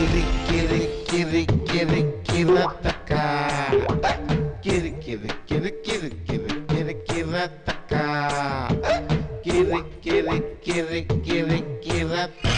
ಕಿರಿ ಕಿರಿ ಕಿರಿ ಕಿರಿ ಕಿರತಕ ಕಿರಿ ಕಿರಿ ಕಿರಿ ಕಿರಿ ಕಿರಿ ಕಿರಿ ಕಿರತಕ ಕಿರಿ ಕಿರಿ ಕಿರಿ ಕಿರಿ ಕಿರತಕ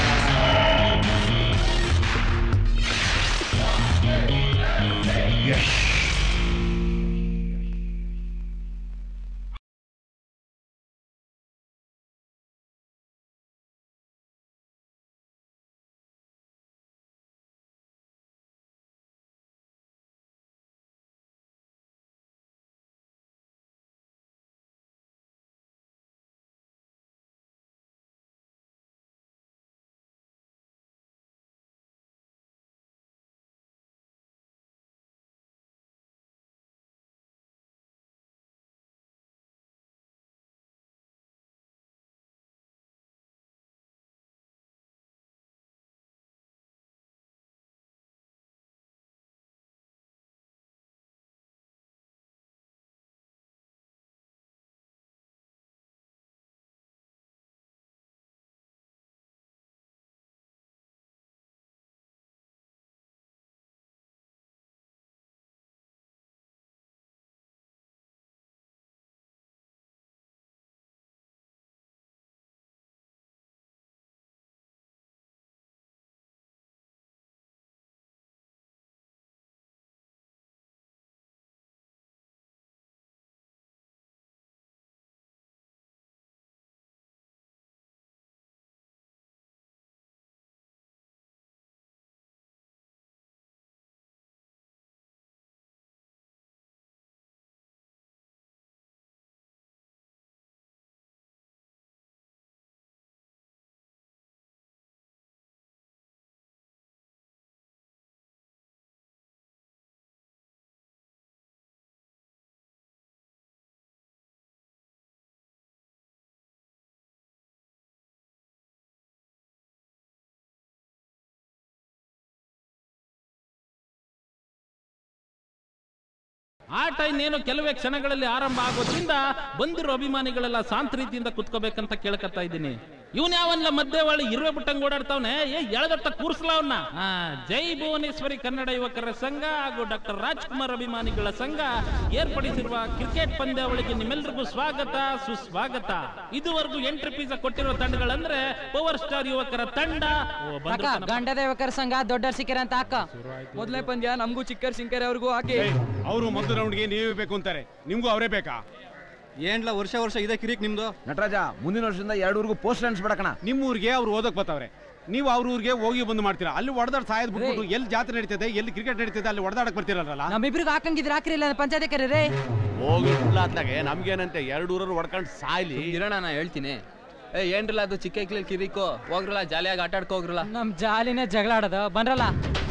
ಆಟ ಇನ್ನೇನು ಕೆಲವೇ ಕ್ಷಣಗಳಲ್ಲಿ ಆರಂಭ ಆಗೋದ್ರಿಂದ ಬಂದಿರೋ ಅಭಿಮಾನಿಗಳೆಲ್ಲ ಶಾಂತ ರೀತಿಯಿಂದ ಕುತ್ಕೋಬೇಕಂತ ಕೇಳ್ಕತ್ತಾ ಇದ್ದೀನಿ ಇವನ್ ಯಾವನ್ಲ ಮಧ್ಯೆ ಒಳ್ಳೆ ಇರುವೆ ಬಿಟ್ಟಂಗ್ ಓಡಾಡ್ತಾವನೆ ಏ ಎಳದಟ್ಟ ಕೂರ್ಸ್ಲ ಅವನ್ನ ಆ, ಜೈ ಭುವನೇಶ್ವರಿ ಕನ್ನಡ ಯುವಕರ ಸಂಘ ಹಾಗೂ ಡಾಕ್ಟರ್ ರಾಜ್ಕುಮಾರ್ ಅಭಿಮಾನಿಗಳ ಸಂಘ ಏರ್ಪಡಿಸಿರುವ ಕ್ರಿಕೆಟ್ ಪಂದ್ಯಾವಳಿಗೆ ನಿಮ್ಮೆಲ್ರಿಗೂ ಸ್ವಾಗತ ಸುಸ್ವಾಗತ ಇದುವರೆಗೂ ಎಂಟ್ರಿ ಪೀಸ ಕೊಟ್ಟಿರೋ ತಂಡಗಳಂದ್ರೆ ಪವರ್ ಸ್ಟಾರ್ ಯುವಕರ ತಂಡ ಓ, ಬಂದ್ರು ಅಕ್ಕ ಕಣಪ್ಪ. ಗಂಡ ದೇವಕರ ಸಂಘ ದೊಡ್ಡ ಸಿಕ್ಕರ ಅಂತ ಅಕ್ಕ ಮೊದಲನೇ ಪಂದ್ಯ ನಮಗೂ ಚಿಕ್ಕರ್ ಸಿಂಕರ್ ಅವ್ರಿಗೂ ಹಾಕಿ ಅವರು ಮೊದಲು ರೌಂಡ್ಗೆ ನೀವೇ ಬೇಕು ಅಂತಾರೆ ನಿಮ್ಗೂ ಅವರೇ ಬೇಕಾ ಏನ್ಲ ವರ್ಷ ವರ್ಷ ಇದೇ ಕಿರಿಕ್ ನಿಮ್ದು ನಟರಾಜ ಮುಂದಿನ ವರ್ಷದಿಂದ ಎರಡು ಊರಿಗೂ ಪೋಸ್ಟ್ ಅನ್ಸ್ಬಿಡಕಣ ನಿಮ್ಮ ಊರಿಗೆ ಅವ್ರು ಓದಕ್ ಬರ್ತಾವ್ರೆ ನೀವು ಅವ್ರ ಊರಿಗೆ ಹೋಗಿ ಬಂದು ಮಾಡ್ತೀರಾ ಅಲ್ಲಿ ಹೊಡೆದಾಡ್ ಸಾಯದ್ ಬಿಟ್ಬಿಟ್ಟು ಎಲ್ಲಿ ಜಾತ್ರೆ ನಡೀತದೆ ಎಲ್ಲಿ ಕ್ರಿಕೆಟ್ ನಡೀತದೆ ಅಲ್ಲಿ ಹೊಡೆದಾಡಕ್ ಬರ್ತೀರಲ್ಲ ನಮ್ಮಿಬ್ರಿಗೆ ಹಾಕಂಗಿದ್ರೆ ಹಾಕ್ರಿ ಇಲ್ಲ ಪಂಚಾಯತಿ ಕರೀರಿ ರೇ ಹೋಗಿ ಉಳ್ಳಾತ್ಲಾಗೆ ನಮ್ಗೇನಂತೆ ಎರಡು ಊರವ್ರು ಹೊಡ್ಕೊಂಡು ಸಾಯ್ಲಿ ಇರೋಣ ನಾ ಹೇಳ್ತೀನಿ ಏ ಏನ್ರಲ್ಲ ಅದು ಚಿಕ್ಕ ಕಿಲಿ ಕಿರಿಕೋ ಹೋಗ್ರಲ್ಲ ಜಾಲಿಯಾಗಿ ಆಟ ಆಡ್ಕೊ ಹೋಗ್ರಲ್ಲ ನಮ್ ಜಾಲಿನೇ ಜಗಳ ಆಡೋದು ಬನ್ರಲ್ಲ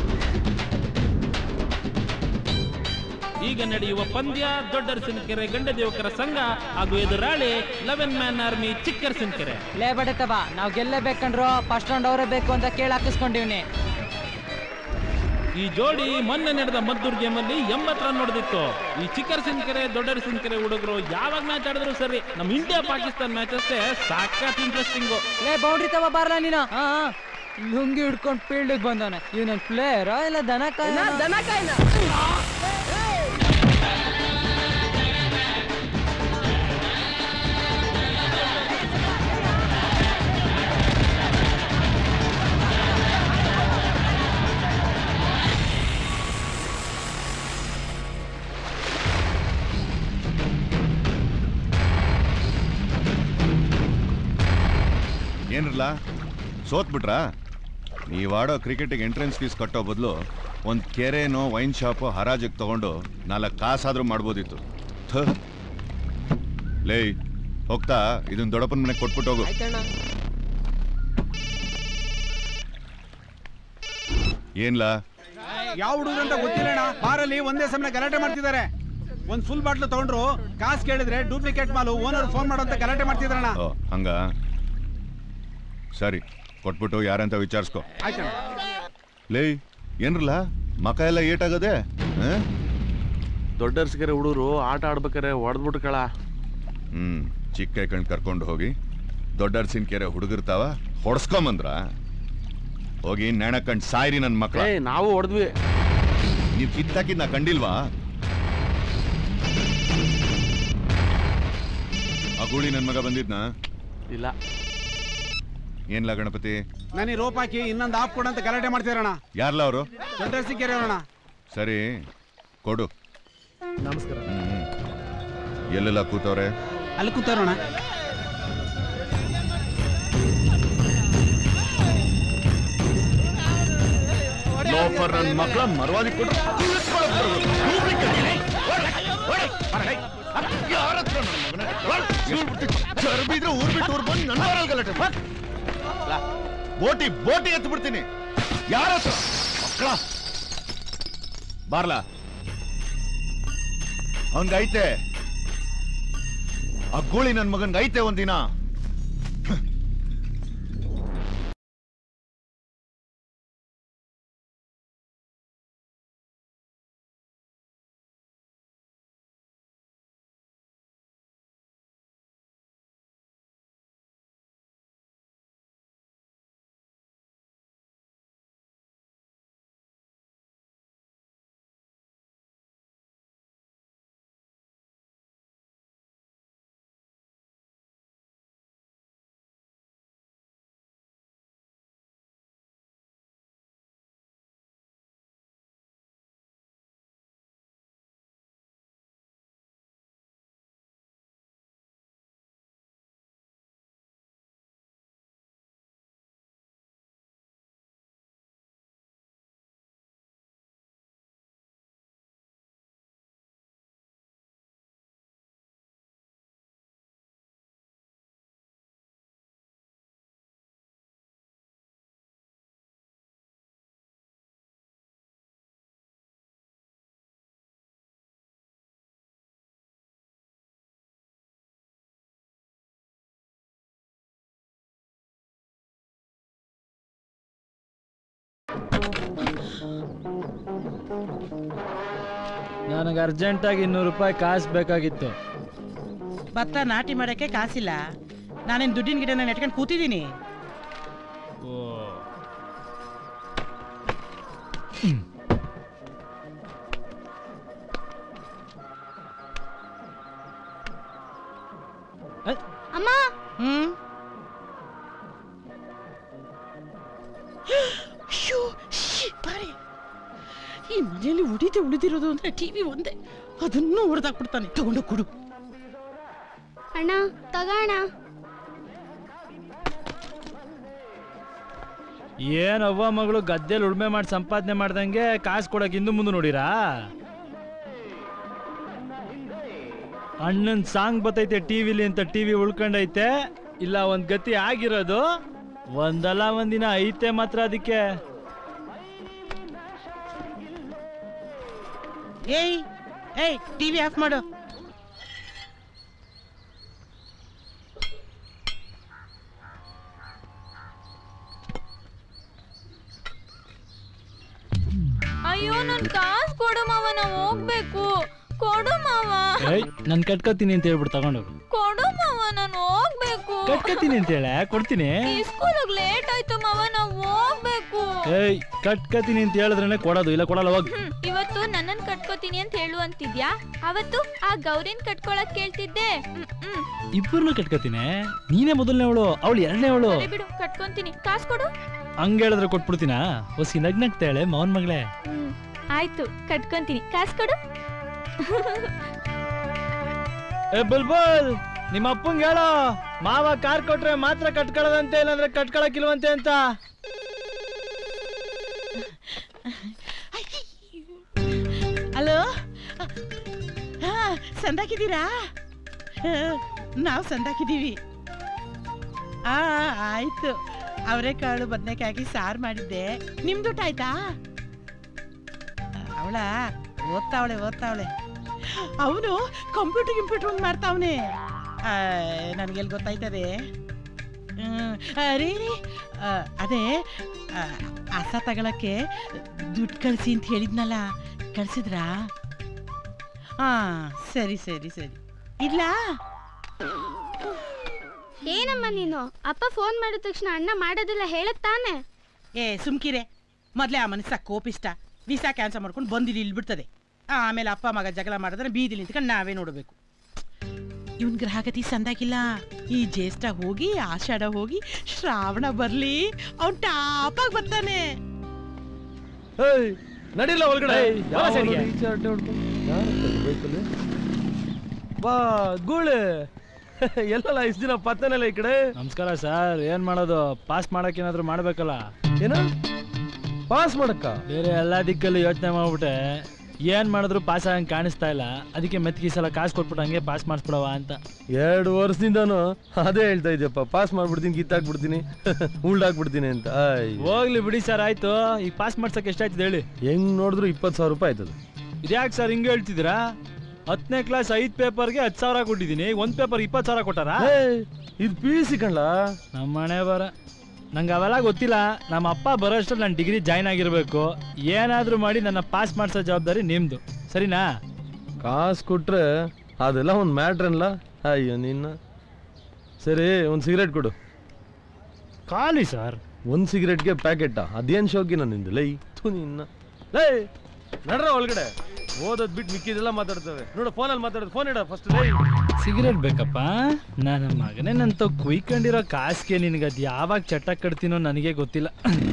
ಈಗ ನಡೆಯುವ ಪಂದ್ಯ ದೊಡ್ಡರಸಿನಕೆರೆ ಗಂಡದೇವಕರ ಸಂಘ ಹಾಗೂ ಎದುರಾಳಿ ಲೆವೆನ್ ಮ್ಯಾನ್ ಆರ್ಮಿ ಚಿಕ್ಕರಸಿನಕೆರೆ ಲೇ ಬಡತವ ನಾವ್ ಗೆಲ್ಲೇಬೇಕಂಡ್ರು ಫಸ್ಟ್ ರೌಂಡ್ ಅವರೇ ಬೇಕು ಅಂತ ಕೇಳಿ ಹಾಕಿಸ್ಕೊಂಡಿವ್ನಿ ಈ ಜೋಡಿ ಮೊನ್ನೆ ನಡೆದ ಮದ್ದೂರ್ ಗೇಮ್ ಅಲ್ಲಿ ಎಂಬತ್ತು ರನ್ ಹೊಡೆದಿತ್ತು ಈ ಚಿಕ್ಕರಸಿನಕೆರೆ ದೊಡ್ಡರಸಿನಕೆರೆ ಹುಡುಗರು ಯಾವಾಗ ಮ್ಯಾಚ್ ಆಡಿದ್ರು ಸರಿ ನಮ್ ಇಂಡಿಯಾ ಪಾಕಿಸ್ತಾನ್ ಮ್ಯಾಚ್ ಅಷ್ಟೇ ಸಾಕಾತ್ ಇಂಟ್ರೆಸ್ಟಿಂಗು ಲೇ ಬೌಂಡ್ರಿ ತವ ಬಾರಲ್ಲ ನೀನು ಹಾ ಹಾ. ಲುಂಗಿ ಹಿಡ್ಕೊಂಡು ಫೀಲ್ಡ್ ಬಂದವನೆ ಇವನೇನ್ ಪ್ಲೇಯರ್ ಇಲ್ಲ ದನ ದನ ಏನಿರಲ್ಲ ಸೋತ್ಬಿಟ್ರಾ ನೀವಾಡೋ ಕ್ರಿಕೆಟಿಗೆ ಎಂಟ್ರೆನ್ಸ್ ಫೀಸ್ ಕಟ್ಟೋ ಬದಲು ಒಂದು ಕೆರೆನೋ ವೈನ್ ಶಾಪೋ ಹರಾಜಿಗೆ ತಗೊಂಡು ನಾಲ್ಕು ಕಾಸಾದ್ರೂ ಮಾಡ್ಬೋದಿತ್ತು ಥ ಲೇ ಹೋಗ್ತಾ ಇದನ್ನ ದೊಡ್ಡಪ್ಪನ ಮನೆಗೆ ಕೊಟ್ಬಿಟ್ಟು ಹೋಗು ಏನ್ಲಾ ಯಾವ ಹುಡುಗರು ಅಂತ ಗೊತ್ತಿಲ್ಲಣ್ಣ ಬಾರಲ್ಲಿ ಒಂದೇ ಸಮಯ ಗಲಾಟೆ ಮಾಡ್ತಿದ್ದಾರೆ ಒಂದ್ ಫುಲ್ ಬಾಟ್ಲು ತಗೊಂಡ್ರು ಕಾಸು ಕೇಳಿದ್ರೆ ಡೂಪ್ಲಿಕೇಟ್ ಮಾಲು ಓನರ್ ಫೋನ್ ಮಾಡೋ ಅಂತ ಗಲಾಟೆ ಮಾಡ್ತಿದ್ರಣ್ಣ ಓ ಹಂಗ ಸರಿ ಕೊಟ್ಬಿಟ್ಟು ಯಾರಂತ ವಿಚಾರಿಸ್ಕೊ ಆಯ್ತಣ್ಣ ಲೇ ಏನ್ರಲ್ಲ ಮಕ ಎಲ್ಲ ಏಟಾಗದೆ ದೊಡ್ಡರ್ಸಿಗೆರೆ ಹುಡುಗರು ಆಟ ಆಡ್ಬೇಕಾರೆ ಹೊಡೆದ್ಬಿಟ್ಟು ಕಳ ಹ್ಮ್ ಚಿಕ್ಕ ಕಣ್ ಕರ್ಕೊಂಡು ಹೋಗಿ ದೊಡ್ಡರ್ಸಿನ ಕೆರೆ ಹುಡುಗಿರ್ತಾವ ಹೊಡ್ಸ್ಕೊಂಬಂದ್ರ ಹೋಗಿ ನೆಣ ಕಂಡ್ ಸಾಯ್ರಿ ನನ್ ಮಕ್ಳ ಏ ನಾವು ಹೊಡೆದ್ವಿ ನೀವ್ ಕಿತ್ತಾಕಿದ್ ನಾ ಕಂಡಿಲ್ವಾ ಆ ಗೂಳಿ ನನ್ ಮಗ ಬಂದಿದ್ನಾ ಇಲ್ಲ ಏನ್ಲ ಗಣಪತಿ ನನಗೆ ರೋಪ್ ಹಾಕಿ ಇನ್ನೊಂದು ಆಫ್ ಕೊಡಂತ ಗಲಾಟೆ ಮಾಡ್ತಿದಾರಣ ಯಾರ್ಲ ಅವರು ದೊಡ್ಡ ಸಿಕ್ಕೇರಿ ಅಣ್ಣ ಸರಿ ಕೊಡು ನಮಸ್ಕಾರ ಹ್ಮ್. ಎಲ್ಲೆಲ್ಲ ಕೂತವ್ರೆ ಅಲ್ಲಿ ಕೂತಾರಣ ಲೋಫರ್ ನನ್ ಮಕ್ಳ ಮರವಾದಿ ಕೊಡು ಚರ್ಬಿದ್ರೆ ಊರ್ ಬಿಟ್ಟು ಊರ್ ಬಂದು ನನ್ನ ಊರಲ್ಲಿ ಗಲಾಟೆ ಮಾಡ್. ಲಾ, ಬೋಟಿ ಬೋಟಿ ಎತ್ತು ಬಿಡ್ತೀನಿ ಯಾರ ಹತ್ರ ಮಕ್ಕಳ ಬಾರ್ಲಾ ಅವನ್ಗೈತೆ ಆ ಗೂಳಿ ನನ್ ಮಗನ್ಗೈತೆ ಒಂದಿನ ನನಗೆ ಅರ್ಜೆಂಟಾಗಿ ಇನ್ನೂರು ರೂಪಾಯಿ ಕಾಸು ಬೇಕಾಗಿತ್ತು ಭತ್ತ ನಾಟಿ ಮಾಡಕ್ಕೆ ಕಾಸಿಲ್ಲ ನಾನೇನು ದುಡ್ಡಿನ ಗಿಡನ ನೆಟ್ಕೊಂಡು ಕೂತಿದ್ದೀನಿ ಅಮ್ಮ ಹ್ಮ್ ಅಯ್ಯೋ, ಶ್ಶ್, ಬಾರೆ. ಈ ಮನೆಯಲ್ಲಿ ಉಳಿದೆ ಉಳಿದಿರೋದು ಅಂದ್ರೆ ಟಿವಿ ಒಂದೇ ಅದನ್ನು ಹೊಡೆದಾಕ್ಬಿಡ್ತಾನೆ ತಗೊಂಡು ಕೊಡು ಅಣ್ಣ ತಗೋಣ ಏನ್ ಅವ್ವ ಮಗಳು ಗದ್ದೆಲಿ ಉಳ್ಮೆ ಮಾಡಿ ಸಂಪಾದನೆ ಮಾಡ್ದಂಗೆ ಕಾಸು ಕೊಡಕ್ ಹಿಂದೆ ಮುಂದೆ ನೋಡಿರಾ ಅಣ್ಣನ್ ಸಾಂಗ್ ಬತ್ತೈತೆ ಟಿವಿಲಿ ಅಂತ ಟಿವಿ ಉಳ್ಕೊಂಡೈತೆ ಇಲ್ಲ ಒಂದ್ ಗತಿ ಆಗಿರೋದು ಒಂದಲ್ಲ ಒಂದಿನ ಐತೆ ಮಾತ್ರ ಅದಕ್ಕೆ ಏಯ್ ಏಯ್ ಟಿವಿ ಆಫ್ ಮಾಡು ಅಯ್ಯೋ ನನ್ ಕಾಸ್ ಕೊಡು ಮಾವ ನಾ ಹೋಗ್ಬೇಕು ಕೊಡು ಮಾವ ಏಯ್ ನನ್ ಕಟ್ಕೋತೀನಿ ಅಂತ ಹೇಳ್ಬಿಟ್ಟು ತಗೊಂಡೋಗು ಕೊಡು ಮಾವ ನಾನು ಹೋಗ್ಬೇಕು ಕಟ್ಕೋತೀನಿ ಅಂತ ಹೇಳ ಕೊಡ್ತೀನಿ ಸ್ಕೂಲಿಗೆ ಲೇಟ್ ಆಯ್ತು ಮಾವ ನಾ ಹೋಗ್ಬೇಕು ಏಯ್ ಕಟ್ಕೋತೀನಿ ಅಂತ ಹೇಳಿದ್ರೇನೆ ಕೊಡೋದು ಇಲ್ಲ ಕೊಡಲ್ಲ ಹೋಗ್ ಹ್ಮ್, ಇವತ್ತು ನನ್ನನ್ ಕಟ್ಕೋತೀನಿ ಅಂತ ಹೇಳು ಅಂತಿದ್ಯಾ ಅವತ್ತು ಆ ಗೌರಿನ್ ಕಟ್ಕೊಳಕ್ ಕೇಳ್ತಿದ್ದೆ ಹ್ಮ್, ಹ್ಮ್. ಇಬ್ಬರನ್ನು ಕಟ್ಕೋತೀನಿ ನೀನೇ ಮೊದಲನೇವಳು ಅವಳು ಎರಡನೇವಳು ಸರಿ ಬಿಡು ಕಟ್ಕೊಂತೀನಿ ಕಾಸ್ ಕೊಡು ಹಂಗ ಹೇಳಿದ್ರೆ ಕೊಟ್ಬಿಡ್ತೀನಾ ಹೊಸಿ ನಗ್ನಗ್ತಾಳೆ ಮವನ್ ಮಗಳೇ ಹ್ಮ್ ಆಯ್ತು ಕಟ್ಕೊಂತೀನಿ ಕಾಸ್ ಕೊಡು ಏ ಬುಲ್ಬುಲ್ ನಿಮ್ಮ ಅಪ್ಪಂಗೆ ಹೇಳೋ ಮಾವ ಕಾರ್ ಕೊಟ್ರೆ ಮಾತ್ರ ಕಟ್ಕೊಳ್ಳೋದಂತೆ ಇಲ್ಲಾಂದ್ರೆ ಕಟ್ಕೊಳಕಿಲ್ವಂತೆ ಅಂತ ಹಲೋ ಹಾ ಸಂದಾಕಿದ್ದೀರಾ ನಾವು ಸಂದಾಕಿದ್ದೀವಿ ಆ ಆಯ್ತು ಅವರೆಕಾಳು ಬದನೆಕಾಯಿ ಸಾರು ಮಾಡಿದ್ದೆ ನಿಮ್ದು ಊಟ ಆಯ್ತಾ ಅವಳ ಓದ್ತಾವಳೆ ಓದ್ತಾವಳೆ ಅವನು ಕಂಪ್ಯೂಟರ್ ಗಿಂಪ್ಯೂಟರ್ ಒಂದು ಮಾಡ್ತಾವನೆ ನನಗೆಲ್ಲಿ ಗೊತ್ತಾಯ್ತದೆ ಹ್ಮ್, ಆ, ರೀ ರೀ, ಆ, ಅದೇ ಆ, ಹಸ ತಗೊಳಕ್ಕೆ ದುಡ್ಡು ಕಳಿಸಿ ಅಂತ ಹೇಳಿದ್ನಲ್ಲ ಕಳ್ಸಿದ್ರಾ ಹಾ ಸರಿ ಸರಿ ಸರಿ ಇಲ್ಲ ಏನಮ್ಮ ನೀನು ಅಪ್ಪ ಫೋನ್ ಮಾಡಿದ ತಕ್ಷಣ ಅಣ್ಣ ಮಾಡೋದಿಲ್ಲ ಹೇಳತ್ತಾನೆ ಏ ಸುಮ್ಕಿರೆ ಮೊದಲೇ ಆ ಮನಸ್ಸ ಕೋಪಿಷ್ಟ ವೀಸಾ ಕ್ಯಾನ್ಸಲ್ ಮಾಡ್ಕೊಂಡು ಬಂದಿಲ್ಲಿ ಇಲ್ಲಿ ಬಿಡ್ತದೆ ಆಮೇಲೆ ಅಪ್ಪ ಮಗ ಜಗಳ ಮಾಡಿದ್ರೆ ಬೀದಿಲಿ ನಿಂತ್ಕೊಂಡು ನಾವೇ ನೋಡಬೇಕು ಇವನ್ ಗ್ರಹಗತಿ ಸಂದಾಗಿಲ್ಲ ಈ ಜ್ಯೇಷ್ಠ ಹೋಗಿ ಆಷಾಢ ಹೋಗಿ ಶ್ರಾವಣ ಬರ್ಲಿ ಅವ್ನ್ ಟಾಪಾಗಿ ಬರ್ತಾನೆ ನಡಿಲ್ಲ ಒಳಗಡೆ ಏಯ್, ಬಾ ಯಾವನು ಸೈಡ್ಗೆ. ಈಚೆ ಅಡ್ಡ ಹೊಡ್ಕೊಂಡು? ಯಾರ್ ಹತ್ರ ಬೈಕಲ್ಲಿ? ಬಾ ಗೂಳೆ ಎಲ್ಲಲ್ಲ ಇಷ್ಟ ದಿನ ಪತ್ತನೆಲ್ಲ ಈ ಕಡೆ ನಮಸ್ಕಾರ ಸರ್ ಏನ್ ಮಾಡೋದು ಪಾಸ್ ಮಾಡಕ್ ಏನಾದ್ರು ಮಾಡ್ಬೇಕಲ್ಲ ಏನ ಪಾಸ್ ಮಾಡಕ್ಕ ಬೇರೆ ಎಲ್ಲಾ ದಿಕ್ಕಲ್ಲಿ ಯೋಚನೆ ಮಾಡ್ಬಿಟ್ಟೆ ಏನ್ ಮಾಡಿದ್ರು ಪಾಸ್ ಆಗಂಗ್ ಕಾಣಿಸ್ತಾ ಇಲ್ಲ ಅದಕ್ಕೆ ಮೆತ್ಕಿ ಸಲ ಕಾಸು ಕೊಟ್ಬಿಟ್ಟು ಹಂಗೆ ಪಾಸ್ ಮಾಡಿಸ್ಬಿಡವ ಅಂತ ಎರಡು ವರ್ಷದಿಂದನು ಅದೇ ಹೇಳ್ತಾ ಇದ್ಯಪ್ಪ ಪಾಸ್ ಮಾಡ್ಬಿಡ್ತೀನಿ ಕಿತ್ತಾಕ್ಬಿಡ್ತೀನಿ ಉಳ್ದಾಕ್ಬಿಡ್ತೀನಿ ಅಂತ ಆಯ್. ಹೋಗ್ಲಿ ಬಿಡಿ ಸರ್ ಆಯ್ತು ಈಗ ಪಾಸ್ ಮಾಡ್ಸಕ್ ಎಷ್ಟಾಯ್ತದೆ ಹೇಳಿ ಹೆಂಗ್ ನೋಡಿದ್ರು ಇಪ್ಪತ್ತು ಸಾವಿರ ರೂಪಾಯಿ ಆಯ್ತದ ಇದ್ಯಾಕೆ ಸರ್ ಹಿಂಗೆ ಹೇಳ್ತಿದ್ದೀರಾ ಹತ್ತನೇ ಕ್ಲಾಸ್ ಐದ್ ಪೇಪರ್ಗೆ ಹತ್ತು ಸಾವಿರ ಕೊಟ್ಟಿದ್ದೀನಿ ಒಂದ್ ಪೇಪರ್ ಇಪ್ಪತ್ತು ಸಾವಿರ ಕೊಟ್ಟಾರಾ ಇದು ಪಿ ಸಿ ಕಣ್ಲ ನಮ್ಮ ಮನೆ ಬರ ನಂಗೆ ಅವೆಲ್ಲ ಗೊತ್ತಿಲ್ಲ ನಮ್ಮ ಅಪ್ಪ ಬರೋಷ್ಟರಲ್ಲಿ ನಾನು ಡಿಗ್ರಿ ಜಾಯ್ನ್ ಆಗಿರ್ಬೇಕು ಏನಾದರೂ ಮಾಡಿ ನನ್ನ ಪಾಸ್ ಮಾಡಿಸೋ ಜವಾಬ್ದಾರಿ ನಿಮ್ದು ಸರಿನಾ ಕಾಸು ಕೊಟ್ರೆ ಅದೆಲ್ಲ ಒಂದು ಮ್ಯಾಟ್ರ್ ಅಲ್ಲ ಅಯ್ಯೋ ನಿನ್ನ ಸರಿ ಒಂದು ಸಿಗರೇಟ್ ಕೊಡು ಖಾಲಿ ಸರ್ ಒಂದು ಸಿಗರೇಟ್ಗೆ ಪ್ಯಾಕೆಟಾ ಅದೇನು ಶೋಕಿನ ನಿಂದು ಲೈ ಥು ನಿನ್ನ ಲೈ ನಡ್ರ ಒಳಗಡೆ ಓದೋದ್ ಬಿಟ್ಟು ಮಿಕ್ಕಿದೆಲ್ಲ ಮಾತಾಡ್ತೇವೆ ನೋಡು ಫೋನಲ್ಲಿ ಮಾತಾಡೋದು ಫೋನ್ ಇಡ ಫಸ್ಟ್ ಲೈ ಸಿಗರೇಟ್ ಬೇಕಪ್ಪ ನನ್ನ ಮಗನೇ ನಂತ ಕುಯ್ಕೊಂಡಿರೋ ಕಾಸ್ಗೆ ನಿನಗೆ ಅದು ಯಾವಾಗ ಚಟ ಕಟ್ತೀನೋ ನನಗೆ ಗೊತ್ತಿಲ್ಲ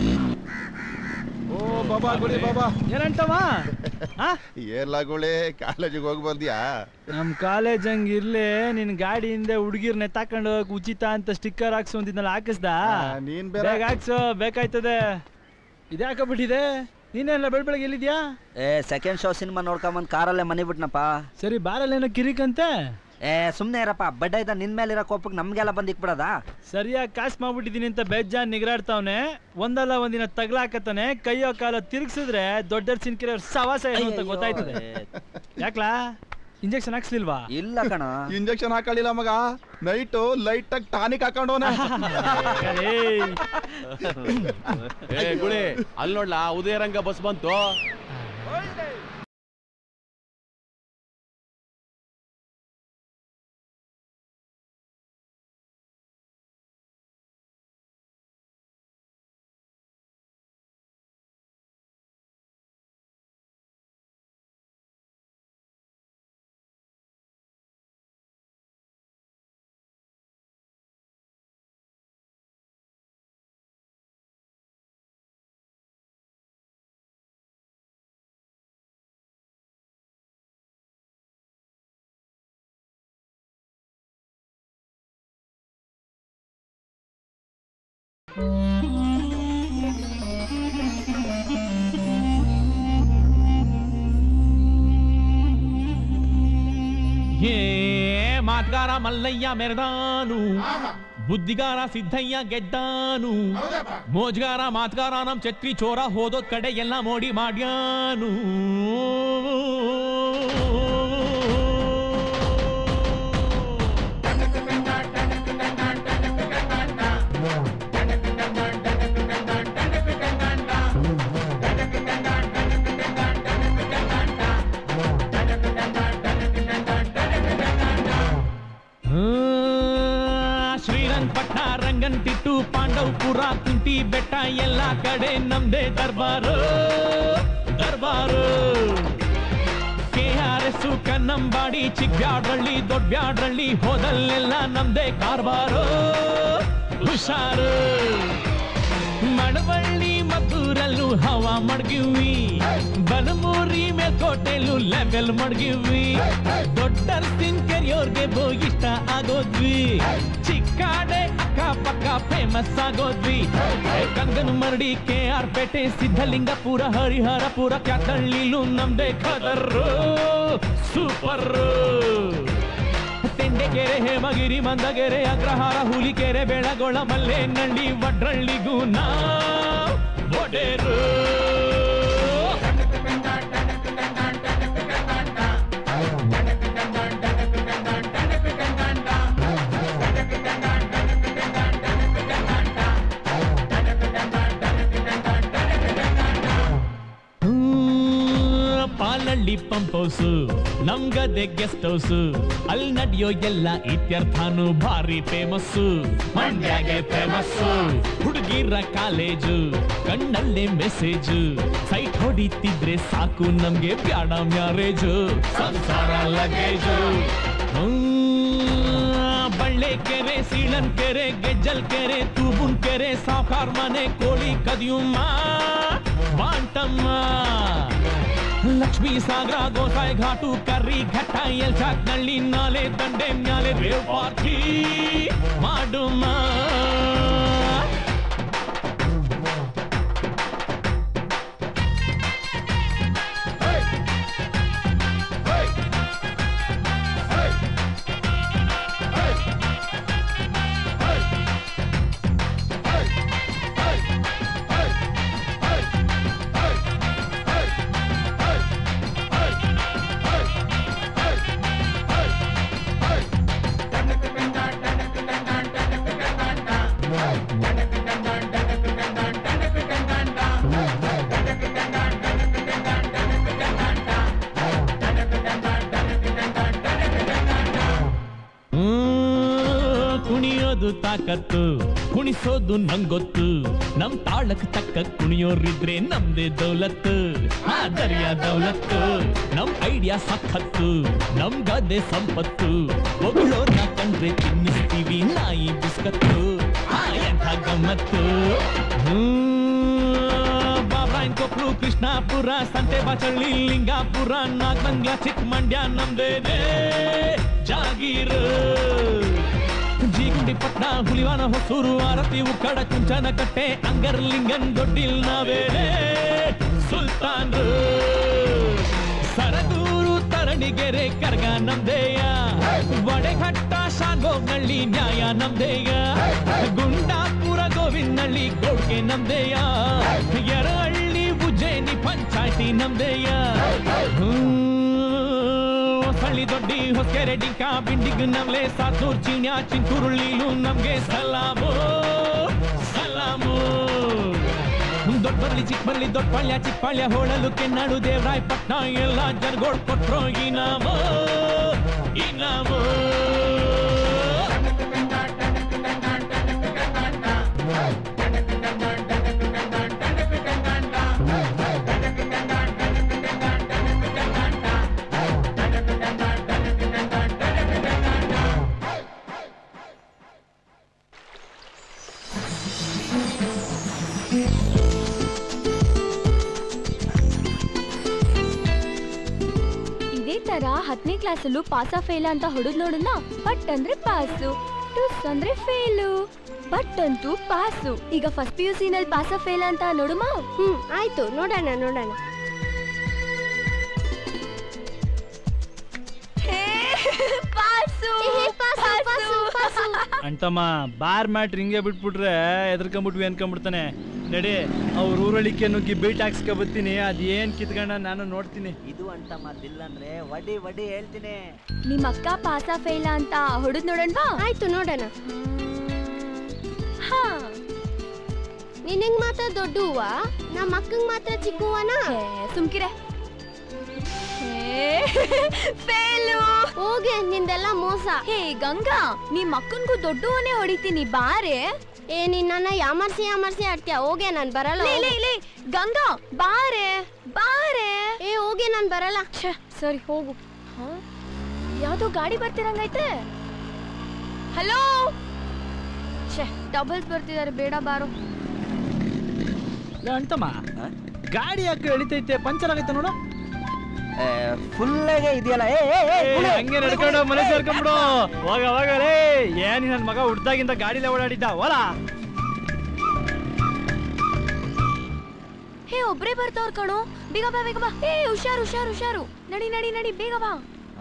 ಓ ಬಾಬಾ ಗುಡಿ ಬಾಬಾ ಏನಂತವ ಏರ್ಲಾಗುಳೆ ಕಾಲೇಜಿಗೆ ಹೋಗಿ ಬಂದ್ಯಾ ನಮ್ಮ ಕಾಲೇಜ್ ಹಂಗ್ ಇರ್ಲಿ ನಿನ್ ಗಾಡಿ ಹಿಂದೆ ಹುಡುಗಿರ್ ನೆತ್ತಾಕೊಂಡು ಹೋಗಕ್ ಉಚಿತ ಅಂತ ಸ್ಟಿಕ್ಕರ್ ಹಾಕ್ಸು ಅಂತಿದ್ನಲ್ಲ ಹಾಕಿಸ್ದ ನೀನ್ ಬೇರೆ ಬೇಗ ಹಾಕ್ಸು ಬೇಕಾಯ್ತದೆ ಇದ್ಯಾಕಬಿಟ್ಟಿದೆ ನೀನೆಲ್ಲ ಬೆಳ್ ಬೆಳಗ್ಗೆ ಎಲ್ಲಿದ್ಯಾ ಏ ಸೆಕೆಂಡ್ ಶೋ ಸಿನಿಮಾ ನೋಡ್ಕೊಂಬಂದ್ ಕಾರಲ್ಲೇ ಮನೆ ಬಿಟ್ನಪ್ಪ ಸರಿ ಬಾರಲ್ಲೇನೋ ಕಿರಿಕಂತೆ ಏ ಸುಮ್ನೆ ಇರಪ್ಪ ಬಡ್ಡ ಇದ್ದ ನಿನ್ ಮೇಲೆ ಇರೋ ಕೋಪಕ್ಕೆ ನಮ್ಗೆಲ್ಲ ಬಂದ್ ಇಕ್ಬಿಡದ ಸರಿಯಾಗಿ ಕಾಸ್ ಮಾಡ್ಬಿಟ್ಟಿದೀನಿ ಅಂತ ಬೇಜಾನ್ ನಿಗ್ರಾಡ್ತಾವನೆ ಒಂದಲ್ಲ ಒಂದಿನ ತಗ್ಲಾಕತ್ತಾನೆ ಕೈಯೋ ಕಾಲ ತಿರುಗಿಸಿದ್ರೆ ದೊಡ್ಡ ಸಿನ್ಕಿರ ಸವಾಸ ಏನು ಅಂತ ಗೊತ್ತಾಯ್ತದೆ ಯಾಕ್ಲಾ ಇಂಜೆಕ್ಷನ್ ಹಾಕ್ಸ್ಲಿಲ್ವಾ ಇಲ್ಲ ಕಣ ಇಂಜೆಕ್ಷನ್ ಹಾಕೊಳ್ಳಿಲ್ಲ ಮಗ ನೈಟು ಲೈಟ್ ಆಗಿ ಟಾನಿಕ್ ಹಾಕೊಂಡವನ ಏ ಗುಳಿ ಅಲ್ಲಿ ನೋಡ್ಲಾ ಉದಯರಂಗ ಬಸ್ ಬಂತು ಹೇ ಮಾತ್ಗಾರ ಮಲ್ಲಯ್ಯ ಮೆರೆದಾನು ಬುದ್ಧಿಗಾರ ಸಿದ್ದಯ್ಯ ಗೆದ್ದಾನು ಮೋಜ್ಗಾರ ಮಾತ್ಗಾರ ನಮ್ ಛತ್ರಿ ಚೋರ ಹೋದೋದ್ ಕಡೆ ಎಲ್ಲ ಮೋಡಿ ಮಾಡ್ಯಾನು ಶ್ರೀರಂಗಪಟ್ಟ ರಂಗಂತಿಟ್ಟು ಪಾಂಡವಪುರ ಕುಂಟಿ ಬೆಟ್ಟ ಎಲ್ಲ ಕಡೆ ನಮ್ದೇ ದರ್ಬಾರು ದರ್ಬಾರು K R S Kannambadi Chikkabyadrahalli Doddabyadrahalli ಹೋದಲ್ಲೆಲ್ಲ ನಮ್ದೇ ಕಾರ್ಬಾರು ಹುಷಾರು ಮಡವಳ್ಳಿ ಮದ್ದೂರಲ್ಲೂ ಹವಾ ಮಡ್ಗಿವಿ ಬನಮೂರಿ ಮೇಲ್ಕೋಟೆಲ್ಲೂ ಲೆವೆಲ್ ಮಡ್ಗಿವಿ ದೊಡ್ಡ ಕೆರಿಯೋರ್ಗೆ ಬೋ ಇಷ್ಟ ಆಗೋದ್ವಿ ಚಿಕ್ಕಾಡೆ ಅಕ್ಕಪಕ್ಕ ಫೇಮಸ್ ಆಗೋದ್ವಿ ಕಂಗನ ಮರಡಿ ಕೆ ಆರ್ ಪೇಟೆ ಸಿದ್ಧಲಿಂಗಪುರ ಹರಿಹರಪುರ ಕ್ಯಾತಳ್ಳಿಲೂ ನಮ್ದೇ ಖದರ್ರು ಸೂಪರ್ ತೆಂಡೆಕೆರೆ ಹೇಮಗಿರಿ ಮಂದಗೆರೆ ಅಗ್ರಹಾರ ಹುಲಿಕೆರೆ ಬೆಳಗೊಳ ಮಲ್ಲೇನಳ್ಳಿ ವಡ್ರಳ್ಳಿಗೂ ನಾ ಒಡೆರು ಹಾಲಳ್ಳಿ ಪಂಪ್ ಹೌಸ್ ನಮ್ಗದೆ ಗೆಸ್ಟ್ ಹೌಸ್ ಅಲ್ಲಿ ನಡೆಯೋ ಎಲ್ಲ ಇತ್ಯರ್ಥನು ಭಾರಿ ಫೇಮಸ್ ಮಂಡ್ಯಾಗೆ ಫೇಮಸ್ ಹುಡುಗಿರ ಕಾಲೇಜು ಕಣ್ಣಲ್ಲೇ ಮೆಸೇಜ್ ಸೈಟ್ ಹೊಡಿತಿದ್ರೆ ಸಾಕು ನಮ್ಗೆ ಬ್ಯಾಡ ಮ್ಯಾರೇಜು ಸಂಸಾರ ಲಗೇಜು ಬಳ್ಳೆ ಕೆರೆ ಸೀಳನ್ ಕೆರೆ ಗೆಜ್ಜಲ್ ಕೆರೆ ತೂಬುನ್ ಕೆರೆ ಸಾವ್ಕಾರ್ ಮನೆ ಕೋಳಿ ಕದಿಯುಮ್ಮ ಬಾಂಟಮ್ಮ ಲಕ್ಷ್ಮೀ ಸಾಗರ ಗೋಸಾಯಿ ಘಾಟು ಕರ್ರಿ ಘಟ್ಟ ಎಲ್ ಚಾಕ್ನಳ್ಳಿ ನಾಲೆ ದಂಡೆ ಮ್ಯಾಲೆ ರೇವ್ ಪಾರ್ಟಿ ಮಾಡುಮ್ಮ ಹ್ಮ್, ಕುಣಿಯೋದು ತಾಕತ್ತು ಕುಣಿಸೋದು ನಂಗೊತ್ತು ನಮ್ ತಾಳಕ್ ತಕ್ಕ ಕುಣಿಯೋರಿದ್ರೆ ನಮ್ದೇ ದೌಲತ್ತು ಆ ದರ್ಯ ದೌಲತ್ತು ನಮ್ ಐಡಿಯಾ ಸಖತ್ತು ನಮ್ ಗದೆ ಸಂಪತ್ತು ಒಗಳೋರ್ನ ಕಂಡ್ರೆ ತಿನ್ನಿಸ್ತೀವಿ ನಾಯಿ ಬಿಸ್ಕತ್ತು ಆ ಎಂಥ ಗಮ್ಮತ್ತು ಹ್ಮ್, ಬಾಬ್ರಾಯನ್ ಕೊಪ್ಲು ಕೃಷ್ಣಾಪುರ ಸಂತೆ ಬಾಚಳ್ಳಿ ಲಿಂಗಾಪುರ ನಾಗಮಂಗ್ಲ ಚಿಕ್ಕಮಂಡ್ಯ ನಮ್ದೇನೆ ಜಾಗೀರು ಜೀಗುಂಡಿ ಪಟ್ನ ಹುಲಿವಾನ ಹೊಸೂರು ಆರತಿ ಉಕ್ಕಡ ಕುಂಚನ ಕಟ್ಟೆ ಅಂಗರ್ಲಿಂಗನ್ ದೊಡ್ಡಿಲ್ ನಾವೇನೆ ಸುಲ್ತಾನ್ರು ಸರದೂರು ತರಣಿಗೆರೆ ಕರ್ಗ ನಮ್ದೇಯ ವಡೆಘಟ್ಟ ಶಾಗೋಗ್ನಳ್ಳಿ ನ್ಯಾಯ ನಮ್ದೇಯ ಗುಂಡಾಪುರ ಗೋವಿಂದಳ್ಳಿ ಗೋಡ್ಗೆ ನಮ್ದೇಯ ಎರಹಳ್ಳಿ ಉಜ್ಜಯಿನಿ ಪಂಚಾಯ್ತಿ ನಮ್ದೇಯ ಹೊಸಳ್ಳಿ ದೊಡ್ಡಿ ಹೊಸಕೆರೆ ಡಿಂಕ ಬಿಂಡಿಗ್ ನಮ್ಲೆ ಸಾತೂರ್ ಚೀಣ್ಯ ಚಿಂತೂರುಳ್ಳಿಲು ನಮ್ಗೆ ಸಲಾಮು ಸಲಾಮು ದೊಡ್ಡ ಬರ್ಲಿ ಚಿಕ್ಕ ಬರ್ಲಿ ದೊಡ್ಡ ಪಾಳ್ಯ ಚಿಕ್ಕ ಪಾಳ್ಯ ಹೋಳಲು ಕೆನ್ನಾಡು ದೇವರಾಯ್ ಪಟ್ನ ಎಲ್ಲ ಜನಗೋಡ್ ಕೊಟ್ರೋ ಇನಾಮು ಇನಾಮು ಇದೇ ತರ ಹತ್ತನೇ ಕ್ಲಾಸಲ್ಲೂ ಪಾಸ ಫೇಲ್ ಅಂತ ಹೊಡೆದ್ ನೋಡೋಣ ಪಟ್ ಅಂದ್ರೆ ಪಾಸು ಟುಸ್ ಅಂದ್ರೆ ಫೇಲು ಬಟ್ ಅಂತೂ ಪಾಸು ಈಗ ಫಸ್ಟ್ ಪಿ ಯು ಸಿ ನಲ್ಲಿ ಪಾಸ ಫೇಲ್ ಅಂತ ನೋಡುಮ ಹ್ಮ್ ಆಯ್ತು ನೋಡೋಣ ನೋಡೋಣ ಪಾಸು ಪಾಸು ಅಂಟಮ್ಮ ಬಾರ್ ಮ್ಯಾಟ್ ಹಿಂಗೆ ಬಿಟ್ಬಿಟ್ರೆ ಎದ್ರಕೊಂಬಿಟ್ವಿ ಅನ್ಕೊಂಬಿಡ್ತಾನೆ ನಡಿ ಅವ್ರ ಊರಳಿಕೆ ನುಗ್ಗಿ ಬೀಟ್ ಹಾಕ್ಸ್ಕೊ ಬರ್ತೀನಿ ಅದೇನ್ ಕಿತ್ಕೊಂಡ ನಾನು ನೋಡ್ತೀನಿ ಇದು ಅಂತ ಮದ್ದಿಲ್ಲ ಅಂದ್ರೆ ವಡಿ ವಡಿ ಹೇಳ್ತೀನಿ ನಿಮ್ ಅಕ್ಕ ಪಾಸ ಫೇಲ ಅಂತ ಹೊಡೆದ್ ನೋಡೋಣವಾ ಆಯ್ತು ನೋಡೋಣ ಹಾ ನಿನಗ್ ಮಾತ್ರ ದೊಡ್ಡ ಹೂವ ನಮ್ಮ ಅಕ್ಕಂಗ್ ಮಾತ್ರ ಚಿಕ್ಕ ಹೂವನ ಸುಮ್ಕಿರೆ ಫೇಲು ಹೋಗೆ ನಿಂದೆಲ್ಲ ಮೋಸ ಹೇ ಗಂಗಾ ನಿಮ್ ಅಕ್ಕನ್ಗೂ ದೊಡ್ಡವನೇ ಹೊಡಿತೀನಿ ಬಾರೆ ಏ ನಿನ್ನ ಯಾಮರ್ಸಿ ಯಾಮರ್ಸಿ ಆಡ್ತೀಯ ಹೋಗೆ ನಾನ್ ಬರಲ್ಲ ಲೇ, ಲೇ, ಲೇ, ಗಂಗಾ ಬಾರೆ ಬಾರೆ ಏ ಹೋಗೆ ನಾನ್ ಬರಲ್ಲ ಛೆ, ಸರಿ ಹೋಗು ಹ? ಯಾವ್ದೋ ಗಾಡಿ ಬರ್ತಿರಂಗೈತೆ ಹಲೋ ಛೇ ಡಬಲ್ಸ್ ಬರ್ತಿದಾರೆ ಬೇಡ ಬಾರೋ ಲೇ, ಅಂಟಮ್ಮ ಗಾಡಿ ಯಾಕೆ ಎಳಿತೈತೆ ಪಂಚರ್ ಆಗೈತೆ ನೋಡು ಫುಲ್ಲಾಗೆ ಇದೆಯಲ್ಲ ಏ ಏ, ಏ, ಏ, ಗುಳೆ, ಹಂಗೆ ನಡ್ಕೊಂಡು ಮನೆ ಸೇರ್ಕೊಂಡ್ಬಿಡು ಹೋಗ ಹೋಗಲೇ ಏನ್ ನನ್ ಮಗ ಹುಡ್ದಾಗಿಂದ ಗಾಡಿಲೇ ಓಡಾಡಿದ್ದ ಹೊಲ ಹೇ ಒಬ್ರೇ ಬರ್ತಾವ್ರ ಕಣೋ ಬೇಗ ಬಾ ಬೇಗ ಬಾ ಏ ಹುಷಾರು ಹುಷಾರು ಹುಷಾರು ನಡಿ ನಡಿ ನಡಿ ಬೇಗ ಬಾ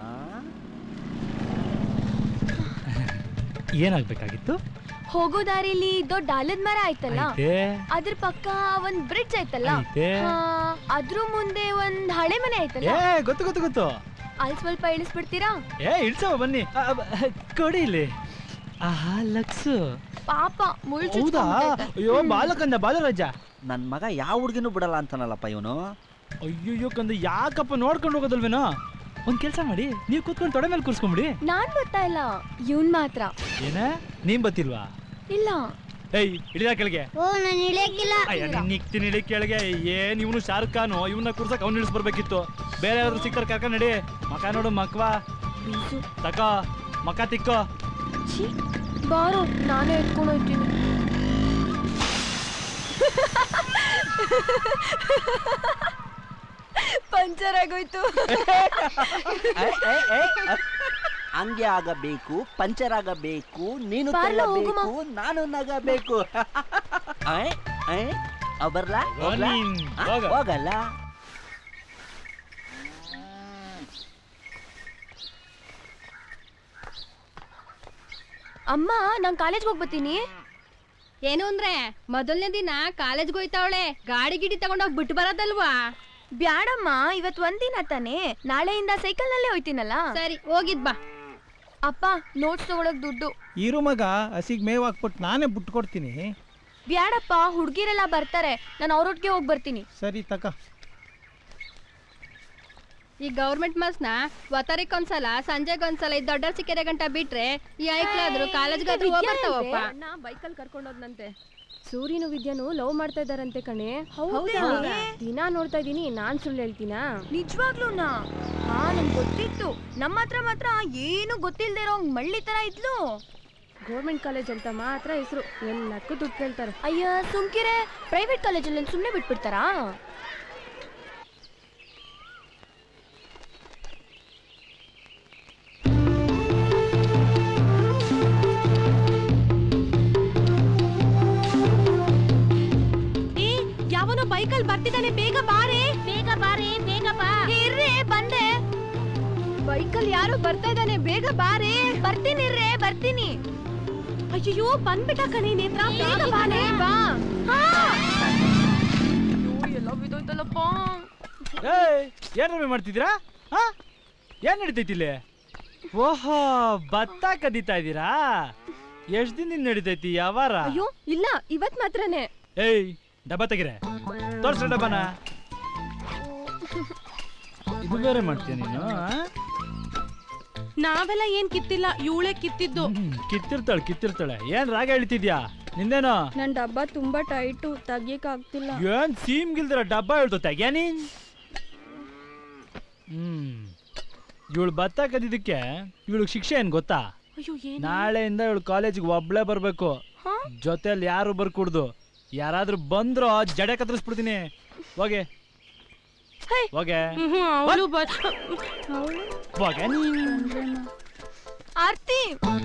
ಏನಾಗ್ಬೇಕಾಗಿತ್ತು ಹೋಗೋ ದಾರಿಲಿ ದೊಡ್ಡ ಆಲದ ಮರ ಆಯ್ತಲ್ಲ ಐತೆ. ಅದ್ರ ಪಕ್ಕ ಒಂದ್ ಬ್ರಿಡ್ಜ್ ಆಯ್ತಲ್ಲ ಐತೆ. ಹಾ, ಅದ್ರ ಮುಂದೆ ಒಂದ್ ಹಳೆ ಮನೆ ಆಯ್ತಲ್ಲ ಏ ಗೊತ್ತು ಗೊತ್ತು ಗೊತ್ತು ಅಲ್ಲಿ ಸ್ವಲ್ಪ ಇಳಿಸ್ಬಿಡ್ತೀರಾ ಏ ಇಳ್ಸವ ಬನ್ನಿ ಆ, ಅಬ್ಬ, ಕೊಡಿ ಇಲ್ಲಿ ಆಹಾ ಲಕ್ಸು ಪಾಪ ಮುಳ್ ಹೌದಾ ಚುಚ್ಕೊಂಡ್ಬಿಟ್ಟೈತೆ. ಅಯ್ಯೋ ಬಾಲಕಂದ ಬಾಲರಾಜ ನನ್ ಮಗ ಯಾವ ಹುಡ್ಗಿನೂ ಬಿಡಲ್ಲ ಅಂತಾನಲ್ಲಪ್ಪ ಇವನು ಅಯ್ಯಯ್ಯೋ ಕಂದ ಯಾಕಪ್ಪ ನೋಡ್ಕೊಂಡು ಹೋಗೋದಲ್ವೇನೋ ಒಂದ್ ಕೆಲಸ ಮಾಡಿ ನೀವು ಕೂತ್ಕೊಂಡು ತೊಡೆ ಮೇಲೆ ಕೂರ್ಸ್ಕೊಂಬಿಡಿ ನಾನ್ ಬರ್ತಾ ಇಲ್ಲ ಇವನ್ ಮಾತ್ರ ಏನ ನೀನ್ ಬತ್ತಿಲ್ವಾ ಇಲ್ಲ ಏಯ್ ಇಳಿದ ಕೆಳಗೆ ಓ ನಾನು ಇಳಿಯಕ್ಕಿಲ್ಲ ಅಯ್ಯ ನೀನ್ ನಿಕ್ತೀನಿ ಇಳಿ ಕೆಳಗೆ ಏನ್ ಇವನು ಶಾರುಖ್ ಖಾನ್ ಇವನ್ನ ಕೂರ್ಸಕ್ ಅವ್ನು ಇಳಿಸ್ ಬರ್ಬೇಕಿತ್ತು ಬೇರೆ ಯಾರಾದ್ರೂ ಸಿಕ್ತಾರ ಕರ್ಕೊಂಡ್ ನಡಿ ಮಕ ನೋಡು ಮಕ್ವಾ ತಕ ಮಕ ತಿಕ್ಕೋ ಛೀ ಬಾರೋ ನಾನೇ ಎತ್ಕೊಂಡು ಹೋಗ್ತೀನಿ ಪಂಚರ್ ಆಗೋಯ್ತು ಹಂಗೆ ಆಗಬೇಕು ಪಂಚರ್ ಆಗಬೇಕು ನೀನು ಬಾರ್ಲ ಹೋಗುಮ. ತೆಳ್ಳಬೇಕು ನಾನು ನಗಬೇಕು ಐ, ಐ, ಅವ್ ಬರ್ಲಾ ಬಾ ಹೋಗ್ಲಾ? ನೀನ್, ಆ, ಹೋಗ. ಹೋಗಲ್ಲ ಅಮ್ಮ ನಾನ್ ಕಾಲೇಜ್ಗೆ ಹೋಗ್ಬತ್ತೀನಿ ಏನು ಅಂದ್ರೆ ಮೊದಲನೇ ದಿನ ಕಾಲೇಜ್ಗೆ ಹೋಯ್ತಾವಳೆ ಗಾಡಿ ಗಿಡಿ ತಗೊಂಡೋಗ್ ಬಿಟ್ಟು ಬರೋದಲ್ವಾ ಬ್ಯಾಡಮ್ಮ ಇವತ್ ಒಂದಿನ ತಾನೇ ನಾಳೆಯಿಂದ ಸೈಕಲ್ ನಲ್ಲೇ ಹೋಯ್ತೀನಲ್ಲ ಸರಿ ಹೋಗಿದ್ ಬಾ ಅಪ್ಪ ನೋಟ್ಸ್ ತಗೊಳಕ್ ದುಡ್ಡು ಇರು ಮಗ ಹಸಿಗ್ ಮೇವ್ ಹಾಕ್ಬಿಟ್ಟು ನಾನೇ ಬಿಟ್ಟು ಕೊಡ್ತೀನಿ ಬ್ಯಾಡಪ್ಪ ಹುಡ್ಗಿರೆಲ್ಲ ಬರ್ತಾರೆ ನಾನು ಅವ್ರೊಟ್ಟಿಗೆ ಹೋಗಿ ಬರ್ತೀನಿ ಸರಿ ತಕ ಈ ಗೌರ್ಮೆಂಟ್ ಬಸ್ನ ವತರಿಕೊಂದ್ಸಲ ಸಂಜೆಗೊಂದ್ಸಲ ಈ ದೊಡ್ಡ ಸಿಕ್ಕೆರೆ ಗಂಟ ಬಿಟ್ರೆ ಈ ಐಕ್ಲಾದ್ರು ಕಾಲೇಜ್ಗಾದ್ರು ಹೋಗ್ಬರ್ತಾವಪ್ಪ ಬೈಕಲ್ಲಿ ಕರ್ಕೊಂಡೋದ್ನಂತೆ ಸೂರ್ಯನು ವಿದ್ಯಾನು ಲವ್ ಮಾಡ್ತಾ ಇದಾರಂತೆ ಕಣೆ ಹೌದಾ? ದಿನ ನೋಡ್ತಾ ಇದೀನಿ ನಾನ್ ಸುಳ್ಳು ಹೇಳ್ತೀನಾ ನಿಜವಾಗ್ಲೂನಾ ಹಾ ನಮ್ಗೆ ಗೊತ್ತಿತ್ತು ನಮ್ಮ ಹತ್ರ ಮಾತ್ರ ಏನು ಗೊತ್ತಿಲ್ದೇ ಇರೋ ಮಳ್ಳಿ ತರ ಇದ್ಲು ಗೌರ್ಮೆಂಟ್ ಕಾಲೇಜ್ ಅಂತ ಮಾತ್ರ ಹೆಸರು ಎಲ್ಲಕ್ಕೂ ದುಡ್ಡು ಕೇಳ್ತಾರೆ ಅಯ್ಯ ಸುಮ್ಕಿರೆ ಪ್ರೈವೇಟ್ ಕಾಲೇಜಲ್ಲಿ ಸುಮ್ಮನೆ ಬಿಟ್ಬಿಡ್ತಾರಾ ಏ ಯಾವನೋ ಬೈಕಲ್ಲಿ ಬರ್ತಿದ್ದಾನೆ ಬೇಗ ಬಾರೆ ಬೇಗ ಬಾರೆ ಬೇಗ ಬಾ ಇರ್ರಿ ಬಂದೆ ಬೈಕಲ್ಲಿ ಯಾರೋ ಬರ್ತಾ ಇದ್ದಾನೆ ಬೇಗ ಬಾರೆ ಬರ್ತೀನಿ ಇರ್ರೆ ಬರ್ತೀನಿ ಅಯ್ಯೋ ಬಂದ್ಬಿಟ್ಟ ಕಣೆ ನೇತ್ರ ಬೇಗ ಬಾನೆ ಬಾ ಹಾ ಎಲ್ಲ ಬಿದ್ದೋಯ್ತಲ್ಲಪ್ಪ ಏಯ್ ಏನ್ ರವಿ ಮಾಡ್ತಿದ್ದೀರಾ ಹಾ ಏನ್ ನಡೀತೈತಿ ಇಲ್ಲಿ ಓಹೋ ಭತ್ತ ಕದೀತಾ ಇದ್ದೀರಾ ಎಷ್ಟ್ ದಿನದಿಂದ ನಡೀತೈತಿ ಯಾವಾರ ಅಯ್ಯೋ ಇಲ್ಲ ಇವತ್ ಮಾತ್ರನೇ ಏಯ್ ಡಬ್ಬ ತೆಗಿರೆ ತೋರ್ಸ ಡಬ್ಬನ ಇದು ಬೇರೆ ಮಾಡ್ತೀಯ ನೀನು ಆ? ನಾವೆಲ್ಲ ಏನ್ ಕಿತ್ತಿಲ್ಲ ಇವಳೆ ಕಿತ್ತಿದ್ದು ಕಿತ್ತಿರ್ತಾಳೆ ಕಿತ್ತಿರ್ತಾಳೆ ಏನ್ ರಾಗ ಹೇಳ್ತಿದ್ಯಾ ನಿಂದೇನೋ ನನ್ ಡಬ್ಬ ತುಂಬಾ ಟೈಟು ತೆಗಿಯಕ್ ಆಗ್ತಿಲ್ಲ ಏನ್ ಸೀಮ್ ಗಿಲ್ದಿರ ಡಬ್ಬ ಹೇಳ್ತು ತೆಗ್ಯಾ ನೀನ್ ಹ್ಮ್ ಇವಳು ಭತ್ತ ಕದಿದ್ದಕ್ಕೆ ಇವಳಿಗೆ ಶಿಕ್ಷೆ ಏನ್ ಗೊತ್ತಾ ಅಯ್ಯೋ ಏನ್ ನಾಳೆಯಿಂದ ಇವಳು ಕಾಲೇಜಿಗೆ ಒಬ್ಳೆ ಬರ್ಬೇಕು ಜೊತೆಲಿ ಯಾರು ಬರ್ಕೂಡ್ದು ಯಾರಾದ್ರೂ ಬಂದ್ರೋ ಜಡೆ ಕತ್ತರಿಸ್ಬಿಡ್ತೀನಿ ಹೋಗೆ ಹೋಗೆ ಅವಳು ಹೋಗೆ ನೀನ್ ಆರ್ತಿ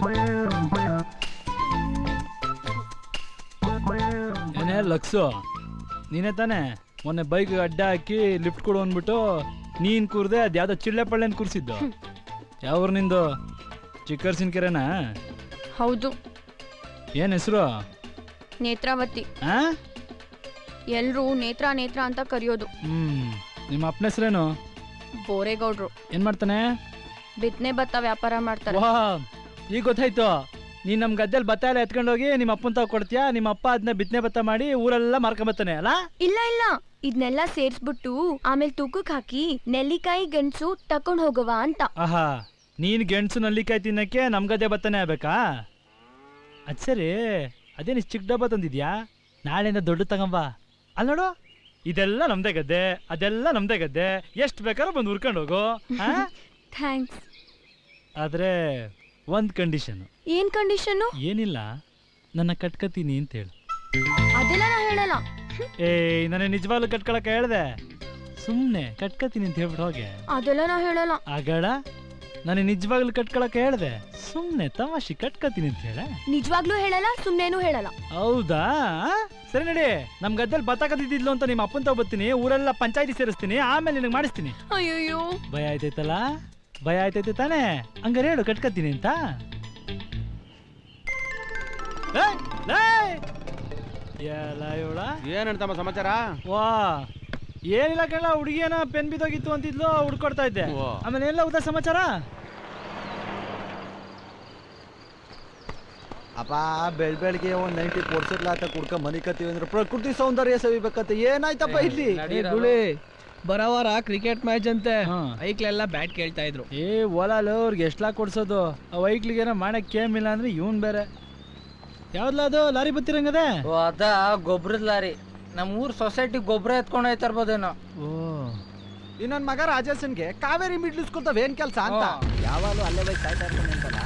ಏನೇ ಲಕ್ಸು ನೀನೇ ತಾನೇ ಮೊನ್ನೆ ಬೈಕ್ ಅಡ್ಡ ಹಾಕಿ ಲಿಫ್ಟ್ ಕೊಡು ಅಂದ್ಬಿಟ್ಟು ನೀನ್ ಕೂರ್ದೆ ಅದ್ಯಾವ್ದೋ ಚಿಳ್ಳೆ ಪಳ್ಳೆನ್ ಕೂರ್ಸಿದ್ದು ಯಾವ್ರು ನಿಂದು ಚಿಕ್ಕರ್ಸಿನ್ಕೆರೆನಾ ಹೌದು ಏನ್ ಹೆಸರು ನೇತ್ರಾವತಿ ಆ ಎಲ್ರೂ ನೇತ್ರ ನೇತ್ರ ಅಂತ ಕರೆಯೋದು ಹ್ಮ್ ನಿಮ್ಮ ಅಪ್ಪನ ಹೆಸರೇನು ಬೋರೇಗೌಡ್ರು ಏನ್ ಮಾಡ್ತಾನೆ ಬಿತ್ತನೆ ಭತ್ತ ವ್ಯಾಪಾರ ಮಾಡ್ತಾರೆ ವಾ ಈಗ ಗೊತ್ತಾಯ್ತು ನೀನ್ ನಮ್ ಗದ್ದೆಲ್ ಭತ್ತ ಎಲ್ಲ ಎತ್ಕೊಂಡೋಗಿ ನಿಮ್ಮ ಅಪ್ಪನ್ ತಾವ್ ಕೊಡ್ತೀಯಾ ನಿಮ್ಮ ಅಪ್ಪ ಅದನ್ನ ಬಿತ್ತನೆ ಭತ್ತ ಮಾಡಿ ಊರೆಲ್ಲ ಮಾರ್ಕೊಂಬತ್ತಾನೆ ಅಲ್ಲ ಇಲ್ಲ ಇಲ್ಲ ಇದನ್ನೆಲ್ಲ ಸೇರ್ಸ್ಬಿಟ್ಟು ಆಮೇಲೆ ತೂಕಕ್ ಹಾಕಿ ನೆಲ್ಲಿಕಾಯಿ ಗಂಡ್ಸು ತಕೊಂಡ್ ಹೋಗುವ ಅಂತ ಆಹಾ ನೀನ್ ಗೆಣಸು ನಲ್ಲಿಕಾಯಿ ತಿನ್ನಕ್ಕೆ ನಮ್ ಗದ್ದೆ ಭತ್ತನೇ ಆಗ್ಬೇಕಾ ಅದ್ ಸರಿ ಅದೇನು ಇಷ್ಟ್ ಚಿಕ್ಕ ಡಬ್ಬ ತಂದಿದ್ಯಾ ನಾಳೆಯಿಂದ ದೊಡ್ಡ ತಗೊಂಬ ಅಲ್ಲ ನೋಡು ಇದೆಲ್ಲ ನಮ್ದೇ ಗದ್ದೆ ಅದೆಲ್ಲ ನಮ್ದೇ ಗದ್ದೆ ಎಷ್ಟು ಬೇಕಾದ್ರೂ ಬಂದು ಹುರ್ಕೊಂಡು ಹೋಗು ಆ? ಥ್ಯಾಂಕ್ಸ್ ಆದ್ರೆ ಒಂದ್ ಕಂಡೀಷನ್ ಏನ್ ಕಂಡೀಷನ್ ಏನಿಲ್ಲ ನನ್ನ ಕಟ್ಕತೀನಿ ಅಂತ ಹೇಳು ಅದೆಲ್ಲ ನಾ ಹೇಳಲ್ಲ ಏಯ್ ನನ್ನ ನಿಜವಾಗ್ಲೂ ಕಟ್ಕೊಳಕ ಹೇಳ್ದೆ ಸುಮ್ನೆ ಕಟ್ಕತೀನಿ ಅಂತ ಹೇಳ್ಬಿಟ್ಟು ಹೋಗೆ ಅದೆಲ್ಲ ನಾ ಹೇಳಲ್ಲ ಆಗಳ ನನಗೆ ನಿಜವಾಗ್ಲೂ ಕಟ್ಕೊಳಕ ಹೇಳ್ದೆ ಸುಮ್ನೆ ತಮಾಷೆ ಕಟ್ಕತೀನಿ ಅಂತ ಹೇಳ ನಿಜವಾಗ್ಲೂ ಹೇಳಲ್ಲ ಸುಮ್ನೇನು ಹೇಳಲ್ಲ ಹೌದಾ ಸರಿ ನಡಿ ನಮ್ ಗದ್ದೆಲ್ ಭತ್ತ ಕದ್ದಿದ್ಲು ಅಂತ ನಿಮ್ಮ ಅಪ್ಪನ್ ತಾವ್ ಬರ್ತೀನಿ ಊರೆಲ್ಲ ಪಂಚಾಯತಿ ಸೇರಿಸ್ತೀನಿ ಆಮೇಲೆ ನಿನಗೆ ಮಾಡಿಸ್ತೀನಿ ಅಯ್ಯಯ್ಯೋ ಭಯ ಆಯ್ತೈತಲ್ಲ ಭಯ ಆಯ್ತೈತೆ ತಾನೇ ಹಂಗಾರೆ ಹೇಳು ಕಟ್ಕತೀನಿ ಅಂತ ಏಯ್, ಲೇಯ್! ಎಲ್ಲ ಇವಳ ಏನಂತಮ್ಮ ಸಮಾಚಾರ ವಾ ಏನಿಲ್ಲ ಕಣ ಹುಡುಗಿಯನ ಪೆನ್ ಬಿದ್ದೋಗಿತ್ತು ಅಂತಿದ್ಲು ಹುಡ್ಕೊಡ್ತಾ ಇದ್ದೆ ಆಮೇಲೆ ಎಲ್ಲ ಉದಾ ಸಮಾಚಾರ ಅಪ್ಪ ಬೆಳ್ ಬೆಳಗ್ಗೆ ಒಂದ್ ನೈಂಟಿ ಕೊಡ್ಸಿರ್ಲ ಅಂತ ಕುಡ್ಕ ಮನಿ ಕತ್ತೀವಿ ಅಂದ್ರೆ ಪ್ರಕೃತಿ ಸೌಂದರ್ಯ ಸವಿಬೇಕಂತ ಏನಾಯ್ತಪ್ಪ ಇಲ್ಲಿ ನಡೀರವ. ಗುಳಿ ಬರೋ ವಾರ ಕ್ರಿಕೆಟ್ ಮ್ಯಾಚ್ ಅಂತೆ ಐಕ್ಲೆಲ್ಲ ಬ್ಯಾಟ್ ಕೇಳ್ತಾ ಇದ್ರು ಏ ಓಲಾಲು ಅವ್ರಿಗೆ ಎಷ್ಟ್ಲಾ ಕೊಡ್ಸೋದು ಆ ವೈಕ್ಲಿಗೇನ ಮಾಡಕ್ ಕೇಮಿಲ್ಲ ಅಂದ್ರೆ ಇವನ್ ಬೇರೆ ಯಾವ್ದ್ಲ ಅದು ಲಾರಿ ಬತ್ತಿರಂಗದೆ ಓ ಅದ ಗೊಬ್ಬರದ ಲಾರಿ ನಮ್ಮ ಊರ್ ಸೊಸೈಟಿ ಗೊಬ್ಬರ ಎತ್ಕೊಂಡು ಹೋಯ್ತಾ ಇರ್ಬೋದೇನೋ ಓ ಇನ್ನೊಂದ್ ಮಗ ರಾಜೇಶನ್ಗೆ ಕಾವೇರಿ ಮಿಡ್ಲಿಸ್ಕೊಳ್ತಾವ ಏನ್ ಕೆಲ್ಸ ಅಂತ ಯಾವಾಗಲೂ ಅಲ್ಲೇ ಬೈ ಸಾಯ್ತಾ ಇರ್ತಾನೆ ಅಂತಲ್ಲ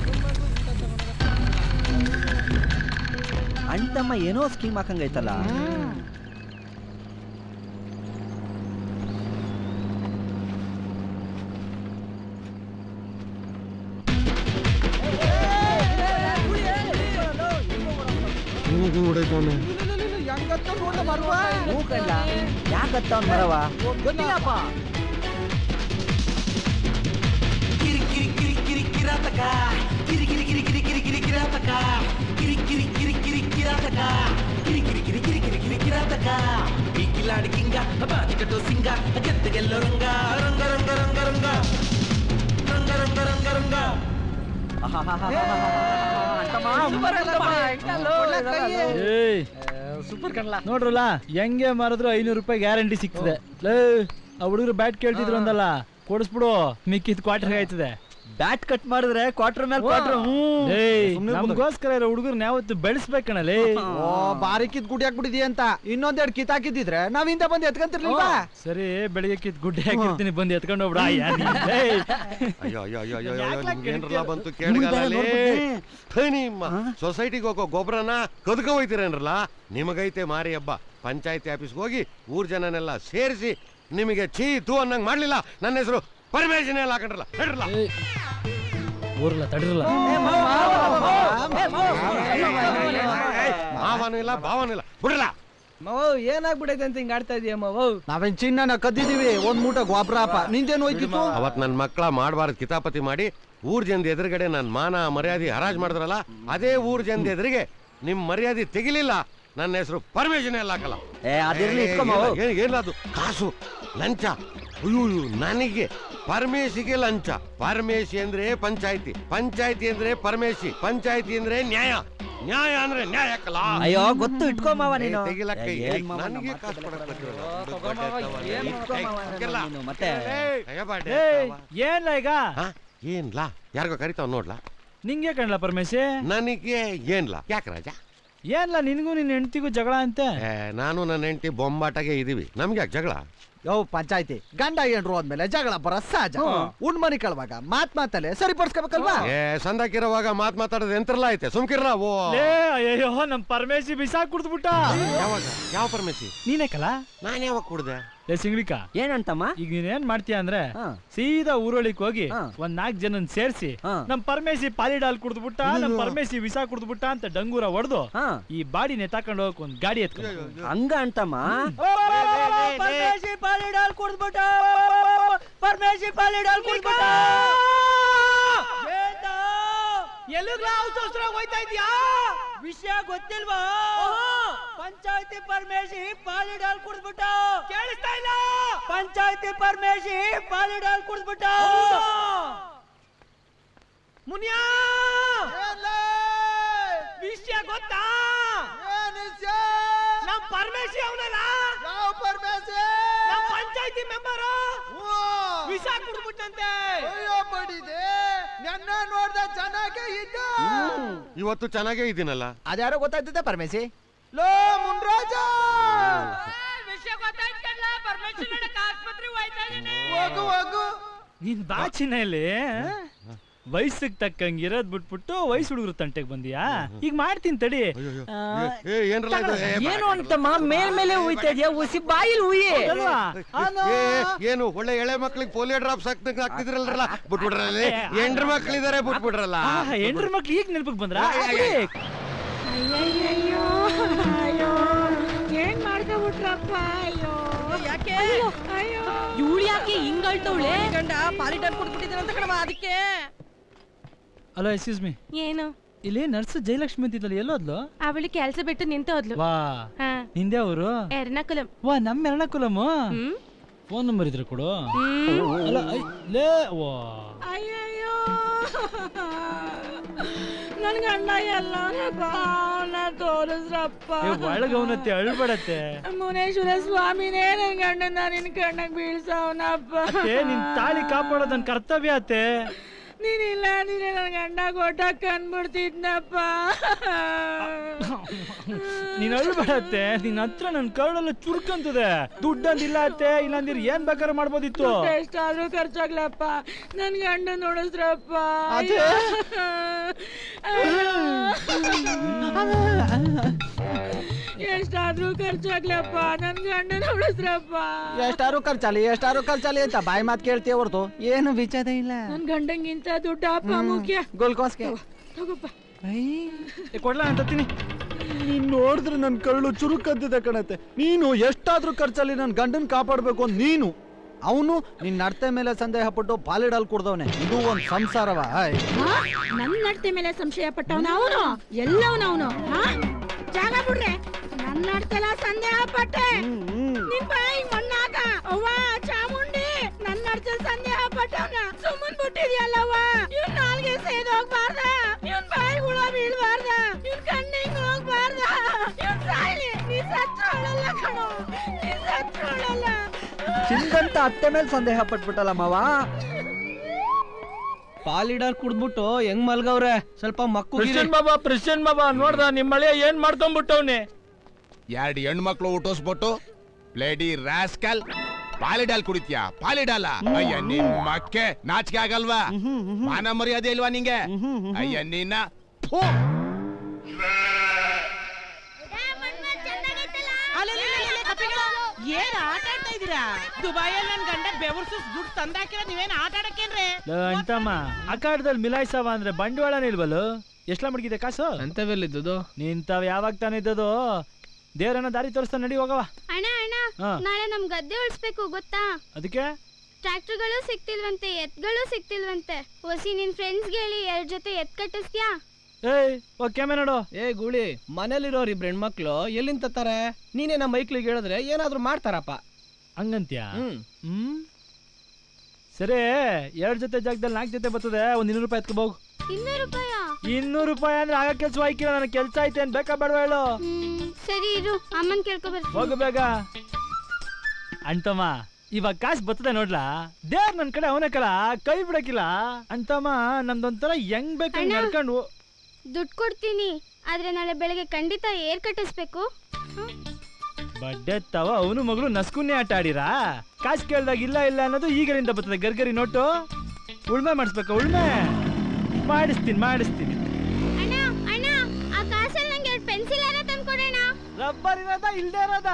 ಅಣ್ತಮ್ಮ ಏನೋ ಸ್ಕೀಮ್ ಹಾಕಂಗೈತಲ್ಲ ಹೆಂಗತ್ತ ನೋಡ ಮರವ ಹೂ ಕಂಡ ಯಾಕತ್ತ ಅವ್ನ್ ಮರವ ಗೊತ್ತಿಲ್ಲಪ್ಪ ಕಿರಿ ಕಿರಿ ಕಿರಿ ಕಿರಿ ಕಿರಾತಕ ಕಿರಿ ಕಿರಿ ಕಿರಿ ಕಿರಿ ಕಿರಿ ಕಿರಿ ಕಿರಾತಕ ಕಿರಿ ಕಿರಿ ಕಿರಿ ಕಿರಿ ಕಿರಾತಕ ಕಿರಿ ಕಿರಿ ಕಿರಿ ಕಿರಿ ಕಿರಿ ಕಿರಿ ಕಿರಾತಕ ಈ ಕಿಲಾಡಿ ಕಿಂಗ ಬಾಜಿ ಕಟ್ಟೋ ಸಿಂಗ ಗೆದ್ದಗೆಲ್ಲೋ ರಂಗ ರಂಗ ರಂಗ ರಂಗ ರಂಗ ರಂಗ ರಂಗ ರಂಗ ರಂಗ ಏಯ್ ಸೂಪರ್ ಕಣ್ಲ ನೋಡ್ರಲ್ಲ ಹೆಂಗೆ ಮಾರಿದ್ರು ಐನೂರು ರೂಪಾಯಿ ಗ್ಯಾರಂಟಿ ಸಿಗ್ತದೆ ಲೇ ಆ ಹುಡುಗರು ಬ್ಯಾಟ್ ಕೇಳ್ತಿದ್ರು ಅಂದಲ್ಲ ಕೊಡಿಸ್ಬಿಡು ಮಿಕ್ಕಿದ್ ಕ್ವಾರ್ಟರ್ ಆಯ್ತದೆ ಬ್ಯಾಟ್ ಕಟ್ ಮಾಡಿದ್ರೆ ಕ್ವಾರ್ಟರ್ ಮೇಲೆ ಕ್ವಾರ್ಟರ್ ಏಯ್ ನಮ್ಗೋಸ್ಕರ ಇರೋ ಹುಡುಗರ್ನ ಯಾವತ್ತು ಬೆಳೆಸ್ಬೇಕಣಲೇ ಓ ಬಾರಿಕಿದ್ ಗುಡಿ ಹಾಕ್ಬಿಟ್ಟಿದಿ ಅಂತ ಇನ್ನೊಂದೆರಡು ಕಿತ್ತಾಕಿದ್ದಿದ್ರೆ ನಾವ್ ಇಂದ ಬಂದು ಎತ್ಕಂತಿರ್ಲಿಲ್ವಾ ಸರಿ ಬೆಳಿಗ್ಗೆ ಕಿತ್ ಗುಡ್ಡೆ ಹಾಕಿರ್ತೀನಿ ಬಂದು ಎತ್ಕೊಂಡು ಹೋಗ್ಬಿಡ ಏಯ್ ಅಯ್ಯೋ ಅಯ್ಯೋ ಅಯ್ಯೋ ಅಯ್ಯೋ ಯಾಕ್ಲ ಏನ್ರಲ್ಲ ಬಂತು ನಿಮ್ಗ್ ಬೇರೆ ಕೇಳಗಲ್ಲ ನಿಮ್ಮ ಸೊಸೈಟಿಗೆ ಹೋಗೋ ಗೊಬ್ಬರನ ಕದ್ಕ ಹೋಯ್ತೀರೇನ್ರಲ್ಲ ನಿಮಗೈತೆ ಮಾರಿ ಹಬ್ಬ ಪಂಚಾಯತಿ ಆಫೀಸ್ಗೆ ಹೋಗಿ ಊರ್ ಜನನೆಲ್ಲ ಸೇರಿಸಿ ನಿಮಗೆ ಛೀ ತೂ ಅನ್ನಂಗ್ ಮಾಡ್ಲಿಲ್ಲ ನನ್ನ ಹೆಸರು ಪರಮೇಶನ್ ಎಲ್ಲ ಹಾಕೊಂಡ್ರಲ್ಲ ಹೇಳ್ರಲ್ಲ ಊರ್ಲ ತಡಿರಲ್ಲ ಮಾವನೂ ಇಲ್ಲ ಭಾವನೂ ಇಲ್ಲ ಬಿಡ್ರಲ್ಲ ಮವ ಏನಾಗ್ಬಿಡೈತೆ ಅಂತ ಹಿಂಗ್ ಆಡ್ತಾ ಇದೀಯ ಮವ ನಾವೇನ್ ಚಿನ್ನನ ಕದ್ದಿದೀವಿ ಒಂದ್ ಮೂಟ ಗೊಬ್ಬರಪ್ಪ ನಿಂದೇನು ಹೋಯ್ತಿತ್ತು ಅವತ್ ನನ್ನ ಮಕ್ಕಳ ಮಾಡಬಾರ್ದು ಕಿತಾಪತಿ ಮಾಡಿ ಊರ್ ಜನದ ಎದುರುಗಡೆ ನನ್ನ ಮಾನ ಮರ್ಯಾದೆ ಹರಾಜ್ ಮಾಡಿದ್ರಲ್ಲ ಅದೇ ಊರ್ ಜನದ ಎದುರಿಗೆ ನಿಮ್ ಮರ್ಯಾದೆ ತೆಗಿಲಿಲ್ಲ ನನ್ನ ಹೆಸರು ಪರಮೇಶನ್ ಎಲ್ಲ ಹಾಕಲ್ಲ ಏ, ಅದಿರ್ಲಿ, ಏ, ಇಟ್ಕೊ ಮಾವು. ಏನ್- ಏನ್- ಏನಿಲ್ಲ ಅದು ಕಾಸು ಲಂಚ ಅಯ್ಯೋ ಅಯ್ಯೋ, ನನಗೆ ಪರಮೇಶಿಗೆ ಲಂಚ ಪರಮೇಶಿ ಅಂದ್ರೆ ಪಂಚಾಯತಿ ಪಂಚಾಯತಿ ಅಂದ್ರೆ ಪರಮೇಶಿ ಪಂಚಾಯತಿ ಅಂದ್ರೆ ನ್ಯಾಯ ನ್ಯಾಯ ಅಂದ್ರೆ ನ್ಯಾಯ ಹಾಕಲ್ಲ ಅಯ್ಯೋ ಗೊತ್ತು ಇಟ್ಕೊ ಮಾವ ಏ, ನೀನು ತೆಗಿಲ ಕೈ. ಏ, ಏನ್ ಮಾವ ನನಗೆ ನಮ್ಮ ಕಾಸು ಮಾತಾಡ್ಬೇಡ. ಕೊಡಕ್ ಬರ್ತೀರಲ್ಲ. ಓ, ದುಡ್ಡು ತಗೋ ಮಾವ, ಬಡ್ಡೆ ಏನ್ ತಗೋ. ಇಟ್ಕೊ ಮಾವ ತೆಗಿಲ. ನೀನು ಮತ್ತೆ ಅಯ್ಯ ಬಾಡೆ. ಏಯ್ ಏನ್ಲ ಈಗ ಏನ್ಲಾ ಯಾರಿಗೋ ಕರಿತಾವ್ ನೋಡ್ಲಾ ನಿಂಗೆ ಕಣ್ಲ ಪರಮೇಶಿ ನನಗೆ ಏನ್ಲಾ ಯಾಕೆ ರಾಜ ಏನ್ಲ ನಿನ್ಗೂ ನಿನ್ ಹೆಂಡತಿಗೂ ಜಗಳ ಅಂತೆ ಏ, ನಾನು ನನ್ನ ಹೆಂಡತಿ ಬೊಂಬಾಟಗೆ ಇದೀವಿ ನಮ್ಗೆ ಯಾಕೆ ಜಗಳ ಯೋ ಪಂಚಾಯತಿ ಗಂಡ ಏನ್ರು ಅಂದ್ಮೇಲೆ ಜಗಳ ಬರ ಸಹಜ ಉಣ್ ಮನಿ ಕಳ್ವಾಗ ಮಾತ್ ಮಾತಲ್ಲೇ ಸರಿಪಡಿಸ್ಕೋಬೇಕಲ್ವಾ ಏ ಸಂದಾಕಿರುವಾಗ ಮಾತ್ ಮಾತಾಡೋದು ಎಂತ್ರಲ್ಲ ಐತೆ ಸುಮ್ಕಿರ್ಲ ಓ ಲೇ ಅಯ್ಯೋ ನಮ್ ಪರಮೇಶಿ ಬಿಸಾಕ್ ಕುಡ್ದ್ಬಿಟ್ಟ ಯಾವಾಗ ಯಾವ ಪರಮೇಶಿ ನೀನೇ ಕಲ ನಾನ್ ಯಾವಾಗ ಕುಡ್ದೆ ಲೇ ಸಿಂಗ್ಳಿಕ ಏನಂತಮ್ಮ ಈಗ ನೀನ್ ಏನ್ ಮಾಡ್ತೀಯ ಅಂದ್ರೆ ಸೀದಾ ಊರೊಳಿಕ್ ಹೋಗಿ ಒಂದ್ ನಾಲ್ಕ್ ಜನನ್ ಸೇರ್ಸಿ ನಮ್ ಪರಮೇಶಿ ಪಾಲಿಡಾಲ್ ಕುಡ್ದ್ಬಿಟ್ಟ ನಮ್ ಪರಮೇಶಿ ವಿಸಾ ಕುಡ್ದ್ಬಿಟ್ಟ ಅಂತ ಡಂಗೂರ ಹೊಡೆದು ಈ ಬಾಡಿನ ತಕೊಂಡ್ ಹೋಗಕ್ ಒಂದ್ ಗಾಡಿ ಎತ್ಕೊಂಡು ಹಂಗ ಅಂತಮ್ಮ ಪರಮೇಶಿ ಪಾಲಿಡಾಲ್ ಕುಡ್ದ್ಬಿಟ್ಟ ಪರಮೇಶಿ ಪಾಲಿಡಾಲ್ ಕುಡ್ದ್ಬಿಟ್ಟ ಎಲ್ಲಿಗ್ಲಾ ಅವಸರ ಹೋಯ್ತಾ ಇದ್ಯಾ ವಿಷಯ ಗೊತ್ತಿಲ್ವಾ ಪಂಚಾಯತಿ ಪರಮೇಶಿ ಪಾಲಿಡಾಲ್ ಕುಡ್ದ್ಬಿಟ್ಟ ಕೇಳಿಸ್ತಾ ಇಲ್ಲ ಪಂಚಾಯತಿ ಪರಮೇಶಿ ಪಾಲಿಡಾಲ್ ಕುಡ್ದ್ಬಿಟ್ಟ ಮುನಿಯಾ ವಿಷಯ ಗೊತ್ತಾ ನಮ್ ಪರಮೇಶಿ ಅವನಲ್ಲ ಯಾವ ಪರಮೇಶಿ ನಮ್ ಪಂಚಾಯತಿ ಮೆಂಬರ್ ವಿಷ ಕುಡ್ಬಿಟ್ಟಂತೆ ಅಯ್ಯೋ ಬಡಿದೆ ನನ್ನ ನೋಡ್ದ ಚೆನ್ನಾಗೇ ಇದ್ದ ಇವತ್ತು ಚೆನ್ನಾಗೇ ಇದ್ದೀನಲ್ಲ ಅದ್ಯಾರೋ ಗೊತ್ತಾಯ್ತದೆ ಪರಮೇಶಿ ಲೋ ಮುನ್ರಾಜ ವಿಷಯ ಗೊತ್ತಾಯ್ತಲ್ಲ ಪರಮೇಶಿ ಆಸ್ಪತ್ರೆ ಹೋಯ್ತಾ ಇದೀನಿ ಹೋಗು ಹೋಗು ನೀನ್ ಬಾ ಚಿನ್ನ ಇಲ್ಲಿ ವಯಸ್ಸಿಗೆ ತಕ್ಕಂಗೆ ಇರೋದ್ ಬಿಟ್ಬಿಟ್ಟು ವಯಸ್ಸು ಹುಡುಗರು ತಂಟೆಗೆ ಬಂದಿಯಾ ಈಗ ಮಾಡ್ತೀನಿ ತಡಿ ಆ, ಏ ಏನ್ರಲ್ಲ ಇದು? ಏ, ಬಾ- ಏನು ಅಂತಮ್ಮ ಮೇಲ್ ಮೇಲೆ ಹೋಯ್ತಾ ಇದೆಯಾ ಉಸಿ ಬಾಯಿಲ್ ಹುಯ್ಯಿ ಅಲ್ವಾ? ಏ, ಏನು ಒಳ್ಳೆ ಎಳೆ ಮಕ್ಳಿಗೆ ಪೋಲಿಯೋ ಡ್ರಾಪ್ಸ್ ಹಾಕ್ತಂಗ್ ಹಾಕ್ತಿದ್ರಲ್ರಲ್ಲ ಬಿಟ್ಬಿಡ್ರಲ್ಲ ಎಂಡ್ರ ಮಕ್ಳಿದಾರೆ ಬಿಟ್ಬಿಡ್ರಲ್ಲ ಆ, ಹೆಂಡ್ರ ಮಕ್ಳು ಈಗ ನೆನಪಿಗೆ ಬಂದ್ರ ಅಯ್ಯಯ್ಯೋ ಅಯ್ಯೋ ಏನ್ ಮಾಡ್ಕೊಬಿಟ್ರಪ್ಪ ಅಯ್ಯೋ ಯಾಕೆ ಅಯ್ಯೋ ಇವಳು ಯಾಕೆ ಹಿಂಗಳ್ತವಳೆ ಗಂಡ ಪಾಲಿಟರ್ ಕೊಟ್ಬಿಟ್ಟಿದ್ದಾನೆ ಅಂತ ಕಣವ ಅದಕ್ಕೆ ಅಲೋ ಎಕ್ಸ್ಕ್ಯೂಸ್ ಮೀ ಏನು ಇಲ್ಲಿ ನರ್ಸ್ ಜಯಲಕ್ಷ್ಮಿ ಅಂತಿದ್ದಲ್ಲ ಎಲ್ಲೋದ್ಲು ಅವಳು ಕೆಲಸ ಬಿಟ್ಟು ನಿಂತು ಹೋದ್ಲು ವಾ ಹಾ ನಿಂದೆ ಅವರು ಎರ್ನಾಕುಲಂ ವಾ ನಮ್ಮ ಎರ್ಣಕುಲಮ್ ಫೋನ್ ನಂಬರ್ ಇದ್ರೆ ಕೊಡು ಅಲ್ಲ ಐ- ಲೇ ವಾ ಅಯ್ಯಯ್ಯೋ ನನ್ ಗಂಡ ಎಲ್ಲ ತೋರಿಸ್ರಪ್ಪ ಒಳಗವನತ್ತೆ ಅಳ್ಬೇಡತ್ತೆ ಮುನೇಶ್ವರ ಸ್ವಾಮಿನೇ ನನ್ ಗಂಡನ ನಿನ್ ಕಣ್ಣಗ್ ಬೀಳ್ಸವನಪ್ಪ ಅತ್ತೆ ನಿನ್ ತಾಳಿ ಕಾಪಾಡೋದ್ ನನ್ ಕರ್ತವ್ಯ ಅತ್ತೆ ನೀನಿಲ್ಲ ನೀನೆ ನನ್ ಗಂಡ ಕೊಟ್ಟಕ್ ಅನ್ಬಿಡ್ತಿದ್ನಪ್ಪ ನೀನ್ ಅಳ್ಬೇಡತ್ತೆ ನಿನ್ ಹತ್ರ ನನ್ ಕರಳೆಲ್ಲ ಚುರುಕಂತದೆ ದುಡ್ಡಂದಿಲ್ಲ ಅತ್ತೆ ಇಲ್ಲಾಂದಿರ್ ಏನ್ ಬೇಕಾದ್ರೆ ಮಾಡ್ಬೋದಿತ್ತು ದುಡ್ಡು ಎಷ್ಟಾದ್ರೂ ಖರ್ಚಾಗ್ಲಪ್ಪ ನನ್ ಗಂಡ ನೋಡಿಸ್ರಪ್ಪ ಅದೇ? ಎಷ್ಟಾದ್ರೂ ಖರ್ಚಾಗ್ಲಪ್ಪ ನನ್ ಗಂಡ ನೋಡಿಸ್ರಪ್ಪ ಎಷ್ಟಾರು ಖರ್ಚಾಲಿ ಎಷ್ಟಾರು ಖರ್ಚಾಲಿ ಅಂತ ಬಾಯಿ ಮಾತು ಕೇಳ್ತೀಯ ಹೊರ್ತು ಏನು ವಿಚಾರ ಇಲ್ಲ ನನ್ ಗಂಡಂಗಿಂತ ದುಡ್ಡು ಅಪ್ಪ ಮುಖ್ಯ ಗೋಲ್ಕೋಸ್ಗೆ ತಗೋಪ್ಪ ಕೊಡ್ಲಾ ಅಂತ ತಿನ್ನಿ ನೀನ್ ನೋಡಿದ್ರೆ ನನ್ ಕಳ್ಳು ಚುರುಕದ್ದಿದೆ ಕಣತ್ತೆ ನೀನು ಎಷ್ಟಾದ್ರೂ ಖರ್ಚಲ್ಲಿ ನನ್ ಗಂಡನ್ ಕಾಪಾಡ್ಬೇಕು ಅಂತ ನೀನು ಅವನು ನಿನ್ ನಡತೆ ಮೇಲೆ ಸಂದೇಹ ಪಟ್ಟು ಪಾಲಿಡಲ್ ಕುಡ್ದವನೆ ಇದು ಒಂದ್ ಸಂಸಾರವ ನನ್ ನಡತೆ ಮೇಲೆ ಸಂಶಯ ಪಟ್ಟವನ ಅವನು ಎಲ್ಲವನ ಅವನು ಜಾಗ ಬಿಡ್ರೆ ನನ್ನ ನಡ್ತೆಲ್ಲ ಸಂದೇಹ ಪಟ್ಟೆ ನಿನ್ ಬಾಯಿ ಮಣ್ಣಾಕ ಅವ್ವ ಚಾಮುಂಡಿ ನನ್ನ ನಡ್ತೆ ಸಂದೇಹ ಪಟ್ಟವನ ಸುಮ್ಮನ್ ಬಿಟ್ಟಿದ್ಯಲ್ಲವ್ವ ಇವ್ನ ನಾಲ್ಗೆ ಸೇದೋಗ್ಬಾರ್ದ ಇವ್ನ ಬಾಯಿ ಹುಳ ಬೀಳ್ಬಾರ್ದ ಇವ್ನ ಕಣ್ಣಿಗೆ ಹೋಗ್ಬಾರ್ದ ಇವ್ನ ಸಾಯ್ಲಿ ನೀ ಸತ್ರೋಳಲ್ಲ ಕಣೋ ನೀ ಸತ್ರೋಳಲ್ಲ ಚಿಂದಂತ ಅತ್ತೆ ಮೇಲೆ ಸಂದೇಹ ಪಟ್ಬಿಟ್ಟಲ್ಲ ಮಾವ ಪಾಲಿಡರ್ ಕುಡ್ದ್ಬಿಟ್ಟು ಹೆಂಗ್ ಮಲ್ಗವ್ರೆ ಸ್ವಲ್ಪ ಮಕ್ಕು ಪ್ರೆಸಿಡೆಂಟ್ ಬಾಬಾ ಪ್ರೆಸಿಡೆಂಟ್ ಬಾಬಾ ನೋಡ್ದ ನಿಮ್ ಮಳೆಯ ಏನ್ ಮಾಡ್ಕೊಂಡ್ಬಿಟ್ಟವ್ನೆ ಎರಡು ಹೆಣ್ಮಕ್ಳು ಊಟೋಸ್ಬಿಟ್ಟು ಲೇಡಿ ರಾಸ್ಕಲ್ ಪಾಲಿಡಾಲ್ ಕುಡಿತ್ಯಾ ಪಾಲಿಡಾಲ ಅಯ್ಯ ನಿಮ್ಮಕ್ಕೆ ನಾಚಿಕೆ ಆಗಲ್ವಾ ಮಾನ ಮರ್ಯಾದೆ ಇಲ್ವಾ ನಿಂಗೆ ಅಯ್ಯ ನಿನ್ನ ಥು. ಅಲ್ಲಲ್ಲಲ್ಲಲ್ಲ, ಕಪಿಗಳ, ಏನ್ ಆಟ ಆಡ್ತಾ ಇದೀರಾ ದುಬೈಯಲ್ಲಿ ನನ್ ಗಂಡ ಬೆವರ್ಸು ದುಡ್ಡು ತಂದಾಕಿರ ನೀವೇನ್ ಆಟ ಆಡಕ್ಕೇನ್ರಿ ಅಂತಮ್ಮ ಅಖಾಡದಲ್ಲಿ ಮಿಲಾಯಿಸವ ಅಂದ್ರೆ ಬಂಡವಾಳನೇ ಇಲ್ವಲ್ಲ ಎಷ್ಟ್ಲ ಮಡಗಿದೆ ಕಾಸು ಅಂತವೆಲ್ಲಿದ್ದು ನಿಂತಾವ್ ಯಾವಾಗ ತಾನೇ ಇದ್ದದು ದೇವ್ರನ್ನ ದಾರಿ ತೋರಿಸ್ತಾ ನಡಿ ಹೋಗವ ಅಣ್ಣ ಅಣ್ಣ ಹಾ. ನಾಳೆ ನಮ್ ಗದ್ದೆ ಉಳಿಸ್ಬೇಕು ಗೊತ್ತಾ ಅದಕ್ಕೆ ಟ್ರ್ಯಾಕ್ಟರ್ಗಳು ಸಿಕ್ತಿಲ್ವಂತೆ ಎತ್ಗಳು ಸಿಕ್ತಿಲ್ವಂತೆ ಹೊಸಿ ನಿನ್ ಫ್ರೆಂಡ್ಸ್ಗೆ ಹೇಳಿ ಎರಡ್ ಜೊತೆ ಎತ್ ಕಟ್ಟಿಸ್ತ್ಯಾ ಏಯ್ ಓಕೆ ನೋಡು ಏ ಗೂಳಿ ಮನೇಲಿರೋರ್ ಇಬ್ರು ಹೆಣ್ಮಕ್ಳು ಎಲ್ಲಿಂದ ತತ್ತಾರೆ ನೀನೇ ನಮ್ಮ ಮೈಕ್ಳಿಗೆ ಹೇಳಿದ್ರೆ ಏನಾದ್ರೂ ಮಾಡ್ತಾರಪ್ಪ ಹಂಗಂತ್ಯಾ ಹ್ಮ್ ಹ್ಮ್ ಸರಿ ಎರಡ್ ಜೊತೆ ಜಾಗದಲ್ಲಿ ನಾಲ್ಕು ಜೊತೆ ಬರ್ತದೆ ಒಂದ್ ಇನ್ನೂರು ರೂಪಾಯಿ ಎತ್ಕೋಬೋಗು ಇನ್ನೂರು ರೂಪಾಯ ಇನ್ನೂರು ರೂಪಾಯಿ ಅಂದ್ರೆ ಆಗ ಕೆಲ್ಸ ಆಯ್ಕಿಲ್ಲ ನನಗೆ ಕೆಲ್ಸ ಐತೆ ಏನ್ ಬೇಕಾ ಬೇಡವಾ ಹೇಳು ಸರಿ ಇರು ಅಮ್ಮನ್ ಕೇಳ್ಕೊ ಬರ್ತೀನಿ ಹೋಗು ಬೇಗ ಅಂತಮ್ಮ ಇವಾಗ ಕಾಸು ಬರ್ತದೆ ನೋಡ್ಲಾ ದೇವ್ರ ನನ್ ಕಡೆ ಅವನೇ ಕಲ ಕೈ ಬಿಡಕಿಲ್ಲ ಅಂತಮ್ಮ ನಮ್ದೊಂಥರ ಹೆಂಗ್ ಬೇಕು ನಡ್ಕೊಂಡು ದುಡ್ಡು ಕೊಡ್ತೀನಿ ಆದ್ರೆ ನಾಳೆ ಬೆಳಗ್ಗೆ ಖಂಡಿತ ಏರ್ ಕಟ್ಟಿಸ್ಬೇಕು ಬಡ್ಡೆ ತವ ಅವನು ಮಗಳು ನಸ್ಕುನ್ನೇ ಆಟ ಆಡಿರಾ ಕಾಸು ಕೇಳ್ದಾಗ ಇಲ್ಲ ಇಲ್ಲ ಅನ್ನೋದು ಈಗಲಿಂದ ಬರ್ತದೆ ಗರ್ಗರಿ ನೋಟು ಉಳ್ಮೆ ಮಾಡಿಸ್ಬೇಕು ಉಳ್ಮೆ ಮಾಡಿಸ್ತೀನಿ ಮಾಡಿಸ್ತೀನಿ ಅಣ್ಣ ಅಣ್ಣ ಆ ಕಾಸಲ್ಲಿ ನಂಗೆ ಎರಡು ಪೆನ್ಸಿಲ್ ಎಲ್ಲ ತಂದ್ಕೊಡೋಣ ರಬ್ಬರ್ ಇರೋದ ಇಲ್ದೇ ಇರೋದ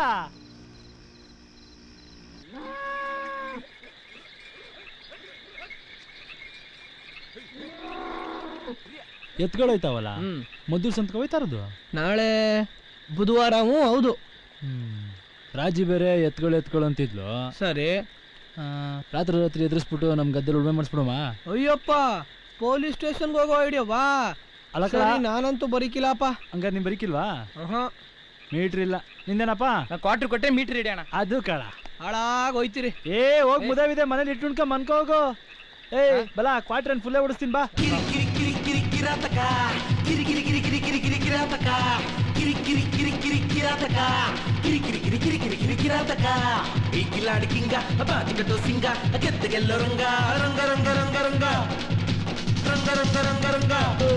ಎತ್ಕೊಳೋಯ್ತಾವಲ್ಲ ಮದ್ದೂರ್ ಸಂತಕ ಹೋಯ್ತಾ ಇರೋದು ನಾಳೆ ಬುಧವಾರ ಹ್ಞೂ ಹೌದು ರಾಜಿ ಬೇರೆ ಎತ್ಗಳು ಎತ್ಗಳು ಅಂತಿದ್ಲು ಸರಿ ರಾತ್ರಿ ರಾತ್ರಿ ಎದುರಿಸ್ಬಿಟ್ಟು ನಮ್ ಗದ್ದೆಲಿ ಉಳ್ಮೆ ಮಾಡಿಸ್ಬಿಡಮ್ಮ ಅಯ್ಯಪ್ಪ ಪೊಲೀಸ್ ಸ್ಟೇಷನ್ಗೆ ಹೋಗೋ ಐಡಿಯಾ ವಾ ಅಲ್ಲ ಕಣ? ಸರಿ, ನಾನಂತೂ ಬರೀಕಿಲ್ಲಪ್ಪ ಹಂಗಾರೆ ನೀನ್ ಬರೀಕಿಲ್ವಾ ಮೀಟ್ರ್ ಇಲ್ಲ ನಿಂದೇನಪ್ಪ ಕ್ವಾರ್ಟರ್ ಕೊಟ್ಟೆ ಮೀಟರ್ ಇಡೋಣ ಅದು ಕಳ ಹಾಳಾಗ್ ಹೋಯ್ತಿರಿ ಏ ಹೋಗ್ ಮುದವಿದೆ ಮನೇಲಿ ಇಟ್ಟುಣ್ಕ ಮನ್ಕೋ ಹೋಗು ಏ ಬಲ ಕ್ವಾರ್ಟರ್ ಏನ್ ಫುಲ್ಲೇ ಓಡಿಸ್ತೀನಿ ಬಾ ಕಿರಾತಕ ಕಿರಿ ಕಿರಿ ಕಿರಿ ಕಿರಿ ಕಿರಿ ಕಿರಿ ಕಿರಾತಕ ಕಿರಿ ಕಿರಿ ಕಿರಿ ಕಿರಿ ಕಿರಾತಕ ಕಿರಿ ಕಿರಿ ಕಿರಿ ಕಿರಿ ಕಿರಿ ಕಿರಿ ಕಿರಾತಕ ಈ ಕಿಲಾಡಿ ಕಿಂಗ ಬಾಜಿ ಕಟ್ಟೋ ಸಿಂಗ ಗೆದ್ದಗೆಲ್ಲ ರಂಗ ರಂಗ ರಂಗ ರಂಗ ರಂಗ ರಂಗ ರಂಗ ರಂಗ ರಂಗ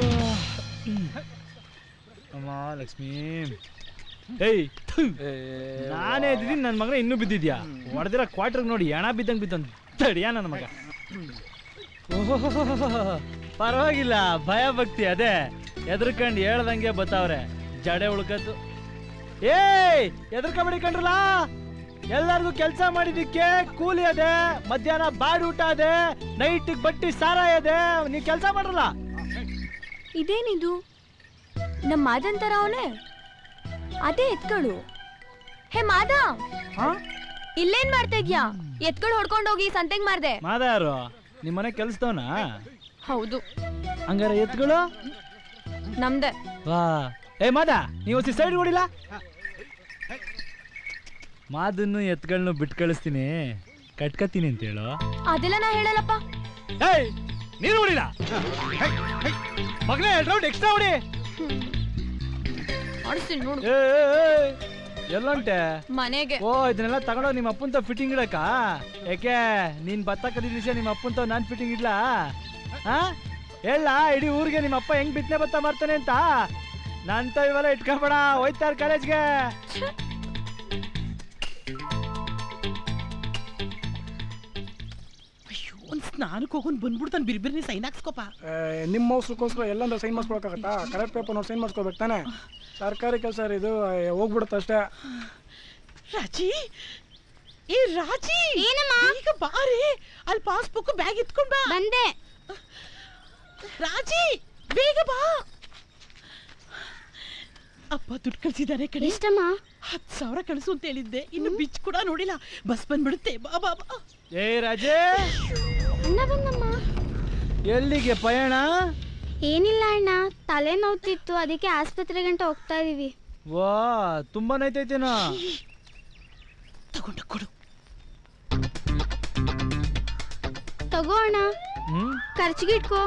ಅಮ್ಮ ಲಕ್ಷ್ಮಿ ಏಯ್ ಥು. ನಾನೇ ಇದ್ದೀನಿ ನನ್ನ ಮಗನ ಇನ್ನೂ ಬಿದ್ದಿದ್ಯಾ ಹೊಡೆದಿರ ಕ್ವಾರ್ಟರ್ ನೋಡಿ ಎಣ ಬಿದ್ದಂಗೆ ಬಿದ್ದಂತ ತಡಿಯ ನನ್ನ ಮಗ ಓಹೋಹೋಹೋಹೋ. ಪರವಾಗಿಲ್ಲ ಭಯ ಭಕ್ತಿ ಅದೇ ಎದ್ರಕಂಡು ಹೇಳ್ದಂಗೆ ಬತ್ತಾವ್ರೆ ಜಡೆ ಉಳ್ಕತ್ತು ಏಯ್ ಎದ್ರಕಬೇಡಿ ಕಂಡ್ರಲ್ಲ ಎಲ್ಲರಿಗೂ ಕೆಲಸ ಮಾಡಿದ್ದಕ್ಕೆ ಕೂಲಿ ಅದೇ ಮಧ್ಯಾಹ್ನ ಬಾಡ್ ಊಟ ಅದೇ ನೈಟ್ ಬಟ್ಟಿ ಸಾರಾಯ ಅದೇ ನೀವು ಕೆಲಸ ಮಾಡ್ರಲ್ಲ ಇದೇನಿದು ನಮ್ಮ ಮಾದನ್ ತರ ಅವನೇ ಅದೇ ಎತ್ಗಳು ಹೇ ಮಾದ ಇಲ್ಲೇನ್ ಮಾಡ್ತಾ ಇದ್ಯಾ ಎತ್ಗಳು ಹೊಡ್ಕೊಂಡು ಹೋಗಿ ಸಂತೆಗ್ ಮಾರ್ದೆ ಮಾದ ಯಾರು ನಿಮ್ಮ ಮನೆ ಕೆಲ್ಸದವನ ಹೌದು ಹಂಗಾರೆ ಎತ್ಗಳು ನಮ್ದೆ ವಾ ಏ ಮಾದ ನೀವು ಸೈಡ್ ಹೊಡಿಲ್ಲ ಮಾದನ್ನು ಎತ್ಗಳನ್ನ ಬಿಟ್ಟು ಕಳಿಸ್ತೀನಿ ಕಟ್ಕತೀನಿ ಅಂತ ಹೇಳು ಅದೆಲ್ಲ ನಾ ಹೇಳಲ್ಲಪ್ಪ ಏಯ್ ನೀನು ಹೊಡಿಲ್ಲ ಮಗನೇ ಎರಡು ರೌಂಡ್ ಎಕ್ಸ್ಟ್ರಾ ಹೊಡಿ ಮಾಡಿಸ್ತೀನಿ ನೋಡು ಏ ಏ, ಏ, ಎಲ್ಲೊಂಟೆ ಮನೆಗೆ ಓ ಇದನ್ನೆಲ್ಲ ತಗೊಂಡೋಗಿ ನಿಮ್ಮ ಅಪ್ಪಂತ ಫಿಟ್ಟಿಂಗ್ ಇಡಕ ಯಾಕೆ ನೀನ್ ಭತ್ತ ಕದಿದ ವಿಷಯ ನಿಮ್ಮ ಅಪ್ಪಂತ ನಾನ್ ಫಿಟ್ಟಿಂಗ್ ಇಡ್ಲಾ ಹಾ ಹೇಳ ಇಡೀ ಊರಿಗೆ ನಿಮ್ಮ ಅಪ್ಪ ಹೆಂಗ್ ಬಿತ್ತನೆ ಭತ್ತ ಮಾಡ್ತಾನೆ ಅಂತ ನಂತ ಇವೆಲ್ಲ ಇಟ್ಕೊಬೇಡ ಹೋಯ್ತಾರ ಕಾಲೇಜ್ಗೆ ಒಂದ್ ಸ್ನಾನಕ್ಕೆ ಹೋಗೊಂಡ್ ಬಂದ್ಬಿಡ್ತಾನೆ ಬಿರ್ಬಿರ್ನಿ ಸೈನ್ ಹಾಕ್ಸ್ಕೊಪ ನಿಮ್ಮ ಅವಸರಕ್ಕೋಸ್ಕರ ಎಲ್ಲಂದ ಸೈನ್ ಮಾಡಿಸ್ಕೊಳಕ್ಕಾಗತ್ತಾ ಕರೆಕ್ಟ್ ಪೇಪರ್ ನಾವು ಸೈನ್ ಮಾಡಿಸ್ಕೋಬೇಕು ತಾನೆ ಸರ್ಕಾರಿ ಕೆಲಸ ಇದು ಹೋಗ್ಬಿಡುತ್ತೆ ಅಷ್ಟೇ ರಾಜಿ ಏ ರಾಜಿ ಏನಮ್ಮ ಈಗ ಬಾರಿ ಅಲ್ಲಿ ಪಾಸ್ಬುಕ್ ಬ್ಯಾಗ್ ಎತ್ಕೊಂಡ್ ಬಾ ಬಂದೆ ರಾಜಿ ಬೇಗ ಬಾ ಅಪ್ಪ ದುಡ್ಡು ಕಳ್ಸಿದಾರೆ ಕಡೆ ಎಷ್ಟಮ್ಮ ಹತ್ತು ಸಾವಿರ ಕಳಿಸು ಅಂತ ಹೇಳಿದ್ದೆ ಇನ್ನು ಬಿಚ್ ಕೂಡ ನೋಡಿಲ್ಲ ಬಸ್ ಬಂದ್ಬಿಡುತ್ತೆ ಬಾ ಬಾ ಬಾ ಏ ರಾಜೇ ಅಣ್ಣ ಬಂದಮ್ಮ ಎಲ್ಲಿಗೆ ಪಯಣ ಏನಿಲ್ಲ ಅಣ್ಣ ತಲೆ ನೋವ್ತಿತ್ತು ಅದಕ್ಕೆ ಆಸ್ಪತ್ರೆ ಗಂಟ ಹೋಗ್ತಾ ಇದೀವಿ ವಾ ತುಂಬಾ ನೈತೈತೇನೋ ತಗೊಂಡು ಕೊಡು ತಗೋ ಅಣ್ಣ ಹ್ಮ್ ಖರ್ಚಿಗೆ ಇಟ್ಕೋ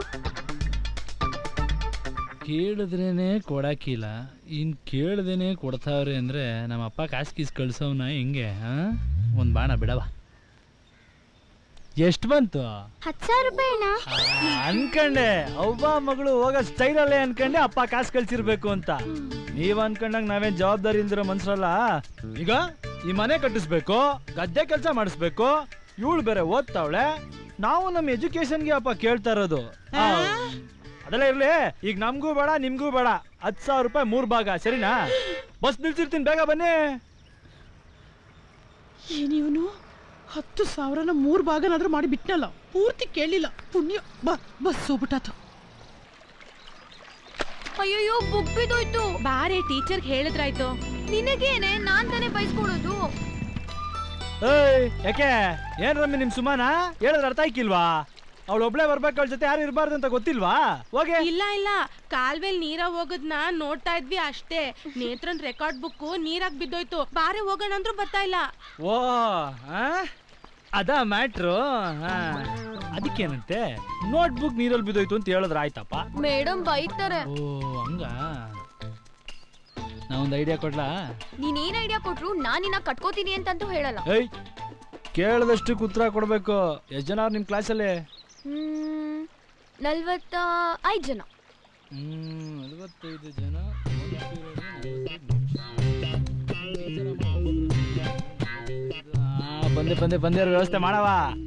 ಕೇಳಿದ್ರೇನೆ ಕೊಡಾಕಿಲ್ಲ ಇನ್ ಕೇಳ್ದೇನೆ ಕೊಡ್ತಾವ್ರೆ ಅಂದ್ರೆ ನಮ್ಮ ಅಪ್ಪ ಕಾಸು ಕೀಸ್ ಕಳ್ಸವ್ನ ಹೆಂಗೆ ಹಾ ಒಂದ್ ಬಾಣ ಬಿಡವ ಎಷ್ಟು ಬಂತು ಹತ್ತು ಸಾವಿರ ರೂಪಾಯಿ ಅಣ್ಣ ಅನ್ಕಂಡೆ ಅವ್ವ ಮಗಳು ಹೋಗೋ ಸ್ಟೈಲಲ್ಲೇ ಅನ್ಕಂಡೆ ಅಪ್ಪ ಕಾಸು ಕಳ್ಸಿರ್ಬೇಕು ಅಂತ ನೀವ್ ಅನ್ಕೊಂಡಂಗ್ ನಾವೇನ್ ಜವಾಬ್ದಾರಿ ಇಲ್ದಿರೋ ಮನ್ಸರಲ್ಲ ಈಗ ಈ ಮನೆ ಕಟ್ಟಿಸ್ಬೇಕು ಗದ್ದೆ ಕೆಲಸ ಮಾಡಿಸ್ಬೇಕು ಇವಳು ಬೇರೆ ಓದ್ತಾವಳೆ ನಾವು ನಮ್ಮ ಎಜುಕೇಶನ್ಗೆ ಅಪ್ಪ ಕೇಳ್ತಾ ಇರೋದು ಆ, ಅದೆಲ್ಲ ಇರ್ಲಿ ಈಗ ನಮ್ಗೂ ಬೇಡ ನಿಮ್ಗೂ ಬೇಡ ಹತ್ತು ಸಾವಿರ ರೂಪಾಯಿ ಮೂರ್ ಭಾಗ ಸರಿನಾ ಬಸ್ ನಿಲ್ಸಿರ್ತೀನಿ ಬೇಗ ಬನ್ನಿ ಏನಿವನು ಹತ್ತು ಸಾವಿರನ ಮೂರು ಭಾಗನಾದ್ರೂ ಮಾಡಿ ಬಿಟ್ನಲ್ಲ ಪೂರ್ತಿ ಕೇಳಿಲ್ಲ ಪುಣ್ಯ ಬಾ ಬಸ್ ಹೋಗ್ಬಿಟ್ಟಾತು ಅಯ್ಯಯ್ಯೋ ಬುಕ್ ಬಿದ್ದೋಯ್ತು ಬಾರೆ ಟೀಚರ್ಗೆ ಹೇಳಿದ್ರಾಯ್ತು ನಿನಗೇನೆ ನಾನ್ ತಾನೇ ಬೈಸ್ಕೊಡೋದು ಏಯ್ ಯಾಕೆ ಏನ್ ರಮ್ಮಿ ನಿಮ್ ಸುಮಾನ ಹೇಳಿದ್ರೆ ಅರ್ಥ ಆಯ್ಕಿಲ್ವಾ ಅವಳು ಒಬ್ಳೆ ಬರ್ಬೇಕು ಅವಳ ಜೊತೆ ಯಾರು ಇರಬಾರ್ದು ಅಂತ ಗೊತ್ತಿಲ್ವಾ ಹೋಗಿ ಇಲ್ಲ ಇಲ್ಲ ಕಾಲ್ವೆಲ್ ನೀರ ಹೋಗೋದ್ನ ನೋಡ್ತಾ ಇದ್ವಿ ಅಷ್ಟೇ ನೇತ್ರನ್ ರೆಕಾರ್ಡ್ ಬುಕ್ ನೀರಾಗ್ ಬಿದ್ದೋಯ್ತು ಬಾರೆ ಹೋಗೋಣ ಅಂದ್ರೂ ಬರ್ತಾ ಇಲ್ಲ ಓ ಆ? ಅದಾ ಮ್ಯಾಟ್ರು ಅದಕ್ಕೇನಂತೆ ನೋಟ್ ಬುಕ್ ನೀರಲ್ಲಿ ಬಿದ್ದೋಯ್ತು ಅಂತ ಹೇಳಿದ್ರೆ ಆಯ್ತಪ್ಪ ಮೇಡಮ್ ಬೈತಾರೆ ಓ ಹಂಗ ನಾ ಒಂದು ಐಡಿಯಾ ಕೊಡ್ಲಾ ನೀನ್ ಏನ್ ಐಡಿಯಾ ಕೊಟ್ರು ನಾನ್ ನಿನ್ನ ಕಟ್ಕೋತೀನಿ ಅಂತಂತೂ ಹೇಳಲ್ಲ ಏಯ್ ಕೇಳಿದಷ್ಟು ಉತ್ತರ ಕೊಡ್ಬೇಕು ಎಷ್ಟು ಜನ ಅವ್ರು ನಿಮ್ ಕ್ಲಾಸಲ್ಲಿ ಹ್ಮ್ ನಲ್ವತ್ತ ಐದ್ ಜನ ಹ್ಮ್ ನಲವತ್ತೈದು ಜನ ಆ, ಬಂದೆ ಬಂದೆ ಬಂದೆ ಇರೋ ವ್ಯವಸ್ಥೆ ಮಾಡವ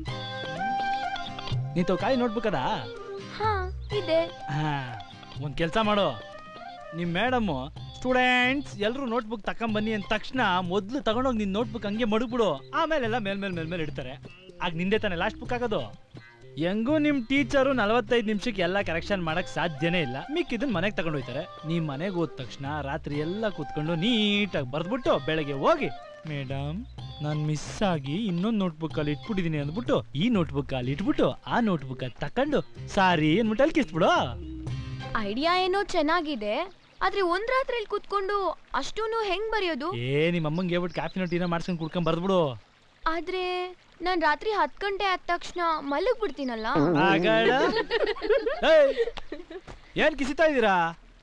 ನೀತು ಕಾಯಿ ನೋಟ್ಬುಕ್ ಅದಾ ಹಾ ಇದೆ ಹಾ ಒಂದ್ ಕೆಲಸ ಮಾಡು ನಿಮ್ ಮೇಡಮ್ ಸ್ಟೂಡೆಂಟ್ಸ್ ಎಲ್ಲರೂ ನೋಟ್ಬುಕ್ ತಕೊಂಬನ್ನಿ ಅಂದ ತಕ್ಷಣ ಮೊದ್ಲು ತಗೊಂಡೋಗಿ ನಿನ್ ನೋಟ್ಬುಕ್ ಹಂಗೆ ಮಡಗ್ಬಿಡು ಆಮೇಲೆಲ್ಲ ಮೇಲ್ ಮೇಲ್ ಮೇಲ್ ಮೇಲೆ ಇಡ್ತಾರೆ ಆಗ ನಿಂದೆ ತಾನೆ ಲಾಸ್ಟ್ ಬುಕ್ ಆಗೋದು ಹೆಂಗೂ ನಿಮ್ ಟೀಚರು ನಲವತ್ತೈದು ನಿಮಿಷಕ್ಕೆ ಎಲ್ಲ ಕರೆಕ್ಷನ್ ಮಾಡಕ್ ಸಾಧ್ಯನೇ ಇಲ್ಲ ಮಿಕ್ಕಿದನ್ ಮನೆಗೆ ತಗೊಂಡು ಹೋಯ್ತಾರೆ ನೀವ್ ಮನೆಗೆ ಹೋದ ತಕ್ಷಣ ರಾತ್ರಿ ಎಲ್ಲ ಕೂತ್ಕೊಂಡು ನೀಟಾಗಿ ಬರ್ದ್ಬಿಟ್ಟು ಬೆಳಗ್ಗೆ ಹೋಗಿ ಮೇಡಮ್ ನಾನು ಮಿಸ್ ಆಗಿ ಇನ್ನೊಂದು ನೋಟ್ಬುಕ್ ಅಲ್ಲಿ ಇಟ್ಬಿಟ್ಟಿದೀನಿ ಅಂದ್ಬಿಟ್ಟು ಈ ನೋಟ್ಬುಕ್ ಅಲ್ಲಿ ಇಟ್ಬಿಟ್ಟು ಆ ನೋಟ್ಬುಕ್ ಅಲ್ಲಿ ತಕೊಂಡು ಸಾರಿ ಅಂದ್ಬಿಟ್ಟು ಅಲ್ಲಿ ಕಿಸ್ಬಿಡು ಐಡಿಯಾ ಏನೋ ಚೆನ್ನಾಗಿದೆ ಆದ್ರೆ ಒಂದ್ ರಾತ್ರಿಲಿ ಕೂತ್ಕೊಂಡು ಅಷ್ಟೂನು ಹೆಂಗ್ ಬರೆಯೋದು ಏ ನಿಮ್ಮ ಅಮ್ಮಂಗೆ ಹೇಳ್ಬಿಟ್ಟು ಕಾಫಿನ ಟೀನ ಮಾಡ್ಸ್ಕೊಂಡು ಕುಡ್ಕೊಂಡ್ ಬರ್ದ್ಬಿಡು ಆದ್ರೆ ನಾನ್ ರಾತ್ರಿ ಹತ್ ಗಂಟೆ ಆದ ತಕ್ಷಣ ಮಲಗ್ ಬಿಡ್ತೀನಲ್ಲ ಆಗಾಡ ಏಯ್, ಏನ್ ಕಿಸಿತಾ ಇದ್ದೀರಾ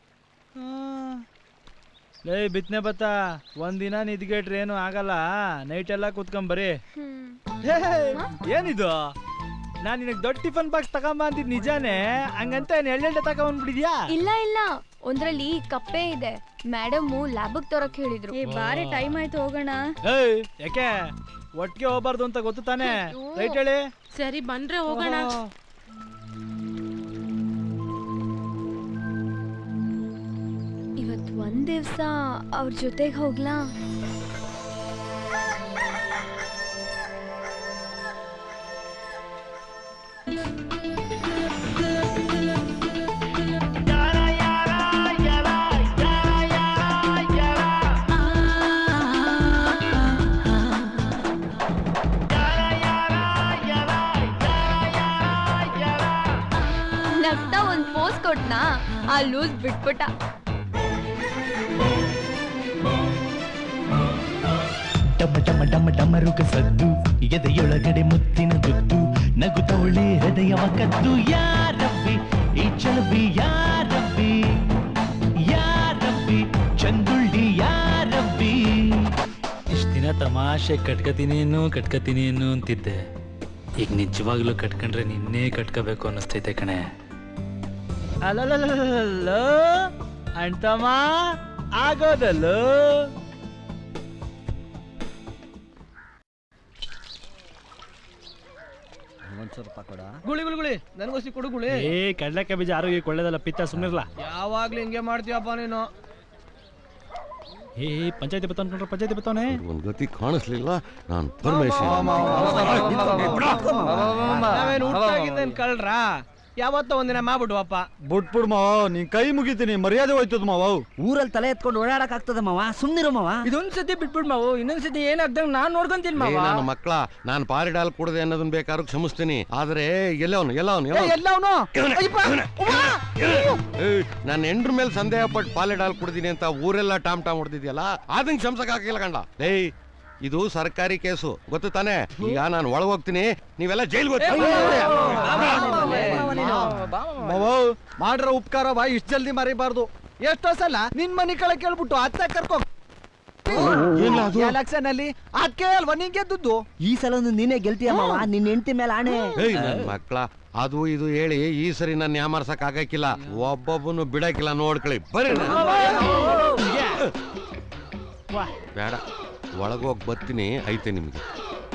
ಲೇ ಬಿತ್ನೆ ಬತ್ತ ಒಂದಿನ ನಿದ್ಗೆಟ್ರೆ ಏನು ಆಗಲ್ಲ ನೈಟ್ ಎಲ್ಲ ಕೂತ್ಕೊಂಡ್ ಬರೀ ಹೇ, ಏನಿದು ನಾನ್ ನಿನಗ್ ದೊಡ್ಡ ಟಿಫನ್ ಬಾಕ್ಸ್ ತಗೊಂಬ ಅಂತಿದ್ ನಿಜಾನೇ ಹಂಗಂತ ಏನ್ ಎಳ್ಳೆಳ್ಳೆ ತಗೊಂಡ್ಬಿಡಿದ್ಯಾ ಇಲ್ಲ ಇಲ್ಲ ಒಂದ್ರಲ್ಲಿ ಕಪ್ಪೆ ಇದೆ ಮೇಡಮ್ ಲ್ಯಾಬಗ್ ತರಕ್ ಹೇಳಿದ್ರು ಬಾರಿ ಟೈಮ್ ಆಯ್ತು ಹೋಗೋಣ ಏಯ್ ಯಾಕೆ ಒಟ್ಟಿಗೆ ಹೋಗ್ಬಾರ್ದು ಅಂತ ಗೊತ್ತು ತಾನೇ ರೈಟ್ ಹೇಳಿ ಸರಿ ಬಂದ್ರೆ ಹೋಗೋಣ ಇವತ್ ಒಂದ್ ದಿವ್ಸ ಅವ್ರ ಜೊತೆಗೆ ಹೋಗ್ಲಾ ನಗ್ತಾ ಒಂದ್ ಪೋಸ್ ಕೊಟ್ನಾ ಆ ಲೂಸ್ ಬಿಟ್ಬಿಟ್ಟ ಡಮ ಡಮ ಡಮ ಡಮರುಗ ಸದ್ದು ಎದೆಯೊಳಗಡೆ ಮುತ್ತಿನ ದುದ್ದು ನಗುತ್ತವಳೆ ಹೃದಯವ ಕದ್ದು ಯಾರಬ್ಬಿ ಈ ಚಲಬಿ ಯಾರಬ್ಬಿ ಯಾರಬ್ಬಿ ಚಂದುಳ್ಳ ತಮಾಷೆ ಕಟ್ಕತೀನಿ ಏನು ಕಟ್ಕತೀನಿ ಏನು ಅಂತಿದ್ದೆ ಈಗ ನಿಜವಾಗ್ಲೂ ಕಟ್ಕೊಂಡ್ರೆ ನಿನ್ನೆ ಕಟ್ಕೋಬೇಕು ಅನ್ನಿಸ್ತೈತೆ ಕಣೆ ಅಲ್ಲಲ್ಲ ಅಣ್ತಮ್ಮ ಆಗೋದಲ್ಲ ಒಂದ್ ಸ್ವಲ್ಪ ಕೊಡ ಗುಳಿ ಗುಳಿ ಗುಳಿ ನನಗೋಸಿ ಕೊಡು ಗುಳಿ ಏ ಕಡ್ಲೆಕಾಯಿ ಬೀಜ ಆರೋಗ್ಯಕ್ಕೆ ಒಳ್ಳೇದಲ್ಲ ಪಿತ್ತ ಸುಮ್ಮನಿರ್ಲ ಯಾವಾಗ್ಲೂ ಹಿಂಗೆ ಮಾಡ್ತೀಯಪ್ಪ ನೀನು ಏ ಪಂಚಾಯತಿ ಬತ್ತ ಅನ್ಕೊಂಡ್ರೆ ಪಂಚಾಯತಿ ಬತ್ತವನೆ ಒಂದ್ ಗತಿ ಕಾಣಿಸ್ಲಿಲ್ಲ ನಾನು ಪರಮೇಶ್ವರ ನಾವೇನು ಹುಟ್ಟಾಗಿದ್ದೇನ್ ಕಳ್ರಾ ಯಾವತ್ತೋ ಒಂದಿನ ಮಾಡ್ಬಿಡುವಪ್ಪ ಬಿಟ್ಬಿಡ್ ಮಾವ ನೀನ್ ಕೈ ಮುಗಿತೀನಿ ಮರ್ಯಾದೆ ಹೋಯ್ತದ ಮಾವ ಊರಲ್ಲಿ ತಲೆ ಎತ್ಕೊಂಡು ಓಡಾಡಕ್ ಆಗ್ತದ ಮಾವ ಸುಮ್ನಿರು ಮಾವ ಇದೊಂದ್ ಸತಿ ಬಿಟ್ಬಿಡ್ ಮಾವು ಇನ್ನೊಂದ್ ಸತಿ ಏನಾಗ್ದಂಗ್ ನಾನ್ ನೋಡ್ಕೊಂತೀನಿ ಏ, ಮಾವ ನನ್ನ ಮಕ್ಕಳ ನಾನು ಪಾರಿಡಾಲ್ ಕುಡದೆ ಅನ್ನೋದನ್ನ ಬೇಕಾದ್ರೂ ಕ್ಷಮಿಸ್ತೀನಿ ಆದ್ರೆ ಎಲ್ಲವನು ಎಲ್ಲವನು ಎಲ್ಲವನು ನನ್ನ ಎಂಡ್ರ ಮೇಲೆ ಸಂದೇಹ ಪಟ್ಟು ಪಾಲಿಡಾಲ್ ಕುಡ್ದೀನಿ ಅಂತ ಊರೆಲ್ಲ ಟಾಮ್ ಟಾಮ್ ಹೊಡೆದಿದ್ಯಲ್ಲ ಅದನ್ನ ಕ್ಷಮ್ಸಕ್ ಆಗಿಲ್ಲ ಕಂಡ ಏಯ್ ಇದು ಸರ್ಕಾರಿ ಕೇಸು ಗೊತ್ತು ತಾನೆ ಈಗ ನಾನು ಒಳಗ್ ಹೋಗ್ತೀನಿ ನೀವೆಲ್ಲ ಜೈಲ್ಗೆ ಮಾವ ಮಾಡ್ರ ಉಪಕಾರವ ಇಷ್ಟ ಜಲ್ದಿ ಮರಿಬಾರ್ದು ಎಷ್ಟೋ ಸಲ ನಿನ್ ಮನಿ ಕಳೆ ಕೇಳ್ಬಿಟ್ಟು ಅತ್ತ ಕರ್ಕೊ ಎಲೆಕ್ಷನ್ ಅಲ್ಲಿ ಅದಕ್ಕೆ ಅಲ್ವಾ ನೀನ್ ಗೆದ್ದದ್ದು ಈ ಸಲ ನೀನೇ ಗೆಲ್ತೀಯ ಮಾವ ನಿನ್ನ ಹೆಂಡತಿ ಮೇಲೆ ಆಣೆ ಏಯ್ ನನ್ ಮಕ್ಕಳ ಅದು ಇದು ಹೇಳಿ ಈ ಸರಿ ನಾನು ಯಾಮರ್ಸಕ್ ಆಗಕ್ಕಿಲ್ಲ ಒಬ್ಬೊಬ್ಬನು ಬಿಡಕ್ಕಿಲ್ಲ ನೋಡ್ಕೊಳ್ಳಿ ಬರ್ರಿ ಬೇಡ ಒಳಗೋಗಿ ಬರ್ತೀನಿ ಐತೆ ನಿಮ್ಗೆ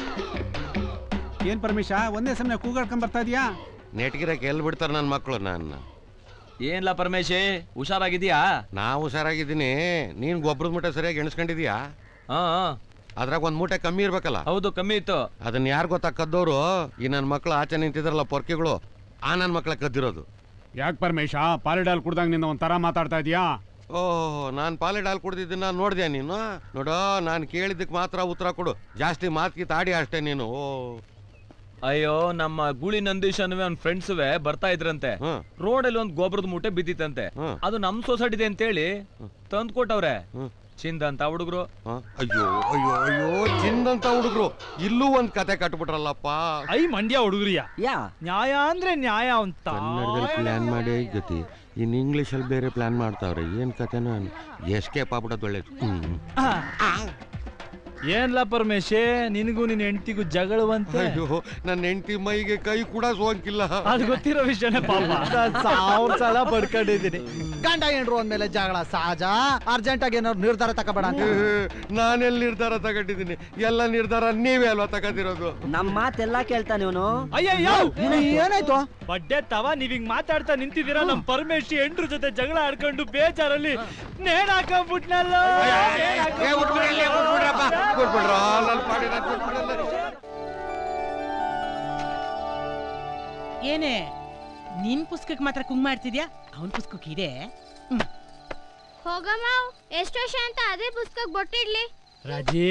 ಏನ್ ಪರಮೇಶ ಒಂದೇ ಸಮಯ ಕೂಗಾಡ್ಕೊಂಡ್ ಬರ್ತಾ ಇದೀಯಾ ನೆಟ್ಗಿರಕ್ಕೆ ಎಲ್ಲಿ ಬಿಡ್ತಾರೆ ನನ್ನ ಮಕ್ಕಳು ನನ್ನ ಏನ್ಲ ಪರಮೇಶಿ ಹುಷಾರಾಗಿದ್ಯಾ ನಾ ಹುಷಾರಾಗಿದ್ದೀನಿ ನೀನ್ ಗೊಬ್ಬರದ ಮೂಟೆ ಸರಿಯಾಗಿ ಎಣಿಸ್ಕೊಂಡಿದ್ಯಾ ಹಾ ಅದ್ರಾಗ ಒಂದ್ ಮೂಟೆ ಕಮ್ಮಿ ಇರ್ಬೇಕಲ್ಲ ಹೌದು ಕಮ್ಮಿ ಇತ್ತು ಅದನ್ನ ಯಾರು ಗೊತ್ತಾ ಕದ್ದೋರು ಈ ನನ್ನ ಮಕ್ಕಳು ಆಚೆ ನಿಂತಿದ್ರಲ್ಲ ಪೊರ್ಕಿಗಳು ಆ ನನ್ನ ಮಕ್ಕಳ ಕದ್ದಿರೋದು ಯಾಕೆ ಪರಮೇಶ ಪಾಲಿಡಾಲ್ ಕುಡ್ದಂಗಿಂದ ಒಂಥರ ಮಾತಾಡ್ತಾ ಇದೀಯಾ ಓಹ್ ನಾನು ಪಾಲಿಡಾಲ್ ಕುಡ್ದಿದ್ದನ್ನ ನೋಡ್ದ್ಯಾ ನೀನು ನೋಡೋ ನಾನು ಕೇಳಿದ್ದಕ್ಕೆ ಮಾತ್ರ ಉತ್ತರ ಕೊಡು ಜಾಸ್ತಿ ಮಾತ್ಕಿ ತಾಡಿ ಅಷ್ಟೇ ನೀನು ಓ ಅಯ್ಯೋ ನಮ್ಮ ಗೂಳಿ ನಂದೀಶ್ ಅನ್ನುವೆ ಅವ್ನ ಫ್ರೆಂಡ್ಸುವೆ ಬರ್ತಾ ಇದ್ರಂತೆ ರೋಡಲ್ಲಿ ಒಂದ್ ಗೊಬ್ಬರದ ಮೂಟೆ ಬಿದ್ದಿತ್ತಂತೆ ಅದು ನಮ್ ಸೊಸೈಟಿದೆ ಅಂತೇಳಿ ತಂದ್ ಕೊಟ್ಟವ್ರೆ ಚಿಂದ ಅಂತ ಹುಡುಗರು ಅಯ್ಯೋ ಅಯ್ಯೋ ಅಯ್ಯೋ ಚಿಂದಂತ ಹುಡುಗರು ಇಲ್ಲೂ ಒಂದ್ ಕತೆ ಕಟ್ಬಿಟ್ರಲ್ಲಪ್ಪ ಐ ಮಂಡ್ಯ ಹುಡುಗರಿಯ ಯಾ ನ್ಯಾಯ ಅಂದ್ರೆ ನ್ಯಾಯ ಅಂತ ಕನ್ನಡದಲ್ಲಿ ಪ್ಲಾನ್ ಮಾಡಿ ಗತಿ ಇನ್ ಇಂಗ್ಲಿಷ್ ಅಲ್ಲಿ ಬೇರೆ ಪ್ಲಾನ್ ಮಾಡ್ತಾವ್ರೆ ಏನ್ ಕತೆನೋ ಎಸ್ಕೇಪ್ ಆಗ್ಬಿಡೋದು ಒಳ್ಳೇದು ಹ್ಮ್ ಏನ್ಲ ಪರಮೇಶೆ ನಿನಗೂ ನಿನ್ ಹೆಂಡತಿಗೂ ಜಗಳವಂತೆ ಅಯ್ಯೋ ನನ್ನ ಹೆಂಡತಿ ಮೈಗೆ ಕೈ ಕೂಡ ಸೋಂಕಿಲ್ಲ ಅದು ಗೊತ್ತಿರೋ ವಿಷಯನೇ ಪಾಪ ಸಾವಿರ ಸಲ ಬಡ್ಕೊಂಡಿದ್ದೀನಿ ಗಂಡ ಹೆಂಡ್ರು ಅಂದ್ಮೇಲೆ ಜಗಳ ಸಹಜ ಅರ್ಜೆಂಟ್ ಆಗಿ ಏನಾದ್ರು ನಿರ್ಧಾರ ತಗೋಬೇಡ ಅಂತ ನಾನೆಲ್ಲಿ ನಿರ್ಧಾರ ತಗೊಂಡಿದ್ದೀನಿ ಎಲ್ಲ ನಿರ್ಧಾರ ನೀವೇ ಅಲ್ವಾ ತಗೊಂಡಿರೋದು ನಮ್ ಮಾತೆಲ್ಲಾ ಕೇಳ್ತಾನೆ ಇವನು ಅಯ್ಯಯ್ಯೋ ಏನಾಯ್ತು ಬಡ್ಡೆ ತವ ನೀವ್ ಹಿಂಗ್ ಮಾತಾಡ್ತಾ ನಿಂತಿದ್ದೀರಾ ನಮ್ ಪರಮೇಶಿ ಎಂಟ್ರ ಜೊತೆ ಜಗಳ ಆಡ್ಕೊಂಡು ಬೇಜಾರಲ್ಲಿ ನೇಣ್ ಹಾಕೊಂಡ್ಬಿಟ್ನಲ್ಲ ಏನೇ ನಿನ್ ಪುಸ್ತಕಕ್ಕೆ ಮಾತ್ರ ಕುಂಗ್ ಮಾಡ್ತಿದ್ಯಾ ಅವನ್ ಪುಸ್ತಕಕ್ಕೆ ಇದೆ ಹೋಗಮ್ಮ ಎಷ್ಟು ವರ್ಷ ಅಂತ ಅದೇ ಪುಸ್ತಕ ಬೊಟ್ಟಿಡ್ಲಿ ರಾಜೇ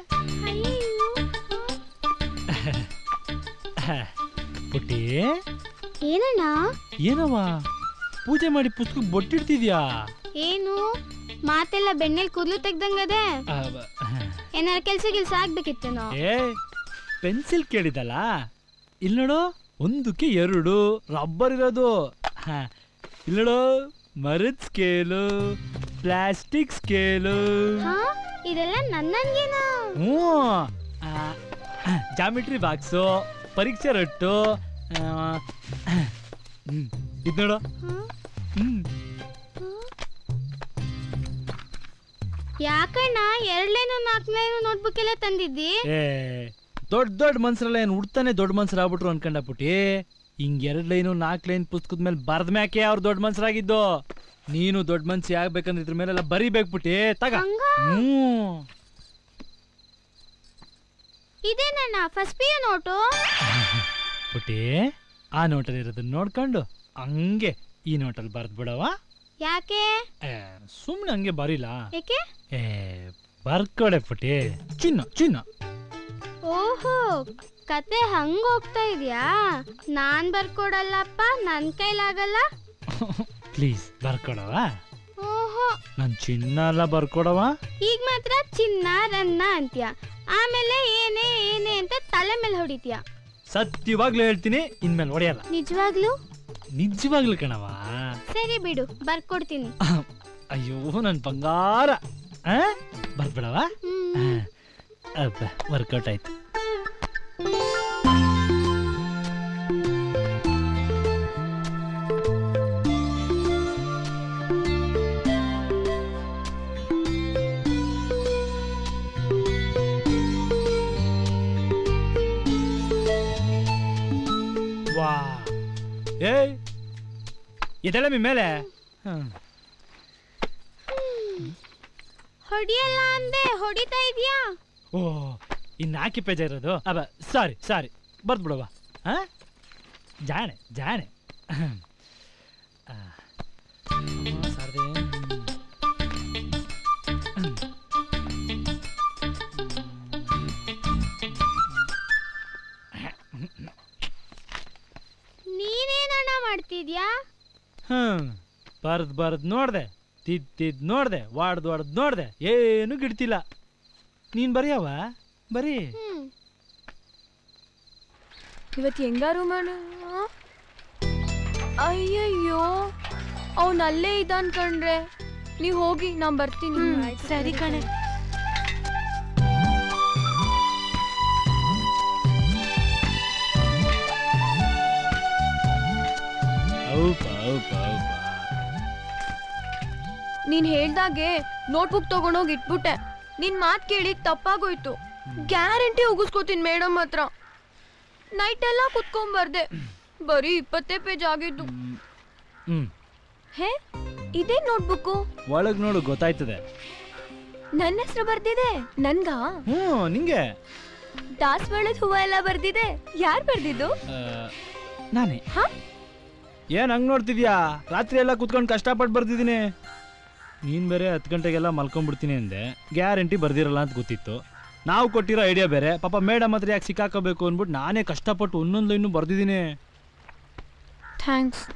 ಪುಟ್ಟಿ ಏನಣ್ಣ ಏನವ್ವ ಪೂಜೆ ಮಾಡಿ ಪುಸ್ತಕ ಬೊಟ್ಟಿಡ್ತಿದ್ಯಾ ಏನು ಮಾತೆಲ್ಲ ಬೆಣ್ಣೆಲ್ ಕೂದಲು ತೆಗ್ದಂಗದೆ ಆ, ಬ- ಏನಾರ ಕೆಲ್ಸ ಗಿಲ್ಸ ಆಗ್ಬೇಕಿತ್ತೇನೋ ಏ ಪೆನ್ಸಿಲ್ ಕೇಳಿದಲ್ಲ ಇಲ್ಲಿ ನೋಡು ಒಂದಕ್ಕೆ ಎರಡು ರಬ್ಬರ್ ಇರೋದು ಹಾ, ಇಲ್ಲಿ ನೋಡು ಮರದ ಸ್ಕೇಲು ಪ್ಲಾಸ್ಟಿಕ್ ಸ್ಕೇಲು ಹಾ ಇದೆಲ್ಲ ನನ್ನನ್ಗೇನೋ ಹ್ಞೂ ಜಾಮಿಟ್ರಿ ಬಾಕ್ಸು ಪರೀಕ್ಷೆ ರಟ್ಟು ಇದು ನೋಡು ಹ್ಮ್ ಯಾಕಣ್ಣ ಎರಡ್ಲೇನು ನಾಲ್ಕನೇನು ನೋಟ್ಬುಕ್ ಎಲ್ಲ ತಂದಿದ್ದಿ ಏ ದೊಡ್ಡ ದೊಡ್ಡ ಮನ್ಸರೆಲ್ಲ ಏನು ಹುಡ್ತಾನೆ ದೊಡ್ಡ ಮನ್ಸರು ಆಗ್ಬಿಟ್ರು ಅನ್ಕೊಂಡ ಪುಟಿ ಹಿಂಗ್ ಎರಡ್ ಲೈನು ನಾಲ್ಕು ಲೈನ್ ಪುಸ್ತಕದ ಮೇಲೆ ಬರ್ದ ಮ್ಯಾಕೆ ಅವ್ರು ದೊಡ್ಡ ಮನ್ಸರಾಗಿದ್ದು ನೀನು ದೊಡ್ಡ ಮನ್ಸಿ ಆಗ್ಬೇಕಂದ್ರೆ ಇದ್ರ ಮೇಲೆಲ್ಲ ಬರಿಬೇಕು ಪುಟಿ ತಗ ಹ್ಮ್ ಇದೇನಣ್ಣ ಫಸ್ಟ್ ಪಿ ನೋಟು ಪುಟಿ ಆ ನೋಟಲ್ಲಿ ಇರೋದನ್ನ ನೋಡ್ಕೊಂಡು ಹಂಗೆ ಈ ನೋಟಲ್ಲಿ ಬರ್ದ್ ಬಿಡವ ಯಾಕೆ ಸುಮ್ಮನೆ ಹಂಗೆ ಬರಿಲ್ಲ ಏಕೆ ಏ ಬರ್ಕೊಡೆ ಪುಟಿ ಚಿನ್ನ ಚಿನ್ನ ಓಹೋ ಕತೆ ಹಂಗ ಹೋಗ್ತಾ ಇದ್ಯಾ ನಾನ್ ಬರ್ಕೊಡಲ್ಲಪ್ಪ ನನ್ ಕೈಲಾಗಲ್ಲ ಪ್ಲೀಸ್ ಬರ್ಕೊಡವ ಓಹೋ ನನ್ ಚಿನ್ನ ಎಲ್ಲ ಬರ್ಕೊಡವ ಈಗ ಮಾತ್ರ ಚಿನ್ನ ರನ್ನ ಅಂತ್ಯ ಆಮೇಲೆ ಏನೇ ಏನೇ ಅಂತ ತಲೆ ಮೇಲೆ ಹೊಡಿತೀಯ ಸತ್ಯವಾಗ್ಲೂ ಹೇಳ್ತೀನಿ ಇನ್ಮೇಲೆ ಹೊಡೆಯಲ್ಲ ನಿಜವಾಗ್ಲೂ ನಿಜವಾಗ್ಲೂ ಕಣವ ಸರಿ ಬಿಡು ಬರ್ಕೊಡ್ತೀನಿ ಅಯ್ಯೋ ನನ್ ಬಂಗಾರ ಆ? ಬರ್ಬಿಡವ ಆ. ಅಬ್ಬ ವರ್ಕೌಟ್ ಆಯ್ತು ವಾ ಏಯ್ ಇದೆಲ್ಲ ಮಿ ಮೇಲೆ ಹ್ಮ್. ಹೊಡಿಯಲ್ಲ ಅಂದೆ ಹೊಡಿತಾ ಇದ್ಯಾ ಓ ಇನ್ನು ನಾಲ್ಕು ಪೇಜ ಇರೋದು ಅಬ್ಬ ಸಾರಿ ಸಾರಿ ಬರ್ದು ಬಿಡವ ಹಾ ಜಾಣೆ ಜಾಣೆ ಆ. ಅಮ್ಮ, ಸಾರ್ದೆ. ಹ್ಮ್. ನೀನೇನಣ್ಣ ಮಾಡ್ತಿದ್ಯಾ ಹ್ಮ್ ಬರ್ದ್ ಬರ್ದ್ ನೋಡ್ದೆ ತಿದ್ ತಿದ್ ನೋಡ್ದೆ ವಾಡ್ದು ವಾಡ್ದು ನೋಡ್ದೆ ಏನು ಗಿಡ್ತಿಲ್ಲ ನೀನ್ ಬರೆಯವ ಬರೀ ಇವತ್ತು ಹೆಂಗಾರು ಮಾಡ ಅಯ್ಯಯ್ಯೋ ಅವನ್ ಅಲ್ಲೇ ಇದ್ದಾನ್ ಕಣ್ರೆ ನೀವ್ ಹೋಗಿ ನಾನ್ ಬರ್ತೀನಿ ಸರಿ ಕಣೆ ಔಪ ಔಪ ಔಪ ನೀನ್ ಹೇಳ್ದಾಗೆ ನೋಟ್ಬುಕ್ ತಗೊಂಡೋಗಿ ಇಟ್ಬಿಟ್ಟೆ ನಿನ್ ಮಾತ್ ಕೇಳಿ ತಪ್ಪಾಗೋಯ್ತು ಗ್ಯಾರಂಟಿ ಉಗಿಸ್ಕೋತೀನಿ ಮೇಡಮ್ ಹತ್ರ ನೈಟ್ ಎಲ್ಲ ಕುತ್ಕೊಂಬರ್ದೆ ಬರೀ ಇಪ್ಪತ್ತೇ ಪೇಜ್ ಆಗಿದ್ದು ಹ್ಮ್ ಹೇ ಇದೇ ನೋಟ್ಬುಕ್ಕು ಒಳಗ್ ನೋಡು ಗೊತ್ತಾಯ್ತದೆ ನನ್ನ ಹೆಸರು ಬರ್ದಿದೆ ನನ್ಗ ಹ್ಞೂ ನಿಂಗೆ ದಾಸವಾಳದ ಹೂವ ಎಲ್ಲ ಬರ್ದಿದೆ ಯಾರ್ ಬರ್ದಿದ್ದು ಆ, ನಾನೇ ಏನ್ ಹಂಗ್ ನೋಡ್ತಿದ್ಯಾ ರಾತ್ರಿ ಎಲ್ಲ ಕುತ್ಕೊಂಡು ಕಷ್ಟಪಟ್ಟು ಬರ್ದಿದ್ದೀನಿ ನೀನ್ ಬೇರೆ ಹತ್ತು ಗಂಟೆಗೆಲ್ಲ ಮಲ್ಕೊಂಡ್ಬಿಡ್ತೀನಿ ಅಂದೆ ಗ್ಯಾರಂಟಿ ಬರ್ದಿರಲ್ಲ ಅಂತ ಗೊತ್ತಿತ್ತು ನಾವು ಕೊಟ್ಟಿರೋ ಐಡಿಯಾ ಬೇರೆ ಪಾಪ ಮೇಡಮ್ ಹತ್ರ ಯಾಕೆ ಸಿಕ್ಕಾಕೋಬೇಕು ಅಂದ್ಬಿಟ್ಟು ನಾನೇ ಕಷ್ಟಪಟ್ಟು ಒಂದೊಂದು ಲೈನು ಬರ್ದಿದ್ದೀನಿ ಥ್ಯಾಂಕ್ಸ್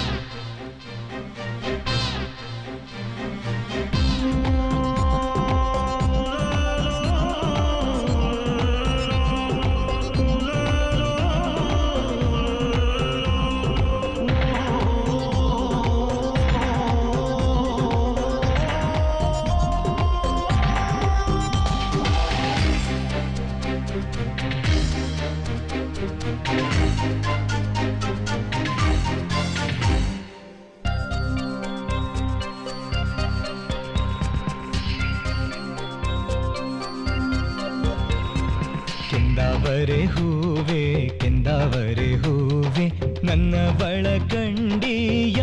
ಕೆಂದಾವರೆ ಹೂವೆ ಕೆಂದಾವರೆ ಹೂವೆ ನನ್ನ ಬಳಕಂಡಿಯ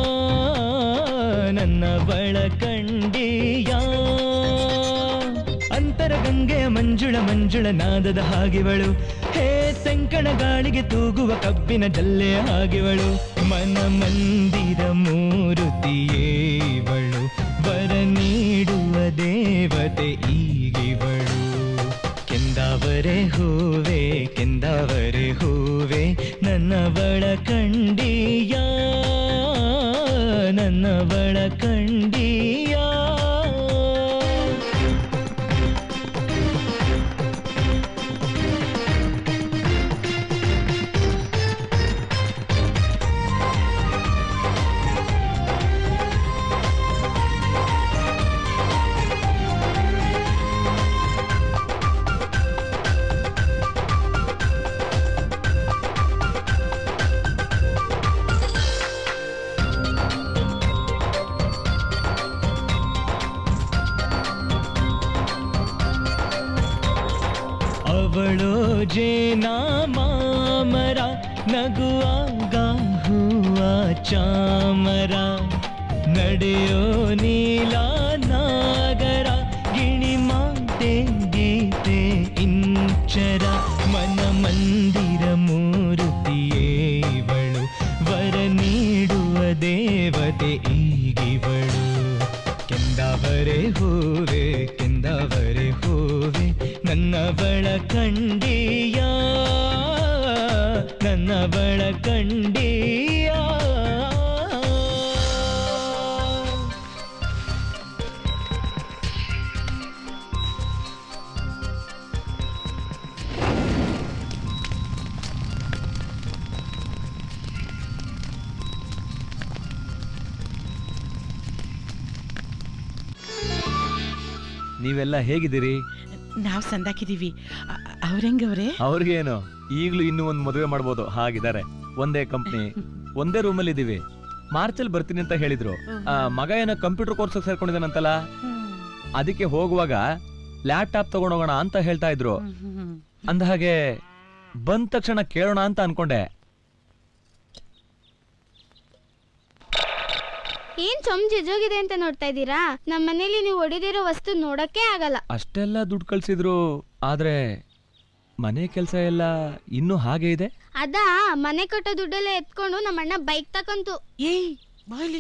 ನನ್ನ ಬಳಕಂಡಿಯ ಅಂತರಗಂಗೆ ಮಂಜುಳ ಮಂಜುಳ ನಾದದ ಹಾಗಿವಳು ಹೇ ಸೆಂಕಣ ಗಾಳಿಗೆ ತೂಗುವ ಕಬ್ಬಿನ ಜಲ್ಲೆ ಹಾಗಿವಳು ಮನ ಮಂದಿರ ಮೂರುತಿಯೇವಳು ವರ ನೀಡುವ ದೇವತೆ ಈಗಿವಳು ಕೆಂದಾವರೆ ಹೂವೆ ಕೆಂದಾವರೆ ಹೂವೆ ನನ್ನ ಬಳಕಂಡಿಯ ನನ್ನ ಬಳಕಂಡಿಯ ಅವಳೋ ಜೇನ ಮಾಮರ ನಗುವಾಗ ಹೂವ ಚಾಮರ ನಡೆಯೋ ನೀಲ ನಾಗರ ಗಿಣಿ ಮಾತೆ ಗೀತೆ ಇಂಚರ ಮನ ಮಂದಿರ ಮೂರುತಿಯೇವಳು ವರ ನೀಡುವ ದೇವತೆ ಈಗಿವಳು ಕೆಂದಾವರೆ ಹೂವೆ ಕೆಂದಾವರೆ ಹೂವೆ ನನ್ನ ಬಳಕಂಡಿಯ ನನ್ನ ಬಳಕಂಡಿಯ ನೀವೆಲ್ಲ ಹೇಗಿದ್ದೀರಿ ನಾವ್ ಸಂದಾಕಿದೀವಿ ಅವ್ರೆಂಗವ್ರೆ ಅವ್ರಿಗೇನು ಈಗ್ಲೂ ಇನ್ನೂ ಒಂದ್ ಮದುವೆ ಮಾಡ್ಬೋದು ಹಾಗಿದ್ದಾರೆ ಒಂದೇ ಕಂಪ್ನಿ ಒಂದೇ ರೂಮಲ್ಲಿ ಇದೀವಿ ಮಾರ್ಚಲ್ಲಿ ಬರ್ತೀನಿ ಅಂತ ಹೇಳಿದ್ರು ಆ, ಮಗ ಏನೋ ಕಂಪ್ಯೂಟರ್ ಕೋರ್ಸ್ ಸೇರ್ಕೊಂಡಿದ್ದಾನಂತಲ್ಲ ಅದಕ್ಕೆ ಹೋಗುವಾಗ ಲ್ಯಾಪ್ಟಾಪ್ ತಗೊಂಡೋಗೋಣ ಅಂತ ಹೇಳ್ತಾ ಇದ್ರು ಅಂದ ಹಾಗೆ ಬಂದ ತಕ್ಷಣ ಕೇಳೋಣ ಅಂತ ಅನ್ಕೊಂಡೆ ಏನ್ ಚೊಮ್ ಜಿಜೋಗಿದೆ ಅಂತ ನೋಡ್ತಾ ಇದ್ದೀರಾ ನಮ್ಮ ಮನೇಲಿ ನೀವು ಹೊಡಿದಿರೋ ವಸ್ತು ನೋಡಕ್ಕೆ ಆಗಲ್ಲ ಅಷ್ಟೆಲ್ಲ ದುಡ್ಡು ಕಳ್ಸಿದ್ರು ಆದ್ರೆ ಮನೆ ಕೆಲಸ ಎಲ್ಲ ಇನ್ನೂ ಹಾಗೆ ಇದೆ ಅದಾ ಮನೆ ಕಟ್ಟೋ ದುಡ್ಡೆಲ್ಲ ಎತ್ಕೊಂಡು ನಮ್ಮ ಅಣ್ಣ ಬೈಕ್ ತಕಂತು ಏಯ್ ಬಾಯ್ಲಿ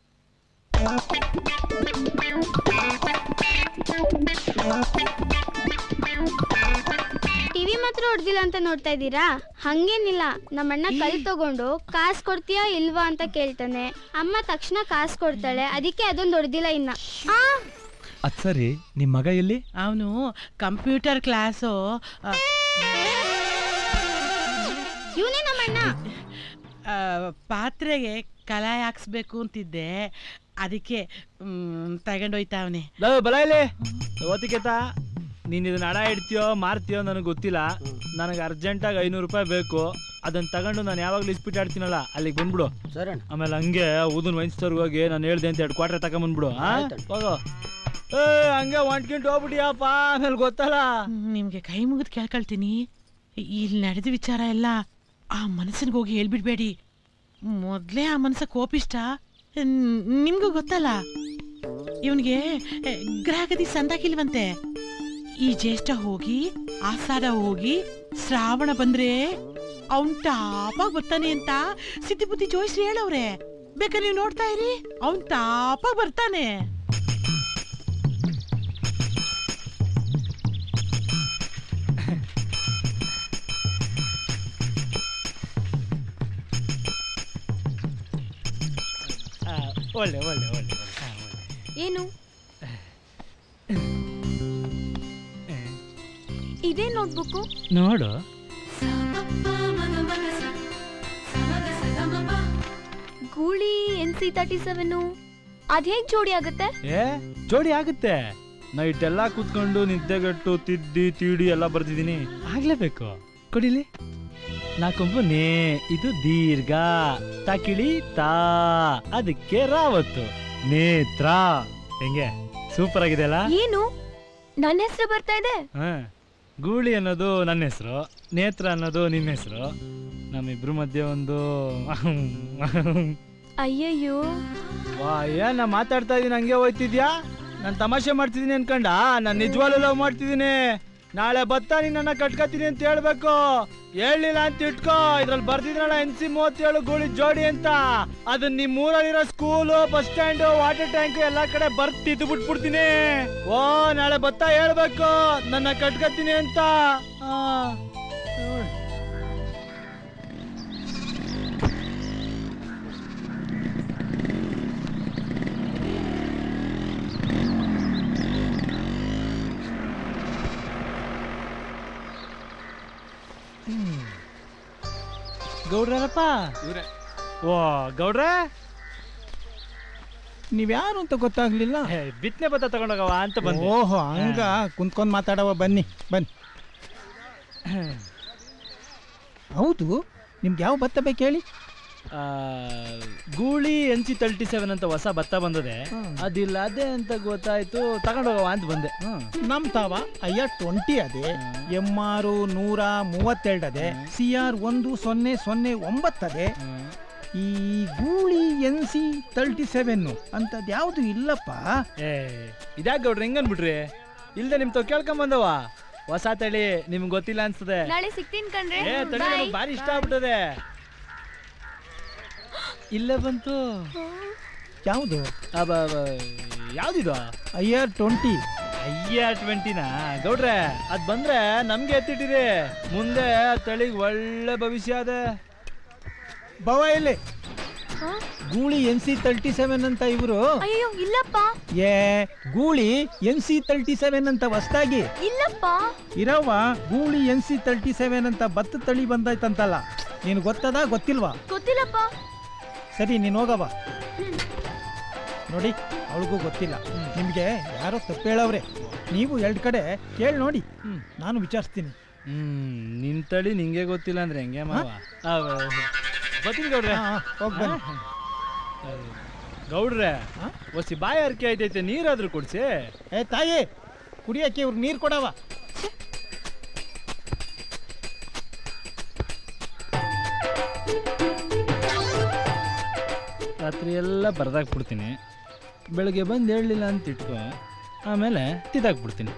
ಟಿವಿ ಮಾತ್ರ ಹೊಡ್ದಿಲ್ಲ ಅಂತ ನೋಡ್ತಾ ಇದ್ದೀರಾ ಹಂಗೇನಿಲ್ಲ ನಮ್ಮ ಅಣ್ಣ ಕಲ್ ತಗೊಂಡು ಕಾಸ್ ಕೊಡ್ತೀಯಾ ಇಲ್ವಾ ಅಂತ ಕೇಳ್ತಾನೆ ಅಮ್ಮ ತಕ್ಷಣ ಕಾಸ್ ಕೊಡ್ತಾಳೆ ಅದಕ್ಕೆ ಅದೊಂದು ಹೊಡ್ದಿಲ್ಲ ಇನ್ನ ಆ ಅದ್ ಸರಿ ನಿಮ್ ಮಗ ಎಲ್ಲಿ ಅವನು ಕಂಪ್ಯೂಟರ್ ಕ್ಲಾಸು ಇವನೇ ನಮ್ಮ ಅಣ್ಣ ಪಾತ್ರೆಗೆ ಕಲಾಯಿ ಹಾಕ್ಸ್ಬೇಕು ಅಂತಿದ್ದೆ ಅದಕ್ಕೆ ಮ್, ತಗೊಂಡೋಯ್ತಾವನೆ ಲವ್ ಬಲ ಇಲ್ಲಿ ಓತಿಕೆತ ನೀನ್ ಇದನ್ನ ಹಣ ಇಡ್ತೀಯೋ ಮಾರ್ತೀಯೋ ನನಗೆ ಗೊತ್ತಿಲ್ಲ ನನಗೆ ಅರ್ಜೆಂಟಾಗಿ ಐನೂರು ರೂಪಾಯಿ ಬೇಕು ಅದನ್ನ ತಗೊಂಡು ನಾನು ಯಾವಾಗಲೂ ಇಸ್ಪಿಟ್ ಆಡ್ತೀನಲ್ಲ ಅಲ್ಲಿಗೆ ಬಂದ್ಬಿಡು ಸರಿ ಆಮೇಲೆ ಹಂಗೆ ಊದನ್ ವೈನ್ಸ್ಟೋರ್ಗೆ ಹೋಗಿ ನಾನು ಹೇಳ್ದೆ ಅಂತ ಎರಡು ಕ್ವಾರ್ಟರ್ ತಗೊಂಬಂದ್ಬಿಡು ಆ ಹೋಗೋ ಏ ಹಂಗೆ ಹೊಂಟ್ಕೊಂಡು ಹೋಗ್ಬಿಟ್ಟಿಯಪ್ಪ ಆಮೇಲೆ ಗೊತ್ತಲ್ಲ ನಿಮ್ಗೆ ಕೈ ಮುಗಿದು ಕೇಳ್ಕೊಳ್ತೀನಿ ಇಲ್ಲಿ ನಡೆದ ವಿಚಾರ ಎಲ್ಲ ಆ ಮನಸ್ಸಿಗೆ ಹೋಗಿ ಹೇಳ್ಬಿಡ್ಬೇಡಿ ಮೊದ್ಲೇ ಆ ಮನಸ್ಸ ಕೋಪಿಷ್ಟ ನ್- ನಿಮ್ಗೂ ಗೊತ್ತಲ್ಲ ಇವನಿಗೆ ಗ್ರಹಗತಿ ಸಂದಾಕಿಲ್ವಂತೆ ಈ ಜ್ಯೇಷ್ಠ ಹೋಗಿ ಆಷಾಢ ಹೋಗಿ ಶ್ರಾವಣ ಬಂದ್ರೆ ಅವನ್ ಟಾಪಾಗಿ ಬರ್ತಾನೆ ಅಂತ ಸಿದ್ಧಿ ಬುದ್ಧಿ ಜೋಯಿಸ್ರಿ ಹೇಳವ್ರೆ ಬೇಕಾದ್ರೆ ನೀವು ನೋಡ್ತಾ ಇರಿ ಅವನ್ ಟಾಪಾಗಿ ಬರ್ತಾನೆ ಆ, ಒಳ್ಳೆ ಒಳ್ಳೆ ಒಳ್ಳೆ ಒಳ್ಳೆ. ಆ, ಒಳ್ಳೆ. ಏನು ಇದೇ ನೋಟ್ಬುಕ್ಕು ನೋಡು ಗೂಳಿ ಎನ್ ಸಿ ತರ್ಟಿ ಸೆವೆನ್ ಅದ್ ಹೇಗ್ ಜೋಡಿ ಆಗುತ್ತೆ ಏ ಜೋಡಿ ಆಗುತ್ತೆ ನೈಟ್ ಎಲ್ಲ ಕೂತ್ಕೊಂಡು ನಿದ್ದೆಗಟ್ಟು ತಿದ್ದಿ ತೀಡಿ ಎಲ್ಲ ಬರ್ತಿದ್ದೀನಿ ಆಗ್ಲೇಬೇಕು ಕೊಡಿಲಿ ನಾಕೊಂಬು ನೇ ಇದು ದೀರ್ಘ ತಕಿಳಿ ತಾ ಅದಕ್ಕೆ ರಾವತ್ತು ನೇತ್ರ ಹೆಂಗೆ ಸೂಪರ್ ಆಗಿದೆ ಅಲ್ಲ ಏನು ನನ್ನ ಹೆಸರು ಬರ್ತಾ ಇದೆ ಹಾ ಗೂಳಿ ಅನ್ನೋದು ನನ್ನ ಹೆಸರು ನೇತ್ರ ಅನ್ನೋದು ನಿನ್ನ ಹೆಸರು ನಮ್ಮಿಬ್ರು ಮಧ್ಯೆ ಒಂದು ಅಯ್ಯಯ್ಯೋ ವಾ ಏನ್ ನಾ ಮಾತಾಡ್ತಾ ಇದೀನಿ ಹಂಗೆ ಹೋಯ್ತಿದ್ಯಾ ನಾನು ತಮಾಷೆ ಮಾಡ್ತಿದ್ದೀನಿ ಅನ್ಕಂಡ ನಾನು ನಿಜವಾಗ್ಲೂ ಲವ್ ಮಾಡ್ತಿದ್ದೀನಿ ನಾಳೆ ಬತ್ತಾ ನಿನ್ನ ಕಟ್ಕತೀನಿ ಅಂತ ಹೇಳ್ಬೇಕು ಹೇಳಿಲ್ಲ ಅಂತ ಇಟ್ಕೋ ಇದ್ರಲ್ಲಿ ಬರ್ದಿದ್ರಲ್ಲ ಎನ್ ಸಿ ಮೂವತ್ತೇಳು ಗೋಳಿ ಜೋಡಿ ಅಂತ ಅದನ್ನ ನಿಮ್ ಊರಲ್ಲಿರೋ school bus stand water tank ಎಲ್ಲಾ ಕಡೆ ಬರ್ತಿದ್ದು ಬಿಟ್ಬಿಡ್ತೀನಿ ಓ ನಾಳೆ ಬತ್ತಾ ಹೇಳ್ಬೇಕು ನನ್ನ ಕಟ್ಕತೀನಿ ಅಂತ ಆ. ಗೌಡ್ರಪ್ಪ ಓ ಗೌಡ್ರೆ ನೀವ್ಯಾರು ಅಂತ ಗೊತ್ತಾಗ್ಲಿಲ್ಲ ಬಿತ್ತನೆ ಭತ್ತ ತಗೊಂಡೋಗವ ಅಂತ ಬಂದೆ ಓಹೋ ಹಂಗ ಕುಂತ್ಕೊಂಡ್ ಮಾತಾಡವ ಬನ್ನಿ ಬನ್ನಿ ಹೌದು ನಿಮ್ಗೆ ಯಾವ ಭತ್ತ ಬೇಕು ಹೇಳಿ ಆ, ಗೂಳಿ ಎನ್ ಸಿ ತರ್ಟಿ ಸೆವೆನ್ ಅಂತ ಹೊಸ ಭತ್ತ ಬಂದದೆ ಅದಿಲ್ಲ ಅದೇ ಅಂತ ಗೊತ್ತಾಯ್ತು ತಗೊಂಡೋಗವ ಅಂತ ಬಂದೆ ನಮ್ ತಾವ ಅಯ್ಯ ಟ್ವೆಂಟಿ ಅದೇ ಎಂ ಆರ್ ನೂರ ಮೂವತ್ತೆರಡು ಅದೇ ಸಿ ಆರ್ ಒಂದು ಸೊನ್ನೆ ಸೊನ್ನೆ ಒಂಬತ್ತದೆ ಈ ಗೂಳಿ ಎನ್ ಸಿ ತರ್ಟಿ ಸೆವೆನ್ ಅಂತದ್ ಯಾವುದು ಇಲ್ಲಪ್ಪ ಏ ಇದ್ಯಾಕ್ ಗೌಡ್ರ ಹೆಂಗನ್ಬಿಟ್ರಿ ಇಲ್ದೆ ನಿಮ್ ತೊ ಕೇಳ್ಕೊಂಡ್ ಬಂದವ ಹೊಸ ತಳಿ ನಿಮ್ಗೆ ಗೊತ್ತಿಲ್ಲ ಅನ್ಸ್ತದೆ ನಾಳೆ ಸಿಗ್ತೀನಿ ಕಣ್ರೆ ಏ ತಳಿ Bye. ನನಗ್ ಭಾರಿ ಇಷ್ಟ ಆಗ್ಬಿಟ್ಟದೆ ಇಲ್ಲೇ ಬಂತು ಯಾವುದು ಯಾವ್ದಿದು ಐ ಆರ್ ಟ್ವೆಂಟಿ ಅಯ್ಯ ಟ್ವೆಂಟಿನಾ ಗೌಡ್ರೆ ಅದ್ ಬಂದ್ರೆ ನಮ್ಗೆ ಎತ್ತಿಟ್ಟಿರಿ ಮುಂದೆ ಆ ತಳಿಗ್ ಒಳ್ಳೆ ಭವಿಷ್ಯ ಅದೇ ಬವ ಇಲ್ಲಿ ಗೂಳಿ ಎನ್ ಸಿ ತರ್ಟಿ ಸೆವೆನ್ ಅಂತ ಇವರು ಅಯ್ಯೋ ಇಲ್ಲಪ್ಪ ಏ ಗೂಳಿ ಎನ್ ಸಿ ತರ್ಟಿ ಸೆವೆನ್ ಅಂತ ಹೊಸ್ದಾಗಿ ಇಲ್ಲಪ್ಪ ಇರವ್ವ ಗೂಳಿ ಎನ್ ಸಿ ತರ್ಟಿ ಸೆವೆನ್ ಅಂತ ಭತ್ತ ತಳಿ ಬಂದೈತಂತಲ್ಲ ನೀನು ಗೊತ್ತದ ಗೊತ್ತಿಲ್ವಾ ಗೊತ್ತಿಲ್ಲಪ್ಪ ಸರಿ ನೀನು ಹೋಗವ ನೋಡಿ ಅವಳಿಗೂ ಗೊತ್ತಿಲ್ಲ ನಿಮಗೆ ಯಾರೋ ತಪ್ಪು ಹೇಳವ್ರೆ ನೀವು ಎರಡು ಕಡೆ ಕೇಳಿ ನೋಡಿ ನಾನು ವಿಚಾರಿಸ್ತೀನಿ ಹ್ಮ್ ನಿನ್ ತಳಿ ನಿಂಗೆ ಗೊತ್ತಿಲ್ಲ ಅಂದ್ರೆ ಹೆಂಗೆ ಮಾವ ಆ, ಬರ್ತೀನಿ ಗೌಡ್ರೆ ಹೋಗ್ ಬನ್ನಿ. ಆ, ಗೌಡ್ರೆ ಒಸಿ ಬಾಯಿ ಅರ್ಕೆ ಐತೈತೆ ನೀರಾದ್ರೂ ಕೊಡ್ಸಿ ಏ ತಾಯಿ ಕುಡಿಯಕ್ಕೆ ಇವ್ರಿಗೆ ನೀರು ಕೊಡವ ರಾತ್ರಿ ಎಲ್ಲ ಬರ್ದಾಕ್ಬಿಡ್ತೀನಿ ಬೆಳಗ್ಗೆ ಬಂದು ಹೇಳಲಿಲ್ಲ ಅಂತ ಇಟ್ಕೋ ಆಮೇಲೆ ತಿದ್ದಾಕ್ಬಿಡ್ತೀನಿ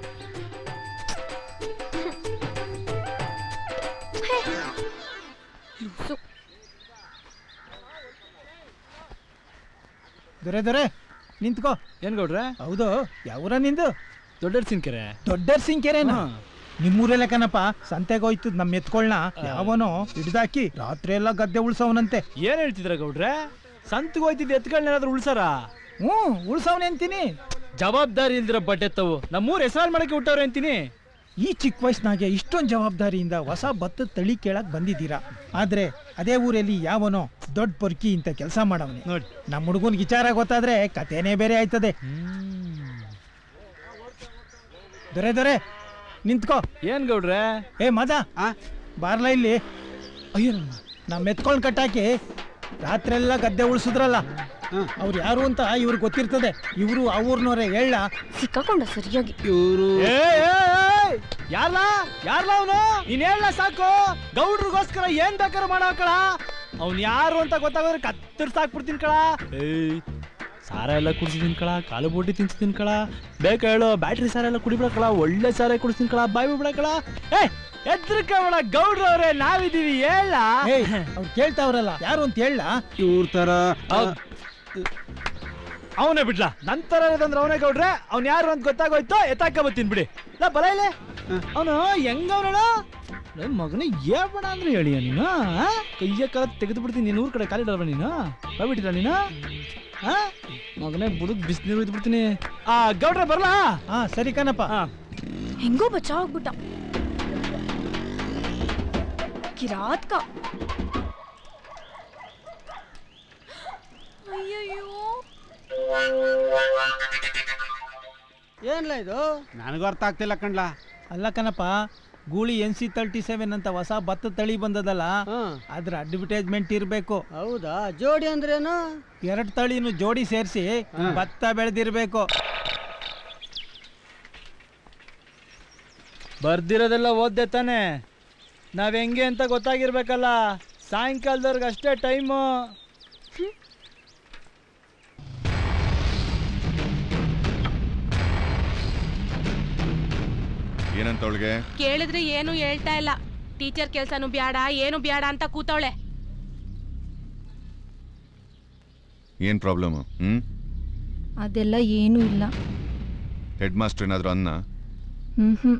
ದೊರೆ ದೊರೆ ನಿಂತ್ಕೋ ಏನ್ ಗೌಡ್ರೆ ಹೌದು ಯಾವೂರ ನಿಂದು ದೊಡ್ಡ ಸಿನ್ಕೆರೆ ದೊಡ್ಡ ಸಿಂಕೆರೇನ ನಿಮ್ಮೂರಲ್ಲೇ ಕಣಪ್ಪ ಸಂತೆಗೆ ಹೋಯ್ತು ನಮ್ಮ ಎತ್ಕೊಳ್ನ ಯಾವನೋ ಹಿಡ್ದಾಕಿ ರಾತ್ರಿ ಎಲ್ಲ ಗದ್ದೆ ಉಳ್ಸವನಂತೆ ಏನ್ ಹೇಳ್ತಿದ್ರ ಗೌಡ್ರೆ ಸಂತಿಗೆ ಹೋಯ್ತಿದ್ ಎತ್ಗಳನ್ನೇನಾದ್ರೂ ಉಳ್ಸಾರ ಹ್ಞೂ ಉಳ್ಸವನೆ ಅಂತೀನಿ ಜವಾಬ್ದಾರಿ ಇಲ್ದಿರ ಬಟ್ಟೆ ತವು ನಮ್ಮೂರ್ ಹೆಸರಾಲ್ ಮಾಡಕ್ಕೆ ಹುಟ್ಟವ್ರೆ ಅಂತೀನಿ ಈ ಚಿಕ್ಕ ವಯಸ್ಸಿನಾಗೆ ಇಷ್ಟೊಂದು ಜವಾಬ್ದಾರಿಯಿಂದ ಹೊಸ ಭತ್ತದ ತಳಿ ಕೇಳಕ್ ಬಂದಿದ್ದೀರಾ ಆದ್ರೆ ಅದೇ ಊರಲ್ಲಿ ಯಾವನೋ ದೊಡ್ಡ ಪೊರ್ಕಿ ಇಂತ ಕೆಲಸ ಮಾಡವನೆ ನೋಡಿ ನಮ್ಮ ಹುಡುಗನ್ ವಿಚಾರ ಗೊತ್ತಾದ್ರೆ ಕಥೆನೇ ಬೇರೆ ಆಯ್ತದೆ ದೊರೆ ದೊರೆ ನಿಂತ್ಕೋ ಏನ್ ಗೌಡ್ರೆ ಏ ಮದ ಬಾರ್ಲ ಇಲ್ಲಿ ಅಯ್ಯೋ ನಮ್ಮ ಎತ್ಕೊಂಡ್ ಕಟ್ಟಾಕಿ ರಾತ್ರಿ ಎಲ್ಲ ಗದ್ದೆ ಉಳಿಸಿದ್ರಲ್ಲ ಅವ್ರು ಯಾರು ಅಂತ ಇವ್ರಿಗೆ ಗೊತ್ತಿರ್ತದೆ ಇವರು ಆ ಊರ್ನವ್ರೆ ಹೇಳ ಸಿಕ್ಕಾಕೊಂಡ ಸರಿಯಾಗಿ ಇವರು ಯಾರ್ಲ ಯಾರ್ಲ ಅವನು ನೀನ್ ಹೇಳ ಸಾಕು ಗೌಡ್ರಿಗೋಸ್ಕರ ಏನ್ ಬೇಕಾದ್ರೂ ಮಾಡಾಕಳ ಅವ್ನ್ ಯಾರು ಅಂತ ಗೊತ್ತಾಗೋದ್ರೆ ಕತ್ತರಿಸಾಕ್ಬಿಡ್ತೀನಿ ಕಳ ಏಯ್ ಸಾರ ಎಲ್ಲ ಕುಡಿಸಿದೀನಿ ಕಳ ಕಾಲು ಬೋಟಿ ತಿನ್ಸ್ತೀನಿ ಕಳ ಬೇಕಾ ಹೇಳು ಬ್ಯಾಟ್ರಿ ಸಾರ ಎಲ್ಲ ಕುಡಿಬಿಡಕಳ ಒಳ್ಳೆ ಸಾರ ಕುಡಿಸ್ತೀನಿ ಕಳ ಬಾಯ್ ಬಿಡಕಳ ಏ ಎದ್ರಕಬೇಡ ಗೌಡ್ರವ್ರೆ ನಾವಿದೀವಿ ಹೇಳ ಏಯ್ ಅವ್ರು ಕೇಳ್ತಾವ್ರಲ್ಲ ಯಾರು ಅಂತ ಹೇಳ ಇವ್ರ ತರ ಅವನೇ ಬಿಡ್ಲಾ ನಂತರ ಅಂದ್ರೆ ಅವನೇ ಗೌಡ್ರೆ ಅವ್ನ್ ಯಾರು ಅಂತ ಗೊತ್ತಾಗೋಯ್ತು ಎತ್ತಾಕ ಬರ್ತೀನಿ ಬಿಡಿ ಲಾ ಬಲ ಇಲ್ಲೇ ಅವನು ಹೆಂಗವನಳ ನನ್ ಮಗನೇ ಹೇಳ್ಬೇಡ ಅಂದ್ರೆ ಹೇಳಿಯ ನೀನು ಆ? ಕೈಯ ಕಾಲ ತೆಗೆದು ಬಿಡ್ತೀನಿ ನೀನು ಊರ್ ಕಡೆ ಕಾಲಿಡಲ್ವ ನೀನು ಹೋಗ್ಬಿಟ್ಟಿಲ್ಲ ನೀನು ಆ? ಮಗನೇ ಬುಡಕ್ ಬಿಸಿನೀರು ಇದ್ ಬಿಡ್ತೀನಿ ಆ ಗೌಡ್ರೆ ಬರ್ಲಾ ಹಾ ಸರಿ ಕಣಪ್ಪ ಹೆಂಗೋ ಬಚಾವ್ ಆಗ್ಬಿಟ್ಟ ಕಿರಾತ್ಕ ಅಯ್ಯಯ್ಯೋ ಏನ್ಲ ಇದು ನನಗೂ ಅರ್ಥ ಆಗ್ತಿಲ್ಲ ಕಣ್ಲಾ ಅಲ್ಲ ಕಣಪ್ಪ ಗೂಳಿ ಎನ್ ಸಿ ತರ್ಟಿ ಸೆವೆನ್ ಅಂತ ಹೊಸ ಭತ್ತ ತಳಿ ಬಂದದಲ್ಲ ಅದ್ರ ಅಡ್ವರ್ಟೈಸ್ಮೆಂಟ್ ಇರ್ಬೇಕು ಹೌದಾ ಜೋಡಿ ಅಂದ್ರೇನು ಎರಡ್ ತಳಿನು ಜೋಡಿ ಸೇರಿಸಿ ಭತ್ತ ಬೆಳೆದಿರ್ಬೇಕು ಬರ್ದಿರೋದೆಲ್ಲ ಓದ್ದೆ ತಾನೆ ನಾವ್ ಹೆಂಗೆ ಅಂತ ಗೊತ್ತಾಗಿರ್ಬೇಕಲ್ಲ ಸಾಯಂಕಾಲದವ್ರಿಗೆ ಅಷ್ಟೇ ಟೈಮು ಏನಂತ ಅವಳಿಗೆ ಕೇಳಿದ್ರೆ ಏನು ಹೇಳ್ತಾ ಇಲ್ಲ ಟೀಚರ್ ಕೆಲ್ಸನು ಬ್ಯಾಡ ಏನು ಬ್ಯಾಡ ಅಂತ ಕೂತವಳೆ ಏನ್ ಪ್ರಾಬ್ಲಮ್ ಹ್ಮ್ ಅದೆಲ್ಲ ಏನೂ ಇಲ್ಲ ಹೆಡ್ ಮಾಸ್ಟರ್ ಏನಾದ್ರು ಅನ್ನ ಹ್ಮ್ ಹ್ಮ್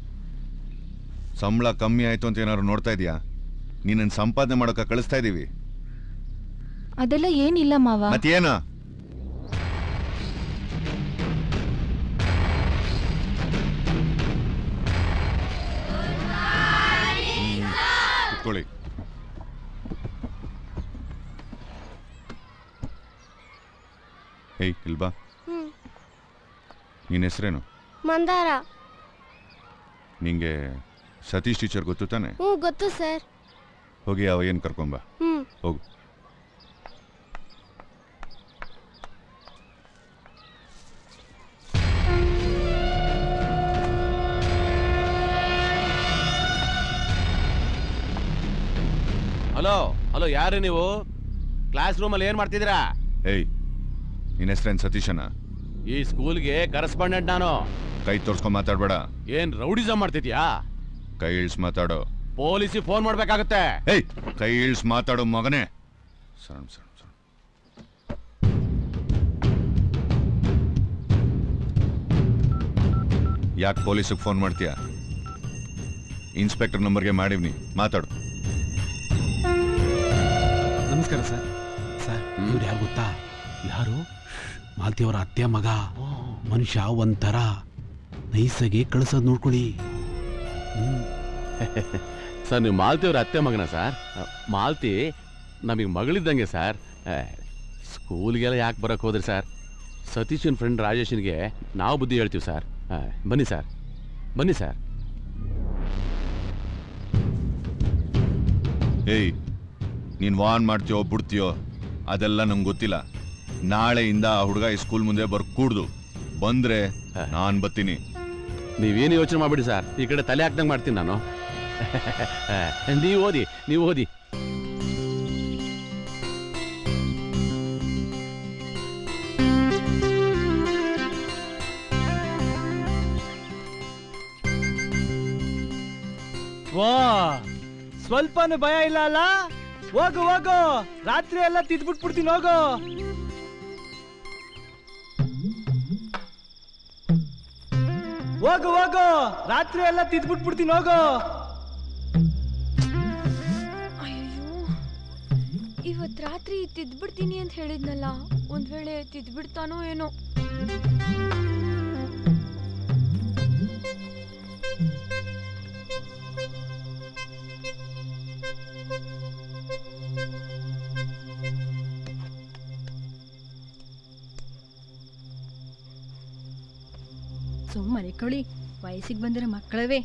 ಸಂಬಳ ಕಮ್ಮಿ ಆಯ್ತು ಅಂತ ಏನಾದ್ರು ನೋಡ್ತಾ ಇದೀಯಾ ನೀನನ್ ಸಂಪಾದನೆ ಮಾಡೋಕ ಕಳಿಸ್ತಾ ಇದೀವಿ ಅದೆಲ್ಲ ಏನಿಲ್ಲ ಮಾವ ಮತ್ತೇನ ಕುತ್ಕೊಳ್ಳಿ ಹೇಯ್ ಇಲ್ಬಾ ಹ್ಮ್ ನಿನ್ನ ಹೆಸರೇನು ಮಂದಾರ ನಿಂಗೆ ಸತೀಶ್ ಟೀಚರ್ ಗೊತ್ತು ತಾನೆ ಹ್ಞೂ ಗೊತ್ತು ಸರ್ ಹೋಗಿ ಅವ ಏನು ಕರ್ಕೊಂಬ ಹ್ಮ್ ಹೋಗು ಹಲೋ ಹಲೋ ಯಾರು ನೀವು ಕ್ಲಾಸ್ ರೂಮಲ್ಲಿ ಏನ್ ಮಾಡ್ತಿದ್ದೀರಾ ಏಯ್ ನಿನ್ನ ಹೆಸರೇನು ಸತೀಶನ ಈ ಸ್ಕೂಲ್ಗೆ ಕರೆಸ್ಪಾಂಡೆಂಟ್ ನಾನು ಕೈ ತೋರ್ಸ್ಕೊಂಡ್ ಮಾತಾಡ್ಬೇಡ ಏನ್ ರೌಡಿಸಮ್ ಮಾಡ್ತಿದ್ಯಾ ಕೈ ಇಳ್ಸ್ ಮಾತಾಡೋ ಪೊಲೀಸಿಗೆ ಫೋನ್ ಮಾಡ್ಬೇಕಾಗತ್ತೆ ಏಯ್ ಕೈ ಇಳ್ಸ್ ಮಾತಾಡೋ ಮಗನೇ ಸಣ್ಣ ಸಣ್ಣ ಸಣ್ಣ ಯಾಕೆ ಪೊಲೀಸಿಗೆ ಫೋನ್ ಮಾಡ್ತೀಯಾ ಇನ್ಸ್ಪೆಕ್ಟರ್ ನಂಬರ್ಗೆ ಮಾಡಿವ್ನಿ ಮಾತಾಡು ನಮಸ್ಕಾರ ಸರ್ ಸರ್ ಇವ್ರು ಯಾರು ಗೊತ್ತಾ ಯಾರು ಮಾಲ್ತಿಯವರ ಅತ್ತೆ ಮಗ ಮನುಷ್ಯ ಒಂಥರ ನೈಸಾಗಿ ಕಳ್ಸೋದ್ ನೋಡ್ಕೊಳ್ಳಿ ಸರ್ ನೀವು ಮಾಲ್ತಿ ಅವ್ರ ಅತ್ತೆ ಮಗನ ಸರ್ ಮಾಲ್ತಿ ನಮಗೆ ಮಗಳಿದ್ದಂಗೆ ಸರ್ ಸ್ಕೂಲ್ಗೆಲ್ಲ ಯಾಕೆ ಬರಕ್ ಹೋದ್ರಿ ಸರ್ ಸತೀಶನ್ ಫ್ರೆಂಡ್ ರಾಜೇಶನ್ಗೆ ನಾವು ಬುದ್ಧಿ ಹೇಳ್ತೀವಿ ಸರ್ ಆ, ಬನ್ನಿ ಸರ್ ಬನ್ನಿ ಸರ್ ಏಯ್ ನೀನ್ ವಾನ್ ಮಾಡ್ತೀಯೋ ಬಿಡ್ತೀಯೋ ಅದೆಲ್ಲ ನಂಗೆ ಗೊತ್ತಿಲ್ಲ ನಾಳೆಯಿಂದ ಆ ಹುಡುಗ ಈ ಸ್ಕೂಲ್ ಮುಂದೆ ಬರ್ಕೂಡ್ದು ಬಂದ್ರೆ ನಾನ್ ಬತ್ತೀನಿ ನೀವೇನು ಯೋಚನೆ ಮಾಡ್ಬಿಡಿ ಸರ್ ಈ ಕಡೆ ತಲೆ ಹಾಕ್ದಂಗೆ ಮಾಡ್ತೀನಿ ನಾನು ನೀವು ಓದಿ ನೀವು ಓದಿ ವಾ ಸ್ವಲ್ಪನೂ ಭಯ ಇಲ್ಲ ಅಲ್ಲ ಹೋಗು ಹೋಗು ರಾತ್ರಿ ಎಲ್ಲ ತಿದ್ಬಿಟ್ಬಿಡ್ತೀನಿ ಹೋಗು ಹೋಗು ಹೋಗು ರಾತ್ರಿ ಎಲ್ಲ ತಿದ್ಬಿಟ್ಬಿಡ್ತೀನಿ ಹೋಗು ಅಯ್ಯೋ ಇವತ್ ರಾತ್ರಿ ತಿದ್ಬಿಡ್ತೀನಿ ಅಂತ ಹೇಳಿದ್ನಲ್ಲ ಒಂದ್ ವೇಳೆ ತಿದ್ಬಿಡ್ತಾನೋ ಏನೋ ಸುಮ್ಮನೆ ಕಳಿ ವಯಸ್ಸಿಗೆ ಬಂದಿರೋ ಮಕ್ಕಳವೇ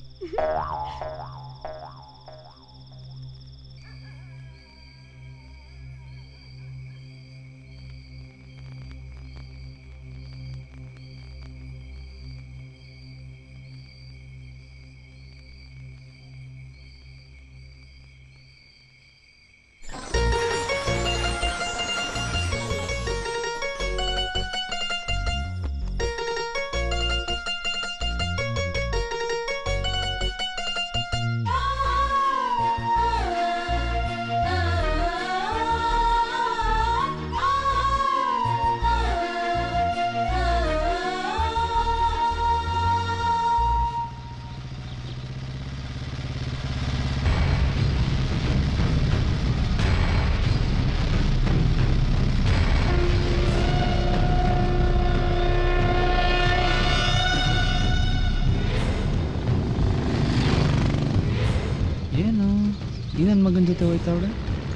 ಏನು ಈ ನನ್ನ ಮಗನ ಜೊತೆ ಹೋಯ್ತಾವಳೆ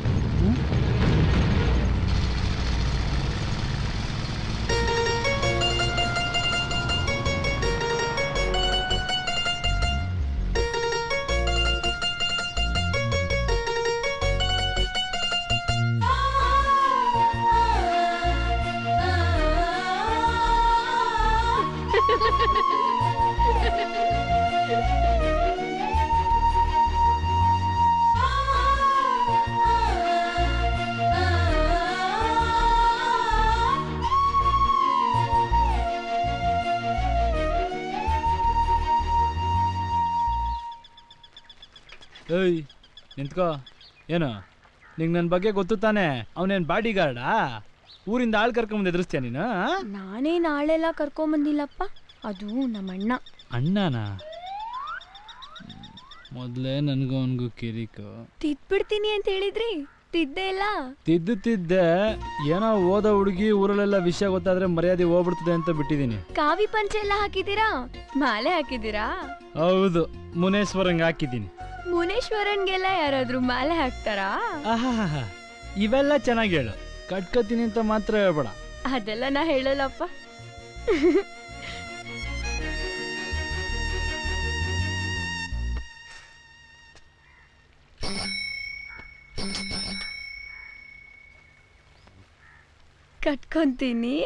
ಏಯ್ ನಿಂತ್ಕೋ ಏನು ನಿಂಗೆ ನನ್ನ ಬಗ್ಗೆ ಗೊತ್ತು ತಾನೆ ಅವನೇನು ಬಾಡಿ ಗಾರ್ಡಾ ಊರಿಂದ ಆಳ್ ಕರ್ಕೊಂಬಂದು ಎದುರಿಸ್ತೀಯ ನೀನು ಆ? ನಾನೇ ನಾಳೆಲ್ಲ ಕರ್ಕೊಂಬಂದಿಲ್ಲಪ್ಪ ಅದು ನಮ್ಮಣ್ಣ ಅಣ್ಣನಾ ಮೊದಲೇ ನನಗೂ ಅವನಿಗೂ ಕಿರಿಕು ತಿದ್ಬಿಡ್ತೀನಿ ಅಂತ ಹೇಳಿದ್ರಿ ತಿದ್ದೆ ಇಲ್ಲ ತಿದ್ದು ತಿದ್ದೆ ಏನೋ ಓದೋ ಹುಡುಗಿ ಊರಲ್ಲೆಲ್ಲ ವಿಷಯ ಗೊತ್ತಾದ್ರೆ ಮರ್ಯಾದೆ ಹೋಗ್ಬಿಡ್ತದೆ ಅಂತ ಬಿಟ್ಟಿದ್ದೀನಿ ಕಾವಿ ಪಂಚೆ ಎಲ್ಲ ಹಾಕಿದ್ದೀರಾ ಮಾಲೆ ಹಾಕಿದ್ದೀರಾ ಹೌದು ಮುನೇಶ್ವರಂಗೆ ಹಾಕಿದ್ದೀನಿ ಮುನೇಶ್ವರನ್ಗೆಲ್ಲ ಯಾರಾದ್ರೂ ಮಾಲೆ ಹಾಕ್ತಾರಾ ಆಹಾಹಾ ಇವೆಲ್ಲ ಚೆನ್ನಾಗಿ ಹೇಳು ಕಟ್ಕೋತೀನಿ ಅಂತ ಮಾತ್ರ ಹೇಳ್ಬೇಡ ಅದೆಲ್ಲ ನಾ ಹೇಳಲ್ಲಪ್ಪ ಕಟ್ಕೊಂತೀನಿ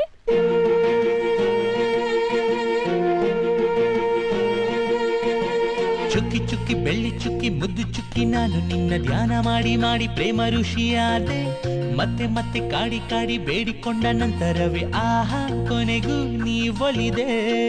ಚುಕ್ಕಿ ಚುಕ್ಕಿ ಬೆಳ್ಳಿ ಚುಕ್ಕಿ ಮುದ್ದು ಚುಕ್ಕಿ ನಾನು ನಿನ್ನ ಧ್ಯಾನ ಮಾಡಿ ಮಾಡಿ ಪ್ರೇಮ ಋಷಿಯಾದೆ ಮತ್ತೆ ಮತ್ತೆ ಕಾಡಿ ಕಾಡಿ ಬೇಡಿಕೊಂಡ ನಂತರವೇ ಆಹಾ ಕೊನೆಗೂ ನೀ ಒಲಿದೆ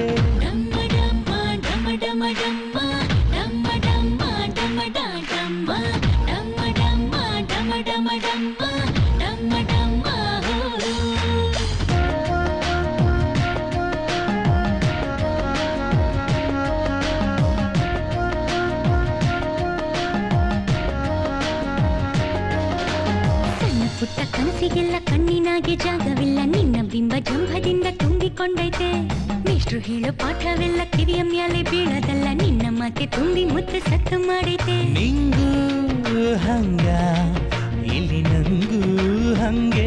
ಸಣ್ಣ ಪುಟ್ಟ ಕನಸಿಗೆಲ್ಲ ಕಣ್ಣಿನಾಗೆ ಜಾಗವಿಲ್ಲ ನಿನ್ನ ಬಿಂಬ ಜಂಭದಿಂದ ತುಂಬಿಕೊಂಡೈತೆ ಮೇಷ್ಟ್ರು ಹೇಳೋ ಪಾಠವೆಲ್ಲ ಕಿವಿಯ ಮ್ಯಾಲೆ ಬೀಳದಲ್ಲ ನಿನ್ನ ಮಾತೆ ತುಂಬಿ ಮುತ್ತು ಸತ್ತು ಮಾಡೈತೆ ನಿಂಗೂ ಹಂಗ ಇಲ್ಲಿ ನಂಗೂ ಹಂಗೆ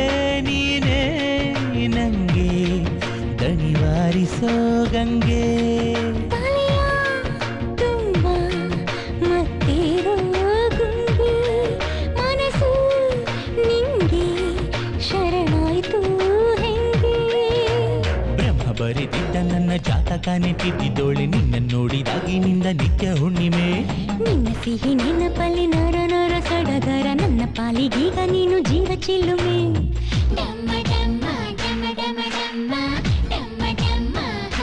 ನೀನೇ ನಂಗೆ ದಣಿವಾರಿಸೋ ಗಂಗೆ ಬಿದ್ದಿದ್ದೋಳೆ ನಿನ್ನ ನೋಡಿದಾಗಿನಿಂದ ನಿತ್ಯ ಹುಣ್ಣಿಮೆ ನಿನ್ನ ಸಿಹಿ ನೆನಪಲ್ಲಿ ನರ ನರ ಸಡಗರ ನನ್ನ ಪಾಲಿಗೀಗ ನೀನು ಜೀವ ಚಿಲ್ಲುಮೆ ಡಮ್ಮ ಡಮ್ಮ ಡಮ್ಮ ಡಮ್ಮ ಡಮ್ಮ ಡಮ್ಮ ಡಮ್ಮ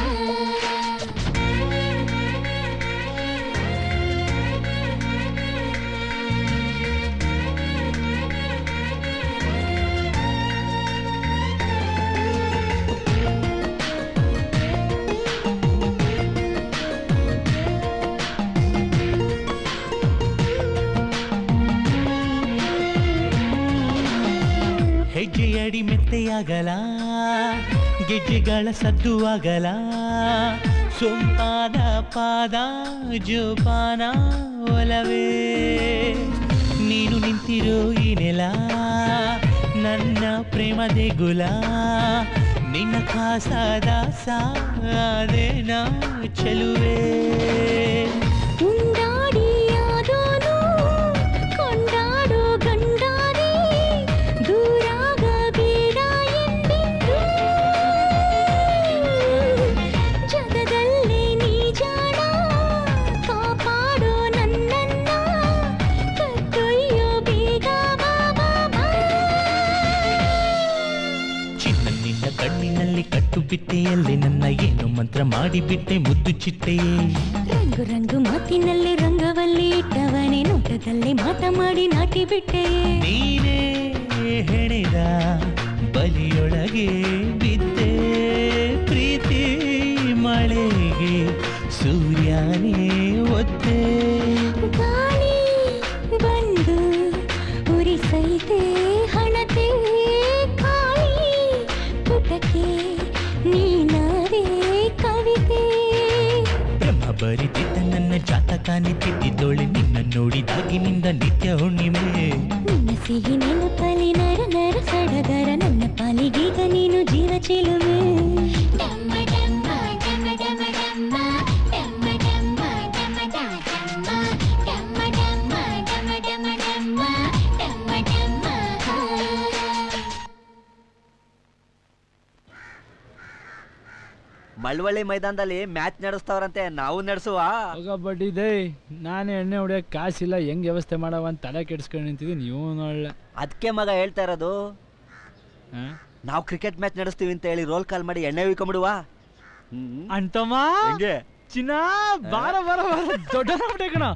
ಹೆಜ್ಜೆಯಡಿ ಮೆತ್ತೆಯಾಗಲ ಗೆಜ್ಜೆಗಳ ಸದ್ದು ಆಗಲ ಸೊಂಪಾದ ಪಾದ ಜೋಪಾನ ಒಲವೇ ನೀನು ನಿಂತಿರೋ ಈ ನೆಲ ನನ್ನ ಪ್ರೇಮ ದೇಗುಲ ನಿನ್ನ ಖಾಸಾದ ಸಾದೇನ ಚೆಲುವೆ ಉಂಡಾಡಿಯಾದೋನು ಕೊಂಡಾಡೋ ಗಂಡಾನೇ ದೂರಾಗಬೇಡ ಎಂದೆಂದೂ ಜಗದಲ್ಲೇ ನೀ ಜಾಣ ಕಾಪಾಡೋ ನನ್ನನ್ನ ಕತ್ತೊಯ್ಯೋ ಬೇಗ ಬಾ ಬಾ ಬಾ ಚಿನ್ನ ನಿನ್ನ ಕಣ್ಣಿನಲ್ಲಿ ಕಟ್ಟು ಬಿಟ್ಟೆಯಲ್ಲಿ ನನ್ನ ಏನು ಮಂತ್ರ ಮಾಡಿಬಿಟ್ಟೆ ಮುದ್ದು ಚಿಟ್ಟೆಯೇ ರಂಗು ರಂಗು ಮಾತಿನಲ್ಲಿ ರಂಗವಲ್ಲಿ ಇಟ್ಟವನೇ ನೋಟದಲ್ಲಿ ಮಾತ ಮಾಡಿ ನಾಟಿ ಬಿಟ್ಟೆ ನೀನೇ ಹೆಣೆದ ಬಲಿಯೊಳಗೆ ಬಿದ್ದೆ ಪ್ರೀತಿ ಮಳೆಗೆ ಸೂರ್ಯನೇ ಒದ್ದೆ ಗಾಳಿ ಬಂದು ಉರಿಸೈತೆ ಹಣತೆ ಕಾಳಿ ಪುಟಕ್ಕೆ ನೀನಾರೇ ಕವಿತೆ ಬ್ರಹ್ಮ ಬರಿತಿದ್ದ ನನ್ನ ಜಾತಕಾನೆ ತಿದ್ದಿದ್ದೋಳೆ ನಿನ್ನ ನೋಡಿದಾಗಿನಿಂದ ನಿತ್ಯ ಹುಣ್ಣಿಮೆ ನಿನ್ನ ಸಿಹಿ ನೆನಪಲ್ಲಿ ನರ ನರ ಸಡಗರ ನನ್ನ ಪಾಲಿಗೀಗ ನೀನು ಜೀವ ಚಿಲುಮೆ ಡಮ್ಮ ಡಮ್ಮ ಡಮ್ಮ ಡಮ್ಮ ಡಮ್ಮ ಡಮ್ಮ ಡಮ್ಮ ಡಮ್ಮ ಡಮ್ಮ ಡಮ್ಮ ಡಮ್ಮ ಡಮ್ಮ ಡಮ್ಮ ಡಮ್ಮ ಡಮ್ಮ ಡಮ್ಮ ಮಳವಳ್ಳಿ ಮೈದಾನದಲ್ಲಿ ಮ್ಯಾಚ್ ನಡೆಸ್ತವ್ರಂತೆ ನಾವು ನಡೆಸುವ ಹೋಗ ಬಡ್ಡಿದೆ ನಾನೇ ಎಣ್ಣೆ ಹೊಡಿಯೋಕೆ ಕಾಸಿಲ್ಲ ಹೆಂಗ್ ವ್ಯವಸ್ಥೆ ಮಾಡವ ಅಂತ ತಲೆ ಕೆಡಿಸ್ಕೊಂಡು ನಿಂತಿದ್ದೀನಿ ನೀವು ನೋಡ್ಲೆ ಅದಕ್ಕೆ ಮಗ ಹೇಳ್ತಾ ಇರೋದು ನಾವು ಕ್ರಿಕೆಟ್ ಮ್ಯಾಚ್ ನಡೆಸ್ತೀವಿ ಅಂತ ಹೇಳಿ ರೋಲ್ ಕಾಲ್ ಮಾಡಿ ಎಣ್ಣೆ ಉಯ್ಕೊಂಬಿಡುವ ಅಂತಮ್ಮ ಹೆಂಗೆ ಚಿನ್ನ ಬಾರ ಬಾರ ಬಾರ ದೊಡ್ಡ ಕಣ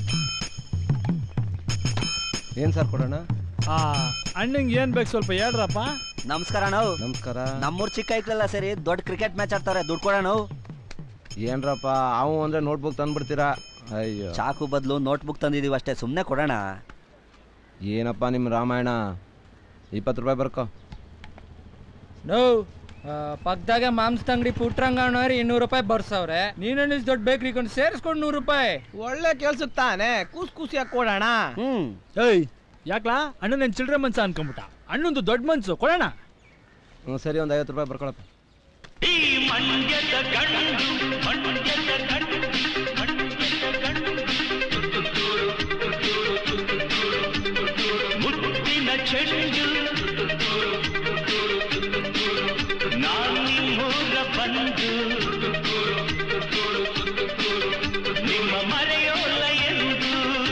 ಏನ್ ಸರ್ ಕೊಡೋಣ ಆ ಅಣ್ಣಂಗೆ ಏನ್ ಬೇಕು ಸ್ವಲ್ಪ ಹೇಳ್ರಪ್ಪ ನಮಸ್ಕಾರ ನಾವು ನಮಸ್ಕಾರ ನಮ್ಮೂರ್ ಚಿಕ್ಕ ಐಕ್ಳೆಲ್ಲ ಸೇರಿ ದೊಡ್ಡ ಕ್ರಿಕೆಟ್ ಮ್ಯಾಚ್ ಆಡ್ತಾರೆ ದುಡ್ಡು ಕೊಡೋಣ ನಾವು ಏನ್ರಪ್ಪ ಅವು ಅಂದ್ರೆ ನೋಟ್ಬುಕ್ ತಂದ್ಬಿಡ್ತೀರಾ ಅಯ್ಯೋ ಚಾಕು ಬದಲು ನೋಟ್ಬುಕ್ ತಂದಿದೀವಿ ಅಷ್ಟೇ ಸುಮ್ಮನೆ ಕೊಡೋಣ ಏನಪ್ಪ ನಿಮ್ಮ ರಾಮಾಯಣ ಇಪ್ಪತ್ತು ರೂಪಾಯಿ ಬರ್ಕೋ ನೋ ಪಕ್ಕದಾಗ ಮಾಂಸದ ಅಂಗಡಿ ಪುಟ್ರಂಗಣ್ಣವ್ರು ಇನ್ನೂರು ರೂಪಾಯಿ ಬರ್ಸವ್ರೆ ನೀನು ದೊಡ್ಡ ಬೇಕ್ರಿ ಕೊಂಡು ಸೇರಿಸ್ಕೊಂಡು ನೂರು ರೂಪಾಯಿ ಒಳ್ಳೆ ಕೆಲ್ಸಕ್ಕೆ ತಾನೆ ಕೂಸ್ ಕೂಸಿಯಾಗಿ ಕೊಡೋಣ ಹ್ಮ್ ಏಯ್ ಯಾಕ್ಲಾ ಅಣ್ಣ ನನ್ನ ಚಿಲ್ಡ್ರೆ ಮನ್ಸ ಅನ್ಕೊಂಬಿಟ್ಟ ಅಣ್ಣಂದು ದೊಡ್ಡ ಮನ್ಸು ಕೊಡೋಣ ಹ್ಞೂ ಸರಿ ಒಂದು ಐವತ್ತು ರೂಪಾಯಿ ಬರ್ಕೊಳಪ್ಪ ಮುತ್ತಿನ ಚೆಂಡು ನಾನಿಮ್ಮೂರ ಬಂದು ನಿಮ್ಮ ಮರೆಯೋಲ್ಲ ಎಂದು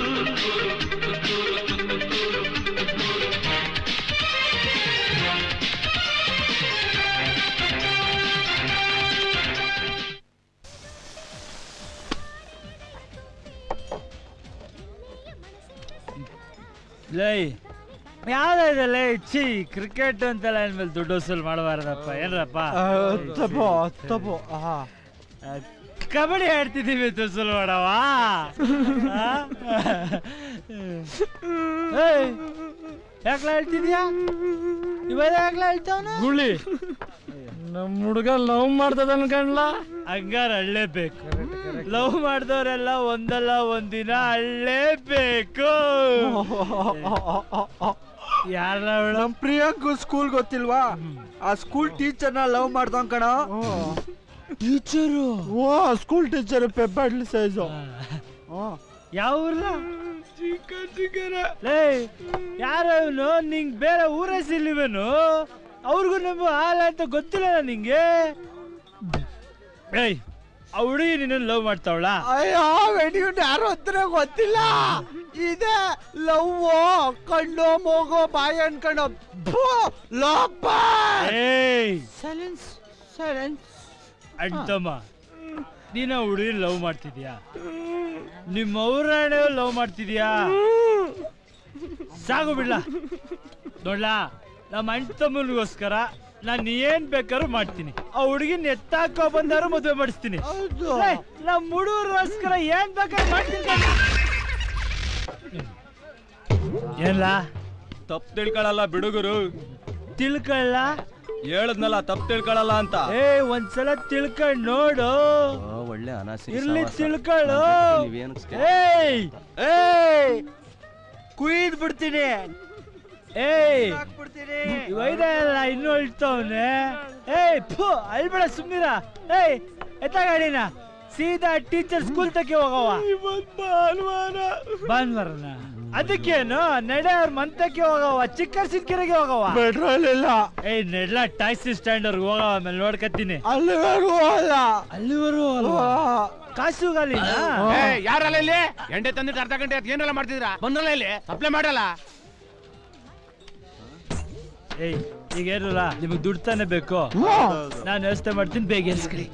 ಲೈ ಯಾವ್ದು ಲೈ ಛೀ ಕ್ರಿಕೆಟ್ ಅಂತೆಲ್ಲ ಅಂದ್ಮೇಲೆ ದುಡ್ಡು ವಸೂಲ್ ಮಾಡಬಾರ್ದಪ್ಪ ಏನ್ರಪ್ಪ ತಪ್ಪು ತಪ್ಪು ಹಾ ಆ, ಕಬಡ್ಡಿ ಆಡ್ತಿದ್ದೀವಿ ವಸೂಲ್ ಮಾಡವ ಯಾಕ್ಲ ಹೇಳ್ತಿದ್ಯಾ ಇವಾಗ ಯಾಕ್ಲ ಹೇಳ್ತಾವನ ಗುಳಿ ನಮ್ಮ ಹುಡುಗ ಲವ್ ಮಾಡ್ತದ ಅನ್ಕಂಡ್ಲ ಹಂಗಾರ ಅಳ್ಳೇಬೇಕು ಲವ್ ಮಾಡ್ದವ್ರೆಲ್ಲ ಒಂದಲ್ಲ ಒಂದಿನ ಅಳ್ಳೇಬೇಕು ಯಾರ ನಮ್ ಪ್ರಿಯಾಂಕು ಸ್ಕೂಲ್ ಗೊತ್ತಿಲ್ವಾ ಆ ಸ್ಕೂಲ್ ಟೀಚರ್ನ ಲವ್ ಮಾಡ್ದವ್ ಕಣ ಟೀಚರು ಓ ಸ್ಕೂಲ್ ಟೀಚರ್ ಪೆಬ್ಬಡ್ಲಿ ಸೈಜು ಯಾವ ಊರ್ಲ ಲೇ ಯಾರ ಇವನು ನಿಂಗ್ ಬೇರೆ ಊರ ಸಿಲ್ಲಿವೇನು ಅವ್ರಿಗೂ ನಮ್ಮ ಹಾಲ ಅಂತ ಗೊತ್ತಿಲ್ಲ ನಿಂಗೆ ಏಯ್ ಆ ಹುಡುಗಿ ನಿನ್ನ ಲವ್ ಮಾಡ್ತಾವಳ ಅಯ್ಯೋ ವೆಡಿಯೂನ್ ಯಾರು ಹತ್ರ ಗೊತ್ತಿಲ್ಲ ಇದೆ ಲವ್ ಕಣ್ಣು ಮೂಗು ಬಾಯಿ ಅನ್ಕೊಂಡು ಲೋಪ ಏಯ್ ಸೈಲೆನ್ಸ್ ಸೈಲೆನ್ಸ್ ಅಣ್ತಮ್ಮ ನೀನ ಹುಡುಗಿ ಲವ್ ಮಾಡ್ತಿದ್ಯಾ ನಿಮ್ಮ ಅವ್ರಾಣೆ ಲವ್ ಮಾಡ್ತಿದ್ಯಾ ಸಾಗು ಬಿಡ್ಲ ನೋಡ್ಲಾ ನಮ್ಮ ಅಣ್ತಮ್ಮನಿಗೋಸ್ಕರ ನಾನು ಏನ್ ಬೇಕಾದ್ರೂ ಮಾಡ್ತೀನಿ ಆ ಹುಡುಗಿನ ಎತ್ತಾಕೋ ಬಂದಾರು ಮದುವೆ ಮಾಡಿಸ್ತೀನಿ ಲೇ, ನಮ್ಮ ಹುಡುಗರಿಗೋಸ್ಕರ ಏನ್ ಬೇಕಾದ್ರೂ ಮಾಡ್ತೀನಿ ಕಣೆ. ಏನ್ಲ ತಪ್ಪು ತಿಳ್ಕೊಳಲ್ಲ ಬಿಡುಗರು ತಿಳ್ಕೊಳ್ಳ ಹೇಳದ್ನಲ್ಲ ತಪ್ಪು ತಿಳ್ಕೊಳಲ್ಲ ಅಂತ ಏ ಒಂದ್ಸಲ ತಿಳ್ಕೊಂಡ್ ನೋಡು ಒಳ್ಳೆ ಅನಾಸಿ ಇರ್ಲಿ ತಿಳ್ಕೊಳ್ಳು ನೀವೇನಕ್ಕೆ ಏಯ್ ಏಯ್ ಕುಯ್ದ್ ಬಿಡ್ತೀನಿ ಏಯ್ ವೈದ ಎಲ್ಲ ಇನ್ನೂ ಅಳ್ತವ್ನೆ ಏಯ್ ಫು ಅಳ್ಬೇಡ ಸುಮ್ನಿರ ಏಯ್ ಎತ್ತ ಗಾಡಿನ ಸೀದಾ ಟೀಚರ್ ಸ್ಕೂಲ್ ತಕ್ಕೆ ಹೋಗವ ಭಾನುವಾರ ಭಾನುವಾರನ ಅದಕ್ಕೇನು ನಡೆ ಅವ್ರ ಮಂತಕ್ಕೆ ಹೋಗವ ಚಿಕ್ಕ ಸಿಕ್ಕಿರಿಗೆ ಹೋಗವ ಪೆಟ್ರೋಲ್ ಇಲ್ಲ ಏಯ್ ನೆಡ್ಲ ಟ್ಯಾಕ್ಸಿ ಸ್ಟ್ಯಾಂಡ್ ಅವ್ರಿಗೆ ಹೋಗವ ಆಮೇಲೆ ನೋಡ್ಕತ್ತೀನಿ ಅಲ್ಲಿವರೆಗೂ ಅಲ್ಲ ಅಲ್ಲಿವರೆಗೂ ಅಲ್ವಾ ಕಾಸು ಗಾಲಿನ ಯಾರಲ್ಲ ಇಲ್ಲಿ ಎಂಡೆ ತಂದಿಟ್ಟು ಅರ್ಧ ಗಂಟೆ ಆಯ್ತು ಏನೆಲ್ಲ ಮಾಡ್ತಿದ್ದೀರಾ ಬಂದ್ರಲ್ಲ ಇಲ್ಲಿ ಸಪ್ಲೈ ಮಾಡಲ್ಲ ಏಯ್ ಈಗ ಏನಲ್ಲ ನಿಮಗೆ ದುಡ್ಡು ತಾನೇ ಬೇಕು ನಾನು ವ್ಯವಸ್ಥೆ ಮಾಡ್ತೀನಿ ಬೇಗ ಎಸ್ಕ್ರಿ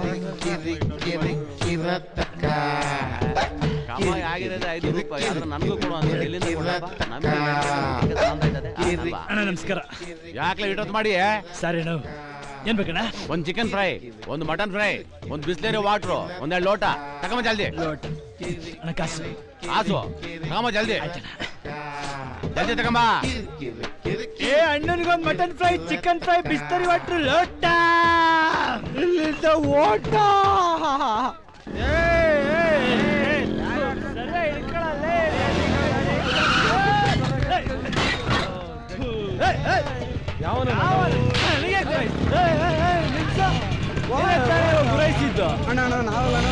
ಕಮಾಯಿ ಆಗಿರೋದೇ ಐದು ರೂಪಾಯಿ ಆದ್ರೆ ನನಗೂ ಕೊಡು ಅಂದ್ರೆ ಎಲ್ಲಿಂದ ಕೊಡಪ್ಪ? ನಮ್ಗೆ ಸಂಬಂಧ ಇದ್ದದೆ? ಅಲ್ವಾ? ಅಣ್ಣ ನಮಸ್ಕಾರ ಯಾಕ್ಲ ಇಟ್ಟೊತ್ತು ಮಾಡಿ ಸರಿ ನಾವು ಏನ್ ಬೇಕಣ್ಣ ಒಂದ್ ಚಿಕನ್ ಫ್ರೈ ಒಂದು ಮಟನ್ ಫ್ರೈ ಒಂದ್ ಬಿಸ್ಲೇರಿ ವಾಟ್ರು ಒಂದೆರಡು ಲೋಟ ತಗೊಂಬ ಜಲ್ದಿ ಲೋಟ ಅಣ್ಣ ಕಾಸು ಕಾಸು ತಗೊಂಬ ಜಲ್ದಿ ಜಲ್ದಿ ತಗೊಂಬ ಏ ಅಣ್ಣನಿಗೊಂದು mutton fry chicken fry Bisleri water ಲೋಟ ಇಲ್ಲಿಂದ ಓಟ ಗುರಾಯಿಸಿದ್ದು ಅಣ್ಣ ಅಣ್ಣ ನಾವಲ್ಲ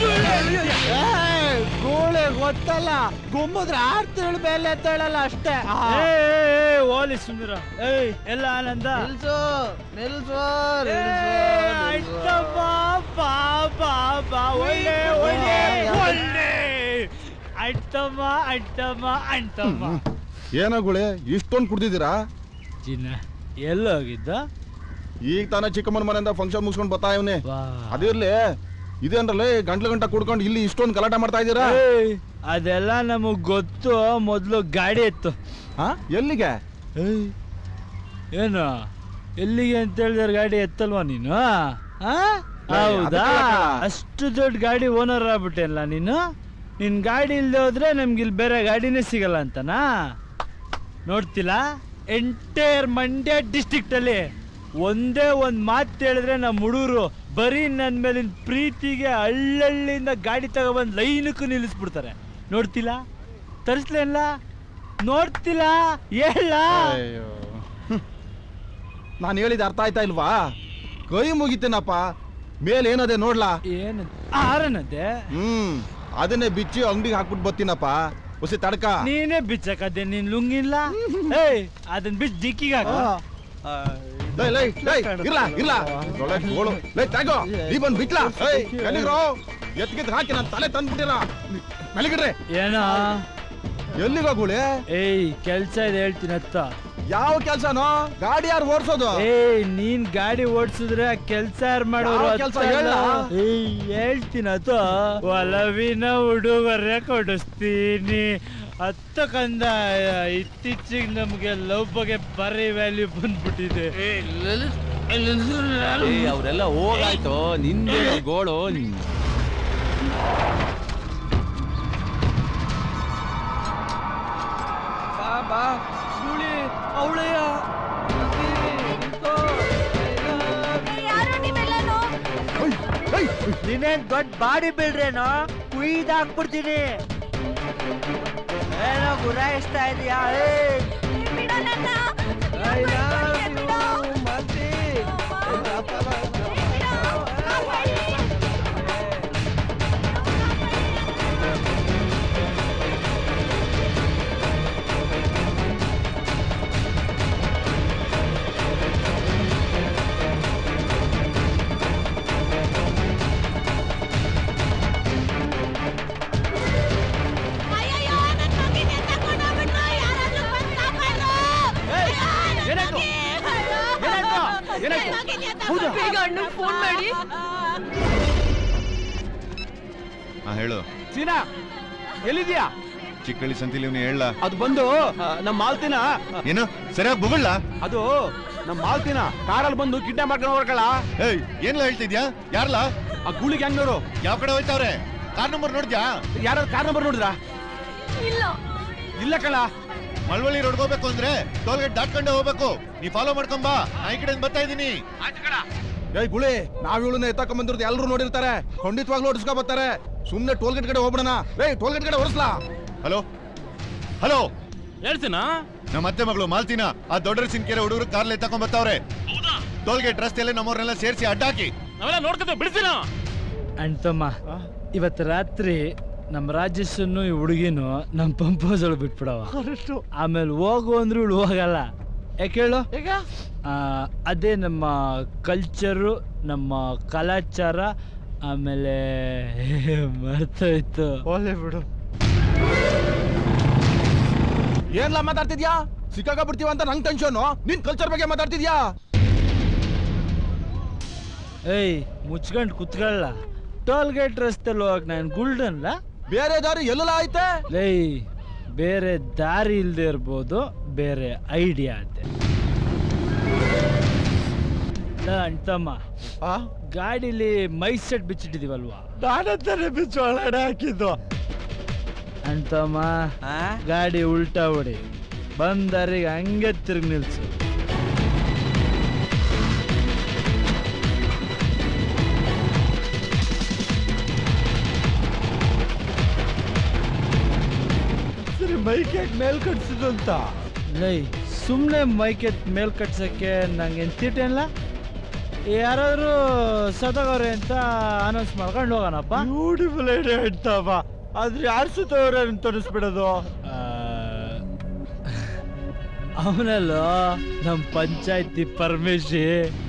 ಗೋಳೆ ಗೊತ್ತಲ್ಲ ಗುಮ್ಮದ್ರೆ ಆರ್ ತಿಂಗಳ ಮೇಲೆ ಎತ್ತೇಳಲ್ಲ ಅಷ್ಟೇ ಏ, ಏ, ಏ, ಓಲಿ ಸುಂದರ ಏಯ್ ಎಲ್ಲ ಆನಂದ ನಿಲ್ಸು ನಿಲ್ಸು ಅಯ್ಯಪ್ಪ, ಬಾ ಬಾ ಬಾ ಒಳ್ಳೆ ಒಳ್ಳೆ ಒಳ್ಳೆ ಅಟ್ಟಮ್ಮ ಅಟ್ಟಮ್ಮ ಅಟ್ಟಮ್ಮ ಏನಾಗುಳೆ ಇಷ್ಟೊಂದು ಕುಡ್ದಿದ್ದೀರಾ ಚಿನ್ನ ಎಲ್ಲೋಗಿದ್ದ ಈಗ ತಾನೇ ಚಿಕ್ಕಮ್ಮನ ಮನೆಯಿಂದ ಫಂಕ್ಷನ್ ಮುಗಿಸ್ಕೊಂಡು ಬರ್ತಾ ಇವನೇ ಅದಿರ್ಲಿ ಇದೇನ್ರಲ್ಲ ಗಂಟ್ಲು ಗಂಟ ಕುಡ್ಕೊಂಡು ಇಲ್ಲಿ ಇಷ್ಟೊಂದು ಗಲಾಟೆ ಮಾಡ್ತಾ ಇದ್ದೀರಾ ಏಯ್, ಅದೆಲ್ಲ ನಮಗ್ ಗೊತ್ತು ಮೊದ್ಲು ಗಾಡಿ ಇತ್ತು ಹಾ ಎಲ್ಲಿಗೆ ಏಯ್, ಏನು ಎಲ್ಲಿಗೆ ಅಂತ ಹೇಳಿದ್ರೆ ಗಾಡಿ ಎತ್ತಲ್ವಾ ನೀನು ಆ? ಹೌದಾ ಅದಕ್ಕಲ್ಲ. ಅಷ್ಟು ದೊಡ್ಡ ಗಾಡಿ ಓನರ್ ಆಗ್ಬಿಟ್ಟೆಲ್ಲ ನೀನು ನಿನ್ ಗಾಡಿ ಇಲ್ದೆ ಹೋದ್ರೆ ನಮ್ಗೆ ಇಲ್ಲಿ ಬೇರೆ ಗಾಡಿನೇ ಸಿಗಲ್ಲ ಅಂತನಾ ನೋಡ್ತಿಲ್ಲ ಎಂಟೈರ್ ಮಂಡ್ಯ ಡಿಸ್ಟ್ರಿಕ್ಟ್ ಅಲ್ಲಿ ಒಂದೇ ಒಂದ್ ಮಾತು ಹೇಳಿದ್ರೆ ನಮ್ಮ ಹುಡುಗರು ಬರೀ ನನ್ನ ಮೇಲಿನ ಪ್ರೀತಿಗೆ ಹಳ್ಳಹಳ್ಳಿಯಿಂದ ಗಾಡಿ ತಗೊಬಂದು ಲೈನಕ್ಕೂ ನಿಲ್ಲಿಸ್ಬಿಡ್ತಾರೆ ನೋಡ್ತಿಲ್ಲ ತರಿಸ್ಲೇಲ್ಲ ನೋಡ್ತಿಲ್ಲ ಹೇಳ ನಾನು ಹೇಳಿದ ಅರ್ಥ ಆಯ್ತಾ ಇಲ್ವಾ ಕೈ ಮುಗಿತೇನಪ್ಪ ಮೇಲೆ ಏನದೆ ನೋಡ್ಲಾ ಏನು ಆರನದೆ ಹ್ಮ್ ಅದನ್ನೇ ಬಿಚ್ಚಿ ಅಂಗಡಿಗೆ ಹಾಕ್ಬಿಟ್ಟು ಬರ್ತೀನಪ್ಪ ಹೊಸಿ ತಡ್ಕ ನೀನೇ ಬಿಚ್ಚಕದ್ದೆ ನೀನ್ ಲುಂಗಿಲ್ಲ ಏಯ್ ಅದನ್ನ ಬಿಚ್ಚ ದಿಕ್ಕಿಗೆ ಹಾಕ ಲೈ ಲೈ ಲೈ ಇರ್ಲ ಇರ್ಲ ಒಳ್ಳೆ ಗೋಳು ಲೈ ತಾಗೋ ನೀ ಬಂದ್ ಬಿಟ್ಲಾ ಏಯ್ ಎಲ್ಲಿಗ್ರೋ ಎತ್ಗಿದ್ ಹಾಕಿ ನಾನು ತಲೆ ತಂದ್ಬಿಟ್ಟಿರ ಮೆಲಗಿಡ್ರಿ ಏನೋ ಎಲ್ಲಿಗೋಗುಳೆ ಏಯ್ ಕೆಲ್ಸ ಇದೆ ಹೇಳ್ತೀನಿ ಅತ್ತ ಯಾವ ಕೆಲ್ಸನೋ ಗಾಡಿ ಯಾರು ಓಡ್ಸೋದು ಏಯ್ ನೀನ್ ಗಾಡಿ ಓಡ್ಸಿದ್ರೆ ಕೆಲ್ಸ ಯಾರು ಮಾಡೋರು ಯಾವ ಕೆಲ್ಸ ಅತ್ತಲ್ಲ? ಹೇಳ? ಏಯ್ ಹೇಳ್ತೀನಿ ಅತ್ತ ಒಲವಿನ ಉಡುಗೊರೆ ಕೊಡಿಸ್ತೀನಿ ಹತ್ತ ಕಂದ ಇತ್ತೀಚೆಗೆ ನಮ್ಗೆ ಲವ್ ಬಗ್ಗೆ ಬರೀ ವ್ಯಾಲ್ಯೂ ಬಂದ್ಬಿಟ್ಟಿದೆ ಏಯ್ ಅವರೆಲ್ಲ ಹೋಗಾಯ್ತು ನಿಂದೆ ಗೋಳು ಬಾ ಬಾ ಗೂಳಿ ಅವಳೆಯ ನೀನೇನ್ ದೊಡ್ಡ ಬಾಡಿ ಬಿಲ್ಡ್ರೇನೋ ಕುಯ್ದು ಹಾಕ್ಬಿಡ್ತೀನಿ ಏನೋ ಗುರಾಯಿಸ್ತಾ ಇದೀಯಾ ಏಯ್ ಹೌದಾ? ಬೇಗ ಅಣ್ಣಂಗ್ ಫೋನ್ ಮಾಡಿ ಹಾ ಹೇಳು ಸೀನಾ ಎಲ್ಲಿದ್ಯಾ ಚಿಕ್ಕಳ್ಳಿ ಸಂತಿಲಿ ಇವ್ನು ಹೇಳ ಅದು ಬಂದು ಆ, ನಮ್ಮ ಮಾಲ್ತಿನ ಏನು ಸರಿಯಾಗಿ ಬುಗಳ್ಳ ಅದು ನಮ್ಮ ಮಾಲ್ತಿನ ಕಾರಲ್ಲಿ ಬಂದು ಕಿಡ್ನಾಪ್ ಮಾಡ್ಕೊಂಡು ಹೊರಕಳ ಏಯ್ ಏನ್ಲ ಹೇಳ್ತಿದ್ಯಾ ಯಾರ್ಲ ಆ ಗೂಳಿ ಗ್ಯಾಂಗ್ನವರು ಯಾವ ಕಡೆ ಹೋಯ್ತಾವ್ರೆ ಕಾರ್ ನಂಬರ್ ನೋಡ್ದ್ಯಾ ಯಾರು ಕಾರ್ ನಂಬರ್ ನೋಡಿದ್ರಾ ಇಲ್ಲ ಇಲ್ಲ ಕಳ ಮಳವಳ್ಳಿ ರೋಡ್ ಹೋಗ್ಬೇಕು ಅಂದ್ರೆ ಟೋಲ್ಗೇಟ್ ದಾಟ್ಕೊಂಡೆ ಹೋಗ್ಬೇಕು ನೀ ಫಾಲೋ ಮಾಡ್ಕೊಂಬಾ ನಾ ಈ ಕಡೆ ಬರ್ತಾ ಇದೀನಿ ಏಯ್ ಗುಳಿ ನಾವ್ ಇವಳನ್ನ ಎತ್ತಕೊಂಡ್ ಬಂದಿರೋದು ಎಲ್ಲರೂ ನೋಡಿರ್ತಾರೆ ಖಂಡಿತವಾಗ್ಲೂ ಓಡಿಸ್ಕೊ ಬರ್ತಾರೆ ಸುಮ್ನೆ ಟೋಲ್ಗೇಟ್ ಕಡೆ ಹೋಗ್ಬಿಡಣ ಏಯ್ ಟೋಲ್ಗೇಟ್ ಕಡೆ ಓಡಿಸ್ಲಾ ಹಲೋ ಹಲೋ ಹೇಳ್ತೀನಾ ನಮ್ಮ ಅತ್ತೆ ಮಗಳು ಮಾಲ್ತಿನ ಆ ದೊಡ್ಡ ಸಿನ್ಕೆರೆ ಹುಡುಗರು ಕಾರ್ಲಿ ತಕೊಂಡ್ ಬರ್ತಾವ್ರೆ ಟೋಲ್ಗೇಟ್ ರಸ್ತೆಯಲ್ಲಿ ನಮ್ಮವ್ರನ್ನೆಲ್ಲ ಸೇರಿಸಿ ಅಡ್ಡಾಕಿ ನಾವೆಲ್ಲ ನೋಡ್ಕೊತೇವೆ ಬಿಡಿಸಿನ ಅಣ್ತಮ್ಮ ಇವತ್ತು ರಾತ್ರಿ ನಮ್ಮ ರಾಜೇಶನ್ನು ಈ ಹುಡುಗಿನು ನಮ್ಮ ಪಂಪ್ ಹೌಸ್ ಒಳಗೆ ಬಿಟ್ಬಿಡವ ಆಮೇಲೆ ಹೋಗು ಅಂದ್ರೆ ಇವಳು ಹೋಗಲ್ಲ ಯಾಕೆ ಹೇಳು ಆ, ಅದೇ ನಮ್ಮ ಕಲ್ಚರು ನಮ್ಮ ಕಲಾಚಾರ ಆಮೇಲೆ ಮರ್ತೋಯ್ತು ಒಳ್ಳೆ ಬಿಡು ಏನ್ಲ ಮಾತಾಡ್ತಿದ್ಯಾ ಸಿಕ್ಕಾಗ ಬಿಡ್ತೀವ ಅಂತ ನಂಗ್ ಟೆನ್ಷನ್ ನಿನ್ ಕಲ್ಚರ್ ಬಗ್ಗೆ ಮಾತಾಡ್ತಿದ್ಯಾ ಏಯ್ ಮುಚ್ಕೊಂಡು ಕುತ್ಕೊಳ್ಳ ಟೋಲ್ ಗೇಟ್ ರಸ್ತೆಲಿ ಹೋಗಕ್ ನಾನು ಗುಲ್ಡನ್ಲ ಬೇರೆ ದಾರಿ ಎಲ್ಲೆಲ್ಲ ಐತೆ ಲೈ ಬೇರೆ ದಾರಿ ಇಲ್ದೇ ಇರ್ಬೋದು ಬೇರೆ ಐಡಿಯಾ ಅಂತೆ ಅಂಟಮ್ಮ ಗಾಡಿಲಿ ಮೈ ಸೆಟ್ ಬಿಚ್ಚಿಟ್ಟಿದೀವಲ್ವಾ ನಾನಂತಾನೆ ಬಿಚ್ಚು ಒಳಗಡೆ ಹಾಕಿದ್ದು ಅಂಟಮ್ಮ ಗಾಡಿ ಉಲ್ಟಾ ಹೊಡಿ ಬಂದರಿಗೆ ಹಂಗೆ ತಿರುಗಿ ನಿಲ್ಸು ಸರಿ ಮೈಕ್ ಮೇಲ್ ಕಟ್ಸಿದ್ದು ಅಂತ ಲೈ ಸುಮ್ಮನೆ ಮೈಕೆತ್ ಮೇಲ್ ಕಟ್ಸಕ್ಕೆ ನಂಗೆ ತಿಟ್ಟೇನಿಲ್ಲ ಯಾರಾದ್ರೂ ಸತ್ತೋಗವ್ರೆ ಅಂತ ಅನೌನ್ಸ್ ಮಾಡ್ಕೊಂಡು ಹೋಗೋಣಪ್ಪ ಬ್ಯೂಟಿಫುಲ್ ಐಡಿಯಾ ಹೇಳ್ತಾವ ಆದ್ರೆ ಯಾರು ಸುತ್ತವ್ರೆ ಅಂತ ತೋರಿಸ್ಬಿಡೋದು ಅವನಲ್ಲ ನಮ್ಮ ಪಂಚಾಯತಿ ಪರಮೇಶಿ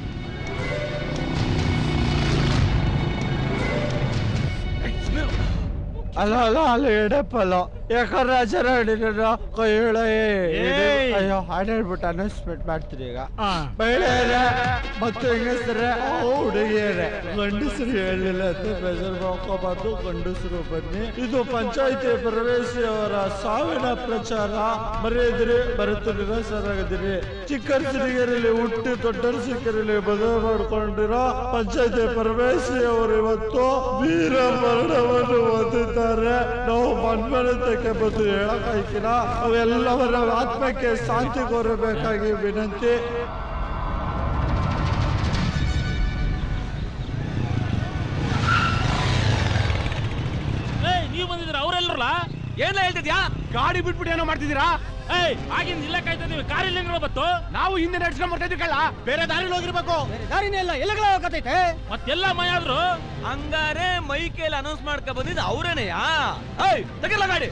ಅಲ್ಲ ಅಲ್ಲ ಅಲ್ಲ ಎಡಪ್ಪಲ್ಲ ಯಾಕಂದ್ರೆ ಆಚಾರ ಹಿಡಿದ ಕೈ ಹೇಳ ಏಯ್. ಅಯ್ಯೋ ಹಾಡು ಹೇಳ್ಬಿಟ್ಟು ಅನೌನ್ಸ್ಮೆಂಟ್ ಮಾಡ್ತೀರಿ ಈಗ ಆ. ಮಹಿಳೆಯರೇ ಮತ್ತು ಹೆಂಗಸರೇ ಹುಡುಗಿಯರೇ ಗಂಡಸರು ಹೇಳಿಲ್ಲ ಅಂತ ಬೇಜಾರು ಮಾಡ್ಕೋಬಾರ್ದು ಗಂಡಸರು ಬನ್ನಿ ಇದು ಪಂಚಾಯತಿ ಪ್ರವೇಶಿ ಅವರ ಸಾವಿನ ಪ್ರಚಾರ ಮರೆಯದಿರಿ ಮರೆತು ನಿರಾಸರಾಗದಿರಿ ಚಿಕ್ಕರಸಿರಿಗರಲ್ಲಿ ಹುಟ್ಟಿ ದೊಡ್ಡರಸಿರಿಗರಲ್ಲಿ ಮದುವೆ ಮಾಡ್ಕೊಂಡಿರೋ ಪಂಚಾಯತಿ ಪರಮೇಶಿ ಅವರು ಇವತ್ತು ವೀರ ಮರಣವನ್ನು ಹೊಂದಿದ್ದಾರೆ ನಾವು ಮನ್ಮನತಕ್ಕೆ ಬಂದು ಹೇಳಕ್ಕಾಯ್ತಿಲ್ಲ ಅವೆಲ್ಲವರ ಆತ್ಮಕ್ಕೆ ಶಾಂತಿ ಕೋರಬೇಕಾಗಿ ವಿನಂತಿ ಏಯ್ ನೀವು ಬಂದಿದ್ರ ಅವರೆಲ್ಲರಲ್ಲ ಏನ ಹೇಳ್ತಿದ್ಯಾ ಗಾಡಿ ಬಿಟ್ಬಿಟ್ಟು ಏನೋ ಮಾಡ್ತಿದ್ದೀರಾ ಏಯ್ ಆಗಿಂದ ಇಲ್ಲೇ ಕಾಯ್ತಾ ಇದೀವಿ ಕಾರಲ್ಲಿ ಏನೋ ಬತ್ತು ನಾವು ಹಿಂದೆ ನಡ್ಸ್ಕೊಂಡ್ ಬರ್ತಾ ಇದ್ವಿ ಕಳ್ಳ ಬೇರೆ ದಾರಿಲಿ ಹೋಗಿರ್ಬೇಕು ದಾರಿನೇ ಇಲ್ಲ ಎಲ್ಲಗಳ ಹೋಗತೈತೆ ಮತ್ತೆಲ್ಲ ಮೈ ಆದ್ರು ಹಂಗಾರೆ ಮೈ ಕೈಲಿ ಅನೌನ್ಸ್ ಮಾಡ್ಕೊ ಬಂದಿದ್ದು ಅವ್ರೇನೆಯಾ ಏಯ್ ತೆಗಿಲ್ಲ ಗಾಡಿ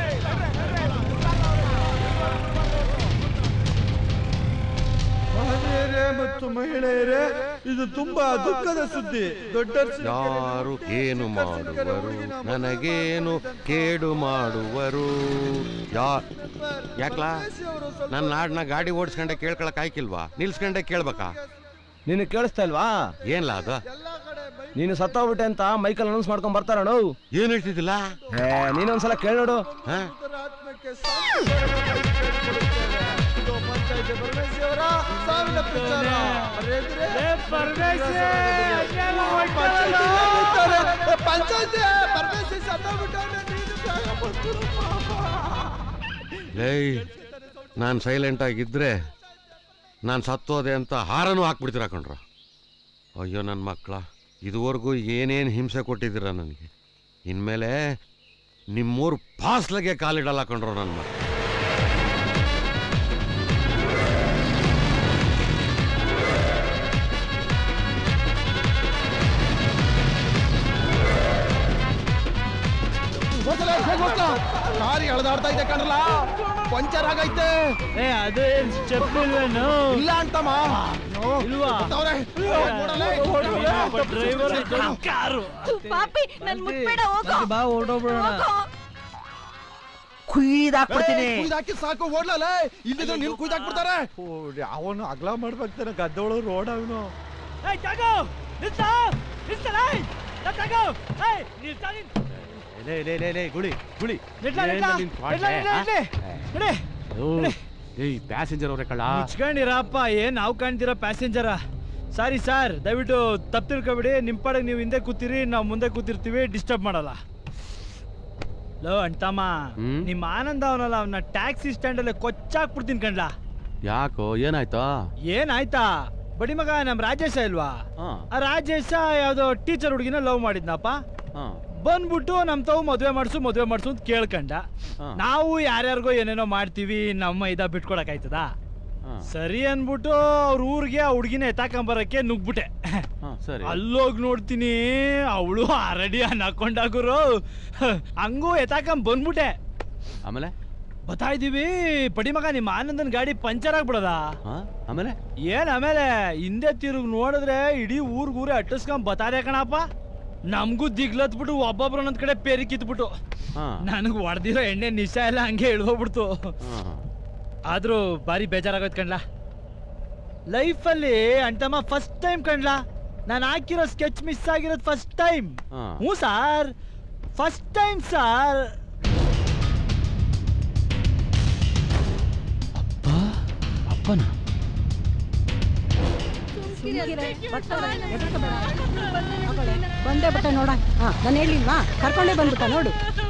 ಮಹನೀಯರೇ ಮತ್ತು ಮಹಿಳೆಯರೇ ಇದು ತುಂಬಾ ದುಃಖದ ಸುದ್ದಿ ದೊಡ್ಡ ಯಾರು ಏನು ಮಾಡುವರು ನನಗೇನು ಕೇಡು ಮಾಡುವರು ಯಾ ಯಾಕ್ಲಾ ನನ್ನ ನಾಡ್ನ ಗಾಡಿ ಓಡಿಸ್ಕೊಂಡೆ ಕೇಳ್ಕೊಳಕ್ ಆಯ್ಕಿಲ್ವಾ ನಿಲ್ಸ್ಕೊಂಡೆ ಕೇಳ್ಬೇಕಾ ನೀನು ಕೇಳಿಸ್ತಾ ಇಲ್ವಾ ಏನ್ಲ ಅದು ನೀನು ಸತ್ತೋಗ್ಬಿಟ್ಟೆ ಅಂತ ಮೈಕಲ್ ಅನೌನ್ಸ್ ಮಾಡ್ಕೊಂಡ್ ಬರ್ತಾರಣ ಏನ್ ಹೇಳ್ತಿದ್ದಿಲ್ಲ ಏ ನೀನೊಂದ್ಸಲ ಕೇಳಿ ನೋಡು ಹಾ ಇದು ಪಂಚಾಯತಿ ಪರಮೇಶಿ ಅವರ ಸಾವಿನ ಪ್ರಚಾರ ಮರೆಯದಿರಿ. ಪಂಚಾಯತಿ ಪರಮೇಶಿ ಸತ್ತೋಗ್ಬಿಟ್ಟವ್ನೆ, ನೀನು ಬೇಗ ಬಂದ್ಬಿಡಪ್ಪ. ಲೈ ನಾನು ಸೈಲೆಂಟ್ ಆಗಿದ್ರೆ ನಾನು ಸತ್ತೋದೆ ಅಂತ ಹಾರನೂ ಹಾಕ್ಬಿಡ್ತೀರ ಕಣ್ರ ಅಯ್ಯೋ ನನ್ನ ಮಕ್ಕಳ ಇದುವರೆಗೂ ಏನೇನು ಹಿಂಸೆ ಕೊಟ್ಟಿದ್ದೀರ ನನಗೆ ಇನ್ಮೇಲೆ ನಿಮ್ಮೂರು ಫಾಸ್ಲಾಗೆ ಕಾಲಿಡಲ್ಲ ಕಣ್ರು ನನ್ನ ಮಕ್ಕಳು ಹೋಗ್ತಲ, ಬೇಗ ಹೋಗ್ತಲ. ಗಾಡಿ ಎಳ್ದಾಡ್ತಾ ಇದೆ ಕಣ್ರಲ್ಲ ಪಂಚರ್ ಆಗೈತೆ ಏ ಅದೇ ಸ್ಟೆಪ್ ಇಲ್ವೇನು ಇಲ್ಲ ಅಂತಮ್ಮ ಇಲ್ವಾ ಗೊತ್ತವ್ರೆ. ನೋಡಲ್ಲ, ಡ್ರೈವರ್ ಕಾರು ಪಾಪಿ ನನ್ ಮುಟ್ಬೇಡ ಹೋಗೋ ಬಾ ಹೊರಡೋಗ್ಬಿಡೋಣ ಕುಯ್ದಾಕ್ಬಿಡ್ತೀನಿ ಕುಯ್ದಾಕಿ ಸಾಕು ಓಡ್ಲಲ್ಲ ಇಲ್ಲಿದ್ರೆ ನೀನು ಕುಯ್ದಾಕ್ಬಿಡ್ತಾರೆ ಅವನು ಅಗ್ಲ ಮಾಡ್ಬೇಕಾಗ್ತಾನೆ ಗದ್ದೆಗಳು ರೋಡ್ ಅವನು ಏಯ್ ತಗೋ ನಿಲ್ಸ ನಿಲ್ಸ ಲೈ ತಗೋ ಏಯ್ ನಿಲ್ಸ ನಿನ್ ಲೇ ಲೇ ಲೇ ಲೇ ಗುಳಿ ಗುಳಿ ನಿಟ್ಲ ಏನ್ ನಿಟ್ಲ ನಿನ್ ನಿಟ್ಲ ಕ್ವಾಟ್ಲೆ, ನಿಟ್ಲ ಆ? ನಡಿ ನಡಿ ಏಯ್ ಪ್ಯಾಸೆಂಜರ್ ಅವ್ರೆ ಕಳ್ಳ ಮುಚ್ಕೊಂಡಿರಪ್ಪ ಏನ್ ನಾವು ಕಾಣ್ತೀರ ಪ್ಯಾಸೆಂಜರ ಸಾರಿ ಸರ್ ದಯವಿಟ್ಟು ತಪ್ಪು ತಿಳ್ಕೊಬೇಡಿ ನಿಮ್ಮ ಪಾಡಿಗೆ ನೀವು ಹಿಂದೆ ಕೂತಿರಿ ನಾವು ಮುಂದೆ ಕೂತಿರ್ತೀವಿ ಡಿಸ್ಟರ್ಬ್ ಮಾಡಲ್ಲ ಲೋ ಅಣ್ತಮ್ಮ ಹ್ಮ್? ನಿಮ್ಮ ಆನಂದ ಅವನಲ್ಲ ಅವನ ಟ್ಯಾಕ್ಸಿ ಸ್ಟ್ಯಾಂಡಲ್ಲೇ ಕೊಚ್ಚಾಕ್ಬಿಡ್ತೀನಿ ಕಣ್ಲಾ ಯಾಕೋ ಏನಾಯ್ತಾ ಏನಾಯ್ತಾ ಬಡಿ ಮಗ ನಮ್ ರಾಜೇಶ ಇಲ್ವಾ ಹಾ. ಆ ರಾಜೇಶ ಯಾವ್ದೋ ಟೀಚರ್ ಹುಡುಗಿನ ಲವ್ ಮಾಡಿದ್ನಪ್ಪ ಹಾ. ಬಂದ್ಬಿಟ್ಟು ನಮ್ ತಾವು ಮದ್ವೆ ಮಾಡ್ಸು ಮದ್ವೆ ಮಾಡ್ಸು ಅಂತ ಕೇಳ್ಕಂಡ ಹಾ. ನಾವು ಯಾರ್ಯಾರಿಗೋ ಏನೇನೋ ಮಾಡ್ತೀವಿ ನಮ್ಮ ಇದ ಬಿಟ್ಕೊಡಕ್ ಆಯ್ತದ ಹಾ. ಸರಿ ಅನ್ಬಿಟ್ಟು ಅವ್ರ ಊರಿಗೆ ಆ ಹುಡುಗಿನ ಎತ್ತಾಕೊಂಬರಕ್ಕೆ ನುಗ್ಬಿಟ್ಟೆ ಹಾ, ಸರಿ ಅಲ್ಲೋಗಿ ನೋಡ್ತೀನಿ ಅವಳು ಆರಡಿ ಹಾಕೊಂಡಾಗುರು ಹಂಗೂ ಎತ್ತಾಕೊಂಡ್ ಬಂದ್ಬಿಟ್ಟೆ ಆಮೇಲೆ ಬತ್ತಾ ಇದೀವಿ ಪಡಿ ಮಗ ನಿಮ್ಮ ಆನಂದನ್ ಗಾಡಿ ಪಂಚರ್ ಆಗ್ಬಿಡದ ಹಾ ಆಮೇಲೆ ಏನ್ ಆಮೇಲೆ ಹಿಂದೆ ತಿರುಗಿ ನೋಡಿದ್ರೆ ಇಡೀ ಊರ್ಗ್ ಊರೇ ಅಟ್ಟಿಸ್ಕೊಂಡ್ ಬತಾರೆ ಕಣಪ್ಪ ನಮಗೂ ದಿಗ್ಲತ್ಬಿಟ್ಟು ಒಬ್ಬೊಬ್ರು ಒಂದೊಂದ್ ಕಡೆ ಪೇರಿ ಕಿತ್ಬಿಟ್ಟು ಹಾ ನನಗ್ ಹೊಡೆದಿರೋ ಎಣ್ಣೆ ನಿಶ ಎಲ್ಲ ಹಂಗೆ ಇಳ್ದೋಗ್ಬಿಡ್ತು ಹಾ. ಆದ್ರೂ ಬಾರಿ ಬೇಜಾರಾಗೋಯ್ತು ಕಣ್ಲಾ ಲೈಫಲ್ಲಿ ಅಂಟಮ್ಮ ಫಸ್ಟ್ ಟೈಮ್ ಕಣ್ಲಾ ನಾನು ಹಾಕಿರೋ ಸ್ಕೆಚ್ ಮಿಸ್ ಆಗಿರೋದು ಫಸ್ಟ್ ಟೈಮ್ ಹಾ. ಹ್ಞೂ ಸಾರ್ ಫಸ್ಟ್ ಟೈಮ್ ಸಾರ್ ಅಪ್ಪನ ಬಂದೇ ಬಿಟ್ಟ ನೋಡ ಹಾ ನಾನು ಹೇಳಿಲ್ವಾ ಕರ್ಕೊಂಡೇ ಬಂದ್ಬಿಟ್ಟ ನೋಡು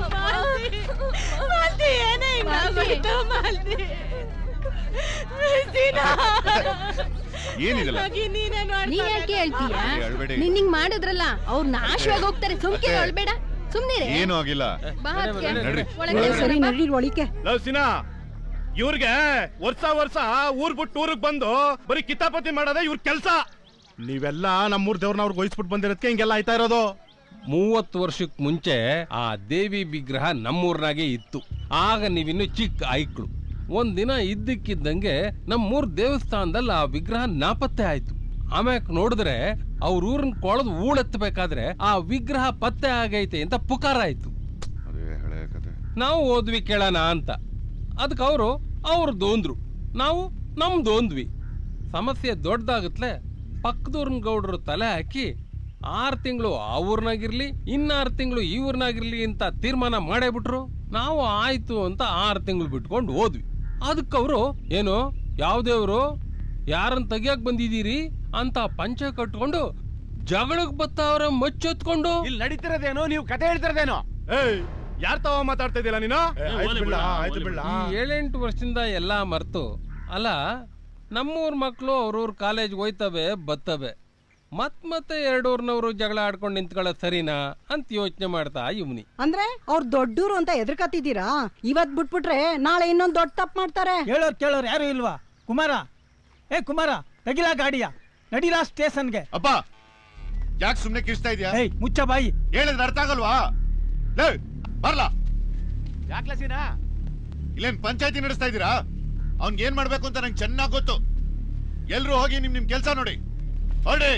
ಏನಿದೆಲ್ಲ ನೀ ಯಾಕೆ ಹೇಳ್ತೀಯ ಏ, ಅಳ್ಬೇಡಿ. ನೀನ್ ಹಿಂಗ್ ಮಾಡಿದ್ರಲ್ಲ ಅವ್ರು ನಾಶವಾಗಿ ಹೋಗ್ತಾರೆ ಸುಮ್ಕೆ ಅತ್ತೆ. ಅಳ್ಬೇಡ ಸುಮ್ನಿರೆ ಏನೂ ಆಗಿಲ್ಲ ಬಾ ಅದ್ಕೆ. ನಡ್ರಿ. ಒಳಗೆ ಸರಿ ನಡಿ ಒಳಿಕೆ ಲವ್ಸಿನಾ ಇವ್ರಿಗೆ ವರ್ಷ ವರ್ಷ ಊರ್ ಬಿಟ್ಟು ಊರಿಗೆ ಬಂದು ಬರೀ ಕಿತಾಪತಿ ಮಾಡೋದೇ ಇವ್ರ ಕೆಲ್ಸ ನೀವೆಲ್ಲ ನಮ್ಮೂರ್ ದೇವ್ರನ್ನ ಅವ್ರಿಗೆ ವಹಿಸ್ಬಿಟ್ಟು ಬಂದಿರೋದಕ್ಕೆ ಹಿಂಗೆಲ್ಲ ಆಯ್ತಾ ಇರೋದು ಮೂವತ್ತು ವರ್ಷಕ್ಕೆ ಮುಂಚೆ ಆ ದೇವಿ ವಿಗ್ರಹ ನಮ್ಮೂರ್ನಾಗೆ ಇತ್ತು ಆಗ ನೀವಿನ್ನು ಚಿಕ್ಕ ಐಕ್ಳು ಒಂದಿನ ಇದ್ದಕ್ಕಿದ್ದಂಗೆ ನಮ್ಮೂರ್ ದೇವಸ್ಥಾನದಲ್ಲಿ ಆ ವಿಗ್ರಹ ನಾಪತ್ತೆ ಆಯ್ತು ಆಮ್ಯಾಕ್ ನೋಡಿದ್ರೆ ಅವ್ರ ಊರನ್ ಕೊಳದ್ ಊಳೆತ್ತಬೇಕಾದ್ರೆ ಆ ವಿಗ್ರಹ ಪತ್ತೆ ಆಗೈತೆ ಅಂತ ಪುಕಾರ ಆಯ್ತು ಅದೇ ಹಳೆ ಕತೆ ನಾವು ಓದ್ವಿ ಕೇಳೋಣ ಅಂತ ಅದಕ್ಕೆ ಅವರು ಅವ್ರದ್ದು ಅಂದ್ರು ನಾವು ನಮ್ದು ಅಂದ್ವಿ ಸಮಸ್ಯೆ ದೊಡ್ಡದಾಗತ್ಲೆ ಪಕ್ಕದೂರ್ನ ಗೌಡ್ರು ತಲೆ ಹಾಕಿ ಆರು ತಿಂಗಳು ಆ ಊರ್ನಾಗಿರ್ಲಿ ಇನ್ನಾರು ತಿಂಗಳು ಈ ಊರ್ನಾಗಿರ್ಲಿ ಅಂತ ತೀರ್ಮಾನ ಮಾಡೇ ಬಿಟ್ರು ನಾವು ಆಯ್ತು ಅಂತ ಆರು ತಿಂಗಳು ಬಿಟ್ಕೊಂಡು ಹೋದ್ವಿ ಅದಕ್ಕೆ ಅವರು ಏನು ಯಾವ್ದೇವ್ರು ಯಾರನ್ನ ತೆಗಿಯಕ್ ಬಂದಿದ್ದೀರಿ ಅಂತ ಪಂಚೆ ಕಟ್ಕೊಂಡು ಜಗಳಕ್ ಬತ್ತಾವ್ರ ಮಚ್ಚೊತ್ಕೊಂಡು ಇಲ್ಲಿ ನಡೀತಿರೋದೇನೋ ನೀವು ಕತೆ ಹೇಳ್ತಿರೋದೇನೋ ಏಯ್ ಯಾರ್ ತಾವ ಮಾತಾಡ್ತಾ ಇದೀಲ್ಲ ನೀನು ಆಯ್ತು ಬಿಡ್ಲ ಆಯ್ತು ಬಿಡ್ಲ ಈ ಏಳೆಂಟು ವರ್ಷದಿಂದ ಎಲ್ಲ ಮರ್ತು ಅಲ್ಲ ನಮ್ಮೂರ್ ಮಕ್ಕಳು ಅವ್ರವ್ರ ಕಾಲೇಜ್ ಹೋಯ್ತವೆ ಬತ್ತವೆ ಮತ್ ಮತ್ತೆ ಎರಡೂರ್ನವ್ರು ಜಗಳ ಆಡ್ಕೊಂಡು ನಿಂತ್ಕೊಳ್ಳೋದು ಸರಿನಾ ಅಂತ ಯೋಚನೆ ಮಾಡ್ತಾ ಇವ್ನಿ ಅಂದ್ರೆ ಅವ್ರು ದೊಡ್ಡೂರು ಅಂತ ಎದ್ರಕತ್ತಿದ್ದೀರಾ ಇವತ್ ಬಿಟ್ಬಿಟ್ರೆ ನಾಳೆ ಇನ್ನೊಂದ್ ದೊಡ್ಡ ತಪ್ಪು ಮಾಡ್ತಾರೆ ಹೇಳೋರ್ ಕೇಳೋರ್ ಯಾರು ಇಲ್ವಾ ಕುಮಾರ ಏ ಕುಮಾರ ತೆಗಿಲಾ ಗಾಡಿಯ ನಡಿಲಾ ಸ್ಟೇಷನ್ಗೆ ಅಪ್ಪ ಯಾಕೆ ಸುಮ್ನೆ ಕಿರ್ಸ್ತಾ ಇದೀಯಾ ಏಯ್ ಮುಚ್ಚ ಬಾಯಿ ಹೇಳಿದ್ರೆ ಅರ್ಥ ಆಗಲ್ವಾ ಲೇ ಬರ್ಲಾ ಯಾಕ್ಲ ಸೀನಾ ಇಲ್ಲೇನ್ ಪಂಚಾಯತಿ ನಡೆಸ್ತಾ ಇದೀರಾ ಅವ್ನ್ಗೆ ಏನ್ ಮಾಡ್ಬೇಕು ಅಂತ ನಂಗೆ ಚೆನ್ನಾಗ್ ಗೊತ್ತು ಎಲ್ರು ಹೋಗಿ ನಿಮ್ ನಿಮ್ ಕೆಲ್ಸ ನೋಡಿ ಹೊರಡಿ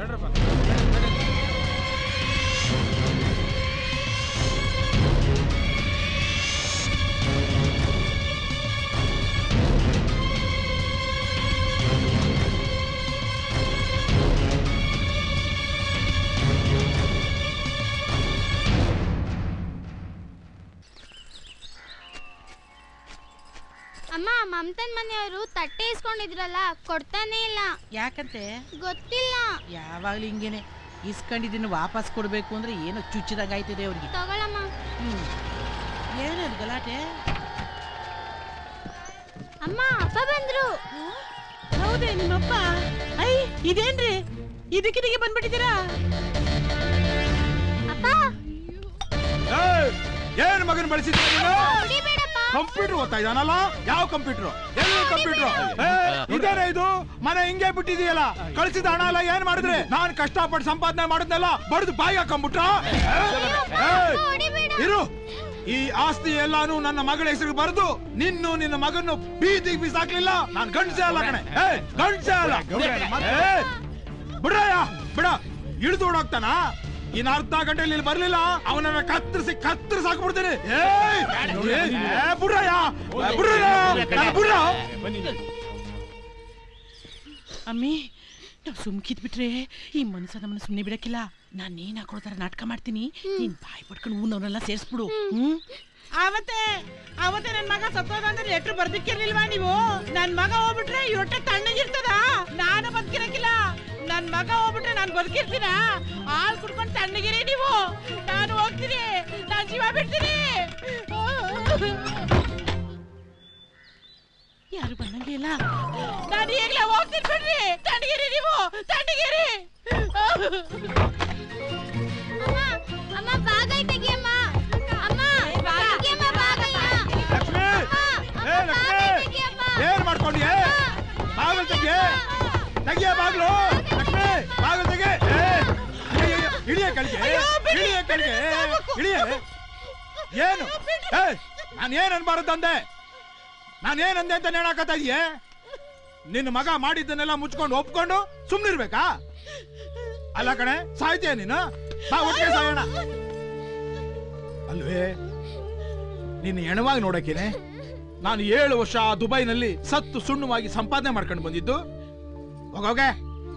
ಅಮ್ಮ ಮಮತನ್ ಮನೆಯವರು ತಟ್ಟೆ ಇಸ್ಕೊಂಡಿದ್ರಲ್ಲ ಕೊಡ್ತಾನೆ ಇಲ್ಲ ಯಾಕಂತೆ ಗೊತ್ತಿಲ್ಲ ಯಾವಾಗ್ಲೂ ಹಿಂಗೇನೆ ಇಸ್ಕೊಂಡಿದ್ದನ್ನು ವಾಪಸ್ ಕೊಡ್ಬೇಕು ಅಂದ್ರೆ ಏನೋ ಚುಚ್ಚಿದಂಗ ಆಯ್ತಿದೆ ಅವ್ರಿಗೆ ತಗೊಳಮ್ಮ ಹ್ಮ್ ಏನದು ಗಲಾಟೆ ಅಮ್ಮ ಅಪ್ಪ ಬಂದ್ರು ಹೌದೇ ನಿಮ್ಮಪ್ಪ ಐ ಇದೇನ್ರಿ ಇದಕ್ಕಿದಕ್ಕೆ ಬಂದ್ಬಿಟ್ಟಿದ್ದೀರಾ ಅಪ್ಪ ಏನ್ ಮಗನ್ ಬಳಸಿದ್ರೆ ನೀನು ಹೊಡಿಬೇಡಪ್ಪ ಕಂಪ್ಯೂಟರ್ ಓದ್ತಾ ಇದ್ದಾನಲ್ಲ ಯಾವ ಕಂಪ್ಯೂಟರ್ ಎಲ್ಲಿ ಕಂಪ್ಯೂಟರ್ ಇದೇನೇ ಇದು ಮನೆ ಹಿಂಗೆ ಬಿಟ್ಟಿದೆಯಲ್ಲ ಕಳಿಸಿದ ಹಣ ಎಲ್ಲ ಏನ್ ಮಾಡಿದ್ರೆ ನಾನ್ ಕಷ್ಟಪಟ್ಟು ಸಂಪಾದನೆ ಮಾಡಿದ್ನೆಲ್ಲ ಬಡ್ದು ಬಾಯಿ ಹಾಕೊಂಡ್ಬಿಟ್ರ ಇರು ಈ ಆಸ್ತಿ ಎಲ್ಲಾನು ನನ್ನ ಮಗಳ ಹೆಸರು ಬರೆದು ನಿನ್ನು ನಿನ್ನ ಮಗನ್ನು ಬೀದಿಗೆ ಬೀಸಾಕ್ಲಿಲ್ಲ ನಾನ್ ಗಂಡ್ಸೆ ಅಲ್ಲ ಕಣೆ ಏ, ಗಂಡ್ಸೆ ಅಲ್ಲ ಏ, ಬಿಡ್ರಯ್ಯ ಬಿಡ ಇಳಿದು ಓಡೋಗ್ತಾನ ಇನ್ ಅರ್ಧ ಗಂಟೆಲಿ ಇಲ್ಲಿ ಬರ್ಲಿಲ್ಲ ಅವನನ್ನ ಕತ್ತರಿಸಿ ಕತ್ತರಿಸಿ ಹಾಕ್ಬಿಡ್ತೀನಿ ಏಯ್! ಏ, ಬುಡ್ರಯ್ಯ! ಬುಡ್ರಯ್ಯ! ನನ್ನ ಬುಡ್ರ! ಅಮ್ಮಿ ನಾವು ಸುಮ್ಕಿದ್ ಬಿಟ್ರೆ ಈ ಮನ್ಸ ನಮ್ಮನ್ನ ಸುಮ್ಮನೆ ಬಿಡಕ್ಕಿಲ್ಲ ನಾನು ಏನ್ ಹಾಕೊಳ್ಳೋ ಥರ ನಾಟಕ ಮಾಡ್ತೀನಿ ನೀನ್ ಬಾಯಿ ಪಡ್ಕೊಂಡು ಊನವ್ರನ್ನೆಲ್ಲ ಸೇರಿಸ್ಬಿಡು ಹ್ಮ್ ಅವತ್ತೇ ಅವತ್ತೇ ನನ್ ಮಗ ಸತ್ತೋದ ಅಂದ್ರೆ ಲೆಟ್ರ್ ಬರ್ದಿಕ್ಕಿರ್ಲಿಲ್ವಾ ನೀವು ನನ್ ಮಗ ಹೋಗ್ಬಿಟ್ರೆ ಈ ಹೊಟ್ಟೆ ತಣ್ಣಗಿರ್ತದ ನಾನು ಬದುಕಿರಕ್ಕಿಲ್ಲ ನನ್ ಮಗ ಹೋಗ್ಬಿಟ್ರೆ ನಾನು ಬದುಕಿರ್ತೀನ ಹಾಲ್ ಕುಡ್ಕೊಂಡು ತಣ್ಣಗಿರಿ ನೀವು ನಾನು ಹೋಗ್ತೀನಿ ನಾನ್ ಜೀವ ಬಿಡ್ತೀನಿ ಯಾರು ಬಂದಂಗೆ ಇಲ್ಲ ನಾನು ಈಗಲೇ ಹೋಗ್ತೀನಿ ಬಿಡ್ರಿ ತಣ್ಣಗಿರಿ ನೀವು ತಣ್ಣಗಿರಿ ಅಮ್ಮ ಬಾಗೈ ತೆಗಿಯಮ್ಮ ಅಮ್ಮ ತೆಗಿಯಮ್ಮ ಬಾಗೈನ ಲಕ್ಷ್ಮಿ ಏ ಲಕ್ಷ್ಮಿ ಏನ್ ಮಾಡ್ಕೊಂಡಿ ಬಾಗಿಲು ತೆಗಿ ತೆಗಿಯ ಬಾಗ್ಲು ಲಕ್ಷ್ಮಿ ಬಾಗಿಲು ತೆಗಿ ಏ, ಅಯ್ಯಯ್ಯೋ, ಇಳಿಯ ಕೆಳಗೆ ಇಳಿಯ ಕೆಳಗೆ ಇಳಿಯ ಏನು ಏ ನಾನು ಏನ್ ಅನ್ಬಾರದು ಅಂದೆ ನಾನು ಏನ್ ಅಂದೆ ಅಂತ ಹೇಳಕತ್ತಾ ಇದೀಯೇ ನಿನ್ನ ಮಗ ಮಾಡಿದ್ದನ್ನೆಲ್ಲ ಮುಚ್ಕೊಂಡು ಒಪ್ಕೊಂಡು ಸುಮ್ನಿರ್ಬೇಕಾ ಅಲ್ಲ ಕಣೆ ಸಾಯ್ತೀಯ ನೀನು ಬಾ ಒಟ್ಟಿಗೆ ಸಾಯೋಣ ಅಲ್ವೇ ನಿನ್ನ ಹೆಣವಾಗಿ ನೋಡಕ್ಕೇನೆ ನಾನು ಏಳು ವರ್ಷ ಆ ದುಬೈನಲ್ಲಿ ಸತ್ತು ಸುಣ್ಣವಾಗಿ ಸಂಪಾದನೆ ಮಾಡ್ಕೊಂಡು ಬಂದಿದ್ದು ಹೋಗೋಗೆ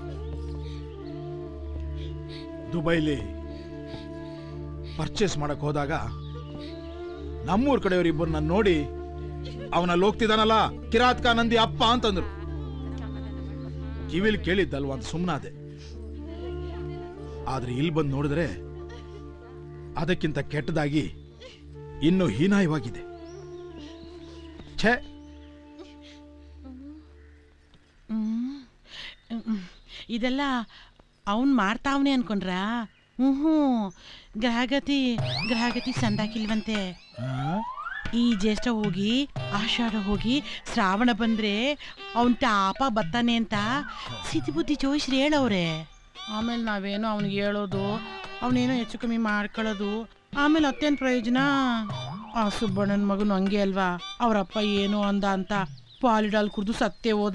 ದುಬೈಲಿ ಪರ್ಚೇಸ್ ಮಾಡಕ್ ಹೋದಾಗ ನಮ್ಮೂರ್ ಕಡೆಯವರು ಇಬ್ಬರು ನನ್ನ ನೋಡಿ ಅವನಲ್ಲಿ ಹೋಗ್ತಿದ್ದಾನಲ್ಲ ಕಿರಾತ್ಕ ನಂದಿ ಅಪ್ಪ ಅಂತಂದ್ರು ಕಿವಿಲ್ ಕೇಳಿದ್ದಲ್ವಾ ಅಂತ ಸುಮ್ಮನಾದೆ ಆದ್ರೆ ಇಲ್ಲಿ ಬಂದು ನೋಡಿದ್ರೆ ಅದಕ್ಕಿಂತ ಕೆಟ್ಟದಾಗಿ ಇನ್ನೂ ಹೀನಾಯವಾಗಿದೆ ಛೇ ಹ್ಮ್. ಹ್ಮ್. ಇದೆಲ್ಲ ಅವನ್ ಮಾಡ್ತಾವ್ನೆ ಅನ್ಕೊಂಡ್ರಾ ಹ್ಮ್ ಹ್ಞೂ ಗ್ರಹಗತಿ ಗ್ರಹಗತಿ ಸಂದಾಕಿಲ್ವಂತೆ ಈ ಜ್ಯೇಷ್ಠ ಹೋಗಿ ಆಷಾಢ ಹೋಗಿ ಶ್ರಾವಣ ಬಂದ್ರೆ ಅವನ್ ತಾಪ ಬರ್ತಾನೆ ಅಂತ ಸಿದ್ಧಿ ಬುದ್ಧಿ ಜೋಯಿಸ್ರಿ ಹೇಳವ್ರೆ ಆಮೇಲೆ ನಾವೇನೋ ಅವ್ನಿಗೆ ಹೇಳೋದು ಅವನೇನೋ ಹೆಚ್ಚು ಕಮ್ಮಿ ಮಾಡ್ಕೊಳ್ಳೋದು ಆಮೇಲೆ ಅತ್ತೇನ್ ಪ್ರಯೋಜನ ಆ ಸುಬ್ಬಣ್ಣನ ಮಗನು ಹಂಗೆ ಅಲ್ವಾ ಅವರಪ್ಪ ಏನು ಅಂದ ಅಂತ ಪಾಲಿಡಾಲ್ ಕುಡ್ದು ಸತ್ತೇ ಹೋದ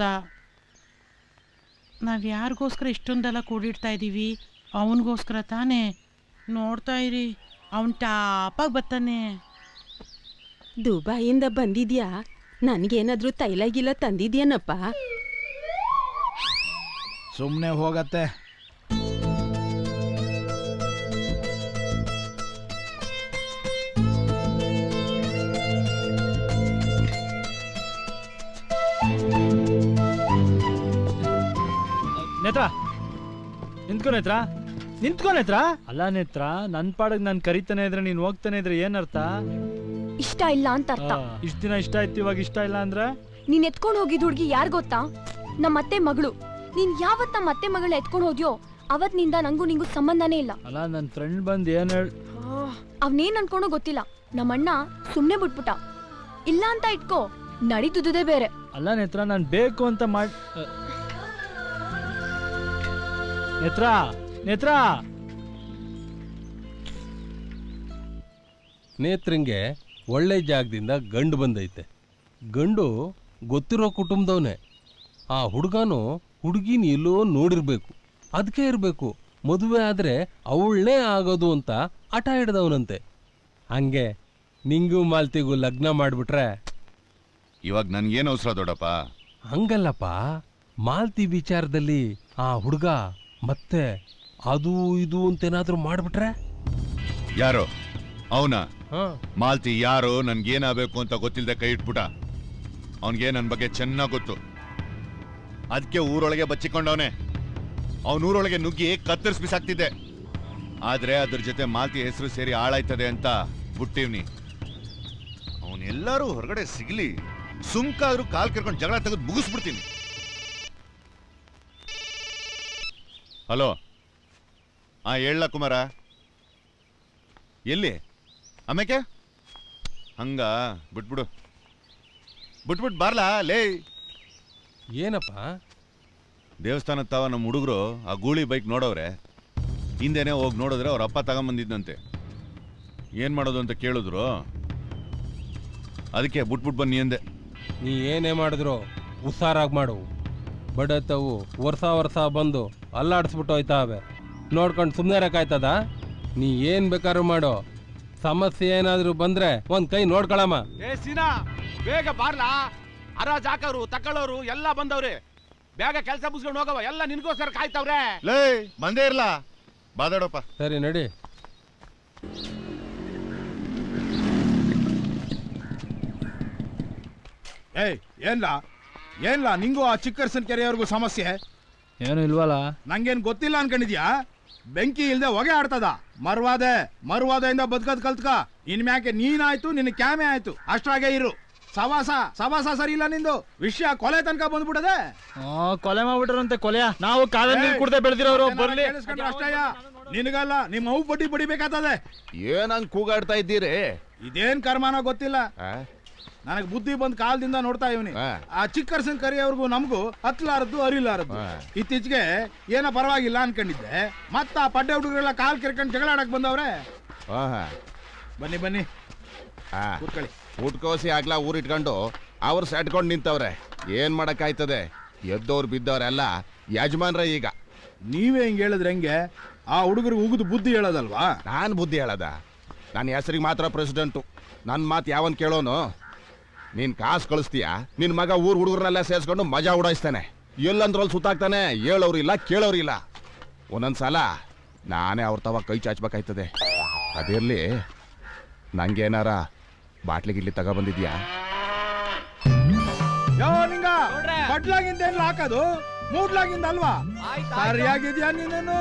ನಾವ್ ಯಾರಿಗೋಸ್ಕರ ಇಷ್ಟೊಂದೆಲ್ಲ ಕೂಡಿಡ್ತಾ ಇದೀವಿ ಅವನಿಗೋಸ್ಕರ ತಾನೇ ನೋಡ್ತಾ ಇರಿ ಅವನ್ ಟಾಪಾಗಿ ಬರ್ತಾನೆ ದುಬೈಯಿಂದ ಬಂದಿದ್ಯಾ ನನಗೇನಾದ್ರೂ ತೈಲ ಗಿಲ ತಂದಿದ್ಯಾನಪ್ಪ ಸುಮ್ಮನೆ ಹೋಗತ್ತೆ ನೇತ್ರ ನಿಂತ್ಕೊ ನೇತ್ರ ನಿಂತ್ಕೊ ನೇತ್ರ ಅಲ್ಲ ನೇತ್ರ ನನ್ ಪಾಡಗ್ ನಾನ್ ಕರಿತಾನೆ ಇದ್ರೆ ನೀನ್ ಹೋಗ್ತಾನೆ ಇದ್ರೆ ಏನ್ ಅರ್ಥ ಇಷ್ಟ ಇಲ್ಲ ಅಂತ ಅರ್ಥ ಇಷ್ಟ ದಿನ ಇಷ್ಟ ಆಯ್ತು ಇವಾಗ ಇಷ್ಟ ಇಲ್ಲ ಅಂದ್ರೆ ನೀನ್ ಎತ್ಕೊಂಡ್ ಹೋಗಿದ್ ಹುಡ್ಗಿ ಯಾರ್ ಗೊತ್ತಾ ನಮ್ಮ ಅತ್ತೆ ಮಗಳು ನೀನ್ ಯಾವತ್ ನಮ್ಮ ಅತ್ತೆ ಮಗಳನ್ನ ಎತ್ಕೊಂಡ್ ಹೋದ್ಯೋ ಅವತ್ನಿಂದ ನಂಗೂ ನಿಂಗೂ ಸಂಬಂಧನೇ ಇಲ್ಲ ಅಲ್ಲ ನನ್ ಫ್ರೆಂಡ್ ಬಂದ್ ಏನ್ ಹೇಳ್ ಅವ್ನೇನ್ ಅನ್ಕೊಂಡೋ ಗೊತ್ತಿಲ್ಲ ನಮ್ಮಣ್ಣ ಸುಮ್ನೆ ಬಿಟ್ಬಿಟ್ಟ ಇಲ್ಲ ಅಂತ ಇಟ್ಕೋ ನಡೀತುದೇ ಬೇರೆ ಅಲ್ಲ ನೇತ್ರ ನಾನ್ ಬೇಕು ಅಂತ ಮಾಡ್ ಅ. ನೇತ್ರ ನೇತ್ರ ನೇತ್ರಂಗೆ ಒಳ್ಳೆ ಜಾಗದಿಂದ ಗಂಡು ಬಂದೈತೆ ಗಂಡು ಗೊತ್ತಿರೋ ಕುಟುಂಬದವನೇ ಆ ಹುಡುಗನು ಹುಡುಗಿನ ಎಲ್ಲೋ ನೋಡಿರ್ಬೇಕು ಅದಕ್ಕೆ ಇರಬೇಕು ಮದುವೆ ಆದರೆ ಅವಳನ್ನೇ ಆಗೋದು ಅಂತ ಹಠ ಹಿಡ್ದವನಂತೆ ಹಂಗೆ ನಿಂಗೂ ಮಾಲ್ತಿಗೂ ಲಗ್ನ ಮಾಡಿಬಿಟ್ರೆ ಇವಾಗ ನನ್ಗೇನು ಅವಸರ ದೊಡ್ಡಪ್ಪ ಹಂಗಲ್ಲಪ್ಪ ಮಾಲ್ತಿ ವಿಚಾರದಲ್ಲಿ ಆ ಹುಡುಗ ಮತ್ತೆ ಅದು ಇದು ಅಂತೇನಾದ್ರೂ ಮಾಡ್ಬಿಟ್ರೆ ಯಾರು ಅವನ ಹಾ. ಮಾಲ್ತಿ ಯಾರು ನನ್ಗೇನಾಗಬೇಕು ಅಂತ ಗೊತ್ತಿಲ್ಲದೆ ಕೈ ಇಟ್ಬಿಟ್ಟ ಅವನಿಗೆ ನನ್ನ ಬಗ್ಗೆ ಚೆನ್ನಾಗ್ ಗೊತ್ತು ಅದಕ್ಕೆ ಊರೊಳಗೆ ಬಚ್ಚಿಕೊಂಡವನೆ ಅವನ ಊರೊಳಗೆ ನುಗ್ಗಿ ಕತ್ತರಿಸಿ ಬಿಸಾಕ್ತಿದ್ದೆ ಆದ್ರೆ ಅದ್ರ ಜೊತೆ ಮಾಲ್ತಿ ಹೆಸರು ಸೇರಿ ಹಾಳಾಯ್ತದೆ ಅಂತ ಬಿಟ್ಟಿವ್ನಿ ಅವನೆಲ್ಲರೂ ಹೊರಗಡೆ ಸಿಗ್ಲಿ ಸುಮ್ಕಾದ್ರೂ ಕಾಲ್ ಕರ್ಕೊಂಡು ಜಗಳ ತೆಗೆದು ಮುಗಿಸ್ಬಿಡ್ತೀನಿ ಹಲೋ ಆ ಹೇಳ ಕುಮಾರ ಎಲ್ಲಿ ಆಮೇಕೆ ಹಂಗ ಬಿಟ್ಬಿಡು ಬಿಟ್ಬಿಟ್ಟು ಬಾರ್ಲಾ ಲೇ ಏನಪ್ಪ ದೇವಸ್ಥಾನ ತಾವ ನಮ್ಮ ಹುಡುಗರು ಆ ಗೂಳಿ ಬೈಕ್ ನೋಡವ್ರೆ ಹಿಂದೆನೆ ಹೋಗಿ ನೋಡಿದ್ರೆ ಅವ್ರ ಅಪ್ಪ ತಗೊಂಬಂದಿದ್ದಂತೆ ಏನ್ ಮಾಡೋದು ಅಂತ ಕೇಳಿದ್ರು ಅದಕ್ಕೆ ಬಿಟ್ಬಿಟ್ಟು ಬನ್ನಿ ಅಂದೆ ನೀ ಏನೇ ಮಾಡಿದ್ರು ಹುಷಾರಾಗಿ ಮಾಡು ಬಡತವು ವರ್ಷ ವರ್ಷ ಬಂದು ಅಲ್ಲಾಡಿಸ್ಬಿಟ್ಟು ಹೋಯ್ತಾವೆ ನೋಡ್ಕೊಂಡು ಸುಮ್ಮನೆ ಇರಕ್ಕಾಯ್ತದ ನೀ ಏನ್ ಬೇಕಾದ್ರೂ ಮಾಡೋ ಸಮಸ್ಯೆ ಏನಾದ್ರೂ ಬಂದ್ರೆ ಒಂದ್ ಕೈ ನೋಡ್ಕೊಳಮ್ಮ ಏ ಸೀನಾ ಬೇಗ ಬಾರ್ಲಾ ಹರಾಜ್ ಹಾಕೋರು ತಕೊಳ್ಳೋರು ಎಲ್ಲ ಬಂದವ್ರೆ ಬೇಗ ಕೆಲಸ ಮುಗಿಸ್ಕೊಂಡು ಹೋಗವ ಎಲ್ಲ ನಿನ್ಗೋಸ್ಕರ ಕಾಯ್ತವ್ರೆ ಲೇ ಬಂದೇ ಇರ್ಲ ಬಾದಾಡಪ್ಪ ಸರಿ ನಡಿ ಏಯ್ ಏನ್ಲಾ ಏನ್ಲಾ ನಿಂಗೂ ಆ ಚಿಕ್ಕರ್ಸನ್ ಕೆರೆಯವ್ರಿಗೂ ಸಮಸ್ಯೆ ಏನು ಇಲ್ವಲ್ಲ ನಂಗೇನ್ ಗೊತ್ತಿಲ್ಲ ಅನ್ಕೊಂಡಿದ್ಯಾ ಬೆಂಕಿ ಇಲ್ದೆ ಹೊಗೆ ಆಡ್ತದ ಮರ್ವಾದೆ ಮರ್ವಾದೆಯಿಂದ ಬದುಕದ್ ಕಲ್ತ್ಕ ಇನ್ಮ್ಯಾಕೆ ನೀನಾಯ್ತು ನಿನ್ನ ಕ್ಯಾಮೆ ಆಯ್ತು ಅಷ್ಟ್ರಾಗೆ ಇರು ಸವಾಸ ಸವಾಸ ಸರಿ ಇಲ್ಲ ನಿಂದು ವಿಷಯ ಕೊಲೆ ತನಕ ಬಂದ್ಬಿಡದೆ ಆ, ಕೊಲೆ ಮಾಡ್ಬಿಟ್ರಂತೆ ಕೊಲೆಯ ನಾವು ಕಾಲಲ್ಲಿ ನೀರು ಕುಡ್ದೆ ಬೆಳೆದಿರೋರು ಬರ್ಲಿ ಅಷ್ಟಯ್ಯ ನಿನಗಲ್ಲ ನಿಮ್ಮ ಅವು ಬಡ್ಡಿ ಬಡಿಬೇಕಾಗ್ತದೆ ಏನಂಗ್ ಕೂಗಾಡ್ತಾ ಇದ್ದೀರಿ ಇದೇನ್ ಕರ್ಮನೋ ಗೊತ್ತಿಲ್ಲ ನನಗ್ ಬುದ್ಧಿ ಬಂದ್ ಕಾಲದಿಂದ ನೋಡ್ತಾ ಇವನಿ ಆ ಚಿಕ್ಕರ್ಸನ್ ಕರಿಯವ್ರಿಗೂ ನಮಗೂ ಹತ್ಲಾರದ್ದು ಅರಿಲಾರದ್ದು ಇತ್ತೀಚೆಗೆ ಏನೋ ಪರವಾಗಿಲ್ಲ ಅನ್ಕೊಂಡಿದ್ದೆ ಮತ್ತ ಆ ಪಡ್ಡೆ ಹುಡುಗರೆಲ್ಲ ಕಾಲ್ ಕೆರ್ಕೊಂಡ್ ಜಗಳ ಆಡಕ್ ಬಂದವ್ರೆ ಬನ್ನಿ ಬನ್ನಿ ಕೂತ್ಕೊಳ್ಳಿ ಊಟ್ಕೋಸಿ ಆಗ್ಲಾ ಊರಿಟ್ಕೊಂಡು ಅವ್ರು ಸೆಟ್ಕೊಂಡು ನಿಂತವ್ರೆ ಏನ್ ಮಾಡಕ್ಕಾಯ್ತದೆ ಎದ್ದವ್ರು ಬಿದ್ದವ್ರೆಲ್ಲ ಯಜಮಾನ್ರ ಈಗ ನೀವೇ ಹಿಂಗ್ ಹೇಳಿದ್ರೆ ಹೆಂಗೆ ಆ ಹುಡುಗರಿಗೆ ಉಗಿದು ಬುದ್ಧಿ ಹೇಳೋದಲ್ವಾ ನಾನ್ ಬುದ್ಧಿ ಹೇಳದ ನನ್ನ ಹೆಸರಿಗೆ ಮಾತ್ರ ಪ್ರೆಸಿಡೆಂಟು ನನ್ನ ಮಾತು ಯಾವನ್ ಕೇಳೋನು ನೀನ್ ಕಾಸು ಕಳಿಸ್ತೀಯ ನಿನ್ ಮಗ ಊರ್ ಹುಡುಗರನ್ನೆಲ್ಲ ಸೇರಿಸ್ಕೊಂಡು ಮಜಾ ಉಡಾಯಿಸ್ತಾನೆ ಎಲ್ಲಂದ್ರಲ್ಲಿ ಸುತ್ತಾಕ್ತಾನೆ ಹೇಳೋರು ಇಲ್ಲ ಕೇಳೋರು ಇಲ್ಲ ಒಂದೊಂದ್ಸಲ ನಾನೇ ಅವ್ರ ತವ ಕೈ ಚಾಚ್ಬೇಕಾಯ್ತದೆ ಅದಿರ್ಲಿ ನಂಗೇನಾರ ಬಾಟ್ಲಿ ಗಿಟ್ಲಿ ತಗೊಬಂದಿದ್ಯಾ ಯೋ ನಿಂಗ ಬಟ್ಲಾಗಿಂದ ಏನ್ಲ ಹಾಕೋದು ಮೂಡ್ಲಾಗಿಂದ ಅಲ್ವಾ ಸರಿಯಾಗಿದ್ಯಾ ನೀನೇನು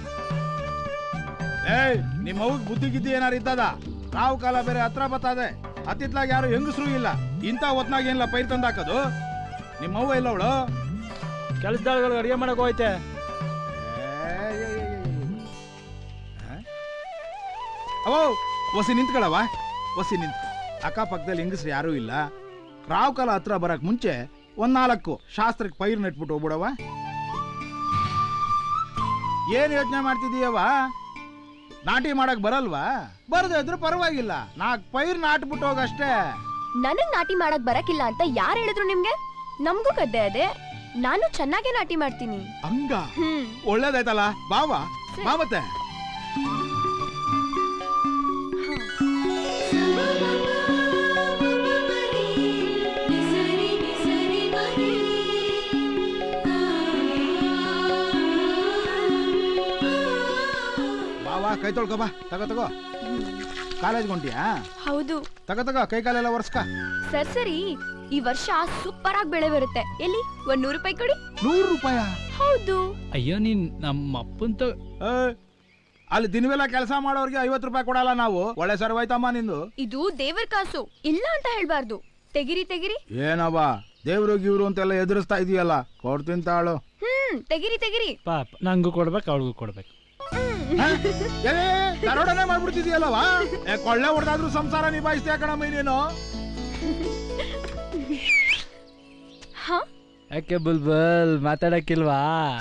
ಏಯ್ ನಿಮ್ಮ ಅವ್ಗ್ ಬುದ್ಧಿ ಗಿದ್ದಿ ಏನಾರು ಇದ್ದದ ರಾವ್ ಕಾಲ ಬೇರೆ ಹತ್ರ ಬರ್ತದೆ ಹತ್ತಿತ್ಲಾಗ ಯಾರು ಹೆಂಗಸ್ರು ಇಲ್ಲ ಇಂಥ ಹೊತ್ನಾಗ ಏನಿಲ್ಲ ಪೈರ್ ತಂದು ಹಾಕೋದು ನಿಮ್ಮ ಅವ್ವ ಇಲ್ಲ ಅವಳು ಕೆಲಸದವ್ರಿಗೆ ಅಡಿಗೆ ಮಾಡಕ್ ಹೋಯ್ತೆ ಅವೋ ಒಸಿ ನಿಂತ್ಕೊಳವ ಒಸಿ ನಿಂತ್ ಅಕ್ಕಪಕ್ಕದಲ್ಲಿ ಹೆಂಗಸ್ರು ಯಾರೂ ಇಲ್ಲ ರಾವ್ ಕಾಲ ಹತ್ರ ಬರಕ್ ಮುಂಚೆ ಒಂದ್ ನಾಲ್ಕು ಶಾಸ್ತ್ರಕ್ಕೆ ಪೈರ್ ನೆಟ್ಬಿಟ್ಟು ಹೋಗ್ಬಿಡವ ಏನ್ ಯೋಚನೆ ಮಾಡ್ತಿದೀಯವ ನಾಟಿ ಮಾಡಕ್ ಬರಲ್ವಾ ಬರದೇ ಇದ್ರೆ ಪರವಾಗಿಲ್ಲ ನಾಲ್ಕು ಪೈರ್ ನಾಟ್ಬಿಟ್ಟು ಹೋಗಷ್ಟೇ ನನಗ್ ನಾಟಿ ಮಾಡಕ್ ಬರಕಿಲ್ಲ ಅಂತ ಯಾರು ಹೇಳಿದ್ರು ನಿಮ್ಗೆ ನಮ್ಗೂ ಗದ್ದೆ ಅದೇ ನಾನು ಚೆನ್ನಾಗೇ ನಾಟಿ ಮಾಡ್ತೀನಿ ಹಂಗ ಹ್ಮ್ ಒಳ್ಳೇದಾಯ್ತಲ್ಲ ಬಾವ ಬಾ ಮತ್ತೆ ಬಾವ ಕೈ ತೊಳ್ಕೊ ಬಾ ತಗೋ ತಗೋ ಕಾಲೇಜ್ ಹೊಂಟಿಯಾ ಹೌದು ತಗೋ ತಗೋ ಕೈ ಕಾಲೆಲ್ಲ ಒರ್ಸ್ಕ ಸರ್ ಸರಿ ಈ ವರ್ಷ ಸೂಪರ್ ಆಗಿ ಬೆಳೆ ಬರುತ್ತೆ ಎಲ್ಲಿ ಒಂದ್ ನೂರು ರೂಪಾಯಿ ಕೊಡಿ ನೂರು ರೂಪಾಯ ಹೌದು ಅಯ್ಯೋ ನೀನ್ ನಮ್ಮ ಅಪ್ಪಂತ ಅಲ್ಲಿ ದಿನವೆಲ್ಲ ಕೆಲಸ ಮಾಡೋರ್ಗೆ ಐವತ್ತು ರೂಪಾಯಿ ಕೊಡಲ್ಲ ನಾವು ಒಳ್ಳೆ ಸರ್ವಾಯ್ತಮ್ಮ ನಿಂದು ಇದು ದೇವರ ಕಾಸು ಇಲ್ಲ ಅಂತ ಹೇಳ್ಬಾರ್ದು ತೆಗಿರಿ ತೆಗಿರಿ ದೂರ ದೇವ್ರು ಗಿವ್ರು ಅಂತೆಲ್ಲ ಎದುರಿಸ್ತಾ ಇದೀಯಲ್ಲ ಕೊಡ್ತೀನಿ ತಾಳು ಹ್ಮ್ ತೆಗಿರಿ ತೆಗಿರಿ ಪಾಪ ನಂಗೂ ಕೊಡ್ಬೇಕು ಅವಳಿಗೂ ಕೊಡ್ಬೇಕು ದರೋಡನೆ ಮಾಡ್ಬಿಡ್ತಿದ್ಯಲ್ಲವಾ ಏ, ಕೊಳ್ಳೆ ಹೊಡೆದಾದ್ರೂ ಸಂಸಾರ ನಿಭಾಯಿಸ್ತೀಯ ಕಣಮ್ಮ ನೀನು ಹಾ ಯಾಕೆ ಬುಲ್ಬುಲ್ ಮಾತಾಡಕ್ಕಿಲ್ವಾ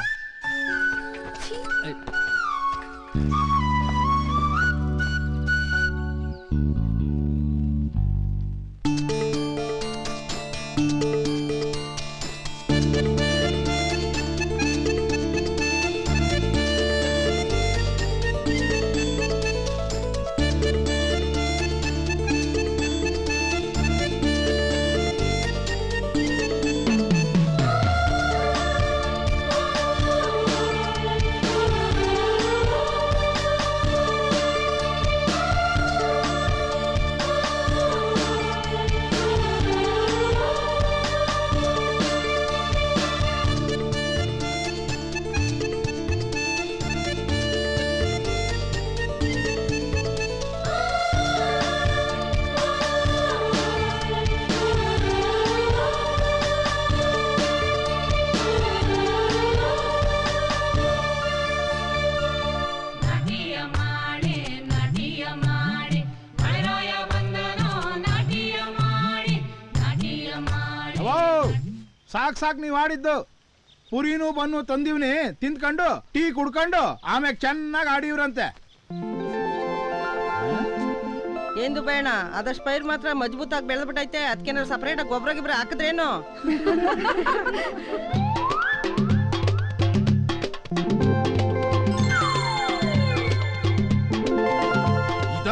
ಅವೋ ಸಾಕ್ ಸಾಕ್ ನೀವ್ ಆಡಿದ್ದು ಪುರಿನೂ ಬನ್ನು ತಂದಿವ್ನಿ ತಿಂದ್ಕೊಂಡು ಟೀ ಕುಡ್ಕೊಂಡು ಆಮ್ಯಾಗ ಚೆನ್ನಾಗಿ ಆಡಿವ್ರಂತೆ ಏನು ಬೇಡ ಅದಷ್ಟು ಪೈರ್ ಮಾತ್ರ ಮಜಬೂತಾಗಿ ಬೆಳೆದ್ಬಿಟ್ಟೈತೆ ಅದಕ್ಕೇನಾದ್ರು ಸಪ್ರೇಟ್ ಗೊಬ್ಬರ ಗಿಬ್ರ ಹಾಕಿದ್ರೇನು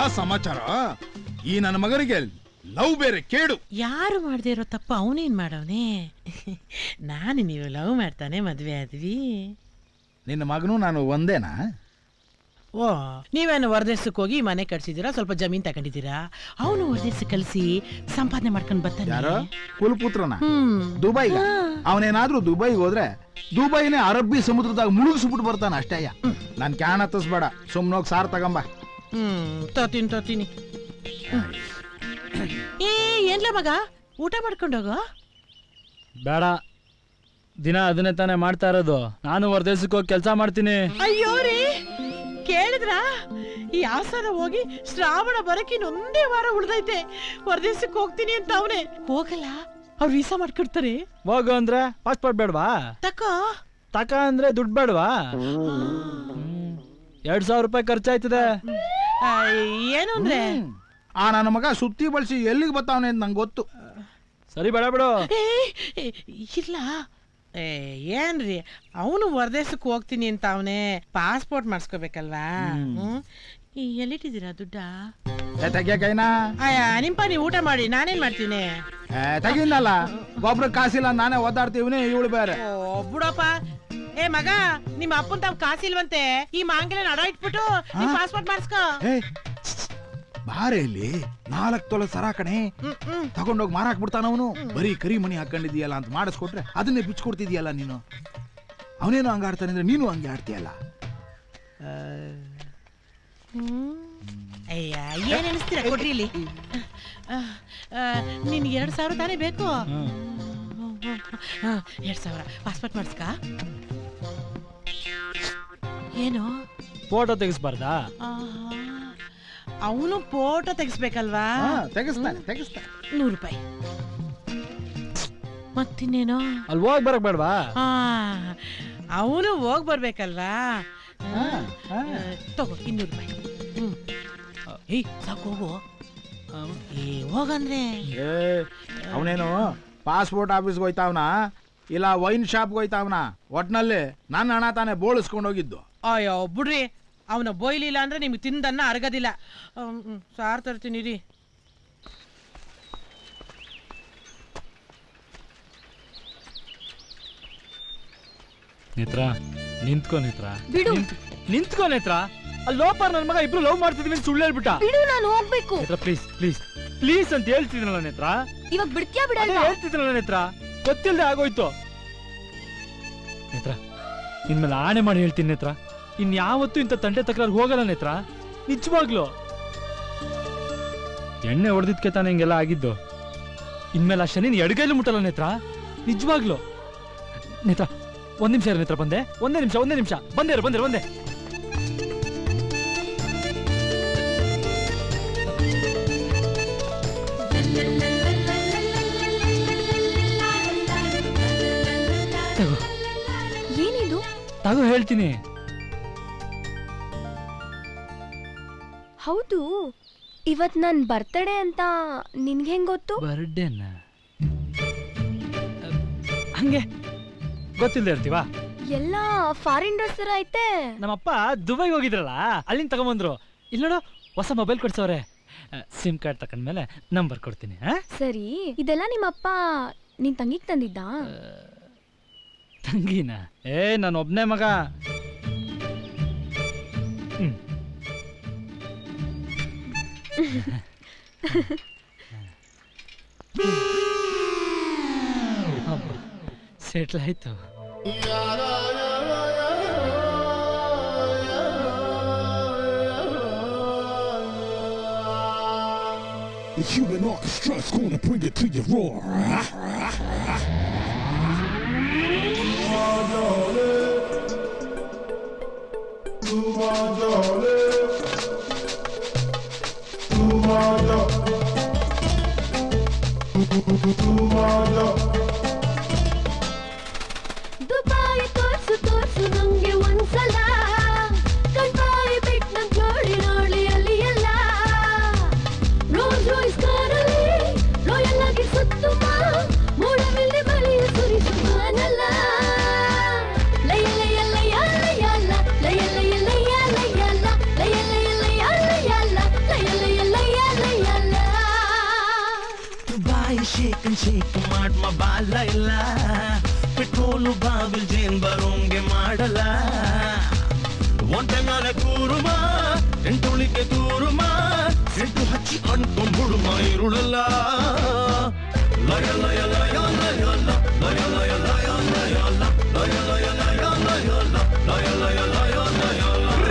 ಸಮಾಚಾರ ಈ ನನ್ನ ಮಗನಿಗೆ ಲವ್ ಬೇರೆ ಕೇಡು ಯಾರು ಮಾಡದೇ ಇರೋ ತಪ್ಪು ಅವನೇನ್ ಮಾಡವನೇ ನಾನು ನೀವು ಲವ್ ಮಾಡ್ತಾನೆ ಮದ್ವೆ ಆದ್ವಿ ನಿನ್ನ ಮಗನು ನಾನು ಒಂದೇನಾ ಓ ನೀವೇನು ಹೊರದೇಶಕ್ಕೆ ಹೋಗಿ ಮನೆ ಕಟ್ಸಿದ್ದೀರಾ ಸ್ವಲ್ಪ ಜಮೀನ್ ತಗೊಂಡಿದ್ದೀರಾ ಅವನು ಹೊರದೇಶಕ್ಕೆ ಕಳಿಸಿ ಸಂಪಾದನೆ ಮಾಡ್ಕೊಂಡು ಬರ್ತಾನೆ ಯಾರೋ ಕುಲಪುತ್ರನ ಹ್ಮ್. ದುಬೈಗ ಅವನೇನಾದ್ರೂ ದುಬೈಗೆ ಹೋದ್ರೆ ದುಬೈನೇ ಅರಬ್ಬಿ ಸಮುದ್ರದಾಗ ಮುಳುಗಿಸ್ಬಿಟ್ಟು ಬರ್ತಾನ ಅಷ್ಟೇಯ ನಾನ್ ಕ್ಯಾನ್ ಹತ್ತಿಸ್ಬೇಡ ಸುಮ್ನೋಗ್ ಸಾರ್ ತಗೊಂಬ ಹ್ಮ್ ತೋತೀನಿ ತೋತೀನಿ ಹ್ಮ್. ಏ ಏನ್ಲ ಮಗ ಊಟ ಮಾಡ್ಕೊಂಡೋಗೋ ಬೇಡ ದಿನ ಅದನ್ನೇ ತಾನೇ ಮಾಡ್ತಾ ಇರೋದು ನಾನು ಹೊರದೇಶಕ್ಕೆ ಹೋಗಿ ಕೆಲಸ ಮಾಡ್ತೀನಿ ಅಯ್ಯೋ ರೀ ಕೇಳಿದ್ರ ಈ ಆಸನ ಹೋಗಿ ಶ್ರಾವಣ ಬರಕ್ಕೆ ಇನ್ನೊಂದೇ ವಾರ ಉಳ್ದೈತೆ ಹೊರದೇಶಕ್ಕೆ ಹೋಗ್ತೀನಿ ಅಂತ ಅವನೇ ಹೋಗಲ್ಲ ಅವ್ರು ವೀಸಾ ಮಾಡ್ಕೊಡ್ತಾರೆ ಹೋಗು ಅಂದ್ರೆ ಪಾಸ್ಪೋರ್ಟ್ ಬೇಡವಾ ತಕೋ ತಕ ಅಂದ್ರೆ ದುಡ್ಡು ಬೇಡವಾ ಎರಡ್ ಸಾವಿರ ರೂಪಾಯಿ ಖರ್ಚಾಯ್ತದೆ ಆ, ಏನು ಅಂದ್ರೆ ಆ ನನ್ನ ಮಗ ಸುತ್ತಿ ಬಳಸಿ ಎಲ್ಲಿಗೆ ಬರ್ತಾವನೆ ಅಂತ ನಂಗೆ ಗೊತ್ತು ಸರಿ ಬೇಡ ಬಿಡು ಏ, ಏ, ಇಲ್ಲ ಏ ಏನ್ರಿ ಅವನು ಹೊರದೇಶಕ್ಕೆ ಹೋಗ್ತೀನಿ ಅಂತ ಅವನೇ ಪಾಸ್ಪೋರ್ಟ್ ಮಾಡಿಸ್ಕೋಬೇಕಲ್ವಾ ಹ್ಮ್ ಈ ಎಲ್ಲಿಟ್ಟಿದ್ದೀರಾ ದುಡ್ಡ ಏ ತೆಗಿಯ ಕೈನಾ ಅಯ್ಯ ನಿಂಪ ನೀವು ಊಟ ಮಾಡಿ ನಾನೇನ್ ಮಾಡ್ತೀನಿ ಏ ತೆಗಿನಲ್ಲ ಗೊಬ್ಬರ ಕಾಸಿಲ್ಲ ನಾನೇ ಓದಾಡ್ತೀವಿನಿ ಇವಳು ಬೇರೆ ಓ ಬಿಡಪ್ಪ ಏ ಮಗ ನಿಮ್ಮ ಅಪ್ಪನ್ ತಾವ್ ಕಾಸಿಲ್ವಂತೆ ಈ ಮಾಂಗಲ್ಯ ನಡ ಇಟ್ಬಿಟ್ಟು ನೀನ್ ಪಾಸ್ಪೋರ್ಟ್ ಮಾಡಿಸ್ಕೋ ಏ ಬಾರೆ ಇಲ್ಲಿ ನಾಲ್ಕು ತೊಲೆ ಸರ ಕಣೆ ತಗೊಂಡೋಗಿ ಮಾರಾಕ್ ಬಿಡ್ತಾನವನು ಬರೀ ಕರಿ ಮಣಿ ಹಾಕೊಂಡಿದೀಯಲ್ಲ ಅಂತ ಮಾಡಿಸ್ಕೊಟ್ರೆ ಅದನ್ನೇ ಬಿಚ್ಕೊಡ್ತಿದೀಯಲ್ಲ ನೀನು ಅವನೇನು ಹಂಗ ಆಡ್ತಾನೆ ಅಂದ್ರೆ ನೀನು ಹಂಗೆ ಆಡ್ತೀಯಲ್ಲ ಅಯ್ಯ ಏನ್ ಅನಿಸ್ತೀರ ಕೊಡ್ರಿ ಇಲ್ಲಿ ನಿನ್ಗೆ ಎರಡ್ ಸಾವಿರ ತಾನೇ ಬೇಕು ಆ, ಎರಡ್ ಸಾವಿರ ಪಾಸ್ಪೋರ್ಟ್ ಮಾಡಿಸ್ಕ ಏನು ಫೋಟೋ ತೆಗಿಸ್ಬಾರ್ದಾ ಅವನು ಫೋಟೋ ತೆಗಿಸ್ಬೇಕಲ್ವಾ ತೆಗಿಸ್ತಾನೆ ತೆಗಿಸ್ತಾನೆ ನೂರು ರೂಪಾಯಿ ಮತ್ತಿನ್ನೇನೋ ಅಲ್ಲಿ ಹೋಗಿ ಬರಕ್ ಬೇಡವಾ ಅವನು ಹೋಗ್ ಬರ್ಬೇಕಲ್ವಾ ಆ, ತಗೋ ಇನ್ನೂರು ರೂಪಾಯಿ ಹ್ಮ್ ಏಯ್ ಸಾಕು ಹೋಗು ಏ ಹೋಗಂದ್ರೆ ಏ ಅವನೇನು ಪಾಸ್ಪೋರ್ಟ್ ಆಫೀಸ್ಗೆ ಹೋಯ್ತಾವನ ಇಲ್ಲ ವೈನ್ ಶಾಪ್ಗೆ ಹೋಯ್ತಾವನ ಒಟ್ನಲ್ಲಿ ನನ್ನ ಹಣ ತಾನೇ ಬೋಳಿಸ್ಕೊಂಡು ಹೋಗಿದ್ದು ಅಯ್ಯೋ ಬಿಡ್ರಿ ಅವನ ಬೋಯ್ಲಿಲ್ಲ ಅಂದ್ರೆ ನಿಮ್ಗೆ ತಿಂದನ್ನ ಅರಗೋದಿಲ್ಲ ಹ್ಮ್, ಹ್ಮ್, ಸಾರ್ ತರ್ತೀನಿ ರೀ ನೇತ್ರ ನಿಂತ್ಕೋ ನೇತ್ರ ಬಿಡು. ನಿಂತ್- ನಿಂತ್ಕೋ ನೇತ್ರ ಅಲ್ಲಿ ಲೋಪರ್ ನನ್ನ ಮಗ ಇಬ್ರು ಲವ್ ಮಾಡ್ತಿದ್ವಿ ಅಂತ ಸುಳ್ಳು ಹೇಳ್ಬಿಟ್ಟ ಬಿಡು ನಾನು ಹೋಗ್ಬೇಕು ನೇತ್ರ ಪ್ಲೀಸ್ ಪ್ಲೀಸ್ ಪ್ಲೀಸ್ ಅಂತ ಹೇಳ್ತಿದ್ರಲ್ಲ ನೇತ್ರ ಇವಾಗ ಬಿಡ್ತೀಯಾ ಅದೇ ಬಿಡಲ್ವಾ ಹೇಳ್ತಿದ್ರಲ್ಲ ನೇತ್ರ ಗೊತ್ತಿಲ್ಲದೆ ಆಗೋಯ್ತು ನೇತ್ರ ಇನ್ಮೇಲೆ ಆಣೆ ಮಾಡಿ ಹೇಳ್ತೀನಿ ನೇತ್ರ ಇನ್ಯಾವತ್ತೂ ಇಂಥ ತಂಟೆ ತಕರಾರು ಹೋಗಲ್ಲ ನೇತ್ರ ನಿಜವಾಗ್ಲು ಎಣ್ಣೆ ಹೊಡೆದಿದ್ಕೆ ತಾನೇ ಹಿಂಗೆಲ್ಲ ಆಗಿದ್ದು ಇನ್ಮೇಲೆ ಆ ಶನಿ ಎಡಗೈಲು ಮುಟ್ಟಲ್ಲ ನೇತ್ರ ನಿಜವಾಗ್ಲು ನೇತ್ರ ಒಂದ್ ನಿಮಿಷ ಇರು ನೇತ್ರ ಬಂದೆ ಒಂದೇ ನಿಮಿಷ ಒಂದೇ ನಿಮಿಷ ಬಂದೇ ಇರು, ಬಂದೆ ಬಂದೆ ತಗೋ ಏನಿದು ತಗೋ ಹೇಳ್ತೀನಿ ಹೌದು ಇವತ್ ನನ್ ಬರ್ತಡೇ ಅಂತ ನಿನ್ಗೆ ಹೆಂಗ್ ಗೊತ್ತು ಬರ್ಡೇನ ಹಂಗೆ ಗೊತ್ತಿಲ್ಲದೆ ಇರ್ತೀವಾ ಎಲ್ಲ ಫಾರಿನ್ ಡ್ರೆಸ್ ತರ ಐತೆ ನಮ್ಮಪ್ಪ ದುಬೈಗೆ ಹೋಗಿದ್ರಲ್ಲ ಅಲ್ಲಿಂದ ತಗೊಂಬಂದ್ರು ಇಲ್ಲ ನೋಡು ಹೊಸ ಮೊಬೈಲ್ ಕೊಡ್ಸವ್ರೆ ಸಿಮ್ ಕಾರ್ಡ್ ತಕೊಂಡ್ಮೇಲೆ ನಂಬರ್ ಕೊಡ್ತೀನಿ ಆ? ಸರಿ ಇದೆಲ್ಲ ನಿಮ್ಮಪ್ಪ ನಿನ್ ತಂಗಿಗ್ ತಂದಿದ್ದ ತಂಗಿನ ಏ ನಾನು ಒಬ್ನೇ ಮಗ ಹ್ಮ್ ಸೆಟ್ಲ್ ಆಯ್ತು The human orchestra's gonna bring it to you roar. Dubai ತೋರ್ಸು ತೋರ್ಸು ನಂಗೆ ಒಂದ್ಸಲ ಕಣ್ಬಾಯಿ ಬಿಟ್ ನಂಗ್ ನೋಡಿ ನೋಡಿ ಅಲ್ಲಿ ಎಲ್ಲ ರೋಸ್ ರೋಯ್ಸ್ ಕಾರಲ್ಲಿ ರಾಯಲ್ ಆಗಿ ಸುತ್ತುವ ಮೂಡವಿಲ್ಲ ಪೆಟ್ರೋಲು ಬಾವಿಲ್ ಜೇನ್ ಬರೋಂಗೆ ಮಾಡಲ್ಲ ಒಂಟೆ ಮೇಲೆ ಕೂರುಮ ಎಂಟುಳಿಗೆ ದೂರುಮ ಸಿಟ್ಟು ಹಚ್ಚಿ ಅಂಟ್ಕೊಂಡ್ಬಿಡುಮ ಇರುಳಲ್ಲ ಲಯ ಲಯ ಲಯ ಲಯ ಲಯ ಲಯ ಲಯ ಲಯ ಲಯ ಲಯ ಲಯ ಲಯ ಲಯ ಲಯ ಲಯ ಲಯ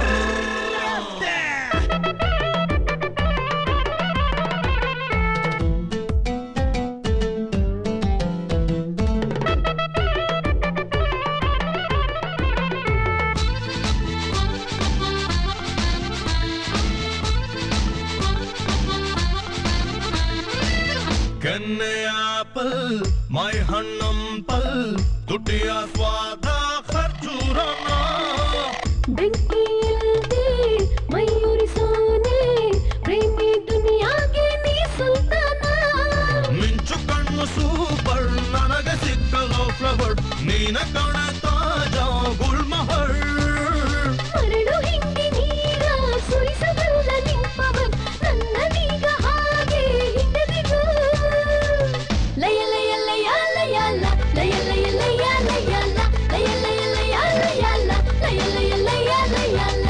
ಕೆನ್ನೆ ಆಪಲ್ ಮೈ ಹಣ್ಣಂಪಲ್ ದುಡ್ಡಿಯ ಸ್ವಾದ ಖರ್ಜೂರನ ಬೆಂಕಿಯಿಲ್ಲದೆ ಮಯೂರಿಸೋನೆ ಪ್ರೇಮಿ ದುನಿಯಾಗೆ ನೀ ಸುಲ್ತಾನ ಮಿಂಚು ಕಣ್ಣು ಸೂಪರ್ ನನಗೆ ಸಿಕ್ಕಲೋ ಫ್ಲವರ್ ನೀನ ಕಣ ತಾಜಾ ಗುಲ್ಮಹರ್ ಮರಳು ಹಿಂಡಿ ನೀರ ಸುರಿಸಬಲ್ಲ ನಿಂಪವನ್ ನನ್ನ ನೀಗ ಹಾಗೆ ಹಿಂಡದಿರು ಲಯ ಲಯ ಲಯ ಲಯ ಲ ಲಯ ಲಯ ಲಯ ಲಯ ಲ ಲಯ ಲಯ ಲಯ ಲಯ ಲ ಲಯ ಲಯ ಲಯ ಲಯ ಲ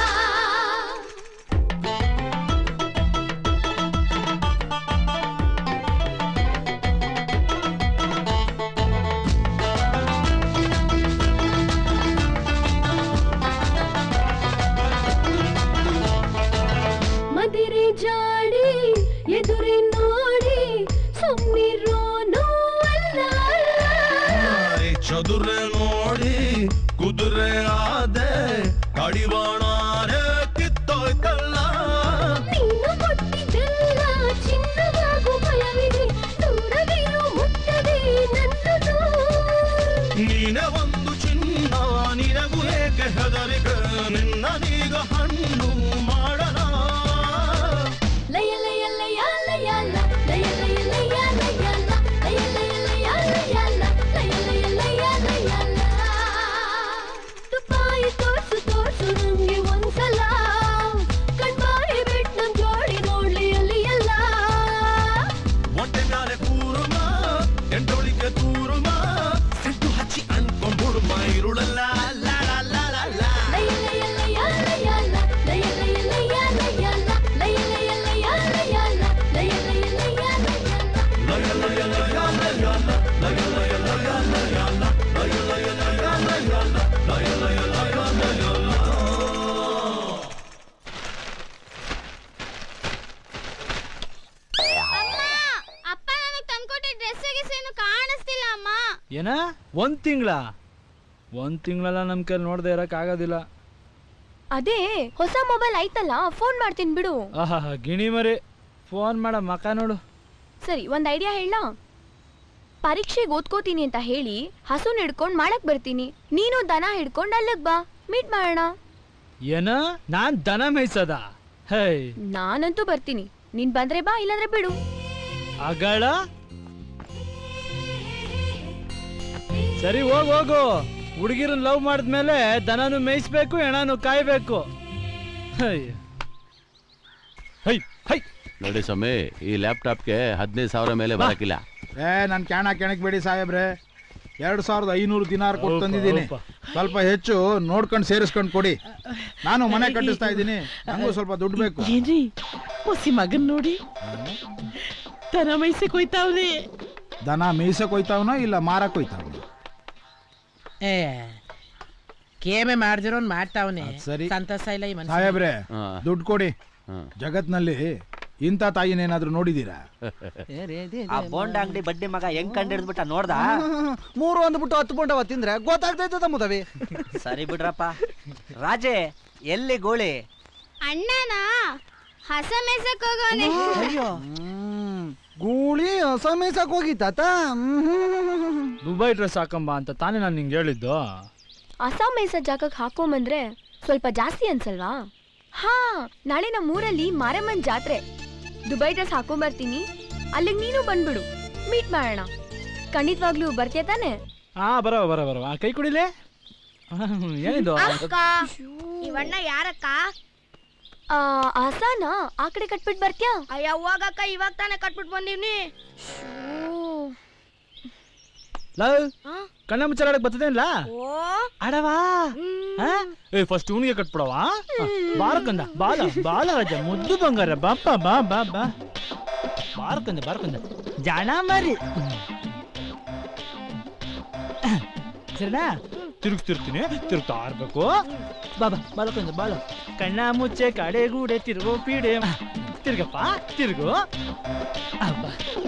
ಮದಿರೆ ಜಾಡಿ ಎದುರೆ ನೋಡಿ ಸುಮ್ಮಿರೋ ನೋವಲ್ಲ ಚದುರೆ ನೋಡಿ ಕುದುರೆ ಆದೆ ಕಡಿವಾಣಾರೆ ಕಿತ್ತೋಯ್ತಲ್ಲ ನೀನು ಕೊಟ್ಟಿದ್ದೆಲ್ಲ ಚಿನ್ನವಾಗು ಭಯವಿದೆ ದೂರವಿರು ಮುಟ್ಟದೆ ನನ್ನದು ನೀನೆ ಒಂದು ಚಿನ್ನ ನಿನಗೂ ಏಕೆ ಹೆದರಿಕೆ ನಿನ್ನ ನೀಗ ಹಣ್ಣು ಮಾಡಣ ಲಯ ಲಯ ಲಯ ಲಯ ಲ ಲಯ ಲಯ ಲಯ ಲಯ ಲ ಲಯ ಲಯ ಲಯ ಲಯ ಲ ಲಯ ಲಯ ಲಯ ಲಯ ಲ ತುಪಾಯಿ ತೋರ್ಸು ತೋರ್ಸು ನಂಗೆ ಒಂದ್ಸಲ ಕಣ್ಬಾಯಿ ಬಿಟ್ಟು ನನ್ ಜೋಡಿ ನೋಡ್ಲಿ ಅಲ್ಲಿ ಎಲ್ಲ ಒಂಟೆ ಮ್ಯಾಲೆ ಕೂರುಮ ಎಂಟೊಳಿಗೆ ತೂರುಮ ಸಿಟ್ಟು ಹಚ್ಚಿ ಅನ್ಕೊಂಡ್ಬಿಡುಮ ಇರುಳಲ್ಲ ಲಾ ಲಾ ಲಾ ಲಾ ಲಾ ಲಯ ಲಯ ಲಯ ಲಯ ಲ ಲಯ ಲಯ ಲಯ ಲಯ ಲ ಲಯ ಲಯ ಲಯ ಲಯ ಲ ಲಯ ಲಯ ಲಯ ಲಯ ಲ ಲಯ ಲಯ ಲಯ ಲಯ ಲ ಲಯ ಲಯ ಲಯ ಲಯ ಲ ಲಯ ಲಯ ಲಯ ಲಯ ಲ ಲಯ ಲಯ ಲಯ ಲಯ ಲ ಅಪ್ಪ ನನಗೆ ತಂದ್ಕೊಟ್ಟೆ ಡ್ರೆಸ್ ಏನು ಕಾಣಿಸ್ತಿಲ್ಲ ಅಮ್ಮ ಏನ ಒಂದ್ ತಿಂಗಳ ಒಂದ್ ತಿಂಗಳೆಲ್ಲ ನಮ್ ಕೈಲಿ ನೋಡ್ದೆ ಇರಕ್ ಆಗೋದಿಲ್ಲ ಅದೇ ಹೊಸ ಮೊಬೈಲ್ ಆಯ್ತಲ್ಲ ಫೋನ್ ಮಾಡ್ತೀನಿ ಬಿಡು ಆಹಾ ಗಿಣಿ ಮರಿ ಫೋನ್ ಮಾಡ ಮಕ ನೋಡು ಸರಿ ಒಂದ್ ಐಡಿಯಾ ಹೇಳ ಪರೀಕ್ಷೆಗೆ ಓದ್ಕೋತೀನಿ ಅಂತ ಹೇಳಿ ಹಸುನ್ ಹಿಡ್ಕೊಂಡ್ ಮಾಡಕ್ ಬರ್ತೀನಿ ನೀನು ದನ ಹಿಡ್ಕೊಂಡ್ ಅಲ್ಲಿಗ್ ಬಾ ಮೀಟ್ ಮಾಡೋಣ ಏನ ನಾನ್ ದನ ಮೇಯ್ಸದ ಹೇ ನಾನಂತೂ ಬರ್ತೀನಿ ನೀನ್ ಬಂದ್ರೆ ಬಾ ಇಲ್ಲಾಂದ್ರೆ ಬಿಡು ಅಗಳ ಸರಿ ಹೋಗ್ ಹೋಗು ಹುಡುಗಿರನ್ ಲವ್ ಮಾಡಿದ್ಮೇಲೆ ದನನು ಮೇಯಿಸ್ಬೇಕು ಹೆಣನು ಕಾಯ್ಬೇಕು ಹೈ ಹೈ ಹೈ ನೋಡಿ ಸ್ವಾಮಿ ಈ ಲ್ಯಾಪ್ಟಾಪ್ಗೆ ಹದಿನೈದು ಸಾವಿರ ಮೇಲೆ ಬರಕಿಲ್ಲ ಏ ನನ್ ಕ್ಯಾಣ ಕೆಣಕ್ ಸಾಹೇಬ್ರೆ ಎರಡ್ ಸಾವಿರದ ಐನೂರು ದಿನಾರ್ ಕೊಟ್ಟು ತಂದಿದ್ದೀನಿ ಸ್ವಲ್ಪ ಹೆಚ್ಚು ನೋಡ್ಕೊಂಡು ಸೇರಿಸ್ಕೊಂಡು ಕೊಡಿ ನಾನು ಮನೆ ಕಟ್ಟಿಸ್ತಾ ಇದ್ದೀನಿ ನಂಗೂ ಸ್ವಲ್ಪ ದುಡ್ಡು ಬೇಕು ಏನ್ರಿ ಹೊಸಿ ಮಗನ್ ನೋಡಿ ದನ ಮೈಸಕ್ ಹೋಯ್ತಾವ್ನೆ ದನ ಮೇಯ್ಸಕ್ ಹೋಯ್ತಾವನೋ ಇಲ್ಲ ಮಾರಕ್ ಹೋಯ್ತಾವನೋ ಏ ಕೇಮೆ ಮಾಡ್ದಿರೋನ್ ಮಾಡ್ತಾವ್ನೆ ಸರಿ. ಸಂತಸ ಇಲ್ಲ ಈ ಮನುಷ್ಯ ಸಾಹೇಬ್ರೆ ದುಡ್ಡು ಕೊಡಿ ಜಗತ್ನಲ್ಲಿ ಇಂಥ ತಾಯಿನೇನಾದ್ರೂ ನೋಡಿದೀರಾ ಆ ಬೋಂಡ ಅಂಗಡಿ ಬಡ್ಡಿ ಮಗ ಹೆಂಗ್ ಕಂಡಿಡ್ದ್ಬಿಟ್ಟ ನೋಡ್ದ ಮೂರು ಅಂದ್ಬಿಟ್ಟು ಹತ್ತು ಪುಂಡವ ತಿಂದ್ರೆ ಗೊತ್ತಾಗ್ತೈತದ ಮುದವಿ ಸರಿ ಬಿಡ್ರಪ್ಪ ರಾಜೇ ಎಲ್ಲಿ ಗೋಳಿ ಅಣ್ಣನ ಹಸ ಮೇಸಕ್ ಹೋಗೋನೆ ಗೂಳಿ ಹೊಸ ಮೇಸಕ್ ಹೋಗಿತ್ತಾತ ದುಬೈ ಡ್ರೆಸ್ ಹಾಕಂಬ ಅಂತ ತಾನೇ ನಾನು ನಿಂಗೆ ಹೇಳಿದ್ದು ಅಸ್ಸಾಂ ಮೇಸ ಜಾಗಕ್ಕೆ ಹಾಕೊಂಬಂದ್ರೆ ಸ್ವಲ್ಪ ಜಾಸ್ತಿ ಅನ್ಸಲ್ವಾ ಹಾ ನಾಳೆ ನಮ್ಮ ಊರಲ್ಲಿ ಮಾರಮ್ಮನ್ ಜಾತ್ರೆ ದುಬೈ ಡ್ರೆಸ್ ಹಾಕೊಂಬರ್ತೀನಿ ಅಲ್ಲಿಗೆ ನೀನು ಬಂದ್ಬಿಡು ಮೀಟ್ ಮಾಡೋಣ ಖಂಡಿತವಾಗ್ಲೂ ಬರ್ತೀಯ ತಾನೆ ಹಾ ಬರವ ಬರ ಬರವ ಆ, ಕೈ ಕುಡಿಲೆ ಏನಿದು ಅಕ್ಕ ಇವಣ್ಣ ಯಾರಕ್ಕ ಆ, ಆಸಾನ ಆ ಕಡೆ ಕಟ್ಬಿಟ್ ಬರ್ತ್ಯಾ ಅಯ್ಯ ಹೋಗಕ್ಕ ಇವಾಗ ತಾನೇ ಕಟ್ಬಿಟ್ಟು ಬಂದೀವ್ನಿ ಲವ್ ಕಣ್ಣ ಮುಚ್ಚಾಡಕ್ ಬರ್ತದೇನ್ಲ ಆಡವಾ ಏ ಫಸ್ಟ್ ಇವನಿಗೆ ಕಟ್ಬಿಡವಾ ಬಾರಕಂದ ಬಾಲ ಬಾಲ ರಾಜ ಮುದ್ದು ಬಂಗಾರ ಬಾಪ ಬಾ ಬಾ ಬಾ ಬಾರಕಂದ ಬಾರಕಂದ ಜಾಣ ಮರಿ ಸರಿನಾ ತಿರುಗಿಸ್ತಿರ್ತೀನಿ ತಿರುಗ್ತಾ ಇರ್ಬೇಕು ಬಾಬಾ ಬಾಲಕಂದ ಬಾಲ ಕಣ್ಣ ಮುಚ್ಚೆ ಕಡೆಗೂಡೆ ತಿರುಗೋ ಪೀಡೆ ತಿರ್ಗಪ್ಪ ತಿರುಗು ಅಬ್ಬ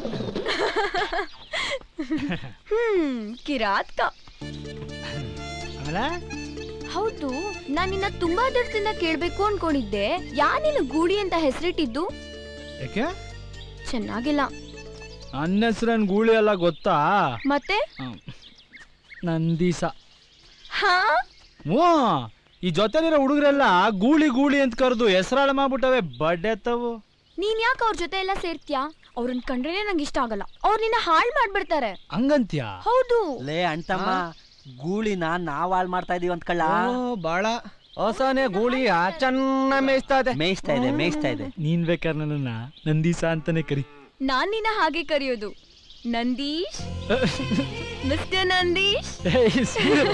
ಹ್ಮ್ ಕಿರಾತ್ಕ ಆಮೇಲೆ ಹೌದು ನಾನ್ ನಿನ್ನ ತುಂಬಾ ದಿವಸದಿಂದ ಕೇಳ್ಬೇಕು ಅನ್ಕೊಂಡಿದ್ದೆ ಯಾ ನೀನು ಗೂಳಿ ಅಂತ ಹೆಸರಿಟ್ಟಿದ್ದು ಯಾಕೆ ಚೆನ್ನಾಗಿಲ್ಲ ನನ್ನ ಹೆಸ್ರನ್ ಗೂಳಿ ಎಲ್ಲ ಗೊತ್ತಾ ಮತ್ತೆ ನಂದೀಸ ಹಾ ಹ್ಞೂ ಈ ಜೊತೆಲಿರೋ ಹುಡುಗರೆಲ್ಲ ಗೂಳಿ ಗೂಳಿ ಅಂತ ಕರೆದು ಹೆಸರಾಳ ಮಾಡ್ಬಿಟ್ಟವೆ ಬಡ್ಡೆತ್ತವು ನೀನ್ ಯಾಕೆ ಅವ್ರ ಜೊತೆ ಎಲ್ಲ ಸೇರ್ತ್ಯಾ ಅವ್ರನ್ನ ಕಂಡ್ರೇನೆ ನಂಗೆ ಇಷ್ಟ ಆಗಲ್ಲ ಅವ್ರು ನಿನ್ನ ಹಾಳ್ ಮಾಡ್ಬಿಡ್ತಾರೆ ಹಂಗಂತ್ಯಾ ಹೌದು ಲೇ ಅಣ್ತಮ್ಮ ಗೂಳಿನ ನಾವ್ ಹಾಳ್ ಮಾಡ್ತಾ ಇದೀವಿ ಅಂತ ಕಳ್ಳ ಬಾಳ ಹೊಸನೆ ಗೂಳಿಯ ಚೆನ್ನ ಮೇಯಿಸ್ತಾ ಇದೆ ಮೇಯಿಸ್ತಾ ಇದೆ ಮೇಯಿಸ್ತಾ ಇದೆ ನೀನ್ ಬೇಕಾದ್ರೆ ನನ್ನನ್ನ ನಂದೀಸ ಅಂತಾನೆ ಕರಿ ನಾನ್ ನಿನ್ನ ಹಾಗೆ ಕರೆಯೋದು ನಂದೀಶ್ ಮಿಸ್ಟರ್ ನಂದೀಶ್ ಏಯ್, ಸುಮ್ನಿರು.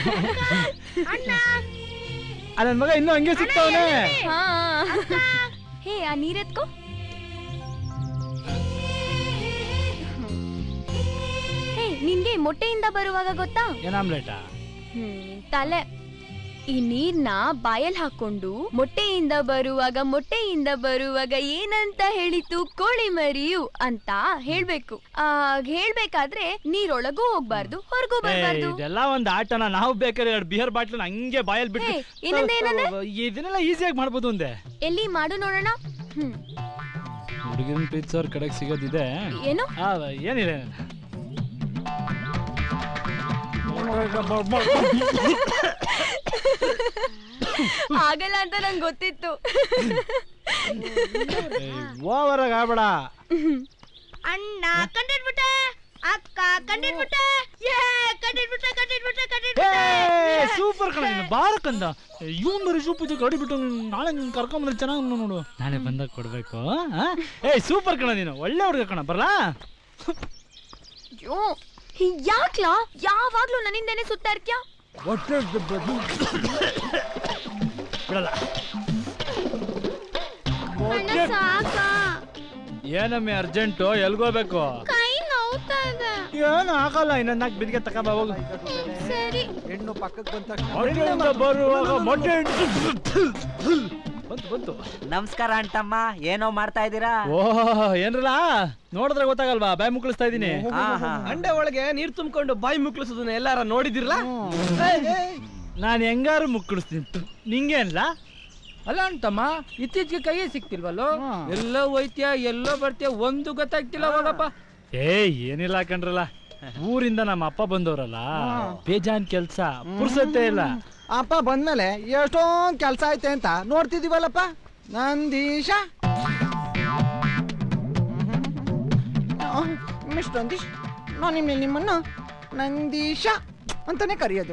ಆ ನನ್ ಮಗ ಇನ್ನೂ ಹಂಗೆ ಸಿಗ್ತಾವನೆ ಹಾ ಹೇ ಆ ನೀರೆತ್ಕೋ ಹೇ ನಿನ್ಗೆ ಮೊಟ್ಟೆಯಿಂದ ಬರುವಾಗ ಗೊತ್ತಾ ಏನ್ ಆಮ್ಲೆಟಾ ಹ್ಮ್ ತಲೆ ಈ ನೀರ್ನ ಬಾಯಲ್ ಹಾಕೊಂಡು ಮೊಟ್ಟೆಯಿಂದ ಬರುವಾಗ ಮೊಟ್ಟೆಯಿಂದ ಬರುವಾಗ ಏನಂತ ಹೇಳಿತು ಕೋಳಿ ಮರಿಯು ಅಂತ ಹೇಳ್ಬೇಕು ಆ ಹೇಳ್ಬೇಕಾದ್ರೆ ನೀರೊಳಗೂ ಹೋಗ್ಬಾರ್ದು ಹೊರಗೂ ಏ, ಬರ್ಬಾರ್ದು ಇದೆಲ್ಲ ಒಂದ್ ಆಟನ ನಾವು ಬೇಕಾದ್ರೆ ಎರಡು ಬಿಯರ್ ಬಾಟ್ಲ್ ಹಂಗೆ ಬಾಯಲ್ಲಿ ಬಿಟ್ಟು ಏ, ಏನಂದೆ, ಏನಂದೆ? ಇದನ್ನೆಲ್ಲ ಈಸಿಯಾಗಿ ಮಾಡ್ಬೋದು ಅಂದೆ ಎಲ್ಲಿ ಮಾಡು ನೋಡೋಣ ಹ್ಮ್ ಹುಡುಗಿನ ಪ್ರೀತಿಸೋರ್ ಕಡೆಗೆ ಸಿಗೋದಿದೆ ಏನು ಆ, ಏನಿಲ್ಲ ಏನಿಲ್ಲ. ಆಗಲ್ಲ ಅಂತ ನಂಗೆ ಗೊತ್ತಿತ್ತು ಓವರ್ ಆಗಿ ಆಗ್ಬೇಡ ಅಣ್ಣ ಕಂಡಿಡ್ಬಿಟ್ಟೆ ಅಕ್ಕ ಕಂಡಿಡ್ಬಿಟ್ಟೆ ಏ ಕಂಡಿಡ್ಬಿಟ್ಟೆ ಕಂಡಿಡ್ಬಿಟ್ಟೆ ಕಂಡಿಡ್ಬಿಟ್ಟೆ ಸೂಪರ್ ಕಣ ನೀನು ಬಾರಕಂದ ಇವನ್ ಬರೀ ಸೂಪ್ ಇದು ಗಾಡಿ ಬಿಟ್ಟು ನಾಳೆ ನಿನ್ ಕರ್ಕೊಂಬಂದ್ರೆ ಚೆನ್ನಾಗಿ ನೋಡು ನಾಳೆ ಬಂದಾಗ ಕೊಡ್ಬೇಕು ಆ? ಏ ಸೂಪರ್ ಕಣ ನೀನು ಒಳ್ಳೆ ಹುಡುಗ ಕಣ ಬರಲಾ ಅಯ್ಯೋ ಯಾಕ್ಲಾ ಯಾವಾಗ್ಲೂ ನನ್ನಿಂದೇನೆ ಸುತ್ತಾ ಇರ್ತ್ಯಾ ಬಿಡಲ್ಲ ಅಣ್ಣ ಸಾಕ ಏನಮ್ಮೆ ಅರ್ಜೆಂಟು ಎಲ್ಗೋಬೇಕು ಕೈ ನೋವ್ತಾ ಇದೆ ಏನು ಆಗಲ್ಲ ಇನ್ನೊಂದು ನಾಲ್ಕು ಬಿದ್ದಿಗೆ ತಗೊಂಬ ಹೋಗು ಸರಿ ಹೆಣ್ಣು ಪಕ್ಕಕ್ಕೆ ಬಂದ ಮೊಟ್ಟೆಯಿಂದ ಬರುವಾಗ ಮೊಟ್ಟೆ ಬಂತು ಬಂತು ನಮಸ್ಕಾರ ಅಂಟಮ್ಮ ಏನೋ ಮಾಡ್ತಾ ಇದ್ದೀರಾ ಓಹ್ ಏನ್ರಲ್ಲ ನೋಡಿದ್ರೆ ಗೊತ್ತಾಗಲ್ವಾ ಬಾಯ್ ಮುಕ್ಕಳಿಸ್ತಾ ಇದೀನಿ ಅಂಡೆ ಒಳಗೆ ನೀರ್ ತುಂಬಿಕೊಂಡು ಬಾಯಿ ಮುಕ್ಳಿಸೋದನ್ನ ಎಲ್ಲಾರ ನೋಡಿದಿರ್ಲ ನಾನು ಹೆಂಗಾರು ಮುಕ್ಕಳಿಸ್ತೀನಿ ನಿಂಗೆ ಅನ್ಲ ಅಲ್ಲ ಅಂತಮ್ಮ ಇತ್ತೀಚೆಗೆ ಕೈಯೇ ಸಿಕ್ತಿಲ್ವಲ್ಲೋ ಎಲ್ಲೋ ಹೋಯ್ತ್ಯಾ ಎಲ್ಲೋ ಬರ್ತೀಯ ಒಂದು ಗೊತ್ತಾಗ್ತಿಲ್ಲ ಹೋಗಪ್ಪ ಏ ಏನಿಲ್ಲ ಕಣ್ರಲ್ಲ ಊರಿಂದ ನಮ್ಮ ಅಪ್ಪ ಬಂದವ್ರಲ್ಲ ಬೇಜಾನ್ ಕೆಲ್ಸ ಪುರ್ಸತ್ತೆ ಇಲ್ಲ ಅಪ್ಪ ಬಂದ್ಮೇಲೆ ಎಷ್ಟೊಂದ್ ಕೆಲ್ಸ ಐತೆ ಅಂತ ನೋಡ್ತಿದೀವಲ್ಲಪ್ಪ ನಂದೀಶ ಮಿಸ್ಟರ್ ನಂದೀಶ್ ನಾನು ನಿಮ್ಮ ನಿಮ್ಮನ್ನ ನಂದೀಶ ಅಂತಾನೆ ಕರೆಯೋದು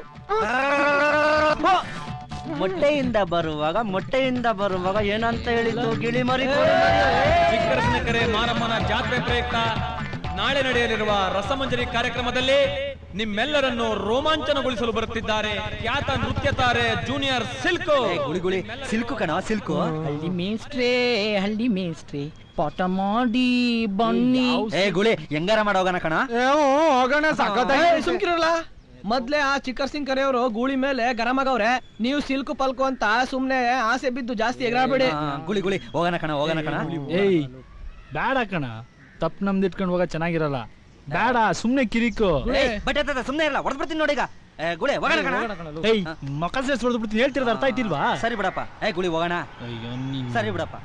ಮೊಟ್ಟೆಯಿಂದ ಬರುವಾಗ ಮೊಟ್ಟೆಯಿಂದ ಬರುವಾಗ ಏನಂತ ಹೇಳಿದ್ದು ಗಿಳಿ ಮರಿ ಚಿಕ್ಕರಸನಕೆರೆ ಮಾರಮ್ಮನ ಜಾತ್ರೆ ಪ್ರಯುಕ್ತ ನಾಳೆ ನಡೆಯಲಿರುವ ರಸಮಂಜರಿ ಕಾರ್ಯಕ್ರಮದಲ್ಲಿ ನಿಮ್ಮೆಲ್ಲರನ್ನು ರೋಮಾಂಚನಗೊಳಿಸಲು ಬರುತ್ತಿದ್ದಾರೆ ಖ್ಯಾತ ನೃತ್ಯ ತಾರೆ ಜೂನಿಯರ್ ಸಿಲ್ಕ್ ಗುಳಿ ಗುಳಿ ಸಿಲ್ಕು ಕಣ ಸಿಲ್ಕು ಹಳ್ಳಿ ಮೇಸ್ಟ್ರೇ ಹಳ್ಳಿ ಮೇಸ್ಟ್ರೇ ಪಾಠ ಮಾಡಿ ಬನ್ನಿ ಏ ಗುಳಿ ಹೆಂಗಾರ ಮಾಡೋಗಣ ಕಣ ಹೋಗೋಣ ಸುಮ್ಕಿರಲ್ಲ ಮೊದ್ಲೇ ಆ ಚಿಕ್ಕರ್ ಸಿಂಗ್ ಕರೆಯವರು ಗೂಳಿ ಮೇಲೆ ಗರಂ ಆಗವ್ರೆ ನೀವು ಸಿಲ್ಕು ಪಲ್ಕು ಅಂತ ಸುಮ್ನೆ ಆಸೆ ಬಿದ್ದು ಜಾಸ್ತಿ ಎಗರಾಬೇಡಿ ಆ, ಗುಳಿ ಗುಳಿ ಹೋಗೋಣ ಕಣ ಹೋಗೋಣ ಕಣ ಏಯ್ ಬೇಡ ಕಣ ತಪ್ಪು ನಮ್ದು ಇಟ್ಕೊಂಡು ಹೋಗ ಚೆನ್ನಾಗಿರಲ್ಲ ಬೇಡ ಸುಮ್ನೆ ಕಿರಿಕು ಏಯ್, ಬಟ್ಟೆ ಎತ್ತದ, ಸುಮ್ನೆ ಇರಲ್ಲ ಹೊಡೆದ್ ಬಿಡ್ತೀನಿ ನೋಡಿ ಈಗ ಏ, ಗುಳಿ ಹೋಗೋಣ ಕಣ ಏಯ್ ಮಕ್ಕಳ ಸೇರ್ಸ್ ಹೊಡೆದು ಬಿಡ್ತೀನಿ ಹೇಳ್ತಿರೋದು ಅರ್ಥ ಆಯ್ತಿಲ್ವಾ ಸರಿ ಬಿಡಪ್ಪ ಏ ಗುಳಿ ಹೋಗೋಣ ಅಯ್ಯೋ ನೀನ್ ಸರಿ ಬಿಡಪ್ಪ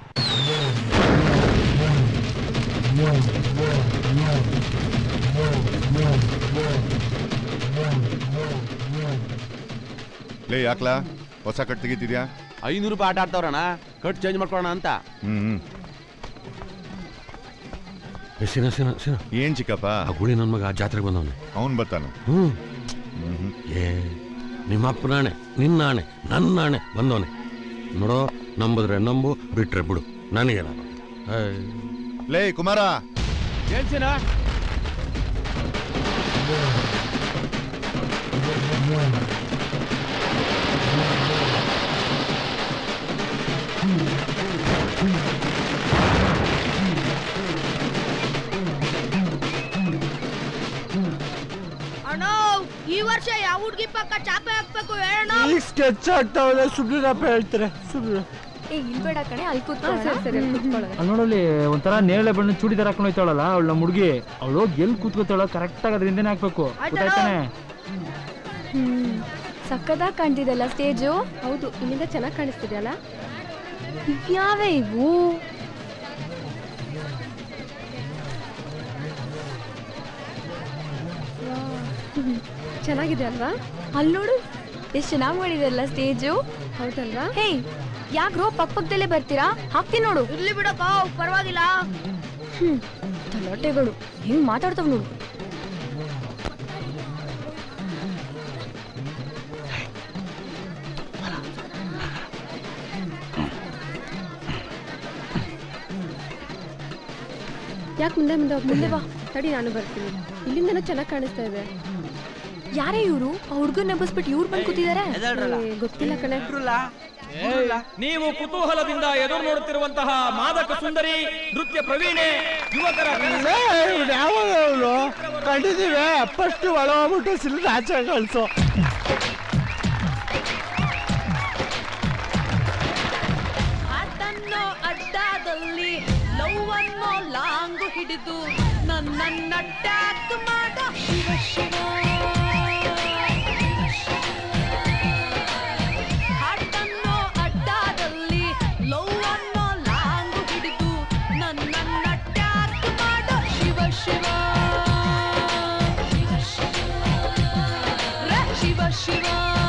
ಲೇ ಯಾಕ್ಲಾ ಹೊಸ ಕಟ್ ತೆಗಿತಿದ್ಯಾ ಐನೂರು ರೂಪಾಯಿ ಆಟ ಆಡ್ತಾವ್ರಣ ಕಟ್ ಚೇಂಜ್ ಮಾಡ್ಕೊಳ್ಳೋಣ ಅಂತ ಹ್ಮ್ ಸಿನ ಸಿನ ಸಿನ ಏನ್ ಚಿಕ್ಕಪ್ಪ ಆ ಗುಳಿ ನನ್ನ ಮಗ ಆ ಜಾತ್ರೆಗೆ ಬಂದವನೆ ಅವನ್ ಬರ್ತಾನ ಹ್ಮ್ ಏ ನಿಮ್ಮ ಅಪ್ಪನಾಣೆ ನಿನ್ನಾಣೆ ನನ್ನಾಣೆ ಬಂದವನೆ ನೋಡೋ ನಂಬುದ್ರೆ ನಂಬು ಬಿಟ್ರೆ ಬಿಡು ನನಗೆ ನಾನು ಲೇ ಕುಮಾರ ಹೇಳ್ತೀನ ಅಣ್ಣ ಈ ವರ್ಷ ಯಾವ ಹುಡ್ಗಿ ಪಕ್ಕ ಚಾಪೆ ಹಾಕ್ಬೇಕು ಹೇಳಣ್ಣ ಈಗ ಸ್ಕೆಚ್ ಆಗ್ತಾವಲ್ಲ ಸುಬ್ಲಿನಪ್ಪ ಹೇಳ್ತಾರೆ ಸುಬ್ಲಿ ಏ ಇಲ್ಬೇಡ ಕಣೆ ಅಲ್ಲಿ ಕೂತ್ಕೊಳ್ಳೋಣ ಅಲ್ಲಿ ನೋಡಲ್ಲಿ ಒಂಥರ ನೇರಳೆ ಬಣ್ಣ ಚೂಡಿದಾರ ಹಾಕೊಂಡು ಹೋಯ್ತಾಳಲ್ಲ ಅವಳು ನಮ್ಮ ಹುಡುಗಿ ಅವಳು ಎಲ್ಲಿ ಕೂತ್ಕೋತಾಳ ಕರೆಕ್ಟ್ ಆಗಿ ಅದ್ರಿಂದನೇ ಹಾಕ್ಬೇಕು ಗೊತ್ತಾಯ್ತಾನೆ ಹ್ಮ್ ಸಕ್ಕದಾಗಿ ಕಾಣ್ತಿದೆಲ್ಲ ಸ್ಟೇಜು ಹೌದು ಇಲ್ಲಿಂದ ಚೆನ್ನಾಗಿ ಕಾಣಿಸ್ತಿದೆಯಲ್ಲ ಇವ್ಯಾವೇ ಇವು ಚೆನ್ನಾಗಿದೆ ಅಲ್ವಾ ಅಲ್ಲಿ ನೋಡು ಎಷ್ಟು ಚೆನ್ನಾಗಿ ಮಾಡಿದೆಲ್ಲ ಸ್ಟೇಜು ಹೌದಲ್ವಾ ಹೇ ಯಾಕ್ರೋ ಪಕ್ಕ ಪಕ್ಕದಲ್ಲೇ ಬರ್ತೀರಾ ಹಾಕ್ತೀನಿ ನೋಡು ಇರ್ಲಿ ಬಿಡಪ್ಪ ಪರವಾಗಿಲ್ಲ ಹ್ಮ್ ತಲಾಟೆಗಳು ಹೆಂಗ್ ಮಾತಾಡ್ತಾವ್ ನೋಡು ಯಾಕೆ ಮುಂದೆ ಮುಂದೆ ಹೋಗ್ತಾ ಮುಂದೆ ಇದ್ದೀರಾ? ಬಾ. ತಡಿ ನಾನು ಬರ್ತೀನಿ ಇಲ್ಲಿಂದನೂ ಚೆನ್ನಾಗಿ ಕಾಣಿಸ್ತಾ ಇದೆ ಯಾರೇ ಇವರು ಆ ಹುಡ್ಗನ್ ನೆಬಸ್ಬಿಟ್ಟು ಇವ್ರು ಬಂದ್ ಕೂತಿದಾರೆ ಏ, ಗೊತ್ತಿಲ್ಲ ಕಣೆ ನೀವು ಕುತೂಹಲದಿಂದ ಎದುರು ನೋಡುತ್ತಿರುವಂತಹ ಮಾದಕ ಸುಂದರಿ ನೃತ್ಯ ಪ್ರವೀಣೆ ಯುವಕರ ಯಾವಾಗ ಕಂಡಿದ್ದೀವಿ ಫಸ್ಟ್ ಒಳ ಹೋಗ್ಬಿಟ್ಟು ಸಿಲ್ ಆಚೆ ಕಳ್ಸೋ ಅದನ್ನೋ ಅಡ್ಡಾದಲ್ಲಿ ಲವ್ ಅನ್ನೋ ಲಾಂಗು ಹಿಡಿದು ನನ್ನನ್ನ ಟ್ಯಾಕ್ ಮಾಡೋ ಶಿವ ಶಿವ ಹಾಟನ್ನೋ ಅಡ್ಡಾದಲ್ಲಿ ಲವ್ ಅನ್ನೋ ಲಾಂಗು ಹಿಡಿದು ನನ್ನನ್ನ ಟ್ಯಾಕ್ ಮಾಡೋ ಶಿವ ಶಿವ ರ ಶಿವ ಶಿವ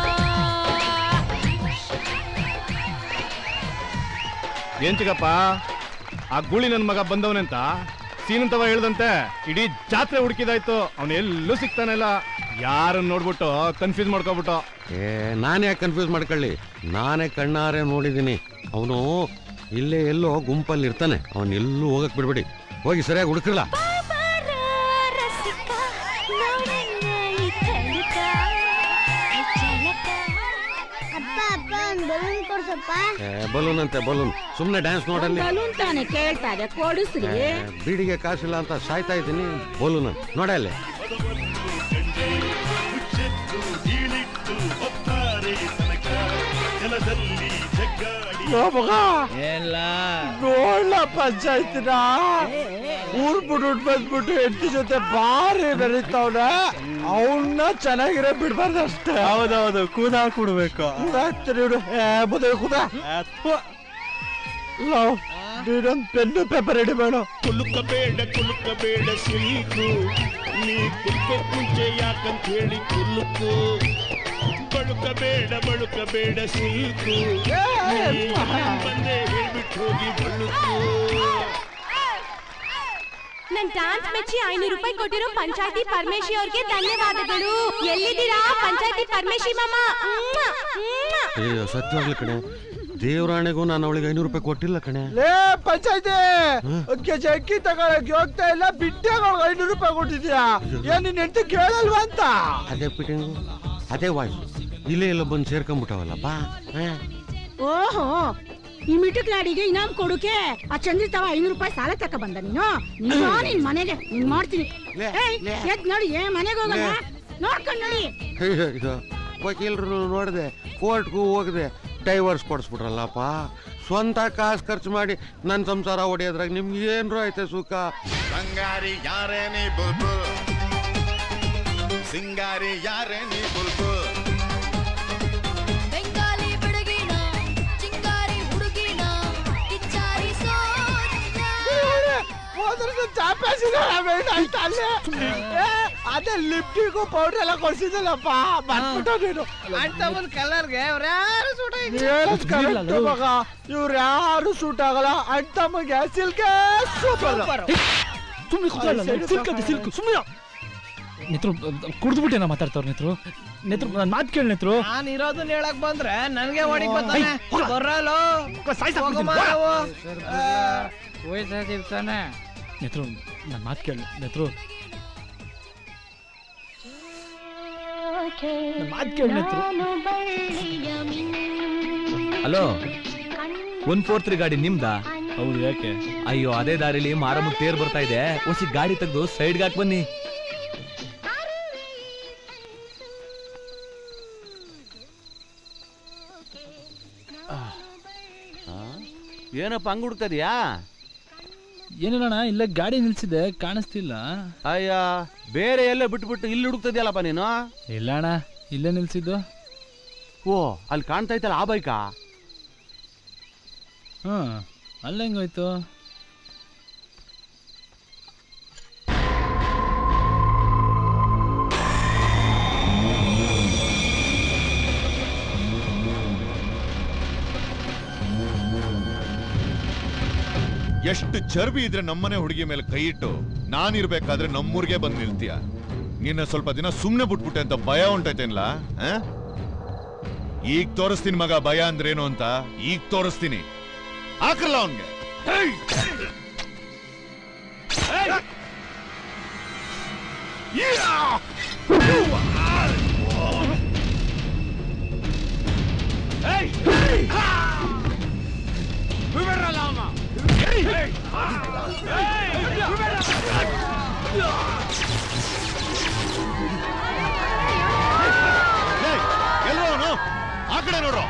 ಏನ್ ಚಿಕ್ಕಪ್ಪ ಆ ಗೂಳಿ ನನ್ ಮಗ ಬಂದವನಂತ ಸೀನಂತವ ಹೇಳ್ದಂತೆ ಇಡೀ ಜಾತ್ರೆ ಹುಡುಕಿದಾಯ್ತು ಅವನು ಎಲ್ಲೂ ಸಿಗ್ತಾನಿಲ್ಲ ಯಾರನ್ನ ನೋಡ್ಬಿಟ್ಟು ಕನ್ಫ್ಯೂಸ್ ಮಾಡ್ಕೊಬಿಟ್ಟು ಏ ನಾನು ಯಾಕೆ ಕನ್ಫ್ಯೂಸ್ ಮಾಡ್ಕೊಳ್ಳಿ ನಾನೇ ಕಣ್ಣಾರೆ ನೋಡಿದ್ದೀನಿ ಅವನು ಇಲ್ಲೇ ಎಲ್ಲೋ ಗುಂಪಲ್ಲಿ ಇರ್ತಾನೆ ಅವನ್ ಎಲ್ಲೂ ಹೋಗಕ್ ಬಿಡ್ಬೇಡಿ ಹೋಗಿ ಸರಿಯಾಗಿ ಹುಡುಕಿಲ್ಲ ಅಪ್ಪ ಅಪ್ಪ ಒಂದು ಬಲೂನ್ ಕೊಡ್ಸಪ್ಪ ಬಲೂನ್ ಅಂತೆ ಬಲೂನ್ ಸುಮ್ಮನೆ ಡ್ಯಾನ್ಸ್ ನೋಡಲ್ಲಿ ಬಲೂನ್ ತಾನೆ ಕೇಳ್ತಾ ಇದೆ ಕೊಡಿಸ್ರಿ ಏ, ಬೀಡಿಗೆ ಕಾಸಿಲ್ಲ ಅಂತ ಸಾಯ್ತಾ ಇದ್ದೀನಿ ಬಲೂನ್ ನೋಡಲ್ಲಿ ಮಗ ಎಲ್ಲ ನೋಡ್ಲ ಪಂಚಾಯತ್ನ ಊರ್ ಬಿಟ್ಬಿಟ್ಟು ಬಂದ್ಬಿಟ್ಟು ಹೆಂಡತಿ ಜೊತೆ ಬಾರಿ ಬೆರೀತಾವ್ನ ಅವನ್ನ ಚೆನ್ನಾಗಿರೋ ಬಿಡ್ಬಾರ್ದು ಅಷ್ಟೇ ಹೌದೌದು ಕೂದ ಹಾಕ್ಬಿಡ್ಬೇಕು ಕೂದಾಕ್ತೀನಿ ಏ ಮುದ ಕೂದ ಲವ್ ನೀನೊಂದು ಪೆನ್ನು ಪೇಪರ್ ರೆಡಿ ಮಾಡು ಕುಲುಕಬೇಡ ಕುಲುಕಬೇಡ ಸಿಲ್ಕು ನೀ ಕುಲ್ಕೋಕ್ ಮುಂಚೆ ಯಾಕಂತ ಹೇಳಿ ಕುಲುಕು ಬಳುಕಬೇಡ ಬಳುಕಬೇಡ ಸಿಲ್ಕು ನೀ ಬಂದೆ ಹೇಳ್ಬಿಟ್ಟು ಹೋಗಿ ಬಳುಕು ನನ್ ಡಾನ್ಸ್ ಮೆಚ್ಚಿ ಐನೂರು ರೂಪಾಯಿ ಕೊಟ್ಟಿರೋ ಪಂಚಾಯತಿ ಪರಮೇಶಿ ಅವ್ರಿಗೆ ಧನ್ಯವಾದಗಳು ಎಲ್ಲಿದ್ದೀರಾ ಪಂಚಾಯತಿ ಪರಮೇಶಿ ಮಾಮ ಅಯ್ಯೋ ಸತ್ಯವಾಗ್ಲಿ ಕಣೆ ದೇವರಾಣೆಗೂ ನಾನು ಅವಳಿಗೆ ಐನೂರು ರೂಪಾಯಿ ಕೊಟ್ಟಿಲ್ಲ ಕಣೆ ಲೇ ಪಂಚಾಯತಿ ಒಂದ್ ಕೆಜಿ ಅಕ್ಕಿ ತಗೊಳಕ್ಕೆ ಹೋಗ್ತಾ ಇಲ್ಲ ಬಿಟ್ಟೆಗಳಿಗೆ ಐನೂರು ರೂಪಾಯಿ ಕೊಟ್ಟಿದ್ಯಾ ಏನ್ ನಿನ್ ಹೆಂಡತಿ ಕೇಳಲ್ವಾ ಅಂತ ಅದೇ ಫಿಟ್ಟಿಂಗು ಅದೇ ವಾಯ್ಸ್ ಇಲ್ಲೇ ಎಲ್ಲ ಬಂದು ಸೇರ್ಕೊಂಡ್ಬಿಟ್ಟವಲ್ಲಪ್ಪ ಓಹೋ ಈ ಮಿಟಕ್ ನಾಡಿಗೆ ಇನಾಮ್ ಕೊಡುಕೆ ಆ ಚಂದ್ರಿತಾವ ಐನೂರು ರೂಪಾಯಿ ಸಾಲ ತಕ ಬಂದ ನೀನು ನೀನು ನಿನ್ ಮನೆಗೆ ನೀನ್ ಮಾಡ್ತೀನಿ ಏಯ್, ಎದ್ ನೋಡಿ ಏ ಮನೆಗೆ ಹೋಗಲ್ಲ ನೋಡ್ಕೊಂಡ್ ನೋಡಿ ಅಯ್ಯೋ ವಕೀಲರು ನೋಡಿದೆ ಕೋರ್ಟ್ಗೂ ಹೋಗಿದೆ ಡೈವರ್ಸ್ ಕೊಡಿಸ್ಬಿಟ್ರಲ್ಲಪ್ಪ ಸ್ವಂತ ಕಾಸು ಖರ್ಚು ಮಾಡಿ ನನ್ನ ಸಂಸಾರ ಹೊಡೆಯೋದ್ರಾಗ ನಿಮ್ಗೆ ಏನ್ರು ಐತೆ ಸುಖ ಬಂಗಾರಿ ಯಾರೇ ನೀ ಬುಲ್ಬುಲ್ ಸಿಂಗಾರಿ ಯಾರೇ ನೀ ಬುಲ್ಬುಲ್ ಬೆಂಗಾಲಿ ಬಿಡುಗಿನ ಚಿಂಗಾರಿ ಹುಡುಗಿನ ಕಿಚ್ಚಾರಿ ಹೋದ್ರೆ ಚಾಪಾಸಿದ ಅಲ್ಲೇ ಏ, ಅದೇ ಲಿಪ್ಟಿಗೂ ಪೌಡರ್ ಎಲ್ಲ ಕೊಡ್ಸಿದ್ದಲ್ಲಪ್ಪ ಬಂದ್ಬಿಟ್ಟು ನೀನು ಅಂತ ಒಂದು ಕಲರ್ಗೆ ಅವ್ರು ಯಾರು ಸೂಟ ಹೇಳೋದ್ correct ಮಗ ಇವ್ರು ಯಾರು ಸೂಟ್ ಆಗಲ್ಲ ಅಣ್ತಮ್ಮಗೆ ಸಿಲ್ಕೆ ಸೂಪರ್ ಸುಮ್ಮನೆ ಕೂತ್ಕೊಳ್ಳ ಸಿಲ್ಕ್ ಅಂತ ಸಿಲ್ಕ್ ಸುಮ್ಮನೆ ನೇತ್ರು ಕುಡ್ದ್ಬಿಟ್ಟೆ ನಾ ಮಾತಾಡ್ತಾವ್ರ ನೇತ್ರು ನೇತ್ರು ನನ್ನ ಮಾತು ಕೇಳಿ ನೇತ್ರು ನಾನು ಇರೋದನ್ನ ಹೇಳಕ್ ಬಂದ್ರೆ ನನ್ಗೆ ಹೊಡಿಕ್ ಬರ್ತಾನೆ ಐ, ಹೋಗ. ಬರಲ್ಲೋ ಸಾಯ್ಸಾಕ್ಬಿಡ್ತೀನಿ, ಹೋಗಮ್ಮ ಹೋಗ. ನಾವು. ವಯಸ್ಸಾಗಿರ್ತಾನೆ ನೇತ್ರು ನನ್ನ ಮಾತು ಕೇಳಿ ನೇತ್ರು ಮಾತ್ ಕೇಳ್ ನೆತ್ರು. ಹಲೋ ಒನ್ ಫೋರ್ ತ್ರೀ ಗಾಡಿ ನಿಮ್ದಾ ಹೌದು ಯಾಕೆ ಅಯ್ಯೋ ಅದೇ ದಾರಿಲಿ ಮಾರಮ್ಮ ತೇರ್ ಬರ್ತಾ ಇದೆ ಒಸಿ ಗಾಡಿ ತೆಗೆದು ಸೈಡ್ಗೆ ಹಾಕ್ ಬನ್ನಿ ಏನಪ್ಪ ಹಂಗ್ ಹುಡ್ಕದ್ಯಾ ಏನಿಲ್ಲಣ್ಣ ಇಲ್ಲೇ ಗಾಡಿ ನಿಲ್ಸಿದೆ ಕಾಣಿಸ್ತಿಲ್ಲ ಅಯ್ಯ ಬೇರೆ ಎಲ್ಲ ಬಿಟ್ಬಿಟ್ಟು ಇಲ್ಲಿ ಹುಡುಕ್ತದ್ಯಲ್ಲಪ್ಪ ನೀನು ಇಲ್ಲ ಅಣ್ಣ ಇಲ್ಲೇ ನಿಲ್ಸಿದ್ದು ಓ ಅಲ್ಲಿ ಕಾಣ್ತಾ ಇತ್ತಲ್ಲ ಆ ಬೈಕಾ ಹಾ ಅಲ್ಲ ಹೆಂಗೋಯ್ತು ಎಷ್ಟು ಚರ್ಬಿ ಇದ್ರೆ ನಮ್ಮನೆ ಹುಡುಗಿ ಮೇಲೆ ಕೈ ಇಟ್ಟು ನಾನಿರ್ಬೇಕಾದ್ರೆ ನಮ್ಮೂರ್ಗೆ ಬಂದು ನಿಲ್ತೀಯ ನಿನ್ನ ಸ್ವಲ್ಪ ದಿನ ಸುಮ್ನೆ ಬಿಟ್ಬಿಟ್ಟೆ ಅಂತ ಭಯ ಉಂಟೈತೇನ್ಲ ಆ? ಈಗ ತೋರಿಸ್ತೀನಿ ಮಗ ಭಯ ಅಂದ್ರೇನು ಅಂತ ಈಗ ತೋರಿಸ್ತೀನಿ ಹಾಕ್ರಲ್ಲ ಅವನ್ಗೆ ಎಲ್ಲೋ ಅವನು ಆ ಕಡೆ ನೋಡ್ರು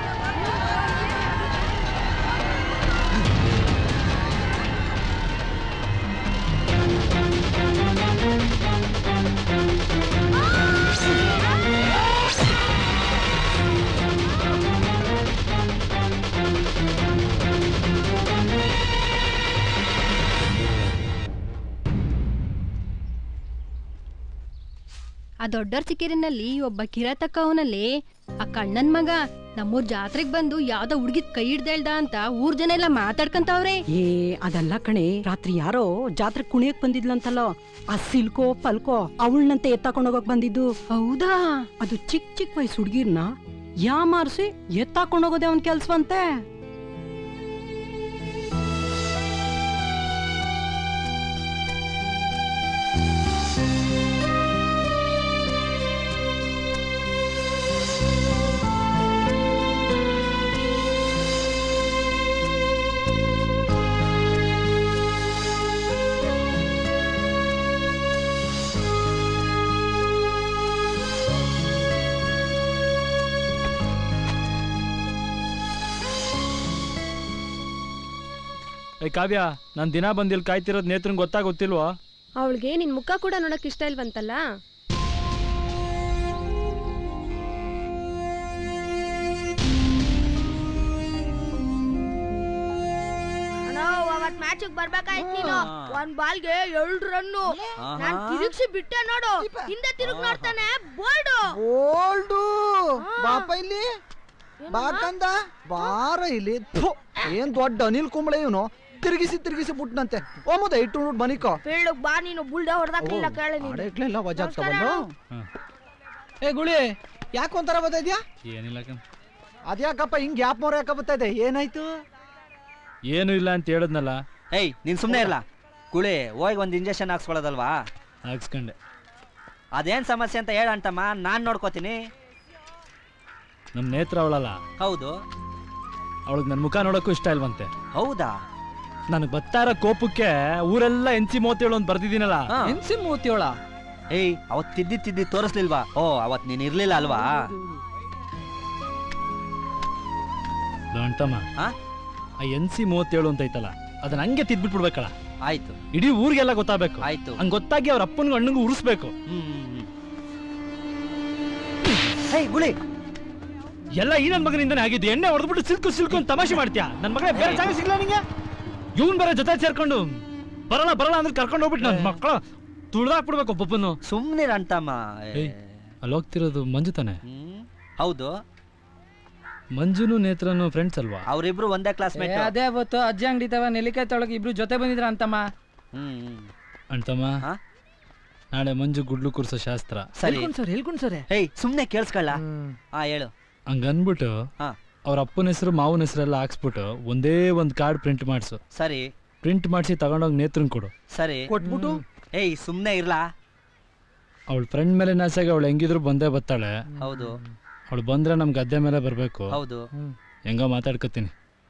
ಆ ದೊಡ್ಡೋರ್ ಸಿಕ್ಕಿರಿನಲ್ಲಿ ಒಬ್ಬ ಕಿರಾತಕ್ಕವನಲ್ಲಿ ಆ ಕಣ್ಣನ್ ಮಗ ನಮ್ಮೂರ್ ಜಾತ್ರೆಗ್ ಬಂದು ಯಾವ್ದೋ ಹುಡ್ಗಿದ್ ಕೈ ಹಿಡ್ದೇಳ್ದ ಅಂತ ಊರ್ ಜನ ಎಲ್ಲ ಮಾತಾಡ್ಕಂತವ್ರೆ ಏ ಅದಲ್ಲ ಕಣೆ ರಾತ್ರಿ ಯಾರೋ ಜಾತ್ರೆ ಕುಣಿಯಕ್ ಬಂದಿದ್ಲಂತಲ್ಲೋ ಆ ಸಿಲ್ಕೋ ಪಲ್ಕೋ ಅವಳನ್ನಂತೆ ಎತ್ತಾಕೊಂಡ್ ಹೋಗಕ್ ಬಂದಿದ್ದು ಹೌದಾ ಅದು ಚಿಕ್ಕ ಚಿಕ್ಕ ವಯಸ್ಸು ಹುಡ್ಗಿರ್ನ ಯಾಮಾರ್ಸಿ ಎತ್ತಾಕೊಂಡ್ ಹೋಗೋದೇ ಅವನ್ ಕೆಲ್ಸವಂತೆ ಏ ಕಾವ್ಯ ನಾನ್ ದಿನ ಬಂದಿಲ್ ಕಾಯ್ತಿರೋದ್ ನೇತ್ರನ್ ಗೊತ್ತಾಗೊತ್ತಿಲ್ವಾ ಅವಳಿಗೆ ನಿನ್ ಮುಖ ಕೂಡ ನೋಡಕ್ ಇಷ್ಟ ಇಲ್ವಂತಲ್ಲ ಅಣ್ಣ ಅವತ್ ಮ್ಯಾಚ್ ಬರ್ಬೇಕಾಯ್ತು ನೀನು ಒಂದ್ ಬಾಲ್ಗೆ ಎರಡ್ ರನ್ನು ಆಹಾ. ನಾನ್ ತಿರುಗಿಸಿ ಬಿಟ್ಟೆ ನೋಡು ಹಿಂದೆ ತಿರುಗ್ ನೋಡ್ತಾನೆ ಬೋಲ್ಡು ಓಲ್ಡು ಬಾಪ ಇಲ್ಲಿ ಬಾಕಂದ ಬಾರ ಇಲ್ಲಿ ಥು, ಏನ್ ದೊಡ್ಡ ಅನಿಲ್ ಕುಂಬಳೆ ಇವನು ತಿರುಗಿಸಿ ತಿರುಗಿಸಿ ಬಿಟ್ನಂತೆ ಒಮ್ಮದ ಇಟ್ಟು ನೋಡ್ ಬನಿಕೋ ಫೀಲ್ಡ್ ಬಾ ನೀನು ಬುಲ್ಡೆ ಹೊಡೆದಾಕ್ಲಿಲ್ಲ ಕೇಳಿ ನೀನು ಅಡೆಕ್ಲೆಲ್ಲ ವಜಾಕ್ ನಮಸ್ಕಾರ ತಗೊಂಡು ಹ್ಮ್. ಏ ಗುಳಿ ಯಾಕೆ ಒಂಥರ ಬರ್ತಾ ಇದ್ಯಾ ಏನಿಲ್ಲ ಕಣ್ ಅದ್ಯಾಕಪ್ಪ ಹಿಂಗ್ ಗ್ಯಾಪ್ ಮೊರೆ ಯಾಕ ಬರ್ತಾ ಇದೆ ಏನಾಯ್ತು ಏನು ಇಲ್ಲ ಅಂತ ಹೇಳದ್ನಲ್ಲ ಏಯ್ ನೀನ್ ಸುಮ್ನೆ ಇರ್ಲ ಕುಳಿ ಹೋಗಿ ಒಂದ್ ಇಂಜೆಕ್ಷನ್ ಹಾಕ್ಸ್ಕೊಳ್ಳೋದಲ್ವಾ ಹಾಕ್ಸ್ಕೊಂಡೆ ಅದೇನ್ ಸಮಸ್ಯೆ ಅಂತ ಹೇಳಂತಮ್ಮ ನಾನ್ ನೋಡ್ಕೋತೀನಿ ನಮ್ ನೇತ್ರ ಅವಳಲ್ಲ ಹೌದು ಅವಳಿಗೆ ನನ್ನ ಮುಖ ನೋಡಕ್ಕೂ ಇಷ್ಟ ಇಲ್ವಂತೆ ಹೌದಾ ನನಗೆ ಬರ್ತಾ ಇರೋ ಕೋಪಕ್ಕೆ ಊರೆಲ್ಲ ಎನ್ಸಿ ಮೂವತ್ತೇಳು ಅಂತ ಬರ್ದಿದ್ದೀನಲ್ಲ ಎನ್ಸಿ ಮೂವತ್ತೇಳ ಏಯ್ ಅವತ್ ತಿದ್ದಿ ತಿದ್ದಿ ತೋರಿಸ್ಲಿಲ್ವಾ ಓ ಅವತ್ ನೀನ್ ಇರ್ಲಿಲ್ಲ ಅಲ್ವಾ ಅಂತಮ್ಮ ಆ? ಆ ಎನ್ ಸಿ ಮೂವತ್ತೇಳು ಅಂತ ಐತಲ್ಲ ಅದನ್ನ ಹಂಗೆ ತಿದ್ಬಿಟ್ಬಿಡ್ಬೇಕಲ್ಲ ಆಯ್ತು ಇಡೀ ಊರಿಗೆಲ್ಲ ಗೊತ್ತಾಗಬೇಕು ಆಯ್ತು ಹಂಗ್ ಗೊತ್ತಾಗಿ ಅವ್ರ ಅಪ್ಪನಿಗೂ ಅಣ್ಣಂಗೂ ಉರಿಸ್ಬೇಕು ಏಯ್ ಗುಳಿ ಎಲ್ಲ ಈ ನನ್ ಮಗನಿಂದನೇ ಆಗಿದ್ದು ಎಣ್ಣೆ ಹೊಡೆದ್ಬಿಟ್ಟು ಸಿಲ್ಕು ಸಿಲ್ಕು ಅಂತ ತಮಾಷೆ ಮಾಡ್ತೀಯಾ ನನ್ ಮಗನೇ ಬೇರೆ ಜಾಗ ಸಿಗ್ಲ ನಿಂಗೆ ಇವನ್ ಬೇರೆ ಜೊತೆ ಸೇರ್ಕೊಂಡು ಬರಲ್ಲ ಬರಲ್ಲ ಅಂದ್ರೆ ಕರ್ಕೊಂಡು ಹೋಗ್ಬಿಟ್ಟು ನನ್ ಮಕ್ಕಳು ತುಳ್ದಾಕ್ಬಿಡ್ಬೇಕು ಒಬ್ಬೊಬ್ಬನು ಸುಮ್ನೆ ಅಂತಮ್ಮ ಅಲ್ಲಿ ಹೋಗ್ತಿರೋದು ಮಂಜು ತಾನೆ ಹೌದು ಮಂಜುನು ನೇತ್ರನು ಫ್ರೆಂಡ್ಸ್ ಅಲ್ವಾ ಅವ್ರಿಬ್ರು ಒಂದೇ ಕ್ಲಾಸ್ಮೇಟ್ ಅದೇ ಅವತ್ತು ಅಜ್ಜಿ ಅಂಗಡಿ ತವ ನೆಲ್ಲಿಕಾಯಿ ತೊಳಗೆ ಇಬ್ರು ಜೊತೆ ಬಂದಿದ್ರ ಅಂತಮ್ಮ ಹ್ಮ್ ಅಣ್ತಮ್ಮ ನಾಳೆ ಮಂಜು ಗುಡ್ಲು ಕೂರ್ಸೋ ಶಾಸ್ತ್ರ ಸರಿ ಹೇಳ್ಕೊಂಡ್ ಸರ್ ಹೇಳ್ಕೊಂಡ್ ಸರ್ ಏಯ್ ಸುಮ್ನೆ ಕೇಳಿಸ್ಕೊಳ್ಳ ಹಾ ಹೇಳು ಹಂಗ ಅನ್ಬಿಟ್ಟು ಹಾ. ಅವ್ರ ಅಪ್ಪನ ಹೆಸರು ಮಾವನ ಹೆಸರೆಲ್ಲ ಹಾಕ್ಸ್ಬಿಟ್ಟು ಒಂದೇ ಒಂದ್ ಕಾರ್ಡ್ ಪ್ರಿಂಟ್ ಮಾಡಿಸು ಸರಿ ಪ್ರಿಂಟ್ ಮಾಡಿಸಿ ತಗೊಂಡೋಗಿ ನೇತ್ರನ್ ಕೊಡು ಸರಿ ಕೊಟ್ಬಿಟ್ಟು ಏಯ್ ಸುಮ್ನೆ ಇರ್ಲಾ ಅವಳ ಫ್ರೆಂಡ್ ಮೇಲೆ ನಾಸಾಗ ಅವಳು ಹೆಂಗಿದ್ರು ಬಂದೇ ಬರ್ತಾಳೆ ಹೌದು ಅವಳು ಬಂದ್ರೆ ನಮ್ ಗದ್ದೆ ಮೇಲೆ ಬರಬೇಕು ಹೌದು ಹೆಂಗೋ ಮಾತಾಡ್ಕೊತೀನಿ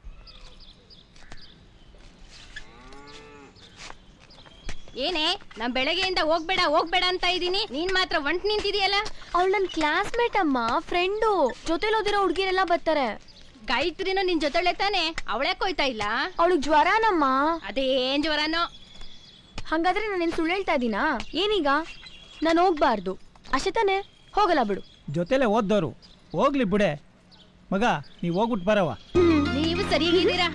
ಏನೇ ನಾ ಬೆಳಗ್ಗೆಯಿಂದ ಹೋಗ್ಬೇಡ ಹೋಗ್ಬೇಡ ಅಂತ ಇದೀನಿ ನೀನ್ ಮಾತ್ರ ಒಂಟ್ ನಿಂತಿದೀಯಲ್ಲ ಅವಳು ನನ್ನ ಕ್ಲಾಸ್ಮೇಟ್ ಅಮ್ಮ ಫ್ರೆಂಡು ಜೊತೆಲಿ ಓದಿರೋ ಹುಡುಗಿರೆಲ್ಲ ಬರ್ತಾರೆ ಗಾಯತ್ರಿನೂ ನಿನ್ ಜೊತೆಳೆ ತಾನೆ ಅವಳೇ ಕೊಯ್ತಾ ಇಲ್ಲ ಅವಳು ಜ್ವರನಮ್ಮ ಅದೇನ್ ಜ್ವರನೋ ಹಂಗಾದ್ರೆ ನಾನೇನು ಸುಳ್ಳು ಹೇಳ್ತಾ ಇದ್ದೀನಾ ಏನೀಗ ನಾನು ಹೋಗ್ಬಾರ್ದು ಅಷ್ಟೇ ತಾನೆ ಹೋಗಲ್ಲ ಬಿಡು ಜೊತೆಲೆ ಓದ್ದೋರು ಹೋಗ್ಲಿ ಬಿಡೆ ಮಗ ನೀವು ಹೋಗ್ಬಿಟ್ಟು ಬರವ ನೀವು ಸರಿಯಾಗಿದ್ದೀರಾ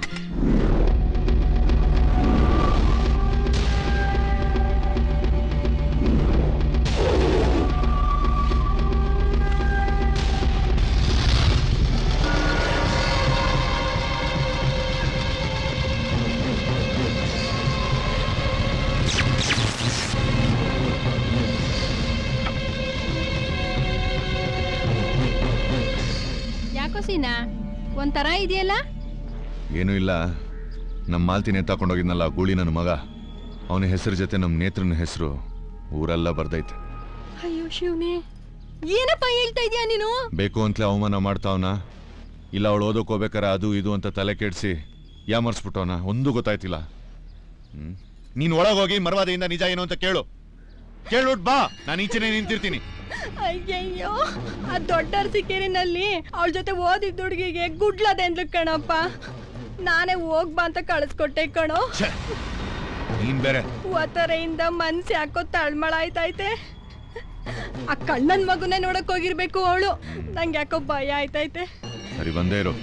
ಯಾಕೋ ಸೀನಾ ಒಂಥರ ಇದೆಯಲ್ಲ ಏನೂ ಇಲ್ಲ ನಮ್ಮ ಮಾಲ್ತಿನ ತಗೊಂಡೋಗಿದ್ನಲ್ಲ ಗೂಳಿ ನನ್ನ ಮಗ ಅವನ ಹೆಸರು ಜೊತೆ ನಮ್ಮ ನೇತ್ರನ ಹೆಸರು ಊರೆಲ್ಲ ಬರ್ದೈತೆ ಅಯ್ಯೋ ಶಿವನೇ ಏನಪ್ಪ ಹೇಳ್ತಾ ಇದೀಯ ನೀನು ಬೇಕು ಅಂತಲೇ ಅವಮಾನ ಮಾಡ್ತಾವನ ಇಲ್ಲ ಅವಳು ಓದೋಕೆ ಹೋಗ್ಬೇಕಾರೆ ಅದು ಇದು ಅಂತ ತಲೆ ಕೆಡಿಸಿ ಯಾಮರ್ಸ್ಬಿಟ್ಟವನ ಒಂದೂ ಗೊತ್ತಾಯ್ತಿಲ್ಲ ಹ್ಮ್ ನೀನು ಒಳಗೋಗಿ ಮರವಾದೆಯಿಂದ ನಿಜ ಏನು ಅಂತ ಕೇಳು ಕೇಳ್ಬಿಟ್ ಬಾ ನಾನು ಈಚೆನೆ ನಿಂತಿರ್ತೀನಿ ಅಯ್ಯಯ್ಯೋ ಆ ದೊಡ್ಡ ಅರಸಿಕೆರೆನಲ್ಲಿ ಅವಳ ಜೊತೆ ಓದಿದ್ದ ಹುಡುಗಿಗೆ ಗುಡ್ಲದೆ ಅಂದ್ಲು ಕಣಪ್ಪ ನಾನೇ ಹೋಗ್ಬಾ ಅಂತ ಕಳಿಸ್ಕೊಟ್ಟೆ ಕಣೋ ನೀನ್ ಬೇರೆ ಒತ್ತರೆಯಿಂದ ಮನ್ಸು ಯಾಕೋ ತಳ್ಮಳ ಆಯ್ತೈತೆ ಆ ಕಣ್ಣನ್ ಮಗುನೇ ನೋಡಕ್ ಹೋಗಿರ್ಬೇಕು ಅವಳು ನಂಗೆ ಯಾಕೋ ಭಯ ಆಯ್ತೈತೆ ಸರಿ ಬಂದೇ ಇರು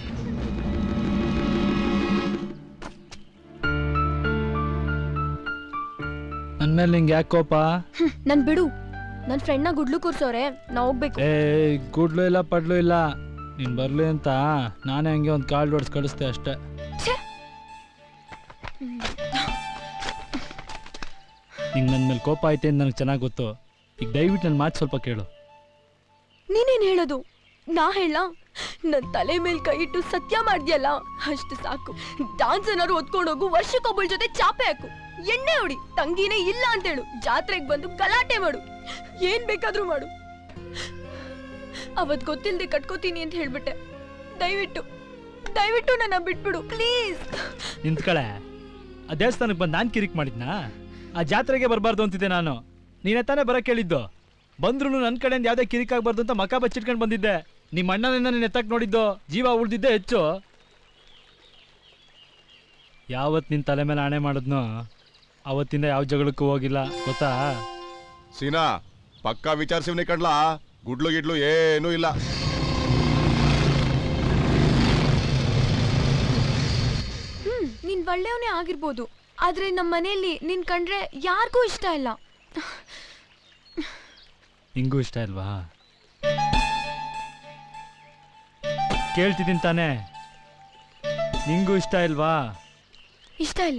ನನ್ ಮೇಲೆ ನಿಂಗೆ ಯಾಕೆ ಕೋಪ ನನ್ ಬಿಡು ನನ್ನ ಫ್ರೆಂಡ್ನ ಗುಡ್ಲು ಕೂರ್ಸೋರೆ ನಾ ಹೋಗ್ಬೇಕು ಏ ಗುಡ್ಲು ಇಲ್ಲ ಪಡ್ಲು ಇಲ್ಲ ನೀನ್ ಬರ್ಲಿ ಅಂತ ನಾನೇ ಹಂಗೆ ಒಂದು ಕಾಲ್ ಹೊಡ್ಸ್ ಕಳಿಸ್ದೆ ಅಷ್ಟೇ ನಿಂಗೆ ನನ್ನ ಮೇಲೆ ಕೋಪ ಐತೆ ಅಂತ ನನಗೆ ಚೆನ್ನಾಗಿ ಗೊತ್ತು ಈಗ ದಯವಿಟ್ಟು ನನ್ನ ಮಾತು ಸ್ವಲ್ಪ ಕೇಳು ನೀನೇನ್ ಹೇಳೋದು ನಾ ಹೇಳ ನನ್ ತಲೆ ಮೇಲೆ ಕೈ ಇಟ್ಟು ಸತ್ಯ ಮಾಡ್ದ್ಯಲ್ಲ ಅಷ್ಟು ಸಾಕು ಡಾನ್ಸ್ ಏನಾದ್ರು ಹೊತ್ಕೊಂಡು ಹೋಗು ವರ್ಷಕ್ಕೊಬ್ಬಳ ಜೊತೆ ಚಾಪೆ ಹಾಕು ಎಣ್ಣೆ ಹೊಡಿ ತಂಗಿನೇ ಇಲ್ಲ ಅಂತೇಳು ಜಾತ್ರೆಗೆ ಬಂದು ಗಲಾಟೆ ಮಾಡು ಏನ್ ಬೇಕಾದ್ರೂ ಮಾಡು ಅವತ್ ಗೊತ್ತಿಲ್ದೆ ಕಟ್ಕೋತೀನಿ ಅಂತ ಹೇಳ್ಬಿಟ್ಟೆ ದಯವಿಟ್ಟು ದಯವಿಟ್ಟು ನನ್ನ ಬಿಟ್ಬಿಡು ಪ್ಲೀಸ್ ನಿಂತ್ಕಳೆ ಆ ದೇವಸ್ಥಾನಕ್ಕೆ ಬಂದು ನಾನು ಕಿರಿಕ್ ಮಾಡಿದ್ನಾ ಆ ಜಾತ್ರೆಗೆ ಬರಬಾರ್ದು ಅಂತಿದ್ದೆ ನಾನು ನೀನೇ ತಾನೇ ಬರಕ್ಕೆ ಹೇಳಿದ್ದು ಬಂದ್ರು ನನ್ನ ಕಡೆಯಿಂದ ಯಾವುದೇ ಕಿರಿಕ್ ಆಗ್ಬಾರ್ದು ಅಂತ ಮಕ ಬಚ್ಚಿಟ್ಕೊಂಡು ಬಂದಿದ್ದೆ ನಿಮ್ಮ ಅಣ್ಣನಿಂದ ನೀನು ಎತ್ತಕ್ಕೆ ನೋಡಿದ್ದು ಜೀವ ಉಳ್ದಿದ್ದೆ ಹೆಚ್ಚು ಯಾವತ್ತು ನಿನ್ನ ತಲೆ ಮೇಲೆ ಆಣೆ ಮಾಡಿದ್ನೋ ಅವತ್ತಿಂದ ಯಾವ ಜಗಳಕ್ಕೂ ಹೋಗಿಲ್ಲ ಗೊತ್ತಾ ಸೀನಾ ಪಕ್ಕಾ ವಿಚಾರಿಸಿವ್ನಿ ಕಡ್ಲಾ ಗುಡ್ಲು ಗಿಡ್ಲು ಏನೂ ಇಲ್ಲ ಹ್ಮ್ ನೀನ್ ಒಳ್ಳೆಯವನೇ ಆಗಿರ್ಬೋದು ಆದ್ರೆ ನಮ್ಮ ಮನೆಯಲ್ಲಿ ನಿನ್ ಕಂಡ್ರೆ ಯಾರಿಗೂ ಇಷ್ಟ ಇಲ್ಲ ನಿಂಗೂ ಇಷ್ಟ ಇಲ್ವಾ ಕೇಳ್ತಿದ್ದೀನಿ ತಾನೇ ನಿಂಗೂ ಇಷ್ಟ ಇಲ್ವಾ ಇಷ್ಟ ಇಲ್ಲ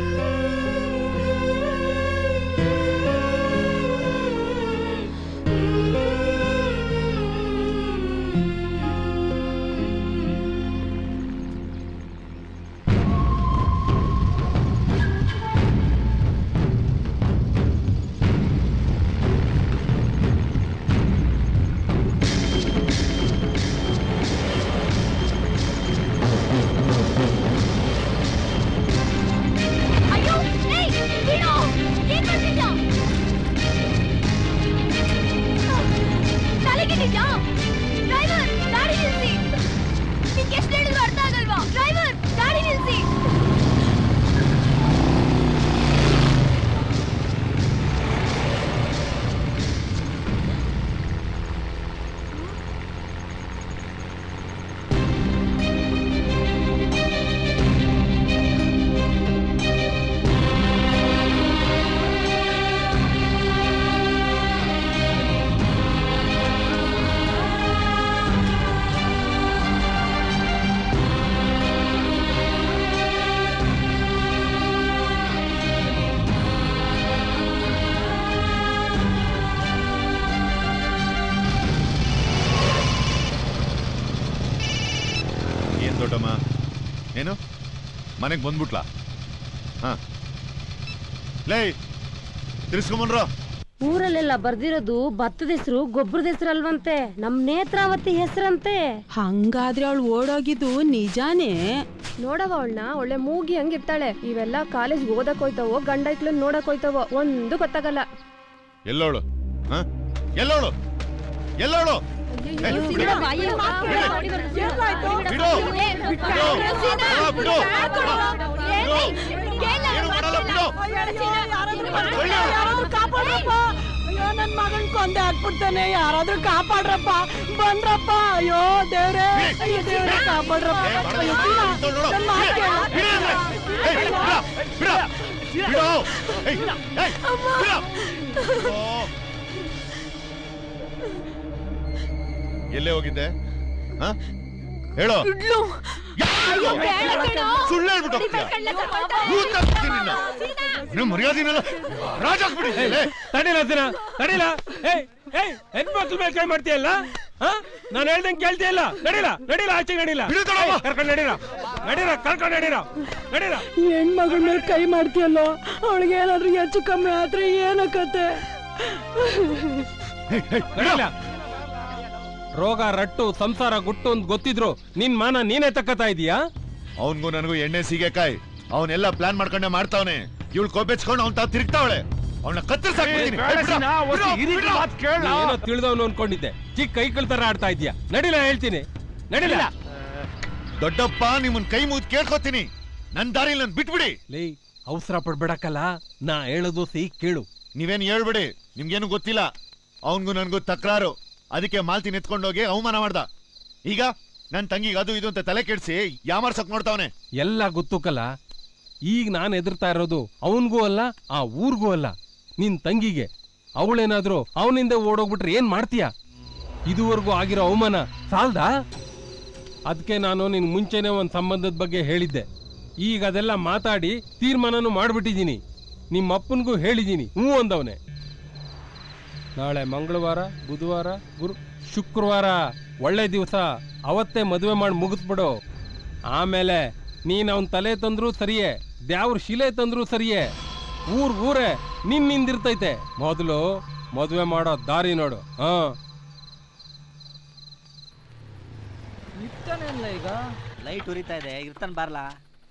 ಅಯ್ಯೋ ಏಯ್ ವೀಣು ಏನ್ ಮಾಡ್ತಿದ್ಯಾ ತಲೆಗಿಟ್ಟಿದ್ಯಾ ಡ್ರೈವರ್ ಗಾಡಿ ನಿಲ್ಸಿ ನಿಂಗೆ ಎಷ್ಟು ಹೇಳಿದ್ರು ಅರ್ಥ ಆಗಲ್ವಾ ಡ್ರೈವರ್ ಗಾಡಿ ನಿಲ್ಸಿ ಏನ್ ದೊಡ್ಡಮ್ಮ ಏನು ಮನೆಗೆ ಬಂದ್ಬಿಟ್ಲಾ ಹಾ ಲೇ ತಿರ್ಸ್ಕೊಂಬನ್ರ ಊರಲ್ಲೆಲ್ಲ ಬರ್ದಿರೋದು ಭತ್ತದ ಹೆಸರು ಗೊಬ್ಬರದ ಹೆಸರು ಅಲ್ವಂತೆ ನಮ್ ನೇತ್ರಾವತಿ ಹೆಸರಂತೆ ಹಂಗಾದ್ರೆ ಅವಳು ಓಡೋಗಿದ್ದು ನಿಜಾನೇ ನೋಡವ ಅವಳನ್ನ ಒಳ್ಳೆ ಮೂಗಿ ಹಂಗಿರ್ತಾಳೆ ಇವೆಲ್ಲ ಕಾಲೇಜ್ ಓದಕ್ ಹೋಯ್ತಾವೋ ಗಂಡ ಐಕ್ಳನ್ ನೋಡಕ್ ಹೋಯ್ತಾವೋ ಒಂದು ಗೊತ್ತಾಗಲ್ಲ ಎಲ್ಲೋಳು ಹ? ಎಲ್ಲೋಳು ಎಲ್ಲೋಳು ಏ, ಬಿಡು. ಬಿಡು. ಬಿಡು. ಬಿಡು. ಬಿಡು. ಏನು ಮಾಡಲ್ಲ, ಬಿಡು. ಕಾಪಾಡ್ರಪ್ಪ ಅಯ್ಯೋ ನನ್ ಮಗನ್ ಕೊಂದೆ ಹಾಕ್ಬಿಡ್ತಾನೆ ಯಾರಾದ್ರೂ ಕಾಪಾಡ್ರಪ್ಪ ಬಂದ್ರಪ್ಪ ಅಯ್ಯೋ ದೇವ್ರೆ ಅಯ್ಯೋ ದೇವ್ರೆ ಕಾಪಾಡ್ರಪ್ಪ ಅಯ್ಯೋ ಸೀನಾ, ನನ್ ಮಾತ್ ಕೇಳು. ಬಿಡು. ಏಯ್, ಏಯ್, ಬಿಡು. ಓ. ಎಲ್ಲೇ ಹೋಗಿದ್ದೆ ಹ? ಹೇಳು ಯಾರು? ಸುಳ್ಳು ಹೇಳ್ಬಿಟ್ಟು ಹೋಗ್ತೀಯ? ಭೂತ ಹಾಕ್ತೀನಿ ನಿನ್ನ. ನಿನ್ನ ಮರ್ಯಾದೆನೆಲ್ಲ ರಾಜ ಹಾಕ್ಬಿಡಿ ತಡಿಲ ದಿನ ತಡಿಲ ಏಯ್ ಏಯ್ ಹೆಣ್ಮಕ್ಳ ಮೇಲೆ ಕೈ ಮಾಡ್ತೀಯಲ್ಲ ನಾನು ಹೇಳ್ದಂಗೆ ಕೇಳ್ತೀಯಲ್ಲ ನಡಿಲ ನಡಿಲ ಆಚೆ ನಡಿಲ ಕರ್ಕೊಂಡು ನಡಿಲ ನಡಿಲ ಕರ್ಕೊಂಡು ನಡಿಲ ನಡಿಲ ಹೆಣ್ಮಗಳ ಮೇಲೆ ಕೈ ಮಾಡ್ತೀಯಲ್ಲೋ ಅವಳಿಗೆ ಏನಾದ್ರೂ ಹೆಚ್ಚು ಕಮ್ಮಿ ಆದ್ರೆ ಏನಕ್ಕತ್ತೆ ನಡಿಲ ರೋಗ ರಟ್ಟು ಸಂಸಾರ ಗುಟ್ಟು ಅಂತ ಗೊತ್ತಿದ್ರು ನಿನ್ ಮಾನ ನೀನೇ ತಕ್ಕತಾ ಇದೀಯಾ ಅವನ್ಗೂ ನನಗೂ ಎಣ್ಣೆ ಸೀಗೆಕಾಯಿ ಅವನೆಲ್ಲ ಪ್ಲಾನ್ ಮಾಡ್ಕೊಂಡೆ ಮಾಡ್ತಾವನೆ ಇವಳು ಕೊಬ್ಬೆಚ್ಕೊಂಡು ಅವನ್ ತಾವ್ ತಿರುಗ್ತಾವಳೆ ಅವನ ಕತ್ತರಿಸಾಕ್ಬಿಡ್ತೀನಿ ಏನೋ ತಿಳಿದವನು ಅನ್ಕೊಂಡಿದ್ದೆ ಚಿಕ್ಕ ಕೈ ತರ ಆಡ್ತಾ ಇದೀಯಾ ನಡಿಲ ಹೇಳ್ತೀನಿ ನಡಿಲ ದೊಡ್ಡಪ್ಪ ನಿಮ್ಮನ್ ಕೈ ಮುಗಿದ್ ಕೇಳ್ಕೊತೀನಿ ನನ್ ದಾರಿಲಿ ನನ್ ಬಿಟ್ಬಿಡಿ ಲೇ ಅವಸರ ಪಡ್ಬೇಡಕ್ಕಲ್ಲ ನಾ ಹೇಳೋದು ಸಿ ಕೇಳು ನೀವೇನ್ ಹೇಳ್ಬಿಡಿ ನಿಮ್ಗೇನು ಗೊತ್ತಿಲ್ಲ ಅವನ್ಗೂ ನನ್ಗೂ ತಕರಾರು ಅದಕ್ಕೆ ಮಾಲ್ತಿ ನೆತ್ಕೊಂಡೋಗಿ ಅವಮಾನ ಮಾಡ್ದ ಈಗ ನನ್ ತಂಗಿಗೆ ಅದು ಇದು ಅಂತ ತಲೆ ಕೆಡ್ಸಿ ಯಾಮಾರ್ಸಕ್ ನೋಡ್ತಾವನೆ ಎಲ್ಲ ಗೊತ್ತುಕಲ್ಲ ಈಗ ನಾನು ಎದುರ್ತಾ ಇರೋದು ಅವನ್ಗೂ ಅಲ್ಲ ಆ ಊರ್ಗೂ ಅಲ್ಲ ನಿನ್ ತಂಗಿಗೆ ಅವಳೇನಾದ್ರೂ ಅವನಿಂದ ಓಡೋಗ್ಬಿಟ್ರೆ ಏನ್ ಮಾಡ್ತೀಯ ಇದುವರೆಗೂ ಆಗಿರೋ ಅವಮಾನ ಸಾಲ್ದಾ ಅದಕ್ಕೆ ನಾನು ನಿನ್ ಮುಂಚೆನೆ ಒಂದ್ ಸಂಬಂಧದ ಬಗ್ಗೆ ಹೇಳಿದ್ದೆ ಈಗ ಅದೆಲ್ಲ ಮಾತಾಡಿ ತೀರ್ಮಾನನೂ ಮಾಡ್ಬಿಟ್ಟಿದೀನಿ ನಿಮ್ಮ ಅಪ್ಪನಿಗೂ ಹೇಳಿದೀನಿ ಹ್ಞೂ ಅಂದವನೆ ನಾಳೆ ಮಂಗಳವಾರ ಬುಧವಾರ ಗುರು ಶುಕ್ರವಾರ ಒಳ್ಳೆ ದಿವಸ ಅವತ್ತೇ ಮದುವೆ ಮಾಡಿ ಮುಗಿಸ್ಬಿಡು ಆಮೇಲೆ ನೀನ್ ಅವನ್ ತಲೆ ತಂದ್ರು ಸರಿಯೇ ದ್ಯಾವ್ರ ಶಿಲೆ ತಂದ್ರು ಸರಿಯೇ ಊರ್ ಊರೇ ನಿನ್ ನಿಂದಿರ್ತೈತೆ ಮೊದಲು ಮದುವೆ ಮಾಡೋ ದಾರಿ ನೋಡು ಹಾ ನಿಂತಾನೆ ಅಲ್ಲ ಈಗ ಲೈಟ್ ಉರಿತಾ ಇದೆ ಇರ್ತಾನ ಬಾರ್ಲಾ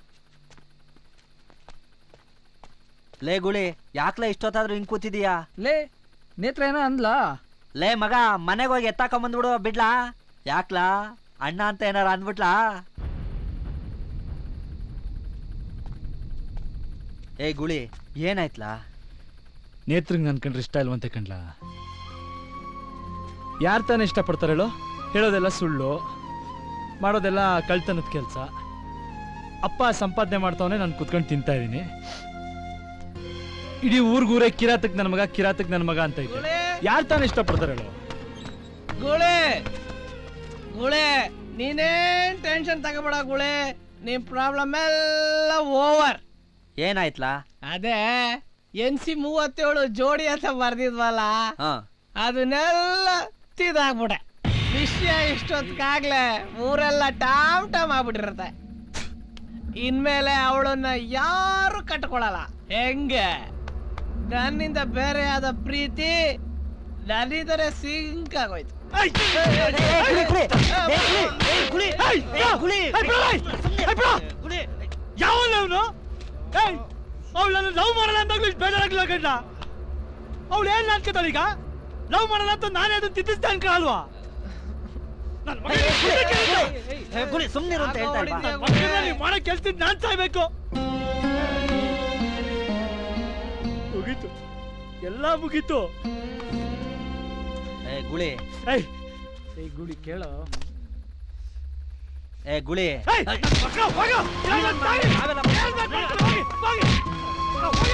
ಲೇ ಗುಳಿ ಯಾಕ್ಲೇ ಇಷ್ಟೊತ್ತಾದ್ರೂ ಹಿಂಗ್ ಕೂತಿದೀಯಾ ಲೇ ನೇತ್ರ ಏನೋ ಅಂದ್ಲಾ ಲೇ ಮಗ ಮನೆಗೆ ಹೋಗಿ ಎತ್ತಾಕೊಂಬಂದ್ಬಿಡು ಬಿಡ್ಲಾ ಯಾಕ್ಲಾ ಅಣ್ಣ ಅಂತ ಏನಾರ ಅಂದ್ಬಿಟ್ಲಾ ಏ ಗುಳಿ ಏನಾಯ್ತ್ಲಾ ನೇತ್ರಂಗ್ ನನ್ ಕಂಡ್ರೆ ಇಷ್ಟ ಇಲ್ವಂತೆ ಕಣ್ಲಾ ಯಾರು ತಾನೇ ಇಷ್ಟಪಡ್ತಾರೆ ಹೇಳು ಹೇಳೋದೆಲ್ಲ ಸುಳ್ಳು ಮಾಡೋದೆಲ್ಲ ಕಳ್ತನದ ಕೆಲಸ ಅಪ್ಪ ಸಂಪಾದನೆ ಮಾಡ್ತಾವನೆ ನಾನು ಕುತ್ಕೊಂಡು ತಿಂತಾ ಇದ್ದೀನಿ ಇಡೀ ಊರ್ಗೂರೇ ಕಿರಾತಕ್ ನನ್ನ ಮಗ ಕಿರಾತಕ್ ನನ್ನ ಮಗ ಅಂತ ಇದ್ದೆ ಯಾರು ತಾನೇ ಇಷ್ಟಪಡ್ತಾರೆ ಹೇಳು ಗುಳೆ ಗುಳೆ ನೀನೇನ್ ಟೆನ್ಷನ್ ತಗೋಬೇಡ ಗುಳೆ ನಿಮ್ ಪ್ರಾಬ್ಲಮ್ ಎಲ್ಲ ಓವರ್ ಏನಾಯ್ತ್ಲಾ ಅದೇ ಎನ್ ಸಿ ಮೂವತ್ತೇಳು ಜೋಡಿ ಅಂತ ಬರ್ದಿದ್ವಲ್ಲ ಹಾ ಅದನ್ನೆಲ್ಲ ತಿದಾಕ್ಬಿಟ್ಟೆ ವಿಷಯ ಇಷ್ಟೊತ್ತಿಗಾಗ್ಲೇ ಊರೆಲ್ಲ ಟಾಮ್ ಟಾಮ್ ಆಗ್ಬಿಟ್ಟಿರತ್ತೆ ಇನ್ಮೇಲೆ ಅವಳನ್ನ ಯಾರು ಕಟ್ಕೊಳಲ್ಲ ಹೆಂಗೆ ನನ್ನಿಂದ ಬೇರೆ ಆದ ಪ್ರೀತಿ ನನ್ನಿಂದಲೇ ಸಿಂಕ್ ಆಗೋಯ್ತು ಯಾವನು ಅವಳು ನನ್ನ ಲವ್ ಮಾಡಲ್ಲ ಅಂದಾಗ್ಲೂ ಇಷ್ಟು ಬೇಜಾರಾಗ್ಲಿಲ್ಲ ಗಂಡ ಅವಳು ಏನ್ ಅನ್ಕೋತಾಳ ಈಗ ಲವ್ ಮಾಡಲ್ಲ ಅಂತ ನಾನೇ ಅದನ್ನ ತಿದ್ದಿಸ್ದೆ ಅನ್ಕೊಳಲ್ವಾ ಸುಮ್ನಿರು ಅಂತ ಹೇಳ್ತಾ ಇಲ್ವಾ? ಮಾಡೋ ಕೆಲ್ಸದಿಂದ ನಾನ್ ಸಾಯ್ಬೇಕು ಮುಗೀತು ಎಲ್ಲ ಮುಗೀತು ಏ ಗುಳಿ ಏಯ್ ಏಯ್ ಗುಡಿ ಕೇಳೋ ಏ ಗುಳಿ ಏಯ್, ನನ್ ಮಗ, ಹೋಗು! ಇಲ್ಲ, ನನ್ ತಾಯಿ! ಇಲ್ಲ, ನನ್ ಮಗ, ಹೋಗಿ, ಹೋಗಿ! ಹೋಗಿ!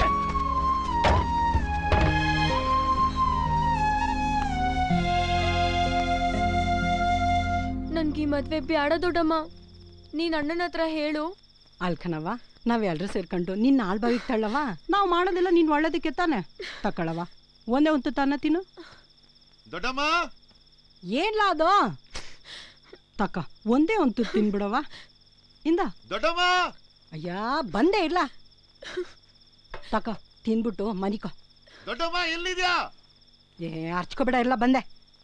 ನನ್ಗೆ ಈ ಮದ್ವೆ ಬ್ಯಾಡ ದೊಡ್ಡಮ್ಮ ನೀನ್ ಅಣ್ಣನ ಹತ್ರ ಹೇಳು ಅಲ್ಕನವ ನಾವೆಲ್ಲರೂ ಸೇರ್ಕೊಂಡು ನಿನ್ನ ಆಳ್ ಬಾವಿಗೆ ತಳ್ಳವ ನಾವು ಮಾಡೋದೆಲ್ಲ ನೀನ್ ಒಳ್ಳೇದಕ್ಕೆ ತಾನೆ ತಕೊಳವ ಒಂದೇ ಒಂದು ತಾನ ತಿನ್ನು ದೊಡ್ಡಮ್ಮ ಏನ್ಲ ಅದು ತಕ ಒಂದೇ ಒಂದು ತುತ್ತು ತಿನ್ಬಿಡವ ಇಂದ ದೊಡ್ಡಮ್ಮ ಅಯ್ಯ ಬಂದೇ ಇಲ್ಲ ತಕ ತಿನ್ಬಿಟ್ಟು ಮನಿಕೋ ದೊಡ್ಡಮ್ಮ ಎಲ್ಲಿದ್ಯಾ ಏ ಹರ್ಚ್ಕೊಬೇಡ ಎಲ್ಲ ಬಂದೆ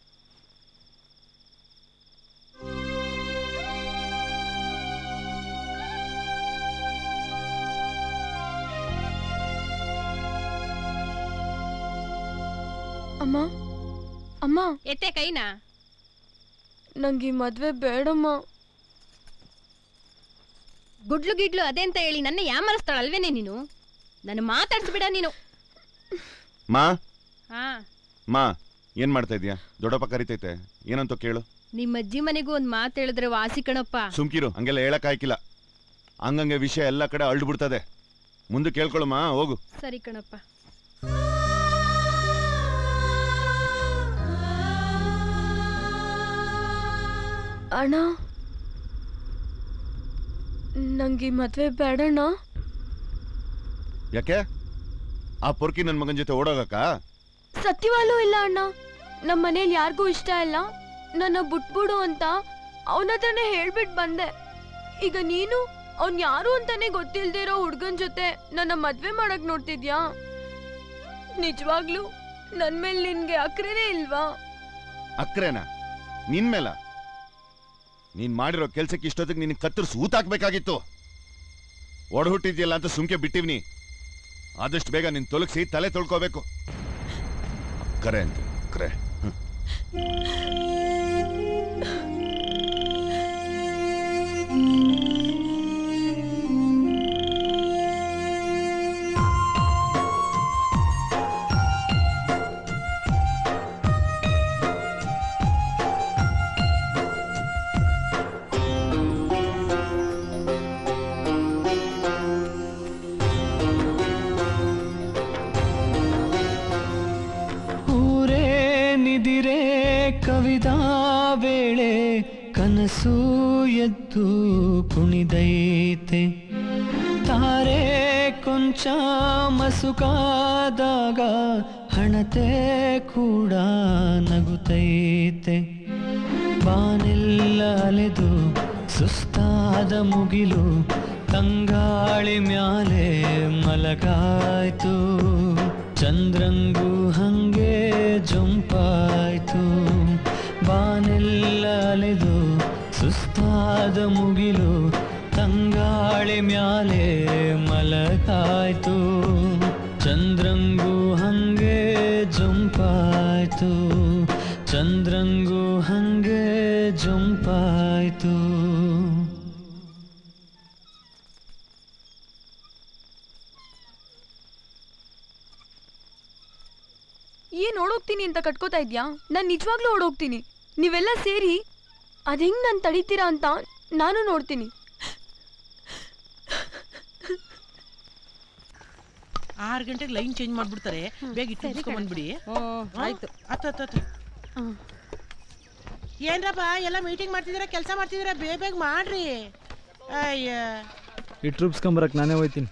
ಅಮ್ಮ ಅಮ್ಮ ಎತ್ತೆ ಕೈನಾ ನಂಗೆ ಈ ಮದ್ವೆ ಬೇಡಮ್ಮ ಗುಡ್ಲು ಗಿಡ್ಲು ಅದೇ ಅಂತ ಹೇಳಿ ನನ್ನ ಯಾಮರಿಸ್ತಾಳಲ್ವೇನೆ ನೀನು ನನ್ನ ಮಾತಾಡ್ಸ್ಬಿಡ ನೀನು ಮಾ ಹಾ ಮಾ ಏನ್ ಮಾಡ್ತಾ ಇದೀಯಾ ದೊಡ್ಡಪ್ಪ ಕರಿತೈತೆ ಏನಂತ ಕೇಳು ನಿಮ್ಮ ಅಜ್ಜಿ ಮನೆಗೂ ಒಂದ್ ಮಾತು ಹೇಳಿದ್ರೆ ವಾಸಿ ಕಣಪ್ಪ ಸುಮ್ಕಿರು ಹಂಗೆಲ್ಲ ಹೇಳಕ್ ಆಯ್ಕಿಲ್ಲ ಹಂಗಂಗೆ ವಿಷಯ ಎಲ್ಲ ಕಡೆ ಅಳ್ದು ಬಿಡ್ತದೆ ಮುಂದೆ ಕೇಳ್ಕೊಳಮ್ಮ ಹೋಗು ಸರಿ ಕಣಪ್ಪ ಅಣ್ಣ ನಂಗೆ ಈ ಮದ್ವೆ ಬೇಡಣ್ಣ ಯಾಕೆ ಆ ಪೊರ್ಕಿ ನನ್ ಮಗನ್ ಜೊತೆ ಓಡೋಗಕ್ಕ ಸತ್ಯವಾಲೂ ಇಲ್ಲ ಅಣ್ಣ ನಮ್ಮ ಮನೇಲಿ ಯಾರಿಗೂ ಇಷ್ಟ ಇಲ್ಲ ನನ್ನ ಬಿಟ್ಬಿಡು ಅಂತ ಅವನ ಹತ್ರನೇ ಹೇಳ್ಬಿಟ್ ಬಂದೆ ಈಗ ನೀನು ಅವ್ನ್ ಯಾರು ಅಂತಾನೆ ಗೊತ್ತಿಲ್ದೇ ಇರೋ ಹುಡ್ಗನ್ ಜೊತೆ ನನ್ನ ಮದ್ವೆ ಮಾಡಕ್ ನೋಡ್ತಿದ್ಯಾ ನಿಜವಾಗ್ಲೂ ನನ್ ಮೇಲೆ ನಿನ್ಗೆ ಅಕ್ರೇನೇ ಇಲ್ವಾ ಅಕ್ರೇನ ನಿನ್ ಮೇಲ ನೀನ್ ಮಾಡಿರೋ ಕೆಲ್ಸಕ್ಕೆ ಇಷ್ಟೊತ್ತಿಗೆ ನಿನ್ ಕತ್ತರಿಸಿ ಊತಾಕ್ಬೇಕಾಗಿತ್ತು ಒಡ ಹುಟ್ಟಿದ್ಯಲ್ಲ ಅಂತ ಸುಮ್ಕೆ ಬಿಟ್ಟಿವ್ನಿ ಆದಷ್ಟು ಬೇಗ ನಿನ್ ತೊಲಗಿಸಿ ತಲೆ ತೊಳ್ಕೋಬೇಕು ಕರೆ ಅಂತ ಕರೆ ಊರೇ ನಿದಿರೆ ಕವಿದ ವೇಳೆ ಕನಸು ಎದ್ದು ಕುಣಿದೈತೆ ತಾರೆ ಕೊಂಚ ಮಸುಕಾದಾಗ ಹಣತೆ ಕೂಡ ನಗುತ್ತೈತೆ ಬಾನೆಲ್ಲ ಅಲೆದು ಸುಸ್ತಾದ ಮುಗಿಲು ತಂಗಾಳಿ ಮ್ಯಾಲೆ ಮಲಗಾಯ್ತು ಚಂದ್ರಂಗೂ ಹಂಗೆ ಜಂಪಾಯ್ತು ಬಾನೆಲ್ಲ ಅಲೆದು ಸುಸ್ತಾದ ಮುಗಿಲು ತಂಗಾಳಿ ಮ್ಯಾಲೆ ಮಲಗಾಯ್ತು ಚಂದ್ರಂಗೂ ಹಂಗೆ ಜಂಪಾಯ್ತು ಚಂದ್ರಂಗೂ ಹಂಗೆ ಜಂಪಾಯ್ತು ಏನ್ ಓಡೋಗ್ತೀನಿ ಅಂತ ಕಟ್ಕೋತಾ ಇದ್ಯಾ ನಾನ್ ನಿಜವಾಗ್ಲೂ ಓಡೋಗ್ತೀನಿ ನೀವೆಲ್ಲ ಸೇರಿ ಅದ್ ಹೆಂಗ್ ನಾನ್ ತಡಿತೀರಾ ಅಂತ ನಾನು ನೋಡ್ತೀನಿ ಆರು ಗಂಟೆಗೆ ಲೈನ್ ಚೇಂಜ್ ಮಾಡ್ಬಿಡ್ತಾರೆ ಬೇಗ ಇಟ್ಟು ಮುಗಿಸ್ಕೊಂಡ್ ಬಂದ್ಬಿಡಿ ಆಯ್ತು. ಹತ್ತು ಹತ್ತು ಹತ್ತು ಏನ್ರಪ್ಪ ಎಲ್ಲ ಮೀಟಿಂಗ್ ಮಾಡ್ತಿದ್ದೀರಾ ಕೆಲಸ ಮಾಡ್ತಿದ್ದೀರಾ ಬೇಗ ಬೇಗ ಮಾಡ್ರಿ ಅಯ್ಯ ಈ ಟ್ರೂಪ್ಸ್ಕೊಂಬರಕ್ ನಾನೇ ಹೋಯ್ತೀನಿ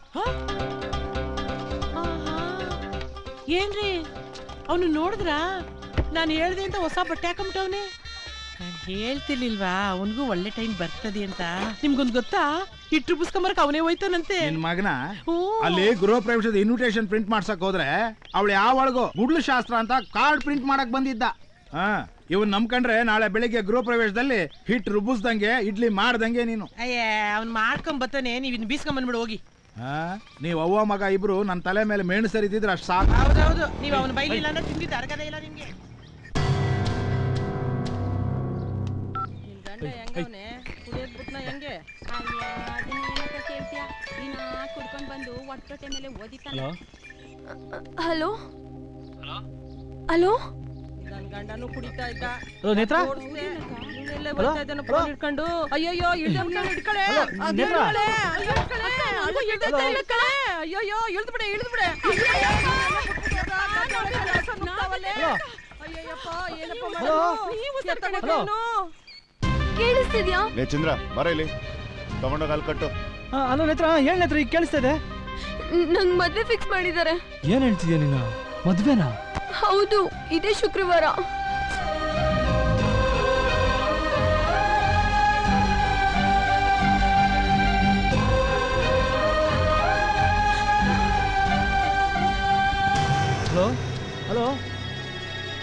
ಏನ್ರಿ ಅವನು ನೋಡಿದ್ರಾ ನಾನು ಹೇಳ್ದೆ ಅಂತ ಹೊಸ ಬಟ್ಟೆ ಹಾಕೊಂಬಿಟ್ಟವನೆ ನಾನು ಹೇಳ್ತಿರ್ಲಿಲ್ವಾ ಅವನಿಗೂ ಒಳ್ಳೆ ಟೈಮ್ ಬರ್ತದೆ ಅಂತ ನಿಮ್ಗೊಂದು ಗೊತ್ತಾ ಇಟ್ಟು ಬುಸ್ಕೊಂಬರಕ್ ಅವನೇ ಹೋಯ್ತಾನಂತೆ ನಿನ್ ಮಗನ ಅಲ್ಲಿ ಗೃಹ ಪ್ರವೇಶದ ಇನ್ವಿಟೇಷನ್ ಪ್ರಿಂಟ್ ಮಾಡ್ಸಕ್ ಹೋದ್ರೆ ಅವಳು ಯಾವಳಿಗೋ ಗುಡ್ಲು ಶಾಸ್ತ್ರ ಅಂತ ಕಾರ್ಡ್ ಪ್ರಿಂಟ್ ಮಾಡಕ್ ಬಂದಿದ್ದ ಹಾ ಇವನ್ ನಂಬ್ಕೊಂಡ್ರೆ ನಾಳೆ ಬೆಳಿಗ್ಗೆ ಗೃಹ ಪ್ರವೇಶದಲ್ಲಿ ಹಿಟ್ ರುಬ್ಬಿಸ್ದಂಗೆ ಇಡ್ಲಿ ಮಾಡ್ದಂಗೆ ನೀನು ಅಯ್ಯ ಅವ್ನು ಮಾಡ್ಕೊಂಡ್ ಬರ್ತಾನೆ ನೀವು ಇನ್ನು ಬೀಸ್ಕೊಂಬಂದ್ಬಿಡು ಹೋಗಿ ಹಾ ನೀವ್ ಅವ್ವ ಮಗ ಇಬ್ರು ನನ್ನ ತಲೆ ಮೇಲೆ ಮೇಣು ಸರಿದಿದ್ರೆ ಅಷ್ಟು ಸಾಕು ಹೌದೌದು ನೀವು ಅವನ ಬೈಲಿಲ್ಲ ಅಂದ್ರೆ ತಿಂದಿದ್ದು ಅರ್ಗದೇ ಇಲ್ಲ ನಿಮ್ಗೆ ಗಂಡ ಹೆಂಗವ್ನೆ ಕುಡಿಯೋದ್ ಬಿಟ್ನ ಹೆಂಗೆ ಕೇಳ್ತೀಯ ನೀನ ಕುಡ್ಕೊಂಡ್ ಬಂದು ಒಟ್ಟೊಟ್ಟೆ ಮೇಲೆ ಓದಿತಾನೆ ಹಲೋ ಹಲೋ ನನ್ ಗಂಡನು ಕುಡಿತಾ ಇದ್ದ ಹಲೋ, ನೇತ್ರ? ಓಡ್ಸ್ದೆ. ಇವ್ನೆಲ್ಲೇ ಹಲೋ? ಬರ್ತಾ ಇದ್ದಾನೆ ಫೋನ್ ಇಟ್ಕೊಂಡು ಅಯ್ಯಯ್ಯೋ ಇಳ್ದವ್ನ ಹಿಡ್ಕಳೆ ಹಲೋ, ಅದ್ ನೇತ್ರ? ಹಿಡ್ಕಳೆ. ಅಯ್ಯೋ, ಹಿಡ್ಕಳೆ. ಅಯ್ಯೋ, ಇಳ್ದೈತೆ, ಹಲೋ? ಇಳ್ಕಳೆ. ಅಯ್ಯಯ್ಯೋ ಇಳ್ದು ಬಿಡೆ ಇಳ್ದು ಬಿಡೆ ಅಯ್ಯಯ್ಯಪ್ಪ ಏನಪ್ಪ ಹಲೋ? ಮಾಡೋದು ನೀವು ಹಲೋ? ಕೇಳಿಸ್ತಿದ್ಯಾ ಲೇ ಚಂದ್ರ ಬರ ಇಲ್ಲಿ ತಗೊಂಡೋಗ ಅಲ್ಲಿ ಕಟ್ಟು ಅಲೋ ನೇತ್ರ ಹೇಳ ನೇತ್ರ ಈಗ ಕೇಳಿಸ್ತಾ ಇದೆ ನಂಗ್ ಮದ್ವೆ ಫಿಕ್ಸ್ ಮಾಡಿದ್ದಾರೆ ಏನ್ ಹೇಳ್ತಿದ್ಯಾ ನೀನು ಮದ್ವೆನಾ ಹೌದು ಇದೇ ಶುಕ್ರವಾರ ಹಲೋ ಹಲೋ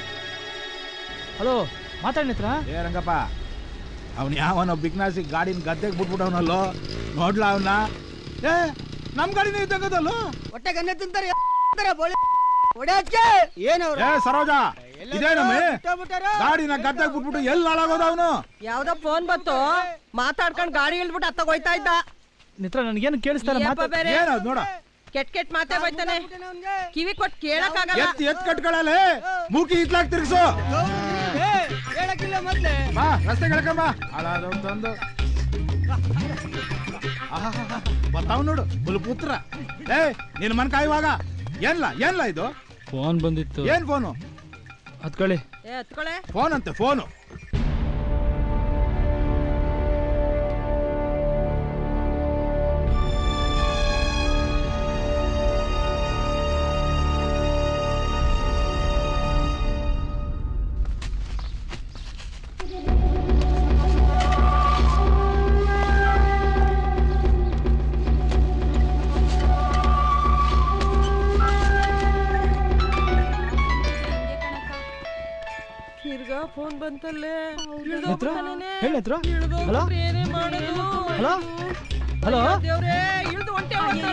ಮಾತಾಡ್ ನೇತ್ರ ಏ ರಂಗಪ್ಪ ಅವನ್ ಯಾವನ ಬಿಗ್ನಾಸಿ ಗಾಡಿನ ಗದ್ದೆಗೆ ಬಿಟ್ಬಿಟ್ಟವನಲ್ಲೋ ನೋಡ್ಲ ಅವನ್ನ ಏ ನಮ್ ಗಾಡಿನ ಇದ್ದಂಗದಲ್ಲೋ ಹೊಟ್ಟೆ ಗನ್ನೆ ತಿಂತಾರೆ ಬೋಳಿ ಹೊಡ್ಯಾಚ್ಕೆ ಏನವ್ರು ಏ ಸರೋಜ ಇದೇನಮ್ಮೆ ಗಾಡಿನ ಗದ್ದೆಗೆ ಬಿಟ್ಬಿಟ್ಟು ಎಲ್ಲಿ ಹಾಳಾಗೋದ ಅವನು ಯಾವ್ದೋ ಫೋನ್ ಬಂತು ಮಾತಾಡ್ಕೊಂಡ್ ಗಾಡಿ ಇಳ್ಬಿಟ್ಟು ಅತ್ತ ಹೋಯ್ತಾ ಇದ್ದ ನೇತ್ರ ನನಗೇನು ಕೇಳಿಸ್ತಾ ಇಲ್ಲ ಯಪ್ಪ ಮಾತಾಡ್ ಬೇರೆ. ಏನದು ನೋಡ ಕೆಟ್ ಕೆಟ್ ಮಾತೇ ಬೈತಾನೆ ಕಿವಿ ಕೊಟ್ ಕೇಳಕ್ ಆಗಲ್ಲ ಎತ್ ಎತ್ ಕಟ್ಕೊಳ್ಳಲೆ ಮೂಕಿ ಇತ್ಲಾಕ್ ತಿರ್ಗ್ಸು ಹೇಳಕ್ಕಿಲ್ಲ ಮೊದ್ಲೇ ಬಾ ರಸ್ತೆ ಕೆಳಕಂಬ ಹಾಳಾದವ್ ತಂದು ಬರ್ತಾವ್ ನೋಡು ಹುಲ್ ಪುತ್ರ ಏ ನಿನ್ ಮನ್ ಕಾಯುವಾಗ ಏನ್ಲ ಏನ್ಲ ಇದು ಫೋನ್ ಬಂದಿತ್ತು ಏನ್ ಫೋನು ಹತ್ಕೊಳ್ಳಿ ಏ ಹತ್ಕೊಳೆ ಫೋನ್ ಅಂತೆ ಫೋನು ತಿರ್ಗಾ ಫೋನ್ ಬಂತಲ್ಲೇ ನೇತ್ರ ಹೇಳಿ ನೇತ್ರ ಹಲೋ ಏನೇ ಮಾಡೋದು ಹಲೋ ಹಲೋ ದೇವ್ರೇ ಇಳ್ದು ಹೊಂಟೆ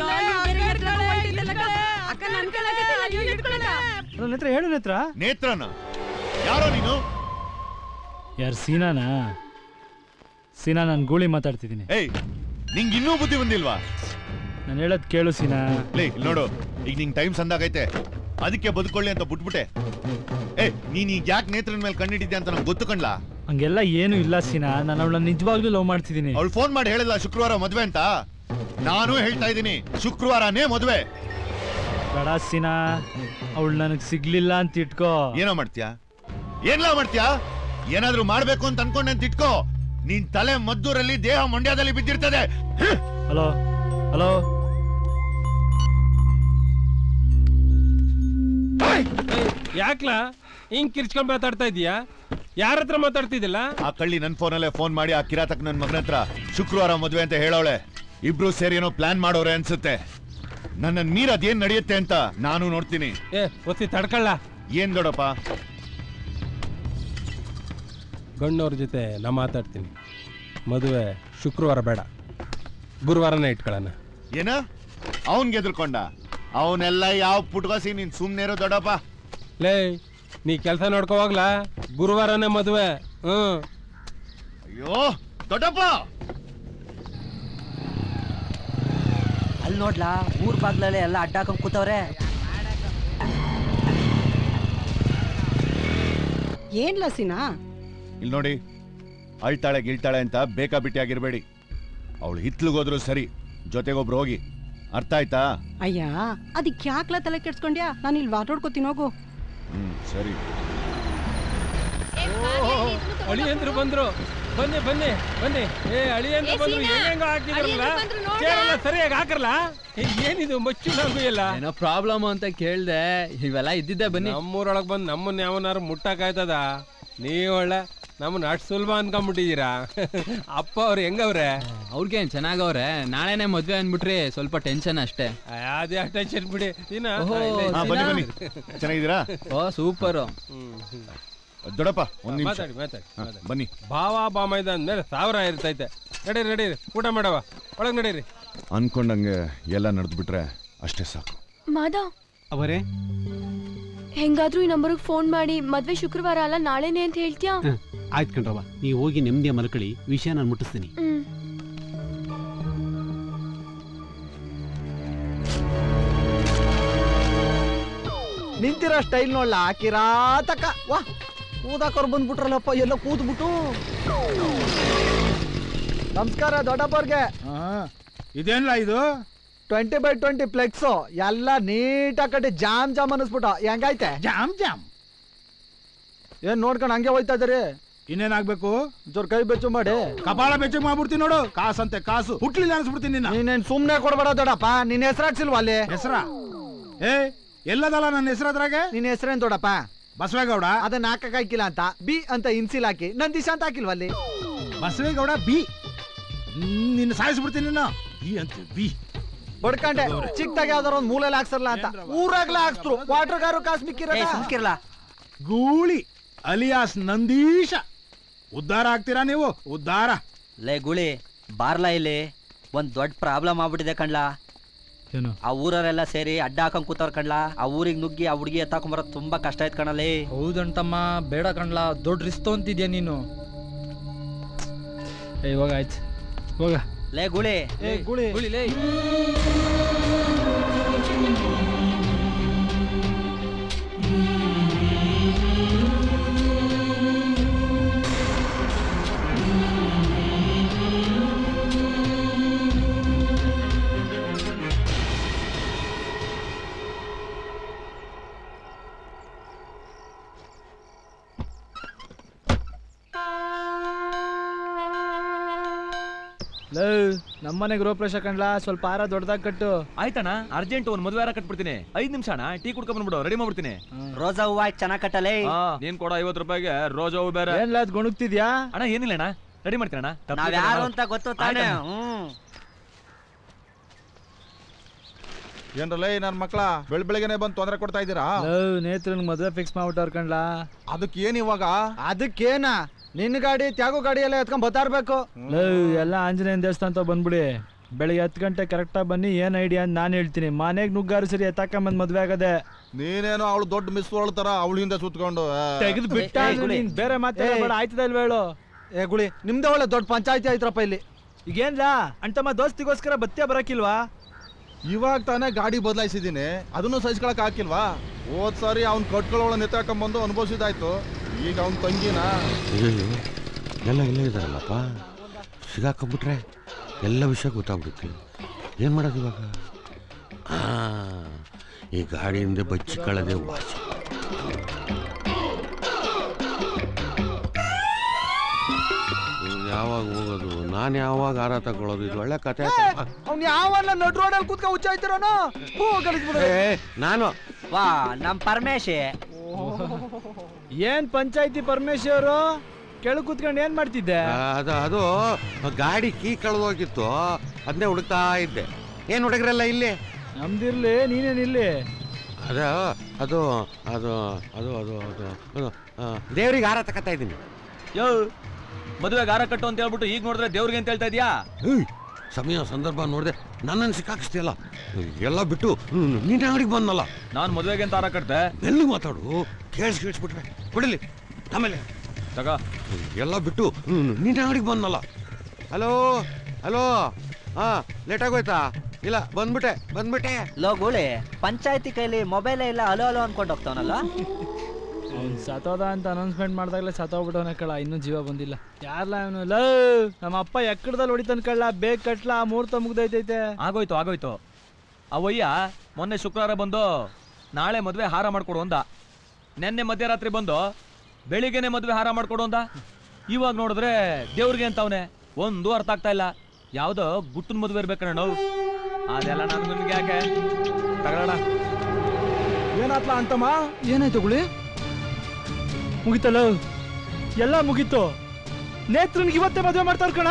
ಅಕ್ಕ ನನ್ ಹಲೋ ನೇತ್ರ ಹೇಳು ನೇತ್ರ ನೇತ್ರನ ಯಾರೋ ನೀನು ಯಾರು ಸೀನಾನಾ ಸೀನಾ ನಾನು ಗೂಳಿ ಮಾತಾಡ್ತಿದ್ದೀನಿ ಏಯ್ ನಿಂಗೆ ಇನ್ನೂ ಬುದ್ಧಿ ಬಂದಿಲ್ವಾ ನಾನು ಹೇಳೋದು ಕೇಳು ಸೀನಾ ಲೇ ಇಲ್ಲಿ ನೋಡು ಈಗ ನಿಂಗೆ ಟೈಮ್ ಸಂದಾಗೈತೆ ಅದಕ್ಕೆ ಬದುಕೊಳ್ಳಿ ಅಂತ ಬಿಟ್ಬಿಟ್ಟೆ ಏ ನೀನ್ ಈಗ ಯಾಕೆ ನೇತ್ರನ ಮೇಲೆ ಕಣ್ಣಿಟ್ಟಿದ್ದೆ ಅಂತ ನಂಗೆ ಗೊತ್ತು ಕಣ್ಲಾ ಹಂಗೆಲ್ಲ ಏನು ಇಲ್ಲ ಸೀನಾ ನಾನು ಅವಳನ್ನ ನಿಜವಾಗ್ಲೂ ಲವ್ ಮಾಡ್ತಿದ್ದೀನಿ ಅವಳು ಫೋನ್ ಮಾಡಿ ಹೇಳಿಲ್ಲ ಶುಕ್ರವಾರ ಮದ್ವೆ ಅಂತ ನಾನು ಹೇಳ್ತಾ ಇದ್ದೀನಿ ಶುಕ್ರವಾರನೇ ಮದ್ವೆ ಬೇಡ ಸೀನಾ ಅವಳು ನನಗೆ ಸಿಗ್ಲಿಲ್ಲ ಅಂತ ಇಟ್ಕೋ ಏನೋ ಮಾಡ್ತೀಯಾ ಏನ್ಲಾ ಮಾಡ್ತೀಯಾ ಏನಾದ್ರೂ ಮಾಡ್ಬೇಕು ಅಂತ ಅನ್ಕೊಂಡೆ ಅಂತ ಇಟ್ಕೋ ನಿನ್ ತಲೆ ಮದ್ದೂರಲ್ಲಿ ದೇಹ ಮಂಡ್ಯದಲ್ಲಿ ಬಿದ್ದಿರ್ತದೆ ಹಲೋ ಹಲೋ ಯಾಕ್ಲಾ ಹಿಂಗ್ ಕಿರ್ಚ್ಕೊಂಡ್ ಮಾತಾಡ್ತಾ ಇದೀಯಾ ಯಾರ ಹತ್ರ ಮಾತಾಡ್ತಿದ್ದಿಲ್ಲ ಆ ಕಳ್ಳಿ ನನ್ ಫೋನಲ್ಲೇ ಫೋನ್ ಮಾಡಿ ಆ ಕಿರಾತಕ್ ನನ್ ಮಗನ ಹತ್ರ ಶುಕ್ರವಾರ ಮದ್ವೆ ಅಂತ ಹೇಳವಳೆ ಇಬ್ರು ಸೇರಿ ಏನೋ ಪ್ಲಾನ್ ಮಾಡೋರೆ ಅನ್ಸುತ್ತೆ ನನ್ನ ಮೀರ್ ಅದೇನ್ ನಡೆಯುತ್ತೆ ಅಂತ ನಾನು ನೋಡ್ತೀನಿ ಏ ಒತ್ತಿ ತಡ್ಕಳ್ಳ ಏನ್ ದೊಡ್ಡಪ್ಪ ಗಣ್ಣವ್ರ ಜೊತೆ ನಾ ಮಾತಾಡ್ತೀನಿ ಮದುವೆ ಶುಕ್ರವಾರ ಬೇಡ ಗುರುವಾರನೇ ಇಟ್ಕೊಳ್ಳೋಣ ಏನ ಅವನ್ ಗೆದ್ರಕೊಂಡ ಅವನೆಲ್ಲ ಯಾವ ಪುಟ್ಕೋಸಿ ನೀನ್ ಸುಮ್ನೆ ಇರೋ ದೊಡ್ಡಪ್ಪ ಲೇ ನೀ ಕೆಲಸ ನೋಡ್ಕೋವಾಗ್ಲಾ ಗುರುವಾರನೇ ಮದುವೆ ಹ್ಮ್ ಅಯ್ಯೋ ದೊಡ್ಡಪ್ಪ ಅಲ್ಲಿ ನೋಡ್ಲಾ ಊರ್ ಬಾಗ್ಲಲ್ಲಿ ಎಲ್ಲ ಅಡ್ಡಾಕೊಂಡ್ ಕೂತವ್ರೆ ಏನ್ ಲಸಿನಾ ಇಲ್ಲಿ ನೋಡಿ ಅಳ್ತಾಳೆ ಗಿಳ್ತಾಳೆ ಅಂತ ಬೇಕಾ ಬಿಟ್ಟಿ ಆಗಿರ್ಬೇಡಿ ಅವಳು ಹಿತ್ಲಿಗೋದ್ರು ಸರಿ ಜೊತೆಗೊಬ್ರು ಹೋಗಿ ಅರ್ಥ ಆಯ್ತಾ ಅಯ್ಯ ಅದಕ್ಕೆ ಯಾಕ್ಲ ತಲೆ ಕೆಡ್ಸ್ಕೊಂಡ್ಯಾ ನಾನು ಇಲ್ಲಿ ಮಾತಾಡ್ಕೋತೀನಿ ಹೋಗು ಹ್ಮ್ ಸರಿ ಅಳಿಯಂದ್ರು ಬಂದ್ರು ಬನ್ನಿ ಬನ್ನಿ ಬನ್ನಿ ಏ ಅಳಿಯಂದ್ರು ಏ, ಬಂದ್ರು ಸೀನಾ, ಹೆಂಗ ಹಾಕಿದ್ರಲ್ಲ ಅಳಿಯಂದ್ರು ಬಂದ್ರು ನೋಡ್ಲಾ? ಚೇರೆಲ್ಲ ಸರಿಯಾಗಿ ಹಾಕರ್ಲ ಏ, ಏನಿದು ಮಚ್ಚು ನಗು ಎಲ್ಲ ಏನೋ ಪ್ರಾಬ್ಲಮ್ ಅಂತ ಕೇಳ್ದೆ ಇವೆಲ್ಲ ಇದ್ದಿದ್ದೆ ಬನ್ನಿ ನಮ್ಮೂರೊಳಗ್ ಬಂದು ನಮ್ಮನ್ನ ಯಾವನಾರು ಮುಟ್ಟಕ್ಕಾಯ್ತದ ನೀವ್ ಒಳ್ಳೆ ನಮ್ಮನ್ನ ಅಷ್ಟು ಸುಲಭ ಅನ್ಕೊಂಬಿಟ್ಟಿದ್ದೀರಾ ಅಪ್ಪ ಅವ್ರು ಹೆಂಗವ್ರೆ ಅವ್ರಿಗೇನ್ ಚೆನ್ನಾಗವ್ರೆ ನಾಳೆನೆ ಮದ್ವೆ ಅನ್ಬಿಟ್ರಿ ಸ್ವಲ್ಪ ಟೆನ್ಷನ್ ಅಷ್ಟೇ ಅದೇ ಟೆನ್ಷನ್ ಬಿಡಿ ನೀನ ಓಹೋ, ಹಾ, ಬನ್ನಿ ಬನ್ನಿ ಚೆನ್ನಾಗಿದ್ದೀರಾ ಓ ಸೂಪರ್ ದೊಡ್ಡಪ್ಪ ಒಂದ್ ನಿಮಿಷ ಮಾತಾಡಿ ಮಾತಾಡಿ ಹಾ, ಮಾತಾಡಿ. ಬನ್ನಿ ಭಾವ ಬಾಮೈದ ಅಂದ್ಮೇಲೆ ಸಾವಿರ ಇರ್ತೈತೆ ನಡೀರಿ ನಡೀರಿ ಊಟ ಮಾಡವ ಒಳಗ್ ನಡೀರಿ ಅನ್ಕೊಂಡಂಗೆ ಎಲ್ಲ ನಡೆದ್ಬಿಟ್ರೆ ಅಷ್ಟೇ ಸಾಕು ಮಾಧವ್ ಅವರೇ ಹೆಂಗಾದ್ರೂ ಈ ನಂಬರ್ಗೆ ಫೋನ್ ಮಾಡಿ ಮದ್ವೆ ಶುಕ್ರವಾರ ಅಲ್ಲ ನಾಳೆನೆ ಅಂತ ಹೇಳ್ತೀಯಾ ಆಯ್ತು ಕಣ್ರವ ನೀವು ಹೋಗಿ ನೆಮ್ಮದಿಯ ಮಲ್ಕಳಿ ವಿಷಯ ನಾನು ಮುಟ್ಟಿಸ್ತೀನಿ ಹ್ಮ್ ನಿಂತಿರೋ ಸ್ಟೈಲ್ ನೋಡ್ಲ ಕಿರಾತಕ ವಾ ಕೂದಾಕೋರ್ ಬಂದ್ಬಿಟ್ರಲ್ಲಪ್ಪ ಎಲ್ಲ ಕೂತ್ಬಿಟ್ಟು ನಮಸ್ಕಾರ ದೊಡ್ಡಪ್ಪವ್ರಿಗೆ ಇದೇನ್ಲ ಇದು ಟ್ವೆಂಟಿ ಬೈ ಟ್ವೆಂಟಿ ಫ್ಲೆಕ್ಸು ಎಲ್ಲ ನೀಟಾಗಿ ಕಟ್ಟಿ ಜಾಮ್ ಜಾಮ್ ಅನ್ನಿಸ್ಬಿಟ್ಟು ಹೆಂಗೈತೆ ಜಾಮ್ ಜಾಮ್ ಏನ್ ನೋಡ್ಕೊಂಡು ಹಂಗೆ ಹೋಯ್ತಾ ಇದ್ದೀರಿ ಇನ್ನೇನಾಗ್ಬೇಕು ಜೋರ್ ಕೈ ಬೆಚ್ಚು ಮಾಡಿ ಕಪಾಳ ಬೆಚ್ಚಗ್ ಮಾಡ್ಬಿಡ್ತೀನಿ ನೋಡು ಕಾಸಂತೆ ಕಾಸು ಹುಟ್ಲಿಲ್ಲ ಅನ್ಸ್ಬಿಡ್ತೀನಿ ನಿನ್ನ ನೀನೇನ್ ಸುಮ್ನೆ ಕೊಡ್ಬೇಡ ದೊಡ್ಡಪ್ಪ ನಿನ್ ಹೆಸರಾಕ್ಸಿಲ್ವಾ ಅಲ್ಲಿ ಹೆಸರ ಏ ಎಲ್ಲದಲ್ಲ ನನ್ನ ಹೆಸರು ಅದ್ರಾಗೆ ನಿನ್ ಹೆಸರೇನ್ ದೊಡ್ಡಪ್ಪ ಬಸವೇಗೌಡ ಅದನ್ನ ಹಾಕಕ್ ಹಾಕಿಲ್ಲ ಅಂತ ಬಿ ಅಂತ ಇನ್ಸಿಲ್ ಹಾಕಿ ನಂದೀಶ ಅಂತ ಹಾಕಿಲ್ವಾ ಅಲ್ಲಿ ಬಸವೇಗೌಡ ಬಿ ಹ್ಮ್, ನಿನ್ನ ಸಾಯಿಸ್ಬಿಡ್ತೀನಿ ನಿನ್ನ ಬಿ ಅಂತ ಬಿ ಬಡ್ಕಂಡೆ ಚಿಕ್ಕದಾಗ ಯಾವ್ದಾರ ಒಂದ್ ಮೂಲೆಯಲ್ಲಿ ಹಾಕ್ಸರ್ಲ ಅಂತ ಊರಾಗ್ಲ ಹಾಕ್ಸ್ರು ವಾಟರ್ ಗಾರು ಕಾಸ್ ಮಿಕ್ಕಿರಲ್ಲ ಸುಮ್ಕಿರ್ಲ ಗೂಳಿ ಅಲಿಯಾಸ್ ನಂದೀಶ ಉದ್ಧಾರ ಆಗ್ತೀರಾ ನೀವು ಉದ್ಧಾರ ಲೇ ಗುಳಿ ಬಾರ್ಲಾ ಇಲ್ಲಿ ಒಂದ್ ದೊಡ್ಡ ಪ್ರಾಬ್ಲಮ್ ಆಗ್ಬಿಟ್ಟಿದೆ ಕಣ್ಲಾ ಏನು ಆ ಊರವರೆಲ್ಲ ಸೇರಿ ಅಡ್ಡ ಹಾಕೊಂಡ್ ಕೂತವ್ರ ಕಣ್ಲಾ ಆ ಊರಿಗೆ ನುಗ್ಗಿ ಆ ಹುಡುಗಿ ಎತ್ತಾಕೊಂಬರೋದು ತುಂಬಾ ಕಷ್ಟ ಆಯ್ತು ಕಣಲ್ಲಿ ಹೌದಂಟಮ್ಮ ಬೇಡ ಕಣ್ಲಾ ದೊಡ್ಡ ರಿಸ್ಕ್ ಅಂತಿದ್ಯಾ ನೀನು ಏ ಇವಾಗ ಆಯ್ತು ಹೋಗ ಲೇ ಗುಳಿ ಏ ಗುಳಿ ಗುಳಿ ಲೇ ಲೇ ನಮ್ಮನೆ ಗೃಹ ಪ್ರವೇಶ ಕಣ್ಲಾ ಸ್ವಲ್ಪ ಆರ ದೊಡ್ಡದಾಗಿ ಕಟ್ಟು ಆಯ್ತಣ್ಣ ಅರ್ಜೆಂಟ್ ಒಂದ್ ಮದುವೆ ಕಟ್ಬಿಡ್ತೀನಿ ಐದ್ ನಿಮಿಷ ಅಣ್ಣ ಟೀ ಕುಡ್ಕೊಂಡ್ ಬಂದ್ಬಿಡು ರೆಡಿ ಮಾಡ್ಬಿಡ್ತೀನಿ ರೋಜಾ ಹೂವ ಚೆನ್ನಾಗ್ ಕಟ್ಟಲೇ ಆ, ನೀನ್ ಕೊಡ ಐವತ್ ರೂಪಾಯಿಗೆ ರೋಜಾ ಹೂ ಬೇರೆ ಏನ್ಲ ಅದ್ ಗುಣಗ್ತಿದ್ಯಾ ಅಣ್ಣ ಏನಿಲ್ಲ ಅಣ್ಣ ರೆಡಿ ಮಾಡ್ತೀನಿ ಅಣ್ಣ ತಪ್ಪು ನಾವ್ ಇಲ್ಲ ಯಾರು ಅಣ್ಣ. ಅಂತ ಗೊತ್ತು ತಾನೇ ಆಯ್ತಣ್ಣ. ಹ್ಮ್ ಏನ್ರಲ್ಲ ನನ್ನ ಮಕ್ಳ ಬೆಳ್ ಬೆಳಗ್ಗೆನೆ ಬಂದು ತೊಂದರೆ ಕೊಡ್ತಾ ಇದ್ದೀರಾ ಲವ್ ನೇತ್ರನ್ ಮದ್ವೆ ಫಿಕ್ಸ್ ಮಾಡ್ಬಿಟ್ಟವ್ರ ಕಣ್ಲಾ ಅದಕ್ಕೆ ಏನ್ ಇವಾಗ ಅದಕ್ಕೇನ ನಿನ್ನ ಗಾಡಿ ತ್ಯಾಗೋ ಗಾಡಿ ಎಲ್ಲ ಎತ್ಕೊಂಡ್ ಬರ್ತಾ ಇರ್ಬೇಕು ಲವ್ ಎಲ್ಲ ಆಂಜನೇಯನ ದೇವಸ್ಥಾನ ಅಂತ ಬಂದ್ಬಿಡಿ ಬೆಳಿಗ್ಗೆ ಹತ್ತು ಗಂಟೆ ಕರೆಕ್ಟಾಗಿ ಬನ್ನಿ ಏನ್ ಐಡಿಯಾ ಅಂತ ನಾನು ಹೇಳ್ತೀನಿ ಮನೆಗೆ ನುಗ್ಗಾರು ಸರಿ ಎತ್ತಾಕೊಂಬಂದ್ ಮದ್ವೆ ಆಗದೆ ನೀನೇನೋ ಅವಳು ದೊಡ್ಡ ಮಿಸ್ ವರ್ಲ್ಡ್ ತರ ಅವಳ ಹಿಂದೆ ಸುತ್ಕೊಂಡು ಆ. ತೆಗೆದು ಬಿಟ್ಟ ನೀನ್ ಬೇರೆ ಮಾತಾಡಬೇಡ ಆಯ್ತದ ಇಲ್ವ ಹೇಳು ಏ ಗುಳಿ ನಿಮ್ದೇ ಒಳ್ಳೆ ದೊಡ್ಡ ಪಂಚಾಯತಿ ಆಯ್ತ್ರಪ್ಪ ಇಲ್ಲಿ ಈಗೇನ್ಲಾ ಅಣ್ತಮ್ಮ ದೋಸ್ತಿಗೋಸ್ಕರ ಬತ್ತಿಯ ಬರಕಿಲ್ವಾ ಇವಾಗ ತಾನೇ ಗಾಡಿ ಬದಲಾಯಿಸಿದೀನಿ ಅದನ್ನು ಸಹಿಸ್ಕೊಳಕ್ ಹಾಕಿಲ್ವಾ ಹೋದ್ ಸಾರಿ ಅವ್ನ್ ಕಟ್ಕೊಳ್ಳೋಳ ನೆತ್ತಾಕೊಂಬಂದು ಅನುಭವಿಸಿದಾಯ್ತು ಈಗ ಅವ್ನ್ ತಂಗಿನ ಅಯ್ಯಯ್ಯೋ ಎಲ್ಲ ಇಲ್ಲೇ ಇದಾರಲ್ಲಪ್ಪ ಸಿಗಾಕೊಂಬಿಟ್ರೆ ಎಲ್ಲ ವಿಷಯ ಗೊತ್ತಾಗ್ಬಿಡುತ್ತೆ ಏನು ಮಾಡೋದು ಇವಾಗ ಆ, ಈ ಗಾಡಿಯಿಂದ ಬಚ್ಚಿಕೊಳ್ಳದೆ ವಾಸಿ ಇವ್ನು ಯಾವಾಗ ಹೋಗೋದು ನಾನು ಯಾವಾಗ ಆರ ತಗೊಳ್ಳೋದು ಇದು ಒಳ್ಳೆ ಕತೆ ಆಯ್ತಪ್ಪ. ಅವ್ನ್ ಯಾವಲ್ಲ ನಡ್ ರೋಡಲ್ಲಿ ಕೂತ್ಕ ಹುಚ್ಚಾಯ್ತಿರೋನು ಹೂ ಕಳಿಸ್ಬಿಡು ಏ, ನಾನು ವಾ ನಮ್ ಪರಮೇಶಿ ಏನ್ ಪಂಚಾಯತಿ ಪರಮೇಶ್ವರು ಕೆಳಗ್ ಕೂತ್ಕೊಂಡು ಏನ್ ಮಾಡ್ತಿದ್ದೆ ಅದು ಅದು ಗಾಡಿ ಕೀ ಕಳೆದೋಗಿತ್ತು ಅದನ್ನೇ ಹುಡುಕ್ತಾ ಇದ್ದೆ ಏನು ಹುಡುಗ್ರಲ್ಲ ಇಲ್ಲಿ ನಮ್ದಿರ್ಲಿ ನೀನೇನ್ ಇಲ್ಲಿ ಅದು ಅದು ಅದು ಅದು ಅದು ಅದು ಅದು ದೇವ್ರಿಗೆ ಹಾರ ತಕತಾ ಇದ್ದೀನಿ ಯೋ ಮದುವೆಗೆ ಹಾರ ಕಟ್ಟು ಅಂತ ಹೇಳ್ಬಿಟ್ಟು ಈಗ ನೋಡಿದ್ರೆ ದೇವ್ರಿಗೆ ಅಂತ ಹೇಳ್ತಾ ಇದೀಯಾ ಏಯ್, ಸಮಯ ಸಂದರ್ಭ ನೋಡಿದೆ ನನ್ನನ್ನು ಸಿಕ್ಕಾಕಿಸ್ತೀಯಲ್ಲ ಎಲ್ಲ ಬಿಟ್ಟು ನಿನ್ನ ಅಂಗಡಿಗೆ ಬಂದಲ್ಲ ನಾನ್ ಮದುವೆಗೆ ಅಂತ ಹಾರ ಕಟ್ದೆ ಎಲ್ಲಿ ಮಾತಾಡು ಕೇಳಿಸ್ ಕೇಳಿಸ್ಬಿಟ್ರೆ ಕೊಡಲಿ ಆಮೇಲೆ ತಗ ಎಲ್ಲ ಬಿಟ್ಟು ನಿನ್ನ ಅಂಗಡಿಗೆ ಬಂದಲ್ಲ ಹಲೋ ಹಲೋ ಹಾ ಲೇಟ್ ಆಗೋಯ್ತಾ ಇಲ್ಲ ಬಂದ್ಬಿಟ್ಟೆ ಬಂದ್ಬಿಟ್ಟೆ ಲೋ ಗುಳಿ ಪಂಚಾಯತಿ ಕೈಲಿ ಮೊಬೈಲೇ ಇಲ್ಲ ಅಲೋ ಅಲೋ ಅನ್ಕೊಂಡು ಹೋಗ್ತಾವನಲ್ಲ ಅವ್ನ್ ಸತೋದ ಅಂತ ಅನೌನ್ಸ್ಮೆಂಟ್ ಮಾಡ್ದಾಗ್ಲೇ ಸತ್ತೋಗ್ಬಿಟ್ಟವನ ಕಳ ಇನ್ನೂ ಜೀವ ಬಂದಿಲ್ಲ ಯಾರ್ಲ ಅವನು ಲ ನಮ್ಮ ಅಪ್ಪ ಎಕ್ಕಡದಲ್ಲಿ ಹೊಡಿತಾನ ಕಳ್ಳ ಬೇಗ ಕಟ್ಲ ಆ ಮುಹೂರ್ತ ಮುಗ್ದೈತೈತೆ ಆಗೋಯ್ತು ಆಗೋಯ್ತು ಅವಯ್ಯ ಮೊನ್ನೆ ಶುಕ್ರವಾರ ಬಂದು ನಾಳೆ ಮದುವೆ ಹಾರ ಮಾಡ್ಕೊಡು ಅಂದ ನೆನ್ನೆ ಮಧ್ಯರಾತ್ರಿ ಬಂದು ಬೆಳಿಗ್ಗೆನೆ ಮದುವೆ ಹಾರ ಮಾಡ್ಕೊಡು ಅಂದ ಇವಾಗ ನೋಡಿದ್ರೆ ದೇವ್ರಿಗೆ ಅಂತವನೆ ಒಂದು ಅರ್ಥ ಆಗ್ತಾ ಇಲ್ಲ ಯಾವ್ದೋ ಗುಟ್ಟನ್ ಮದುವೆ ಇರ್ಬೇಕಣ್ಣ ನಾವು ಅದೆಲ್ಲ ನನ್ಗೆ ನಿಮ್ಗೆ ಯಾಕೆ ತಗೊಳ್ಳೋಣ ಏನಾತ್ಲ ಅಂತಮ್ಮ ಏನಾಯ್ತು ಗುಳಿ ಮುಗಿತಲ್ಲ ಎಲ್ಲ ಮುಗೀತು ನೇತ್ರನ್ಗೆ ಇವತ್ತೇ ಮದುವೆ ಮಾಡ್ತಾರ ಕಣ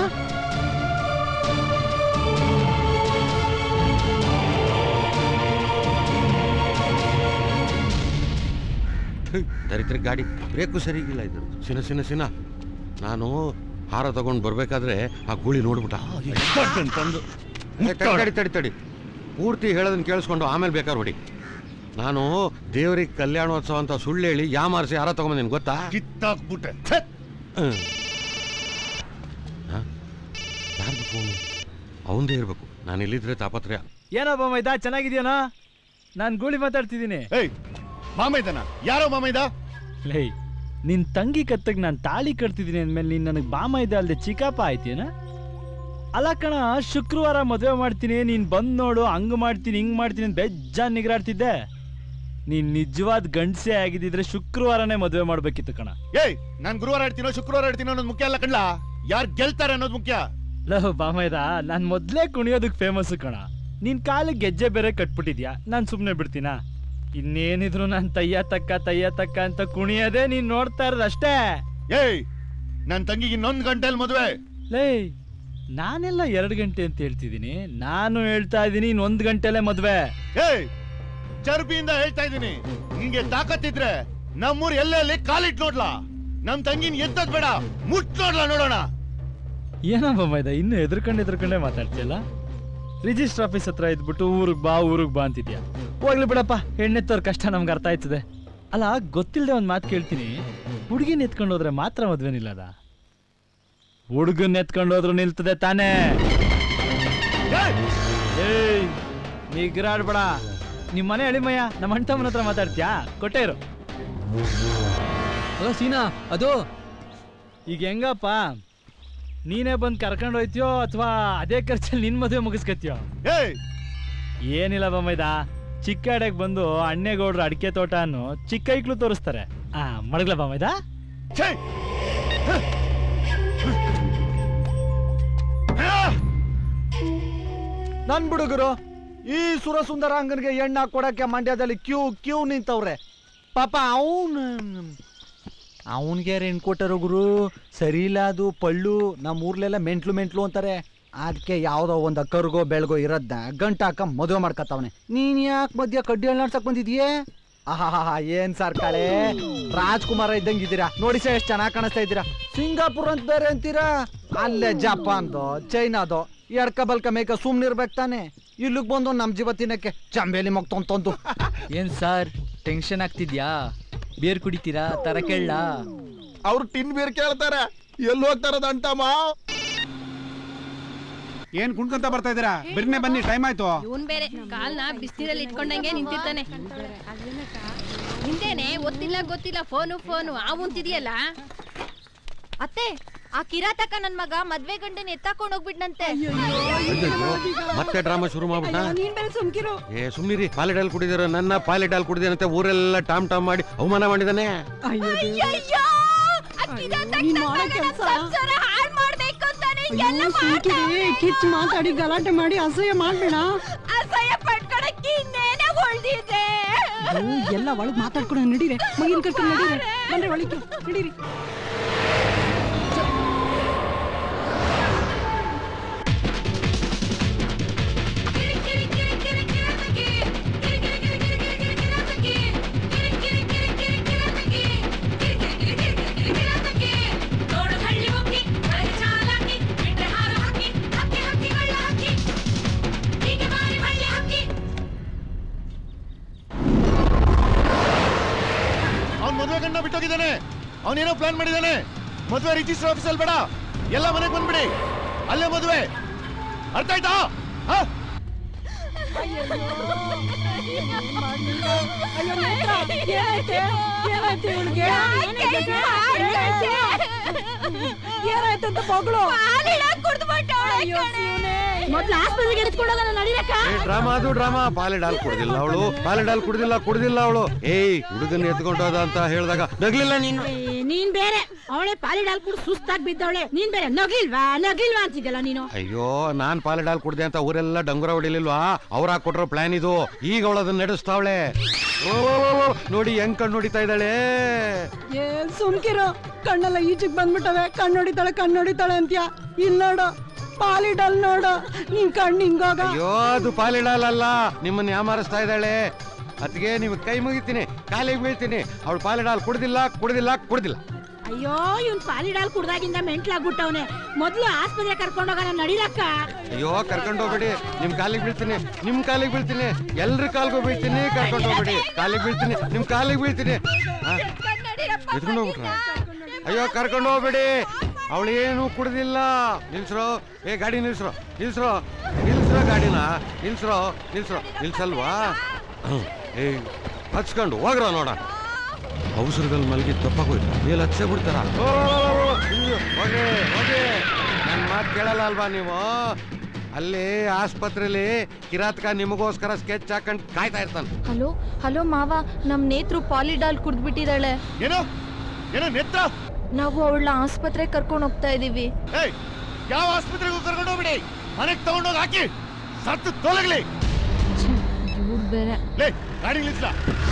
ದರಿದ್ರ ಗಾಡಿ ಬ್ರೇಕು ಸರಿಗಿಲ್ಲ ಇದು ಸಿನ ಸಿನ ಸಿನ ನಾನು ಹಾರ ತಗೊಂಡು ಬರ್ಬೇಕಾದ್ರೆ ಆ ಗೂಳಿ ನೋಡ್ಬಿಟ್ಟ ತಂದು ಏ, ತಡಿ ತಡಿ ತಡಿ ತಡಿ ಪೂರ್ತಿ ಹೇಳೋದನ್ನ ಕೇಳಿಸ್ಕೊಂಡು ಆಮೇಲೆ ಬೇಕಾದ್ರೆ ಹೊಡಿ ನಾನು ದೇವ್ರಿಗೆ ಕಲ್ಯಾಣೋತ್ಸವ ಅಂತ ಸುಳ್ಳು ಹೇಳಿ ಯಾಮಾರಿಸಿ ಹಾರ ತಗೊಂಬಂದಿನಿ ಗೊತ್ತಾ ಕಿತ್ತಾಕ್ಬಿಟ್ಟೆ ಹ್ಮ್. ಹ? ಯಾರ್ದು ಫೋನು ಅವಂದೇ ಇರ್ಬೇಕು ನಾನು ಇಲ್ಲಿದ್ರೆ ತಾಪತ್ರಯ ಏನಪ್ಪ ಮೈದಾ ಚೆನ್ನಾಗಿದ್ಯಾನೋ ನಾನು ಗೂಳಿ ಮಾತಾಡ್ತಿದ್ದೀನಿ ಏಯ್ ಮಾಮೈದನ ಯಾರೋ ಮಾಮೈದ ಲೇ ನಿನ್ ತಂಗಿ ಕತ್ತಗ್ ನಾನು ತಾಳಿ ಕಟ್ತಿದ್ದೀನಿ ಅಂದ್ಮೇಲೆ ನೀನ್ ನನಗೆ ಬಾಮ ಇದೆ ಅಲ್ದೆ ಚಿಕ್ಕಪ್ಪ ಆಯ್ತೇನ ಅಲ್ಲ ಕಣ ಶುಕ್ರವಾರ ಮದುವೆ ಮಾಡ್ತೀನಿ ನೀನ್ ಬಂದ್ ನೋಡು ಹಂಗ್ ಮಾಡ್ತೀನಿ ಹಿಂಗ್ ಮಾಡ್ತೀನಿ ಅಂತ ಬೆಜ್ಜಾನ್ ನಿಗ್ರಾಡ್ತಿದ್ದೆ ನೀನ್ ನಿಜವಾದ ಗಂಡಸೆ ಆಗಿದ್ದಿದ್ರೆ ಶುಕ್ರವಾರನೇ ಮದುವೆ ಮಾಡ್ಬೇಕಿತ್ತು ಕಣ ಏಯ್ ನಾನ್ ಗುರುವಾರ ಆಡ್ತೀನೋ ಶುಕ್ರವಾರ ಆಡ್ತೀನೋ ಅನ್ನೋದು ಮುಖ್ಯ ಅಲ್ಲ ಕಣ್ಲ ಯಾರು ಗೆಲ್ತಾರೆ ಅನ್ನೋದು ಮುಖ್ಯ ಲೋ ಬಾಮೈದ ನಾನ್ ಮೊದ್ಲೇ ಕುಣಿಯೋದಕ್ ಫೇಮಸ್ ಕಣ ನಿನ್ ಕಾಲಿಗೆ ಗೆಜ್ಜೆ ಬೇರೆ ಕಟ್ಬಿಟ್ಟಿದ್ಯಾ ನಾನ್ ಸುಮ್ನೆ ಬಿಡ್ತೀನಾ ಇನ್ನೇನಿದ್ರು ನಾನ್ ತಯ್ಯ ತಕ್ಕ ತಯ್ಯ ತಕ್ಕ ಅಂತ ಕುಣಿಯೋದೇ ನೀನ್ ನೋಡ್ತಾ ಇರೋದಷ್ಟೇ ಏಯ್ ನನ್ ತಂಗಿಗೆ ಇನ್ನೊಂದ್ ಗಂಟೆಲ್ ಮದುವೆ ಲೇ ನಾನೆಲ್ಲ ಎರಡು ಗಂಟೆ ಅಂತ ಹೇಳ್ತಿದ್ದೀನಿ ನಾನು ಹೇಳ್ತಾ ಇದ್ದೀನಿ ಇನ್ ಒಂದ್ ಗಂಟೆಲೆ ಮದ್ವೆ ಏಯ್ ಚರ್ಬಿಯಿಂದ ಹೇಳ್ತಾ ಇದ್ದೀನಿ ನಿಂಗೆ ತಾಕತ್ತಿದ್ರೆ ನಮ್ಮೂರ್ ಎಲ್ಲೆಲ್ಲಿ ಕಾಲಿಟ್ ನೋಡ್ಲಾ ನಮ್ ತಂಗಿನ ಎತ್ತದ್ ಬೇಡ ಮುಟ್ ನೋಡ್ಲಾ ನೋಡೋಣ ಏನಪ್ಪ ಮೈದ ಇನ್ನು ಎದ್ರಕಂಡು ಎದ್ರಕಂಡೇ ಮಾತಾಡ್ತಿಯಲ್ಲ ರಿಜಿಸ್ಟರ್ ಆಫೀಸ್ ಹತ್ರ ಇದ್ಬಿಟ್ಟು ಊರಿಗೆ ಬಾ ಊರಿಗೆ ಬಾ ಅಂತಿದ್ಯಾ ಹೋಗ್ಲಿ ಬಿಡಪ್ಪ ಹೆಣ್ಣೆತ್ತವ್ರ ಕಷ್ಟ ನಮ್ಗೆ ಅರ್ಥ ಆಯ್ತದೆ ಅಲ್ಲ ಗೊತ್ತಿಲ್ಲದೆ ಒಂದು ಮಾತು ಕೇಳ್ತೀನಿ ಹುಡುಗಿನ ಎತ್ಕೊಂಡು ಹೋದ್ರೆ ಮಾತ್ರ ಮದ್ವೆ ನಿಲ್ಲದ ಹುಡುಗನ್ ಎತ್ಕೊಂಡು ಹೋದ್ರು ನಿಲ್ತದೆ ತಾನೇ ಏಯ್ ನಿಗ್ರಾಡ್ಬೇಡ ನಿಮ್ಮ ಮನೆ ಎಳಿಮಯ್ಯ ನಮ್ಮ ಅಣ್ತಮ್ಮನ ಹತ್ರ ಮಾತಾಡ್ತೀಯಾ ಕೊಟ್ಟೆ ಇರು ಅಲ್ಲ ಸೀನಾ ಅದು ಈಗ ಹೆಂಗಪ್ಪ ನೀನೇ ಬಂದು ಕರ್ಕೊಂಡು ಹೋಯ್ತೀಯೋ ಅಥವಾ ಅದೇ ಖರ್ಚಲ್ಲಿ ನಿನ್ ಮದುವೆ ಮುಗಿಸ್ಕತ್ತೀಯೋ ಏನಿಲ್ಲ ಬಮ್ಮೈದ ಚಿಕ್ಕ ಅಡೆಗೆ ಬಂದು ಅಣ್ಣೇಗೌಡ್ರ ಅಡಿಕೆ ತೋಟ ಅನ್ನು ಚಿಕ್ಕ ಐಕ್ಳು ತೋರಿಸ್ತಾರೆ ಆ ಮಡಗ್ಲ ಬಮ್ಮೈದ ನನ್ ಬಿಡುಗರು ಈ ಸುರ ಸುಂದರಾಂಗನ್ಗೆ ಎಣ್ಣ ಕೊಡಕ್ಕೆ ಮಂಡ್ಯದಲ್ಲಿ ಕ್ಯೂ ಕ್ಯೂ ನಿಂತವ್ರೆ ಪಾಪ ಅವನ್ ಅವನ್ಗೆ ಹೆಣ್ ಕೊಟ್ಟರು ಗುರು ಸರಿ ಇಲ್ಲ ಅದು ಪಳ್ಳು ನಮ್ಮ ಊರ್ಲೆಲ್ಲ ಮೆಂಟ್ಲು ಮೆಂಟ್ಲು ಅಂತಾರೆ ಅದಕ್ಕೆ ಯಾವ್ದೋ ಒಂದು ಕರ್ಗೋ ಬೆಳ್ಗೋ ಇರದ್ನ ಗಂಟ ಹಾಕ ಮದುವೆ ಮಾಡ್ಕತ್ತವನೆ ನೀನ್ ಯಾಕೆ ಮಧ್ಯ ಕಡ್ಡಿ ನಡ್ಸಕ್ ಬಂದಿದ್ಯೇ ಆಹಾ ಏನ್ ಸರ್ ಕಳೆ ರಾಜ್ಕುಮಾರ ಇದ್ದಂಗಿದ್ದೀರಾ ನೋಡಿ ಸರ್ ಎಷ್ಟು ಚೆನ್ನಾಗಿ ಕಾಣಿಸ್ತಾ ಇದ್ದೀರಾ ಸಿಂಗಾಪುರ್ ಅಂತ ಬೇರೆ ಅಂತೀರಾ ಅಲ್ಲೇ ಜಪಾನ್ದು ಚೈನಾದು ಎಡ್ಕ ಬಲ್ಕ ಮೇಕ ಸುಮ್ನಿರ್ಬೇಕು ತಾನೆ ಇಲ್ಲಿಗೆ ಬಂದು ನಮ್ ಜೀವ ತಿನ್ನಕ್ಕೆ ಚಂಬೇಲಿ ಮಗ್ತೊಂತಂದು ಏನ್ ಸರ್ ಟೆನ್ಷನ್ ಆಗ್ತಿದ್ಯಾ ಬೇರ್ ಕುಡಿತೀರಾ ತರ ಕೇಳ ಅವ್ರು ಟಿನ್ ಬೀರ್ ಕೇಳ್ತಾರೆ ಎಲ್ಲಿ ಹೋಗ್ತಾರ ಅಂಟಮ್ಮ ಏನ್ ಕುಣ್ಕೊಂತ ಬರ್ತಾ ಇದೀರಾ ಬಿರ್ನೆ ಬನ್ನಿ ಟೈಮ್ ಆಯ್ತು ಇವನ್ ಬೇರೆ ಕಾಲ್ನ ಬಿಸ್ನೀರಲ್ಲಿ ಇಟ್ಕೊಂಡಂಗೆ ನಿಂತಿರ್ತಾನೆ ಹಿಂದೇನೆ ಗೊತ್ತಿಲ್ಲ ಗೊತ್ತಿಲ್ಲ ಫೋನು ಫೋನು ಆ ಉಂತಿದೆಯಲ್ಲ ಅತ್ತೆ ಆ ಕಿರಾತಕ ನನ್ ಮಗ ಮದ್ವೆ ಗಂಡನ್ ಎತ್ತಾಕೊಂಡ್ ಹೋಗ್ಬಿಟ್ನಂತೆ ಮತ್ತೆ ಡ್ರಾಮಾ ಶುರು ಮಾಡ್ಬಿಟ್ಟ ನೀನ್ ಬೇರೆ ಸುಮ್ಕಿರು ಏ ಸುಮ್ನಿರಿ ಪಾಲಿಡಾಲ್ ಕುಡಿದಿರೋ ನನ್ನ ಪಾಲಿಡಾಲ್ ಕುಡಿದೇನಂತೆ ಊರೆಲ್ಲ ಟಾಮ್ ಟಾಮ್ ಮಾಡಿ ಅವಮಾನ ಮಾಡಿದಾನೆ ಅಯ್ಯಯ್ಯೋ! ಆ ಕಿರಾತಕ ನನ್ ಮಗನ ಸಂಸಾರ ಹಾಳ್ ಮಾಡ್ಬೇಕು ಅಂತಾನೆ ಎಲ್ಲ ಸುಮ್ಕಿರಿ ಕಿಚ್ ಮಾತಾಡಿ ಗಲಾಟೆ ಮಾಡಿ ಅಸಹ್ಯ ಮಾಡ್ಬೇಡ ಅಸಹ್ಯ ಪಡ್ಕೊಳಕ್ಕೆ ಇನ್ನೇನೆ ಉಳ್ದಿದೆ ಅಯ್ಯೋ, ಎಲ್ಲ ಒಳಗ್ ಮಾತಾಡ್ಕೊಂಡು ನಡೀರಿ ಮಗಿನ ಕರ್ಕೊಂಡು ನಡೀರಿ ಬನ್ರಿ ಒಳಗೆ ನಡೀರಿ ಅವ್ನ್ ಮದ್ವೆ ಗಂಡ ಬಿಟ್ಟೋಗಿದ್ದಾನೆ ಅವನೇನೋ ಪ್ಲಾನ್ ಮಾಡಿದ್ದಾನೆ ಮದ್ವೆ ರಿಜಿಸ್ಟರ್ ಆಫೀಸಲ್ಲಿ ಬೇಡ ಎಲ್ಲ ಮನೆಗೆ ಬಂದ್ಬಿಡಿ ಅಲ್ಲೇ ಮದ್ವೆ ಅರ್ಥ ಆಯ್ತಾ ಹಾ? ಅಯ್ಯೋ ನೇತ್ರ, ಏನಾಯ್ತೆ ಏನಾಯ್ತು ಇವ್ಳಿಗೆ ಏನಾಯ್ತು ಅಂತ ಮಗಳು ಅಯ್ಯೋ ಶಿವನೇ ಮೊದ್ಲು ಆಸ್ಪತ್ರೆಗೆ ಎತ್ಕೊಂಡೋಗೋಣ ನಡೀರಕ್ಕ ಏ ಡ್ರಾಮಾ ಅದು ಡ್ರಾಮಾ ಪಾಲಿಡಾಲ್ ಕುಡ್ದಿಲ್ಲ ಅವಳು ಪಾಲಿಡಾಲ್ ಕುಡ್ದಿಲ್ಲ ಕುಡ್ದಿಲ್ಲ ಅವಳು ಏಯ್ ಹುಡುಗನ್ ಎತ್ಕೊಂಡೋದ ಅಂತ ಹೇಳಿದಾಗ ನಗ್ಲಿಲ್ಲ ನೀನು ಏ, ನೀನ್ ಬೇರೆ ಅವಳೆ ಪಾಲಿಡಾಲ್ ಕೂಡ ಸುಸ್ತಾಗಿ ಬಿದ್ದವಳೆ ನೀನ್ ಬೇರೆ ನಗಿಲ್ವಾ ನಗಿಲ್ವಾ ಅಂತಿದ್ದಲ್ಲ ನೀನು ಅಯ್ಯೋ ನಾನ್ ಪಾಲಿಡಾಲ್ ಕುಡ್ದೆ ಅಂತ ಊರೆಲ್ಲ ಡಂಗುರ ಹೊಡಿಲಿಲ್ವಾ ಅವ್ರ ಕೊಟ್ರೋ ಪ್ಲಾನ್ ಇದು ಈಗ ಅವಳು ಅದನ್ನ ನಡೆಸ್ತಾವಳೆ ಓ ನೋಡಿ ಹೆಂಗ್ ಕಣ್ಣು ಹೊಡಿತಾ ಇದ್ದಾಳೆ ಏನ್ ಸುಮ್ಕಿರು ಕಣ್ಣೆಲ್ಲ ಈಚೆಗ್ ಬಂದ್ಬಿಟ್ಟವೆ ಕಣ್ಣು ಹೊಡಿತಾಳೆ ಕಣ್ಣು ಹೊಡಿತಾಳೆ ಅಂತ್ಯ ಇಲ್ ನೋಡು ಪಾಲಿಡಲ್ ನೋಡು ನಿನ್ ಕಣ್ಣು ಹಿಂಗೋಗ ಅಯ್ಯೋ ಅದು ಪಾಲಿಡಾಲ್ ಅಲ್ಲ ನಿಮ್ಮನ್ನ ಯಾಮಾರಿಸ್ತಾ ಇದ್ದಾಳೆ ಅದಕ್ಕೆ ನಿಮ್ಗೆ ಕೈ ಮುಗಿತೀನಿ ಕಾಲಿಗೆ ಬೀಳ್ತೀನಿ ಅವಳು ಪಾಲಿಡಾಲ್ ಕುಡ್ದಿಲ್ಲ ಕುಡ್ದಿಲ್ಲ ಕುಡ್ದಿಲ್ಲ ಅಯ್ಯೋ ಇವ್ನ್ ಪಾಲಿಡಾಲ್ ಕುಡ್ದಾಗಿಂದ ಮೆಂಟ್ಲಾಗ್ಬಿಟ್ಟವನೆ ಮೊದ್ಲು ಆಸ್ಪತ್ರೆ ಕರ್ಕೊಂಡೋಗೋಣ ನಡೀರಕ್ಕ ಅಯ್ಯೋ ಕರ್ಕೊಂಡು ಹೋಗ್ಬೇಡಿ ನಿಮ್ ಕಾಲಿಗೆ ಬೀಳ್ತೀನಿ ನಿಮ್ ಕಾಲಿಗೆ ಬೀಳ್ತೀನಿ ಎಲ್ರ ಕಾಲ್ಗೂ ಬೀಳ್ತೀನಿ ಕರ್ಕೊಂಡು ಹೋಗ್ಬೇಡಿ ಕಾಲಿಗೆ ಬೀಳ್ತೀನಿ ನಿಮ್ ಕಾಲಿಗೆ ಬೀಳ್ತೀನಿ ಎತ್ಕೊಂಡು ಹೋಗ್ಬಿಟ್ರ ಅಯ್ಯೋ ಕರ್ಕೊಂಡು ಹೋಗ್ಬೇಡಿ ಅವಳು ಏನು ಕುಡ್ದಿಲ್ಲ ನಿಲ್ಸ್ರೋ ಏ ಗಾಡಿ ನಿಲ್ಸ್ರೋ ನಿಲ್ಸ್ರೋ ನಿಲ್ಸ್ರೋ ಗಾಡಿನ ನಿಲ್ಸ್ರೋ ನಿಲ್ಸ್ರೋ ನಿಲ್ಸಲ್ವಾ ಹ್ಮ್. ಏ ಹಚ್ಕೊಂಡು ಹೋಗ್ರ ನೋಡ ಅವಸರದಲ್ಲಿ ಮಲಗಿ ತಪ್ಪಾಗೋಯ್ತು ಮೇಲೆ ಹಚ್ಚೇ ಬಿಡ್ತಾರ ಓ, ಇಲ್ಲು, ಹೋಗಿ ಹೋಗಿ ನನ್ನ ಮಾತು ಕೇಳಲ್ಲ ಅಲ್ವಾ ನೀವು ಅಲ್ಲಿ ಆಸ್ಪತ್ರೆಯಲ್ಲಿ ಕಿರಾತಕ ನಿಮಗೋಸ್ಕರ ಸ್ಕೆಚ್ ಹಾಕೊಂಡು ಕಾಯ್ತಾ ಇರ್ತಾನೆ ಹಲೋ ಹಲೋ ಮಾವ ನಮ್ ನೇತ್ರು ಪಾಲಿಡಾಲ್ ಕುಡ್ದ್ಬಿಟ್ಟಿದ್ದಾಳೆ ಏನೋ ಏನೋ ನೆತ್ರ ನಾವು ಅವಳನ್ನ ಆಸ್ಪತ್ರೆಗೆ ಕರ್ಕೊಂಡು ಹೋಗ್ತಾ ಇದೀವಿ ಏಯ್ ಯಾವ ಆಸ್ಪತ್ರೆಗೂ ಕರ್ಕೊಂಡು ಹೋಗ್ಬಿಡಿ ಮನೆಗೆ ತಗೊಂಡೋಗಿ ಹಾಕಿ ಸತ್ತು ತೊಲಗ್ಲಿ ಇವ್ರು ಬೇರೆ ಲೇ ಗಾಡಿ ನಿಲ್ಸ್ಲಾ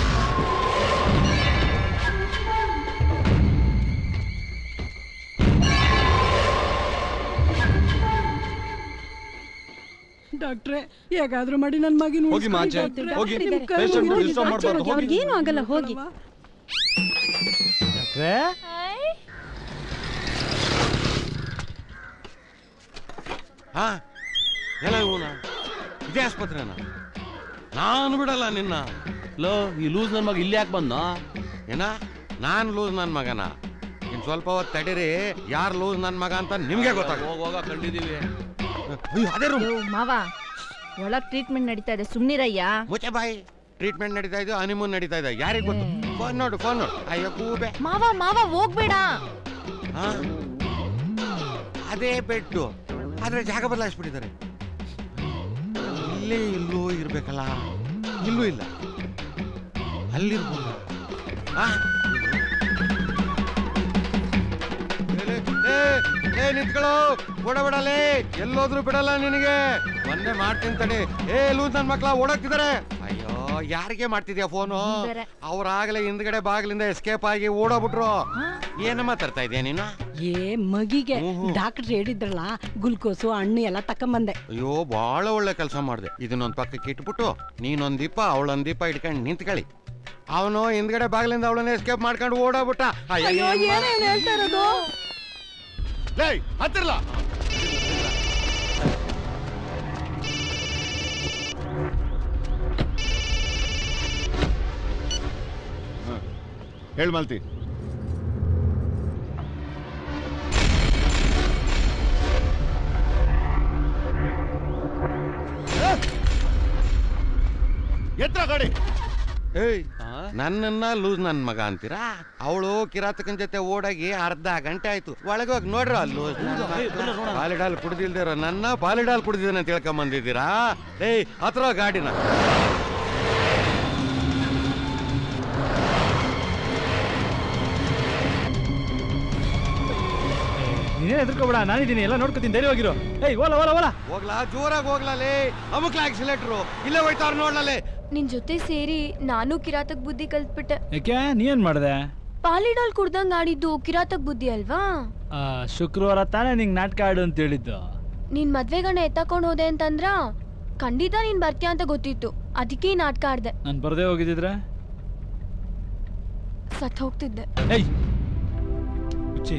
ಡಾಕ್ಟ್ರೆ ಹೇಗಾದ್ರೂ ಮಾಡಿ ನನ್ ಮಗಿನ ಹೋಗಿ ಮಾಚೆ, ಹೋಗಿ. patient ನ disturb ಮಾಡ್ಬಾರ್ದು, ಹೋಗಿ. ಅವ್ರಿಗೇನು ಆಗಲ್ಲ ಹೋಗಿ ಡಾಕ್ಟ್ರೇ ಹಾ ಎಲ್ಲ ಇವನ ಇದೇ ಆಸ್ಪತ್ರೆನ ನಾನು ಬಿಡಲ್ಲ ನಿನ್ನ ಲೋ ಈ ಲೂಸ್ ನನ್ನ ಮಗ ಇಲ್ಲಿ ಯಾಕೆ ಬಂದ ಏನ ನಾನ್ ಲೂಸ್ ನನ್ನ ಮಗನ ಇನ್ ಸ್ವಲ್ಪ ಹೊತ್ತು ತಡೀರಿ ಯಾರು ಲೂಸ್ ನನ್ನ ಮಗ ಅಂತ ನಿಮ್ಗೆ ಗೊತ್ತಾಗ ಹೋಗ ಕಂಡಿದೀವಿ ಅಯ್ಯೋ ಅದೇ ರೂಮ್ ಮಾವ ಒಳಗ್ ಟ್ರೀಟ್ಮೆಂಟ್ ನಡೀತಾ ಇದೆ ಸುಮ್ನಿರಯ್ಯ ಮುಚ್ಚೆ ಬಾಯಿ ಟ್ರೀಟ್ಮೆಂಟ್ ನಡೀತಾ ಇದೆ ಹನಿಮೂನ್ ನಡೀತಾ ಇದೆ ಯಾರಿಗೆ ಗೊತ್ತು ಫೋನ್ ನೋಡು ಫೋನ್ ನೋಡು ಅಯ್ಯೋ ಕೂಬೆ ಮಾವ ಮಾವ ಹೋಗ್ಬೇಡ ಹಾ ಅದೇ ಬೆಡ್ಡು ಆದ್ರೆ ಜಾಗ ಬದಲಾಯಿಸ್ಬಿಟ್ಟಿದ್ದಾರೆ ಇಲ್ಲೇ ಎಲ್ಲೋ ಇರ್ಬೇಕಲ್ಲ ಇಲ್ಲೂ ಇಲ್ಲ ಅಲ್ಲಿರ್ಬೋದು ಆ? ಲೇ, ಲೇ, ಲೇ ನಿಂತ್ಕೊಳ್ಳೋ ಓಡಬೇಡಲೇ ಎಲ್ಲೋದ್ರು ಬಿಡಲ್ಲ ನಿನಗೆ ಒಂದೇ ಮಾಡ್ತೀನಿ ತಡಿ ಏ ಲೂಸ್ ನನ್ ಮಕ್ಳ ಓಡೋಗ್ತಿದ್ದಾರೆ ಅಯ್ಯೋ ಯಾರಿಗೆ ಮಾಡ್ತಿದ್ಯಾ ಫೋನು ಬೇರೆ. ಅವ್ರಾಗಲೇ ಹಿಂದ್ಗಡೆ ಬಾಗಿಲಿಂದ ಎಸ್ಕೇಪ್ ಆಗಿ ಓಡೋಗ್ಬಿಟ್ರು ಏನಮ್ಮ ತರ್ತಾ ಇದೆಯಾ ನೀನು ಏ ಮಗಿಗೆ ಡಾಕ್ಟರ್ ಹೇಳಿದ್ರಲ್ಲ ಗ್ಲುಕೋಸು ಹಣ್ಣು ಎಲ್ಲ ತಕೊಂಬಂದೆ ಅಯ್ಯೋ ಬಹಳ ಒಳ್ಳೆ ಕೆಲಸ ಮಾಡಿದೆ ಇದನ್ನೊಂದ್ ಪಕ್ಕಕ್ಕೆ ಇಟ್ಬಿಟ್ಟು ನೀನೊಂದ್ ದೀಪ ಅವಳೊಂದ್ ದೀಪ ಇಟ್ಕೊಂಡು ನಿಂತ್ಕೊಳ್ಳಿ ಅವನು ಹಿಂದ್ಗಡೆ ಬಾಗಿಲಿಂದ ಅವಳನ್ನ ಎಸ್ಕೇಪ್ ಮಾಡ್ಕೊಂಡು ಓಡೋಗ್ಬಿಟ್ಟ ಅಯ್ಯೋ ಏನೇನ್ ಹೇಳ್ತಾ ಇರೋದು ಲೇ ಹತ್ತಿರಲ್ಲ ಹೇಳು ಮಾಲ್ತಿ ಎತ್ರ ಗಾಡಿ ಏಯ್ ನನ್ನನ್ನ ಲೂಸ್ ನನ್ ಮಗ ಅಂತೀರಾ ಅವಳು ಕಿರಾತಕನ್ ಜೊತೆ ಓಡಾಗಿ ಅರ್ಧ ಗಂಟೆ ಆಯ್ತು ಒಳಗೋಗಿ ನೋಡ್ರ ಲೂಸ್ ಬಾಲಿಡಾಲ್ ಕುಡ್ದಿಲ್ದಿರೋ ನನ್ನ ಬಾಲಿಡಾಲ್ ಕುಡ್ದಿದ್ದಾನೆ ಅಂತ ಹೇಳ್ಕೊಂಡ್ ಬಂದಿದ್ದೀರಾ ಏಯ್ ಹತ್ರ ಗಾಡಿನ ನೀನೇ ಹೆದರ್ಕೋಬೇಡ ನಾನಿದ್ದೀನಿ ಎಲ್ಲ ನೋಡ್ಕೊತೀನಿ ಧೈರ್ಯವಾಗಿರು ಏಯ್ ಓಲ ಓಲ ಓಲ ಹೋಗ್ಲಾ ಜೋರಾಗಿ ಹೋಗ್ಲೇ ಅಮುಕ್ಲ ಆಕ್ಸಿಲೇಟ್ರು ಇಲ್ಲೇ ಹೋಯ್ತಾರ ನೋಡ್ಲೇ ನಿನ್ ಜೊತೆ ಸೇರಿ ನಾನು ಕಿರಾತಕ್ ಬುದ್ಧಿ ಕಲ್ತ್ಬಿಟ್ಟೆ ಯಾಕೆ ನೀ ಏನ್ ಮಾಡ್ದೆ ಪಾಲಿಡಾಲ್ ಕುಡ್ದಂಗ್ ಆಡಿದ್ದು ಕಿರಾತಕ್ ಬುದ್ಧಿ ಅಲ್ವಾ ಆ, ಶುಕ್ರವಾರ ತಾನೇ ನಿಂಗೆ ನಾಟಕ ಆಡು ಅಂತ ಹೇಳಿದ್ದು ನಿನ್ ಮದ್ವೆಗಣ ಎತ್ತಕೊಂಡ್ ಹೋದೆ ಅಂತಂದ್ರ ಖಂಡಿತ ನೀನ್ ಬರ್ತೀಯ ಅಂತ ಗೊತ್ತಿತ್ತು ಅದಕ್ಕೆ ಈ ನಾಟಕ ಆಡ್ದೆ ನಾನು ಬರದೇ ಹೋಗಿದ್ದಿದ್ರೆ ಸತ್ ಹೋಗ್ತಿದ್ದೆ ಏಯ್ ಹುಚ್ಚಿ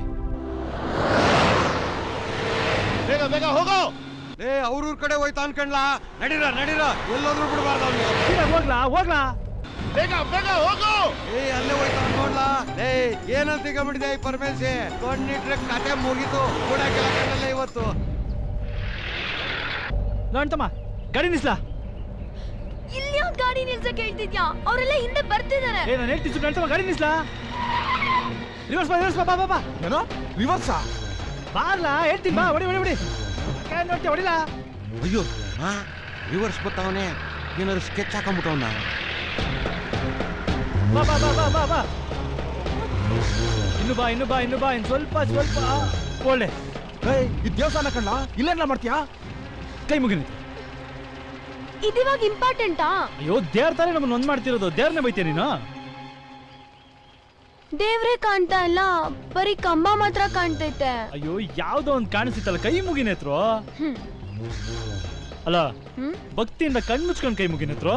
ಬೇಗ ಬೇಗ ಹೋಗೋ ಏ ಅವ್ರೂರ್ ಕಡೆ ಹೋಯ್ತಾ ಅನ್ಕಂಡ್ಲಾ ನಡೀರ ನಡೀರ ಎಲ್ಲೋದ್ರು ಬಿಡಬಾರ್ದು ಅವ್ನಿಗೆ ಹೋಗ್ಲಾ ಹೋಗ್ಲಾ ಬೇಗ ಬೇಗ ಹೋಗೋ ಏ ಅಲ್ಲೇ ಹೋಯ್ತಾ ನೋಡ್ಲಾ ಏ ಏನಂತ ಈಗ ಬಿಡಿದೆ ಈ ಪರಮೇಶಿ ತೊಂಡಿಟ್ರೆ ಕತೆ ಮುಗೀತು ಕೂಡಕ್ಕೆಲ್ಲ ಕಂಡಲ್ಲ ಇವತ್ತು ನೋಡ್ತಮ್ಮ ಗಾಡಿ ನಿಲ್ಸ್ಲಾ ಇಲ್ಲಿ ಯಾಕ್ ಗಾಡಿ ನಿಲ್ಸಕ್ ಹೇಳ್ತಿದ್ಯಾ ಅವರೆಲ್ಲ ಹಿಂದೆ ಬರ್ತಿದಾರೆ ಏ ನಾನು ಹೇಳ್ತೀನಿ ಸುಮ್ಮನೆ ನೋಡ್ತಮ್ಮ ಗಾಡಿ ನಿಲ್ಸ್ಲಾ ರಿವರ್ಸ್ ಬಾ ರಿವರ್ಸ್ ಬಾ ಬಾ ಬಾ ಬಾ ಏನೋ ರಿವರ್ಸಾ ಬಾರ್ಲಾ ಹೇಳ್ತೀನಿ ಬಾ ಹೊಡಿ ಹೊಡಿ ಹೊಡಿ ಯಾಕೆ ನೋಡ್ತೀಯ ಹೊಡಿಲಾ ಅಯ್ಯೋ ಹಾ ರಿವರ್ಸ್ ಬರ್ತಾವನೆ ಏನಾದ್ರು ಸ್ಕೆಚ್ ಹಾಕೊಂಡ್ಬಿಟ್ಟವನ ಬಾ ಬಾ ಬಾ ಬಾ ಬಾ ಬಾ ಇನ್ನು ಬಾ ಇನ್ನು ಬಾ ಇನ್ನು ಬಾ ಇನ್ನು ಸ್ವಲ್ಪ ಸ್ವಲ್ಪ ಒಳ್ಳೆ ಏಯ್ ಈ ದೇವಸ್ಥಾನ ಕಣ್ಣ ಇಲ್ಲೇನ ಮಾಡ್ತೀಯಾ ಕೈ ಮುಗಿನಿ ಇದಿವಾಗ ಇಂಪಾರ್ಟೆಂಟಾ ಅಯ್ಯೋ ದೇವ್ರ ತಾನೇ ನಮ್ಮನ್ನ ಒಂದ್ ಮಾಡ್ತಿರೋದು ದೇವ್ರನ್ನೇ ಬೈತೀಯ ನೀನು ದೇವ್ರೇ ಕಾಣ್ತಾ ಇಲ್ಲ ಬರೀ ಕಂಬ ಮಾತ್ರ ಕಾಣ್ತೈತೆ ಅಯ್ಯೋ ಯಾವ್ದೋ ಒಂದ್ ಕಾಣಿಸ್ತಿತ್ತಲ್ಲ ಕೈ ಮುಗಿನೇತ್ರು ಹ್ಮ್. ಅಲ್ಲ ಹ್ಮ್? ಭಕ್ತಿಯಿಂದ ಕಣ್ ಮುಚ್ಕೊಂಡ್ ಕೈ ಮುಗಿನೇತ್ರು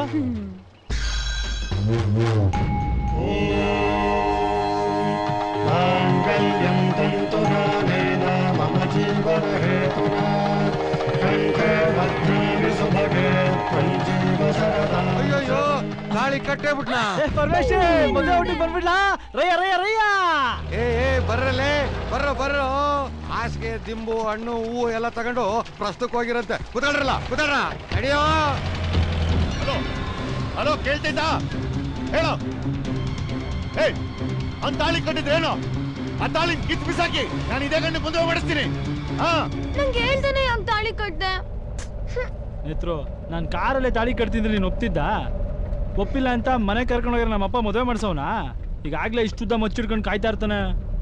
माङ्गल्यं तन्तुनानेन मम जीवनहेतुना कण्ठे भद्राणि सुभगे त्वं जीव शरदा ಅಯ್ಯಯ್ಯೋ ಗಾಳಿ ಕಟ್ಟೇ ಬಿಟ್ನಾ ಪರಮೇಶ್ ಮದುವೆ ಊಟಕ್ಕೆ ಬಂದ್ಬಿಡ್ಲಾ ರಯ್ಯ ರಯ್ಯ ರಯ್ಯ ಏ ಏ ಬರ್ರಲೇ ಬರ್ರ ಬರ್ರೋ ಹಾಸಿಗೆ ದಿಂಬು ಹಣ್ಣು ಹೂವು ಎಲ್ಲ ತಗೊಂಡು ಪ್ರಸ್ತುಕ್ ಹೋಗಿರಂತೆ ಕುತ್ಕೊಳ್ರಲ್ಲ ಕುತ್ಕೊಳ್ರ ನಡಿಯೋ ಹಲೋ ಹಲೋ ಕೇಳ್ತಿದ್ದ ಹೇಳೋ ಏಯ್ ಅವ್ನ್ ತಾಳಿ ಕಟ್ಟಿದ್ರೇನು ಆ ತಾಳಿ ಕಿತ್ ಬಿಸಾಕಿ ನಾನು ಇದೇ ಗಂಡು ಮುಂದೆ ಮಾಡಿಸ್ತೀನಿ ಹಾ ನಂಗೆ ಹೇಳ್ದೇನೆ ಯಾಕೆ ತಾಳಿ ಕಟ್ದೆ ನೇತ್ರು ನಾನು ಕಾರಲ್ಲೇ ತಾಳಿ ಕಟ್ತಿದ್ರೆ ನೀನು ಒಪ್ತಿದ್ದ ಒಪ್ಪಿಲ್ಲ ಅಂತ ಮನೆ ಕರ್ಕೊಂಡು ಹೋಗ್ರೆ ನಮ್ಮ ಅಪ್ಪ ಮದುವೆ ಮಾಡ್ಸವನ ಈಗಾಗ್ಲೇ ಇಷ್ಟುದ್ದ ಮಚ್ಚಿಡ್ಕೊಂಡು ಕಾಯ್ತಾ ಇರ್ತಾನೆ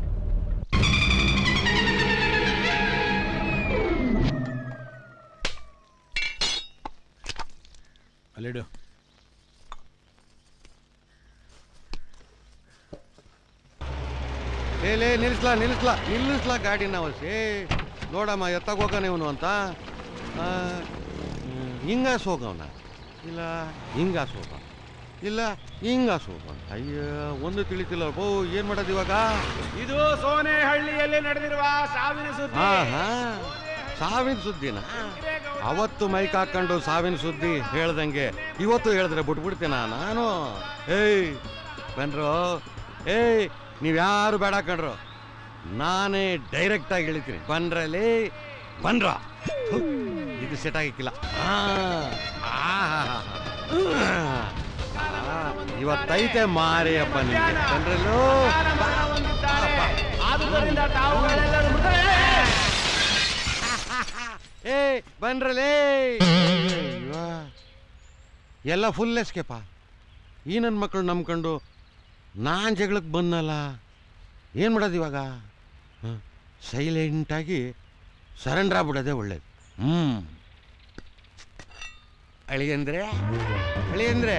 ಅಲ್ಲಿಡು ಲೇ ಲೇ ನಿಲ್ಲಿಸ್ಲಾ ನಿಲ್ಲಿಸ್ಲಾ ನಿಲ್ಲಿಸ್ಲಾ ಗಾಡಿನ ಅವಸಿ ನೋಡಮ್ಮ ಎತ್ತಾಗ ಹೋಗೋಣ ಇವನು ಅಂತ ಆ, ಹ್ಮ್, ಹಿಂಗಾಸ್ ಹೋಗವನ ಇಲ್ಲ ಹಿಂಗಾಸ್ ಹೋಗ ಇಲ್ಲ ಹಿಂಗ ಸೋಪ ಅಯ್ಯ ಒಂದು ತಿಳಿತಿಲ್ಲ ಬೋ ಏನ್ ಮಾಡೋದು ಇವಾಗ ಇದು ಸೋನೆಹಳ್ಳಿಯಲ್ಲಿ ನಡೆದಿರುವ ಸಾವಿನ ಸುದ್ದಿ ಹಾ ಹಾ ಸಾವಿನ ಸುದ್ದಿನ ಅವತ್ತು ಮೈಕ್ ಹಾಕೊಂಡು ಸಾವಿನ ಸುದ್ದಿ ಹೇಳ್ದಂಗೆ ಇವತ್ತು ಹೇಳಿದ್ರೆ ಬಿಟ್ಬಿಡ್ತೀನ ನಾನು ಏಯ್ ಬನ್ರೋ ಏಯ್ ನೀವ್ಯಾರು ಬೇಡ ಕಣ್ರು ನಾನೇ ಡೈರೆಕ್ಟ್ ಆಗಿ ಹೇಳ್ತೀನಿ ಬನ್ರಲ್ಲಿ ಬನ್ರ ಥು, ಇದು ಸೆಟ್ ಆಗಿಕ್ಕಿಲ್ಲ ಆ, ಆಹಾಹಾಹಾ. ಆ, ಇವತ್ತೈತೆ ಮಾರಿಯಪ್ಪ ನಿಮ್ಗೆ ಬನ್ರಲ್ಲೋ ಆದುದರಿಂದ ತಾವುಗಳೆಲ್ಲರೂ ಮೃತರೇ. ಏ ಬನ್ರಲೇ ಅಯ್ಯೋ. ಎಲ್ಲ ಫುಲ್ ಎಸ್ಕೇಪ ಈ ನನ್ನ ಮಕ್ಕಳು ನಂಬ್ಕೊಂಡು ನಾನು ಜಗಳಕ್ಕೆ ಬಂದಲ್ಲ ಏನು ಮಾಡೋದು ಇವಾಗ ಸೈಲೆಂಟಾಗಿ ಸರೆಂಡರ್ ಆಗ್ಬಿಡೋದೇ ಒಳ್ಳೇದು ಹ್ಞೂ ಅಳಿಯಂದ್ರೆ ಅಳಿಯಂದ್ರೆ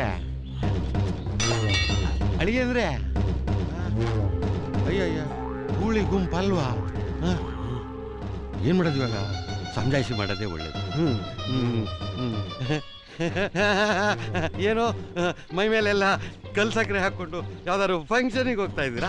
ಅಳಿಯಂದ್ರೆ ಅಯ್ಯ ಅಯ್ಯ ಗೂಳಿ ಗುಂಪಲ್ವಾ ಹಾಂ ಏನು ಮಾಡೋದು ಇವಾಗ ಸಮಜಾಯಿಸಿ ಮಾಡೋದೇ ಒಳ್ಳೇದು ಹ್ಮ್ ಹ್ಮ್ ಹ್ಮ್ ಏನೋ ಮೈ ಮೇಲೆಲ್ಲ ಕಲ್ ಸಕ್ಕರೆ ಹಾಕೊಂಡು ಯಾವ್ದಾದ್ರು ಫಂಕ್ಷನಿಗೆ ಹೋಗ್ತಾ ಇದ್ದೀರಾ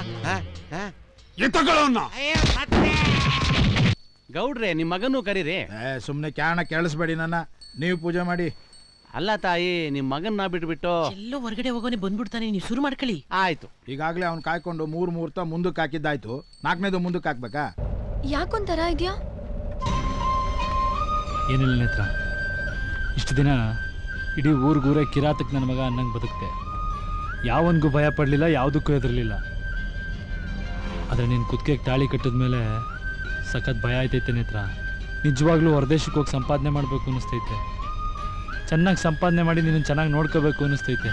ಗೌಡ್ರೆ ನಿಮ್ ಮಗನೂ ಕರೀರಿ ಸುಮ್ಮನೆ ಕ್ಯಾಣ ಕೇಳಿಸ್ಬೇಡಿ ನನ್ನ ನೀವು ಪೂಜೆ ಮಾಡಿ ಅಲ್ಲ ತಾಯಿ ನಿಮ್ ಮಗನ್ನ ಬಿಟ್ಬಿಟ್ಟು ಎಲ್ಲೋ ಹೊರಗಡೆ ಹೋಗೋನೆ ಬಂದ್ಬಿಡ್ತಾನೆ ನೀವು ಶುರು ಮಾಡ್ಕೊಳ್ಳಿ ಆಯ್ತು ಈಗಾಗಲೇ ಅವ್ನು ಕಾಯ್ಕೊಂಡು ಮೂರು ಮುಹೂರ್ತ ಮುಂದಕ್ಕೆ ಹಾಕಿದ್ದಾಯ್ತು ನಾಲ್ಕನೇದು ಮುಂದಕ್ಕೆ ಹಾಕ್ಬೇಕಾ ಯಾಕೊಂಥರ ಇದ್ಯಾ ಏನಿಲ್ಲ ನೇತ್ರ ಇಷ್ಟು ದಿನ ಇಡೀ ಊರಿಗೂರೇ ಕಿರಾತಕ್ಕೆ ನನ್ನ ಮಗ ಅನ್ನಂಗೆ ಬದುಕ್ತೆ ಯಾವನ್ಗೂ ಭಯ ಪಡಲಿಲ್ಲ ಯಾವುದಕ್ಕೂ ಹೆದರ್ಲಿಲ್ಲ ಆದರೆ ನೀನು ಕುತ್ತಿಗೆಗೆ ತಾಳಿ ಕಟ್ಟಿದ ಮೇಲೆ ಸಖತ್ ಭಯ ಆಯ್ತೈತೆ ನೇತ್ರ ನಿಜವಾಗ್ಲೂ ಹೊರದೇಶಕ್ಕೆ ಹೋಗಿ ಸಂಪಾದನೆ ಮಾಡಬೇಕು ಅನ್ನಿಸ್ತೈತೆ ಚೆನ್ನಾಗಿ ಸಂಪಾದನೆ ಮಾಡಿ ನಿನ್ನ ಚೆನ್ನಾಗಿ ನೋಡ್ಕೋಬೇಕು ಅನ್ನಿಸ್ತೈತೆ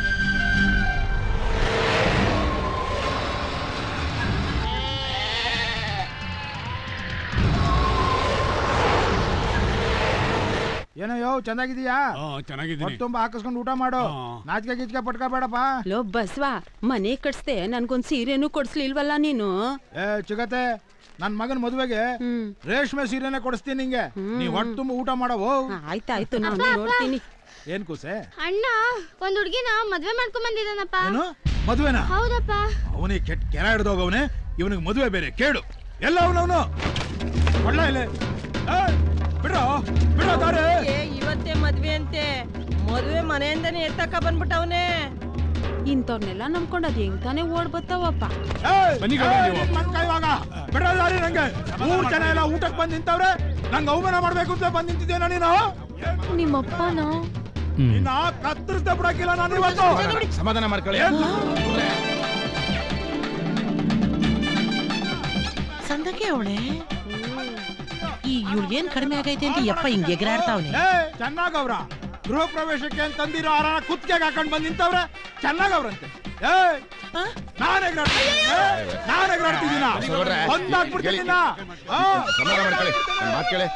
ಏನೋ ಯೋ ಚೆನ್ನಾಗಿದೀಯಾ ಚೆನ್ನಾಗಿದ್ದೀನಿ ತುಂಬಾ ಹಾಕಿಸ್ಕೊಂಡು ಊಟ ಮಾಡು ನಾಚಿಕೆ ಗಿಚ್ಕೆ ಪಟ್ಕೋಬೇಡಪ್ಪ ಲೋ ಬಸ್ವಾ ಮನೆ ಕಟ್ಸ್ದೆ ನನ್ಗೊಂದ್ ಸೀರೆನೂ ಕೊಡ್ಸ್ಲಿಲ್ವಲ್ಲ ನೀನು ಏ ಚಿಗತೆ ನನ್ ಮಗನ ಮದುವೆಗೆ ರೇಷ್ಮೆ ಸೀರೆನೆ ಕೊಡಿಸ್ತೀನಿ ನಿಂಗೆ ನೀ ಹೊಟ್ಟೆ ತುಂಬ ಊಟ ಮಾಡವೋ ಆಯ್ತಾಯ್ತು ನಾನು ನೋಡ್ತೀನಿ ಏನ್ ಕೂಸೆ ಅಣ್ಣ ಒಂದ್ ಹುಡ್ಗಿನ ಮದ್ವೆ ಮಾಡ್ಕೊಂಡ್ ಬಂದಿದ್ದಾನಪ್ಪ ಏನು ಮದುವೆನಾ ಹೌದಪ್ಪ ಅವನಿಗೆ ಕೆಟ್ಟ ಕೆರ ಹಿಡ್ದೋಗವನೆ ಇವನಿಗೆ ಮದುವೆ ಬೇರೆ ಕೇಳು ಎಲ್ಲ ಅವನವನು ಒಳ್ಳ ಇಲ್ಲಿ ಏಯ್, ಬಿಡ್ರೋ ಬಿಡ್ರೋ ದಾರಿ ಏ, ಇವತ್ತೇ ಮದ್ವೆ ಅಂತೆ ಮದ್ವೆ ಮನೆಯಿಂದನೇ ಎತ್ತಕ ಬಂದ್ಬಿಟ್ಟವನೇ ಇಂಥವ್ರನ್ನೆಲ್ಲ ನಂಬ್ಕೊಂಡು ಅದ್ ಹೆಂಗ್ ತಾನೇ ಓಡ್ ಬರ್ತಾವಪ್ಪ ಏಯ್, ಏಯ್, ನಿನ್ ಮನ್ ಕೈ ಇವಾಗ ಬಿಡ್ರೋ ದಾರಿ ನಂಗೆ ಮೂರ್ ಜನ ಎಲ್ಲ ಊಟಕ್ಕೆ ಬಂದ್ ನಿಂತವ್ರೆ ನಂಗೆ ಅವಮಾನ ಮಾಡ್ಬೇಕು ಅಂತ ಬಂದ್ ನಿಂತಿದ್ದೇನ ನೀನು ನಿಮ್ಮಪ್ಪನಾ ನಿನ್ನ ಕತ್ತರಿಸ್ದೆ ಬಿಡಕ್ಕಿಲ್ಲ ನಾನು ಇವತ್ತು ಸಮಾಧಾನ ಮಾಡ್ಕೊಳ್ಳಿ ಸಂದಕ್ಕೆ ಅವಳೆ ಈ ಇವ್ಳಿಗೇನ್ ಕಡಿಮೆ ಆಗೈತೆ ಅಂತ ಯಪ್ಪ ಹಿಂಗ್ ಎಗರಾಡ್ತಾವ್ನೆ ಏ ಚೆನ್ನಾಗವ್ರ ಗೃಹ ಪ್ರವೇಶಕ್ಕೆ ಅಂತ ತಂದಿರೋ ಆರಾನ ಕುತ್ತಿಗೆಗೆ ಹಾಕೊಂಡ್ ಬಂದ್ ನಿಂತವ್ರೆ ಚೆನ್ನಾಗವ್ರಂತೆ ಏ ನಾನ್ ಎಗರಾಡ್ತೀನಿ ನಾನ್ ಎಗರಾಡ್ತಿದ್ದೀನ ಬಸವಣ್ಣ, ಒಂದಾಕ್ಬಿಡ್ತೀನಿ ಕೇಳಿ. ನಿನ್ನ. ಆ, ಸಮಾಧಾನ ಮಾಡ್ಕೊಳ್ಳಿ ನನ್ ಮಾತ್ ಕೇಳಿ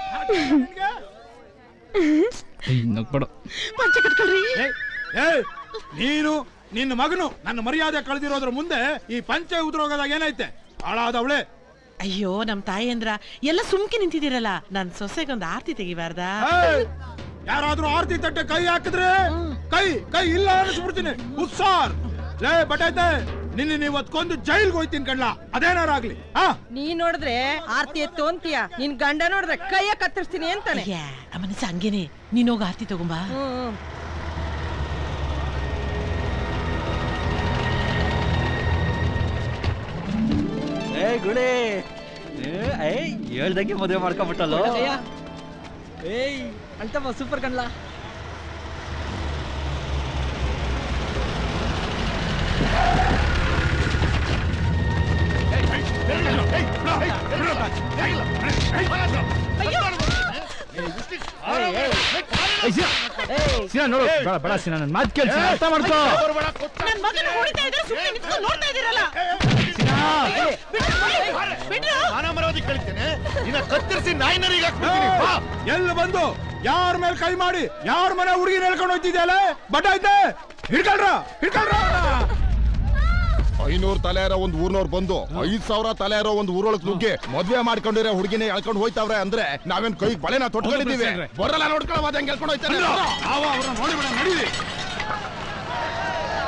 ಪಂಚ ಕಟ್ಕೊಳ್ರಿ ಏಯ್, ಏಯ್, ನೀನು ನಿನ್ನ ಮಗನು ನನ್ನ ಮರ್ಯಾದೆ ಕಳೆದಿರೋದ್ರ ಮುಂದೆ ಈ ಪಂಚೆ ಉದ್ರೋಗದಾಗ ಏನೈತೆ ಹಾಳಾದವಳೆ ಅಯ್ಯೋ ನಮ್ ತಾಯಿ ಅಂದ್ರ ಎಲ್ಲ ಸುಮ್ಕೆ ನಿಂತಿದ್ದೀರಲ್ಲ ನನ್ ಸೊಸೆಗೊಂದ್ ಆರ್ತಿ ತೆಗಿಬಾರ್ದಾ ಏಯ್, ಯಾರಾದ್ರೂ ಆರ್ತಿ ತಟ್ಟೆ ಕೈ ಹಾಕಿದ್ರೆ ಕೈ ಕೈ ಇಲ್ಲ ಅನಿಸ್ಬಿಡ್ತೀನಿ ಉತ್ಸಾರ್ ಲೇ ಬಟೈತೆ ನಿನ್ನ ಇವತ್ಕೊಂದು ಜೈಲ್ಗೆ ಹೋಯ್ತೀನಿ ಕಣ್ಲ ಅದೇನಾರ ಆಗ್ಲಿ ಹಾ ನೀ ನೋಡಿದ್ರೆ ಆರ್ತಿ ಎತ್ತು ಅಂತೀಯ ನಿನ್ ಗಂಡ ನೋಡಿದ್ರೆ ಕೈಯ ಕತ್ತರಿಸ್ತೀನಿ ಅಂತಾನೆ ಆ ಮನಸ್ಸು ಹಂಗೇನೆ ನೀನ್ ಹೋಗಿ ಆರ್ತಿ ತಗೊಂಬಾ ಹ್ಮ್ ಏಯ್ ಗುಳಿ ಏಯ್ ಹೇಳ್ದಂಗೆ ಮದುವೆ ಮಾಡ್ಕೊಂಬಿಟ್ಟಲ್ಲೋ ಏಯ್ ಅಂತಮ್ಮ ಸೂಪರ್ ಕಣ್ಲ ಸೀನಾ ನೋಡು ಬೇಡ ಬೇಡ ಸೀನಾ ನನ್ನ ಮಾತು ಕೇಳಿ ಅರ್ಥ ಮಾಡ್ಕೋ ನನ್ ಮಗನ ಹೊಡಿತಾ ಇದ್ರೆ ಸುಮ್ಮನೆ ನಿಂತ್ಕೊಂಡು ನೋಡ್ತಾ ಇದ್ದೀರಲ್ಲ ಮಾನ ಮರವಾದಿ ಕಳಿತೇನೆ ಇನ್ನ ಕತ್ತರಿಸಿ ನಾಯಿನರಿಗೆ ಹಾಕ್ಬಿಡ್ತೀನಿ ಬಾ ಎಲ್ಲಿ ಬಂದು ಯಾರ ಮೇಲೆ ಕೈ ಮಾಡಿ ಯಾರ ಮನೆ ಹುಡುಗಿ ಹೇಳ್ಕೊಂಡು ಹೋಗ್ತಿದ್ಯಲ್ಲ ಬಟಾಯ್ತೆ ಹಿಡ್ಕೊಳ್ರ ಹಿಡ್ಕೊಳ್ರ ಐನೂರು ತಲೆ ಇರೋ ಒಂದ್ ಊರ್ನವ್ರು ಬಂದು ಐದ್ ಸಾವಿರ ತಲೆ ಇರೋ ಒಂದ್ ಊರೊಳಗ್ ನುಗ್ಗಿ ಮದ್ವೆ ಮಾಡ್ಕೊಂಡಿರೋ ಹುಡುಗಿನ ಎಳ್ಕೊಂಡು ಹೋಯ್ತಾವ್ರೆ ಅಂದ್ರೆ ನಾವೇನ್ ಕೈ ಬಳೆನ ತೊಟ್ಕೊಂಡಿದೀವಿ ಬರಲ್ಲ ನೋಡ್ಕೊಳ್ಳೋ ಅದ್ ಹೆಂಗ್ ಎಳ್ಕೊಂಡು ಹೋಯ್ತಾರೆ ನಾವು ಅವ್ರನ್ನ ನೋಡಿಬಿಡ ನಡೀರಿ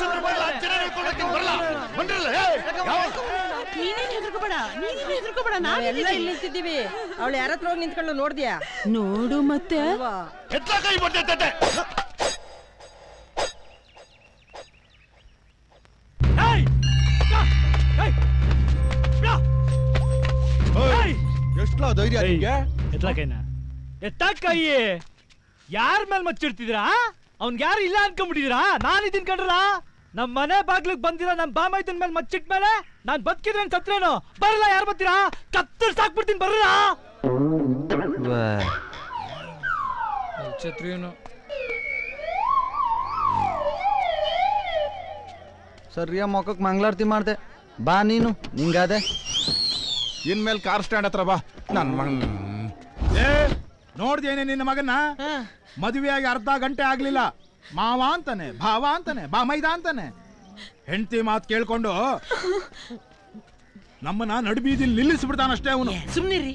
ನೀನೇನ್ ಹೆದರ್ಕೋಬೇಡ ನೀನೇನ್ ಹೆದರ್ಕೋಬೇಡ ನಾವೆಲ್ಲ ಇಲ್ಲಿ ನಿಂತಿದ್ದೀವಿ ಅವಳು ಯಾರ ಹತ್ರ ಹೋಗಿ ನಿಂತ್ಕೊಂಡು ನೋಡ್ದ್ಯಾ ನೋಡು ಮತ್ತೆ ಕೈ ಬರ್ತೈತೆ ಎಷ್ಟಲ ಧೈರ್ಯ ನಿಮ್ಗೆ ಎತ್ಲ ಕೈನ ಎತ್ತ ಕೈ ಯಾರ ಮೇಲೆ ಮಚ್ಚಿಡ್ತಿದ್ದೀರಾ ಅವ್ನ್ಗೆ ಯಾರು ಇಲ್ಲ ಅನ್ಕೊಂಡ್ಬಿಟ್ಟಿದ್ದೀರಾ ನಾನು ಇದೀನ್ ಕಣ್ರಲ್ಲ ನಮ್ ಮನೆ ಬಾಗ್ಲಿಗ್ ಬಂದಿರೋ ನಮ್ ಬಾಮೈದನ್ ಮೇಲೆ ಮಚ್ಚಿಟ್ ಮೇಲೆ ನಾನ್ ಬದುಕಿದ್ರೆ ಸತ್ರೇನು ಬರಲ್ಲ ಯಾರು ಬರ್ತೀರಾ ಕತ್ತರ್ ಸಾಕ್ಬಿಡ್ತೀನಿ ಬರಲ್ಲ ಛತ್ರಿಯನು ಸರಿಯ ಮೊಕ್ಕಕ್ಕೆ ಮಂಗಳಾರತಿ ಮಾಡ್ದೆ ಬಾ ನೀನು ನಿಂಗಾದೆ ಇನ್ಮೇಲೆ ಕಾರ್ ಸ್ಟ್ಯಾಂಡ್ ಹತ್ರ ಬಾ ನನ್ ಮಗನ್ ಏ ನೋಡ್ದೇನೆ ನಿನ್ನ ಮಗನ್ನ ಮದುವೆಯಾಗಿ ಅರ್ಧ ಗಂಟೆ ಆಗ್ಲಿಲ್ಲ ಮಾವ ಅಂತಾನೆ ಭಾವ ಅಂತಾನೆ ಬಾ ಮೈದ ಅಂತಾನೆ ಹೆಂಡತಿ ಮಾತು ಕೇಳ್ಕೊಂಡು ನಮ್ಮನ್ನ ನಡುಬೀದಿಲ್ ನಿಲ್ಲಿಸ್ಬಿಡ್ತಾನಷ್ಟೇ ಅವನು ಸುಮ್ನಿರಿ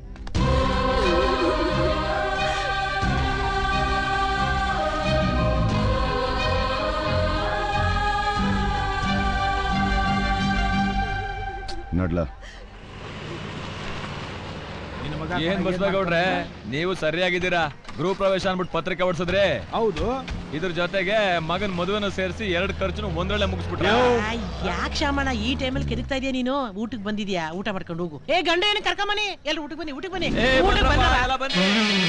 ನೋಡ್ಲ ಏನ್ ಬಸವೇಗೌಡ್ರೆ ನೀವು ಸರಿಯಾಗಿದ್ದೀರಾ ಗೃಹ ಪ್ರವೇಶ ಅನ್ಬಿಟ್ಟು ಪತ್ರಿಕೆ ಹೊಡ್ಸಿದ್ರೆ ಹೌದು ಇದ್ರ ಜೊತೆಗೆ ಮಗನ್ ಮದುವೆನ ಸೇರಿಸಿ ಎರಡ್ ಖರ್ಚುನು ಒಂದ್ರೊಳ್ಳೆ ಮುಗಿಸ್ಬಿಟ್ರೆ ಯಾಕೆ ಶಾಮಣ್ಣ ಈ ಟೈಮಲ್ಲಿ ಕೆದಕ್ತಾ ಇದೀಯ ನೀನು ಊಟಕ್ಕೆ ಬಂದಿದ್ಯಾ ಊಟ ಮಾಡ್ಕೊಂಡು ಹೋಗು ಏ ಗಂಡ ಏನು ಕರ್ಕೊಂಬನಿ ಎಲ್ಲ ಊಟಕ್ಕೆ ಬನ್ನಿ ಊಟಕ್ಕೆ ಬನ್ನಿ ಏ, ಊಟಕ್ಕೆ ಬಂದ್ರಪ್ಪ, ಬಂದವ? ಎಲ್ಲ ಬನ್ನಿ.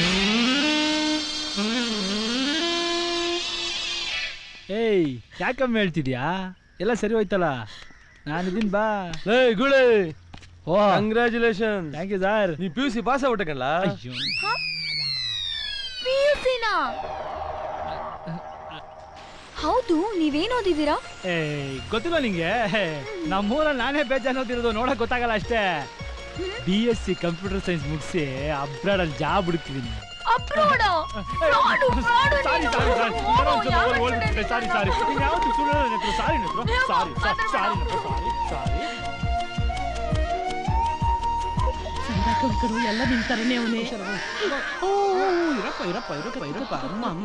ಏಯ್ ಯಾಕಮ್ಮ ಹೇಳ್ತಿದ್ಯಾ ಎಲ್ಲ ಸರಿ ಹೋಯ್ತಲ್ಲ ನಾನಿದ್ದೀನಿ ಬಾ ಲೇ ಗುಳೆ ಓ ಕಂಗ್ರ್ಯಾಚುಲೇಷನ್ ಥ್ಯಾಂಕ್ ಯು ಸರ್ ನೀ ಪಿ ಯು ಸಿ ಪಾಸ್ ಆಗ್ಬಿಟ್ಟೆ ಕಣ್ಲಾ ಪಿಯುಸಿನ ಹೌದು ನೀವೇನ್ ಓದಿದ್ದೀರಾ ಏ ಗೊತ್ತಿಲ್ಲ ನಿಂಗೆ ನಮ್ಮೂರಲ್ಲಿ ನಾನೇ ಬೇಜಾನ್ ಓದಿರೋದು ನೋಡಕ್ ಗೊತ್ತಾಗಲ್ಲ ಅಷ್ಟೇ B S C computer science ಮುಗಿಸಿ ಅಬ್ರಾಡಲ್ಲಿ ಜಾಬ್ ಹುಡುಕ್ತಿದ್ದೀನಿ ಅಪ್ರೋಡ ಸಾರಿ ಸಾರಿ ಸಾರಿ ಸಾರಿ ಸಾರಿ ಯಾವತ್ತು ಸುಳ್ಳು ಸಾರಿ ಸಾರಿ ಸಾರಿ ಸಾರಿ ಸಾರಿ ಸಂದ ಕಣ್ಕರು ಎಲ್ಲ ನಿನ್ ತರನೇ ಅವನೇ ಓ ಇರಪ್ಪ ಇರಪ್ಪ ಇರಪ್ಪ ಇರಪ್ಪ ಅಮ್ಮ ಅಮ್ಮ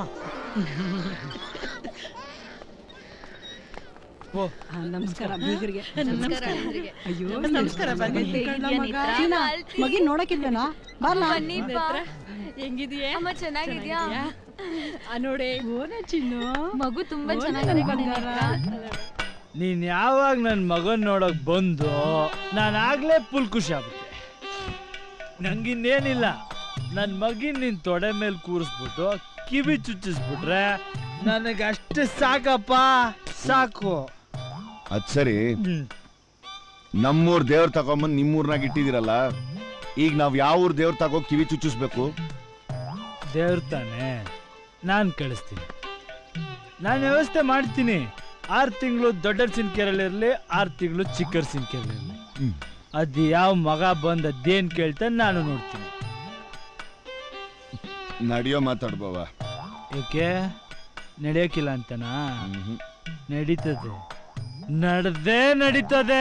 ನಮಸ್ಕಾರ ಬೀಗರಿಗೆ ನಮಸ್ಕಾರ. ಅಯ್ಯೋ ನಮಸ್ಕಾರ, ಬನ್ನಿ. ಚೀನಾ, ಮಗಿನ್ ನೋಡಕ್ಕಿಲ್ವೇನಾ ಬರ್ಲಾ ಹೆಂಗಿದೀಯ ಅಮ್ಮ ಚೆನ್ನಾಗಿದ್ಯಾ ನೋಡೆ ಓನ ಚಿನ್ನು ಮಗು ತುಂಬಾ ಓ, ಚೆನ್ನಾಗಿದೆ ನನ್ನ ಬಂಗಾರ. ನೀನ್ ಯಾವಾಗ ನನ್ ಮಗನ್ ನೋಡಕ್ ಬಂದು ನಾನು ಆಗ್ಲೇ ಫುಲ್ ಖುಷಿ ಆಗುತ್ತೆ ನಂಗಿನ್ನೇನಿಲ್ಲ ನನ್ ಮಗಿನ್ ನಿನ್ ತೊಡೆ ಮೇಲೆ ಕೂರಿಸ್ಬಿಟ್ಟು ಕಿವಿ ಚುಚ್ಚಿಸ್ಬಿಟ್ರೆ ನನಗೆ ಅಷ್ಟೇ ಸಾಕಪ್ಪ ಸಾಕು ಅದ್ ಸರಿ ನಮ್ಮೂರ್ ದೇವ್ರ ತಗೊಂಬಂದ್ ನಿಮ್ಮೂರ್ನಾಗ ಇಟ್ಟಿದಿರಲ್ಲ ಈಗ ನಾವ್ ಯಾವ ಊರ್ ದೇವ್ರ ತಗೋ ಕಿವಿ ಚುಚ್ಚಿಸ್ಬೇಕು ದೇವ್ರ ತಾನೆ ನಾನು ಕಳಿಸ್ತೀನಿ ನಾನು ವ್ಯವಸ್ಥೆ ಮಾಡ್ತೀನಿ ಆರು ತಿಂಗಳು ದೊಡ್ಡ ಸಿನ್ಕೆರಲ್ಲಿರಲಿ ಆರು ತಿಂಗಳು ಚಿಕ್ಕ ಸಿನ್ಕೆರಲ್ಲಿರಲಿ ಅದು ಯಾವ ಮಗ ಬಂದು ಅದೇನು ಕೇಳ್ತಾನೆ ನಾನು ನೋಡ್ತೀನಿ ನಡಿಯೋ ಮಾತಾಡ್ಬವ ಏಕೆ ನಡೆಯೋಕ್ಕಿಲ್ಲ ಅಂತನಾ ನಡೀತದೆ ನಡೆದೇ ನಡೀತದೆ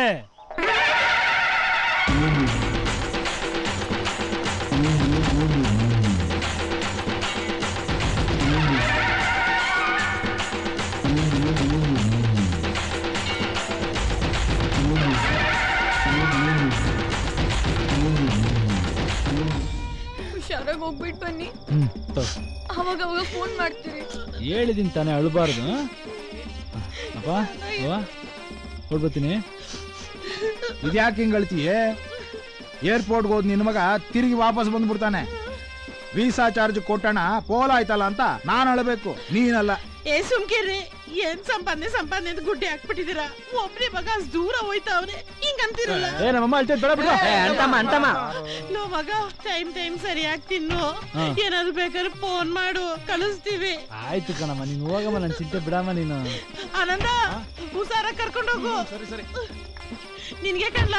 ಹುಷಾರಾಗಿ ಹೋಗ್ಬಿಟ್ ಬನ್ನಿ ಹ್ಮ್ ತಗೋ. ಅವಾಗ ಅವಾಗ ಫೋನ್ ಮಾಡ್ತೀರಿ ಹೇಳಿದೀನಿ ತಾನೇ ಅಳಬಾರ್ದು ಅಪ್ಪ ಅವ್ವ ಹೊಡ್ಬತ್ತೀನಿ ಇದ್ಯಾಕೆ ಹಿಂಗ್ ಅಳ್ತೀಯೇ ಏರ್ಪೋರ್ಟ್ಗೆ ಹೋದ್ ನಿನ್ನ ಮಗ ತಿರುಗಿ ವಾಪಸ್ ಬಂದ್ಬಿಡ್ತಾನೆ ವೀಸಾ ಚಾರ್ಜ್ ಕೊಟ್ಟಣ ಪೋಲ ಆಯ್ತಲ್ಲ ಅಂತ ನಾನು ಅಳಬೇಕು ನೀನಲ್ಲ ಏ ಸುಮ್ಕಿರ್ರಿ ಏನ್ ಸಂಪಾದನೆ ಸಂಪಾದನೆ ಅಂತ ಗುಡ್ಡೆ ಹಾಕ್ಬಿಟ್ಟಿದೀರಾ ಒಬ್ನೇ ಮಗ ಅಷ್ಟ್ ದೂರ ಹೋಯ್ತಾವ್ನೆ ಹಿಂಗ್ ಅಂತಿರಲ್ಲ ಏ ನಮ್ಮಮ್ಮ ಅಳ್ತೈತೆ ಬೇಡ ಬಿಡು ಏ, ಅಂತಮ್ಮ, ಅಂತಮ್ಮ. ಲೋ ಮಗ ಟೈಮ್ ಟೈಮ್ ಸರಿಯಾಗಿ ತಿನ್ನು ಹಾ. ಏನಾದ್ರು ಬೇಕಾದ್ರೆ ಫೋನ್ ಮಾಡು ಕಳಿಸ್ತೀವಿ ಆಯ್ತು ಕಣಮ್ಮ ನೀನು ಹೋಗಮ್ಮ ನನ್ನ ಚಿಂತೆ ಬಿಡಮ್ಮ ನೀನು ಆನಂದ ಹುಷಾರ ಕರ್ಕೊಂಡೋಗು ಸರಿ ಸರಿ ನಿನ್ಗೆ ಕಣ್ಲಾ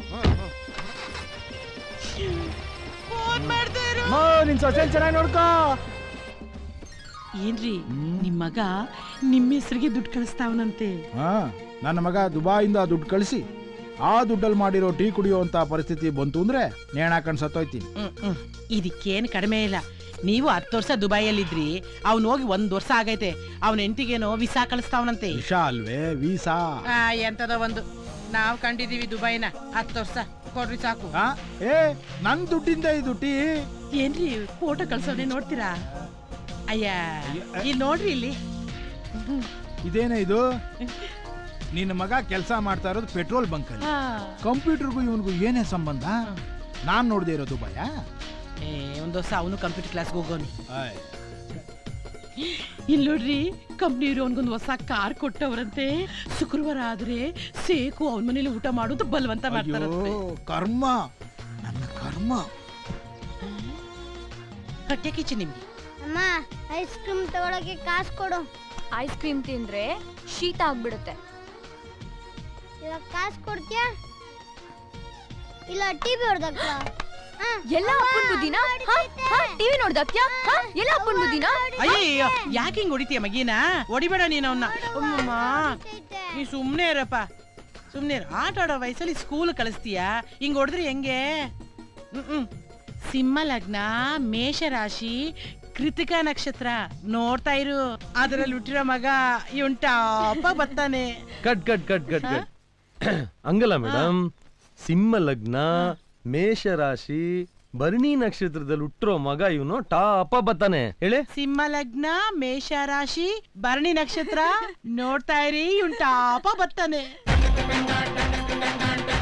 ಫೋನ್ ಮಾಡ್ತಾ ಇರು ಮೋ ನಿನ್ ಸೊಸೆ ಚೆನ್ನಾಗಿ ನೋಡ್ಕೋ ಏನ್ರಿ ನಿಮ್ ಮಗ ನಿಮ್ಮ ಹೆಸರಿಗೆ ದುಡ್ಡು ಕಳಿಸ್ತಾವನಂತೆ ಹಾ ನನ್ನ ಮಗ ದುಬಾಯಿಂದ ದುಡ್ಡು ಕಳಿಸಿ ಆ ದುಡ್ಡಲ್ಲಿ ಮಾಡಿರೋ ಟೀ ಕುಡಿಯುವಂತ ಪರಿಸ್ಥಿತಿ ಬಂತು ಅಂದ್ರೆ ನೇಣ ಹಾಕೊಂಡು ಸತ್ತೋಯ್ತೀನಿ ಹ್ಮ್, ಹ್ಮ್. ಇದಕ್ಕೇನ್ ಕಡಿಮೆ ಇಲ್ಲ ನೀವು ಹತ್ತು ವರ್ಷ ದುಬೈಯಲ್ಲಿದ್ರಿ ಅವ್ನು ಹೋಗಿ ಒಂದ್ ವರ್ಷ ಆಗೈತೆ ಅವನ ಹೆಂಡತಿಗೇನೋ ವಿಸಾ ಕಳಿಸ್ತಾವನಂತೆ ವಿಷಾ ಅಲ್ವೇ ವೀಸಾ ಆ ಎಂತದ ಒಂದು ನಾವ್ ಕಂಡಿದೀವಿ ದುಬೈನ ಹತ್ತು ವರ್ಷ ಕೊಡ್ರಿ ಸಾಕು ಆ? ಏ ನನ್ ದುಡ್ಡಿಂದ ಇದು ಟೀ ಏನ್ರಿ ಫೋಟೋ ಕಳ್ಸೋನೆ ನೋಡ್ತೀರಾ ಅಯ್ಯ ಇಲ್ಲಿ ನೋಡ್ರಿ ಇಲ್ಲಿ ಇದೇನೇ ಇದು ನಿನ್ನ ಮಗ ಕೆಲಸ ಮಾಡ್ತಾ ಇರೋದು ಪೆಟ್ರೋಲ್ ಬಂಕ್ ಅಲ್ಲಿ ಆ. ಕಂಪ್ಯೂಟರ್ಗೂ ಇವನಿಗೂ ಏನೇ ಸಂಬಂಧ ನಾನ್ ನೋಡ್ದೆ ಇರೋದು ಭಯ ಏ ಒಂದ್ ವರ್ಷ ಅವನು ಕಂಪ್ಯೂಟರ್ ಕ್ಲಾಸ್ಗೆ ಹೋಗೋನಿ ಇಲ್ಲಿ ನೋಡ್ರಿ ಕಂಪ್ನಿಯವರು ಅವನಿಗೊಂದು ಹೊಸ ಕಾರ್ ಕೊಟ್ಟವ್ರಂತೆ ಶುಕ್ರವಾರ ಆದ್ರೆ ಸೇಕು ಅವನ ಮನೇಲಿ ಊಟ ಮಾಡೋದು ಬಲವಂತ ಮಾಡ್ತಾರಂತೆ ಅಯ್ಯೋ ಕರ್ಮ ನನ್ನ ಕರ್ಮ ಕಟ್ಟೆ ಕಿಚ್ಚಿ ನಿಮ್ಗೆ ಅಮ್ಮ ಐಸ್ ಕ್ರೀಮ್ ತಗೊಳಕ್ಕೆ ಕಾಸು ಕೊಡು ಐಸ್ ಕ್ರೀಮ್ ತಿಂದ್ರೆ ಶೀತ ಆಗ್ಬಿಡುತ್ತೆ ಇವಾಗ ಕಾಸು ಕೊಡ್ತೀಯಾ ಇಲ್ಲ ಟಿವಿ ಹೊಡ್ದಕ್ಕ ಎಲ್ಲ ಅಪ್ಪನ್ ಬುದ್ಧಿನ ಟಿವಿ ನೋಡ್ದಾಕ್ಯಾ ಎಲ್ಲ ಅಪ್ಪನ್ ಬುದ್ಧಿನ ಅಯ್ಯಯ್ಯೋ ಯಾಕೆ ಹಿಂಗ್ ಹೊಡಿತೀಯ ಮಗೀನ ಹೊಡಿಬೇಡ ನೀನು ಅವನ್ನ ಅಮ್ಮಮ್ಮ ನೀ ಸುಮ್ನೆ ಇರಪ್ಪ ಸುಮ್ನೆ ಇರು. ಆಟ ಆಡೋ ವಯಸ್ಸಲ್ಲಿ ಸ್ಕೂಲ್ ಕಳಿಸ್ತೀಯಾ ಹಿಂಗ್ ಹೊಡೆದ್ರೆ ಹೆಂಗೆ ಹ್ಮ್, ಹ್ಮ್. ಸಿಂಹ ಲಗ್ನ ಮೇಷರಾಶಿ ಕೃತಿಕಾ ನಕ್ಷತ್ರ ನೋಡ್ತಾ ಇರು ಅದ್ರಲ್ಲಿ ಹುಟ್ಟಿರೋ ಮಗ ಇವನ್ ಟಾಪ ಬರ್ತಾನೆ cut cut cut cut cut ಹಂಗಲ್ಲ ಮೇಡಮ್ ಸಿಂಹ ಲಗ್ನ ಮೇಷರಾಶಿ ಭರಣಿ ನಕ್ಷತ್ರದಲ್ಲಿ ಹುಟ್ಟಿರೋ ಮಗ ಇವನು ಟಾಪ ಬತ್ತಾನೆ ಹೇಳಿ ಸಿಂಹ ಲಗ್ನ ಮೇಷರಾಶಿ ಭರಣಿ ನಕ್ಷತ್ರ ನೋಡ್ತಾ ಇರಿ ಇವನ್ ಟಾಪ ಬರ್ತಾನೆ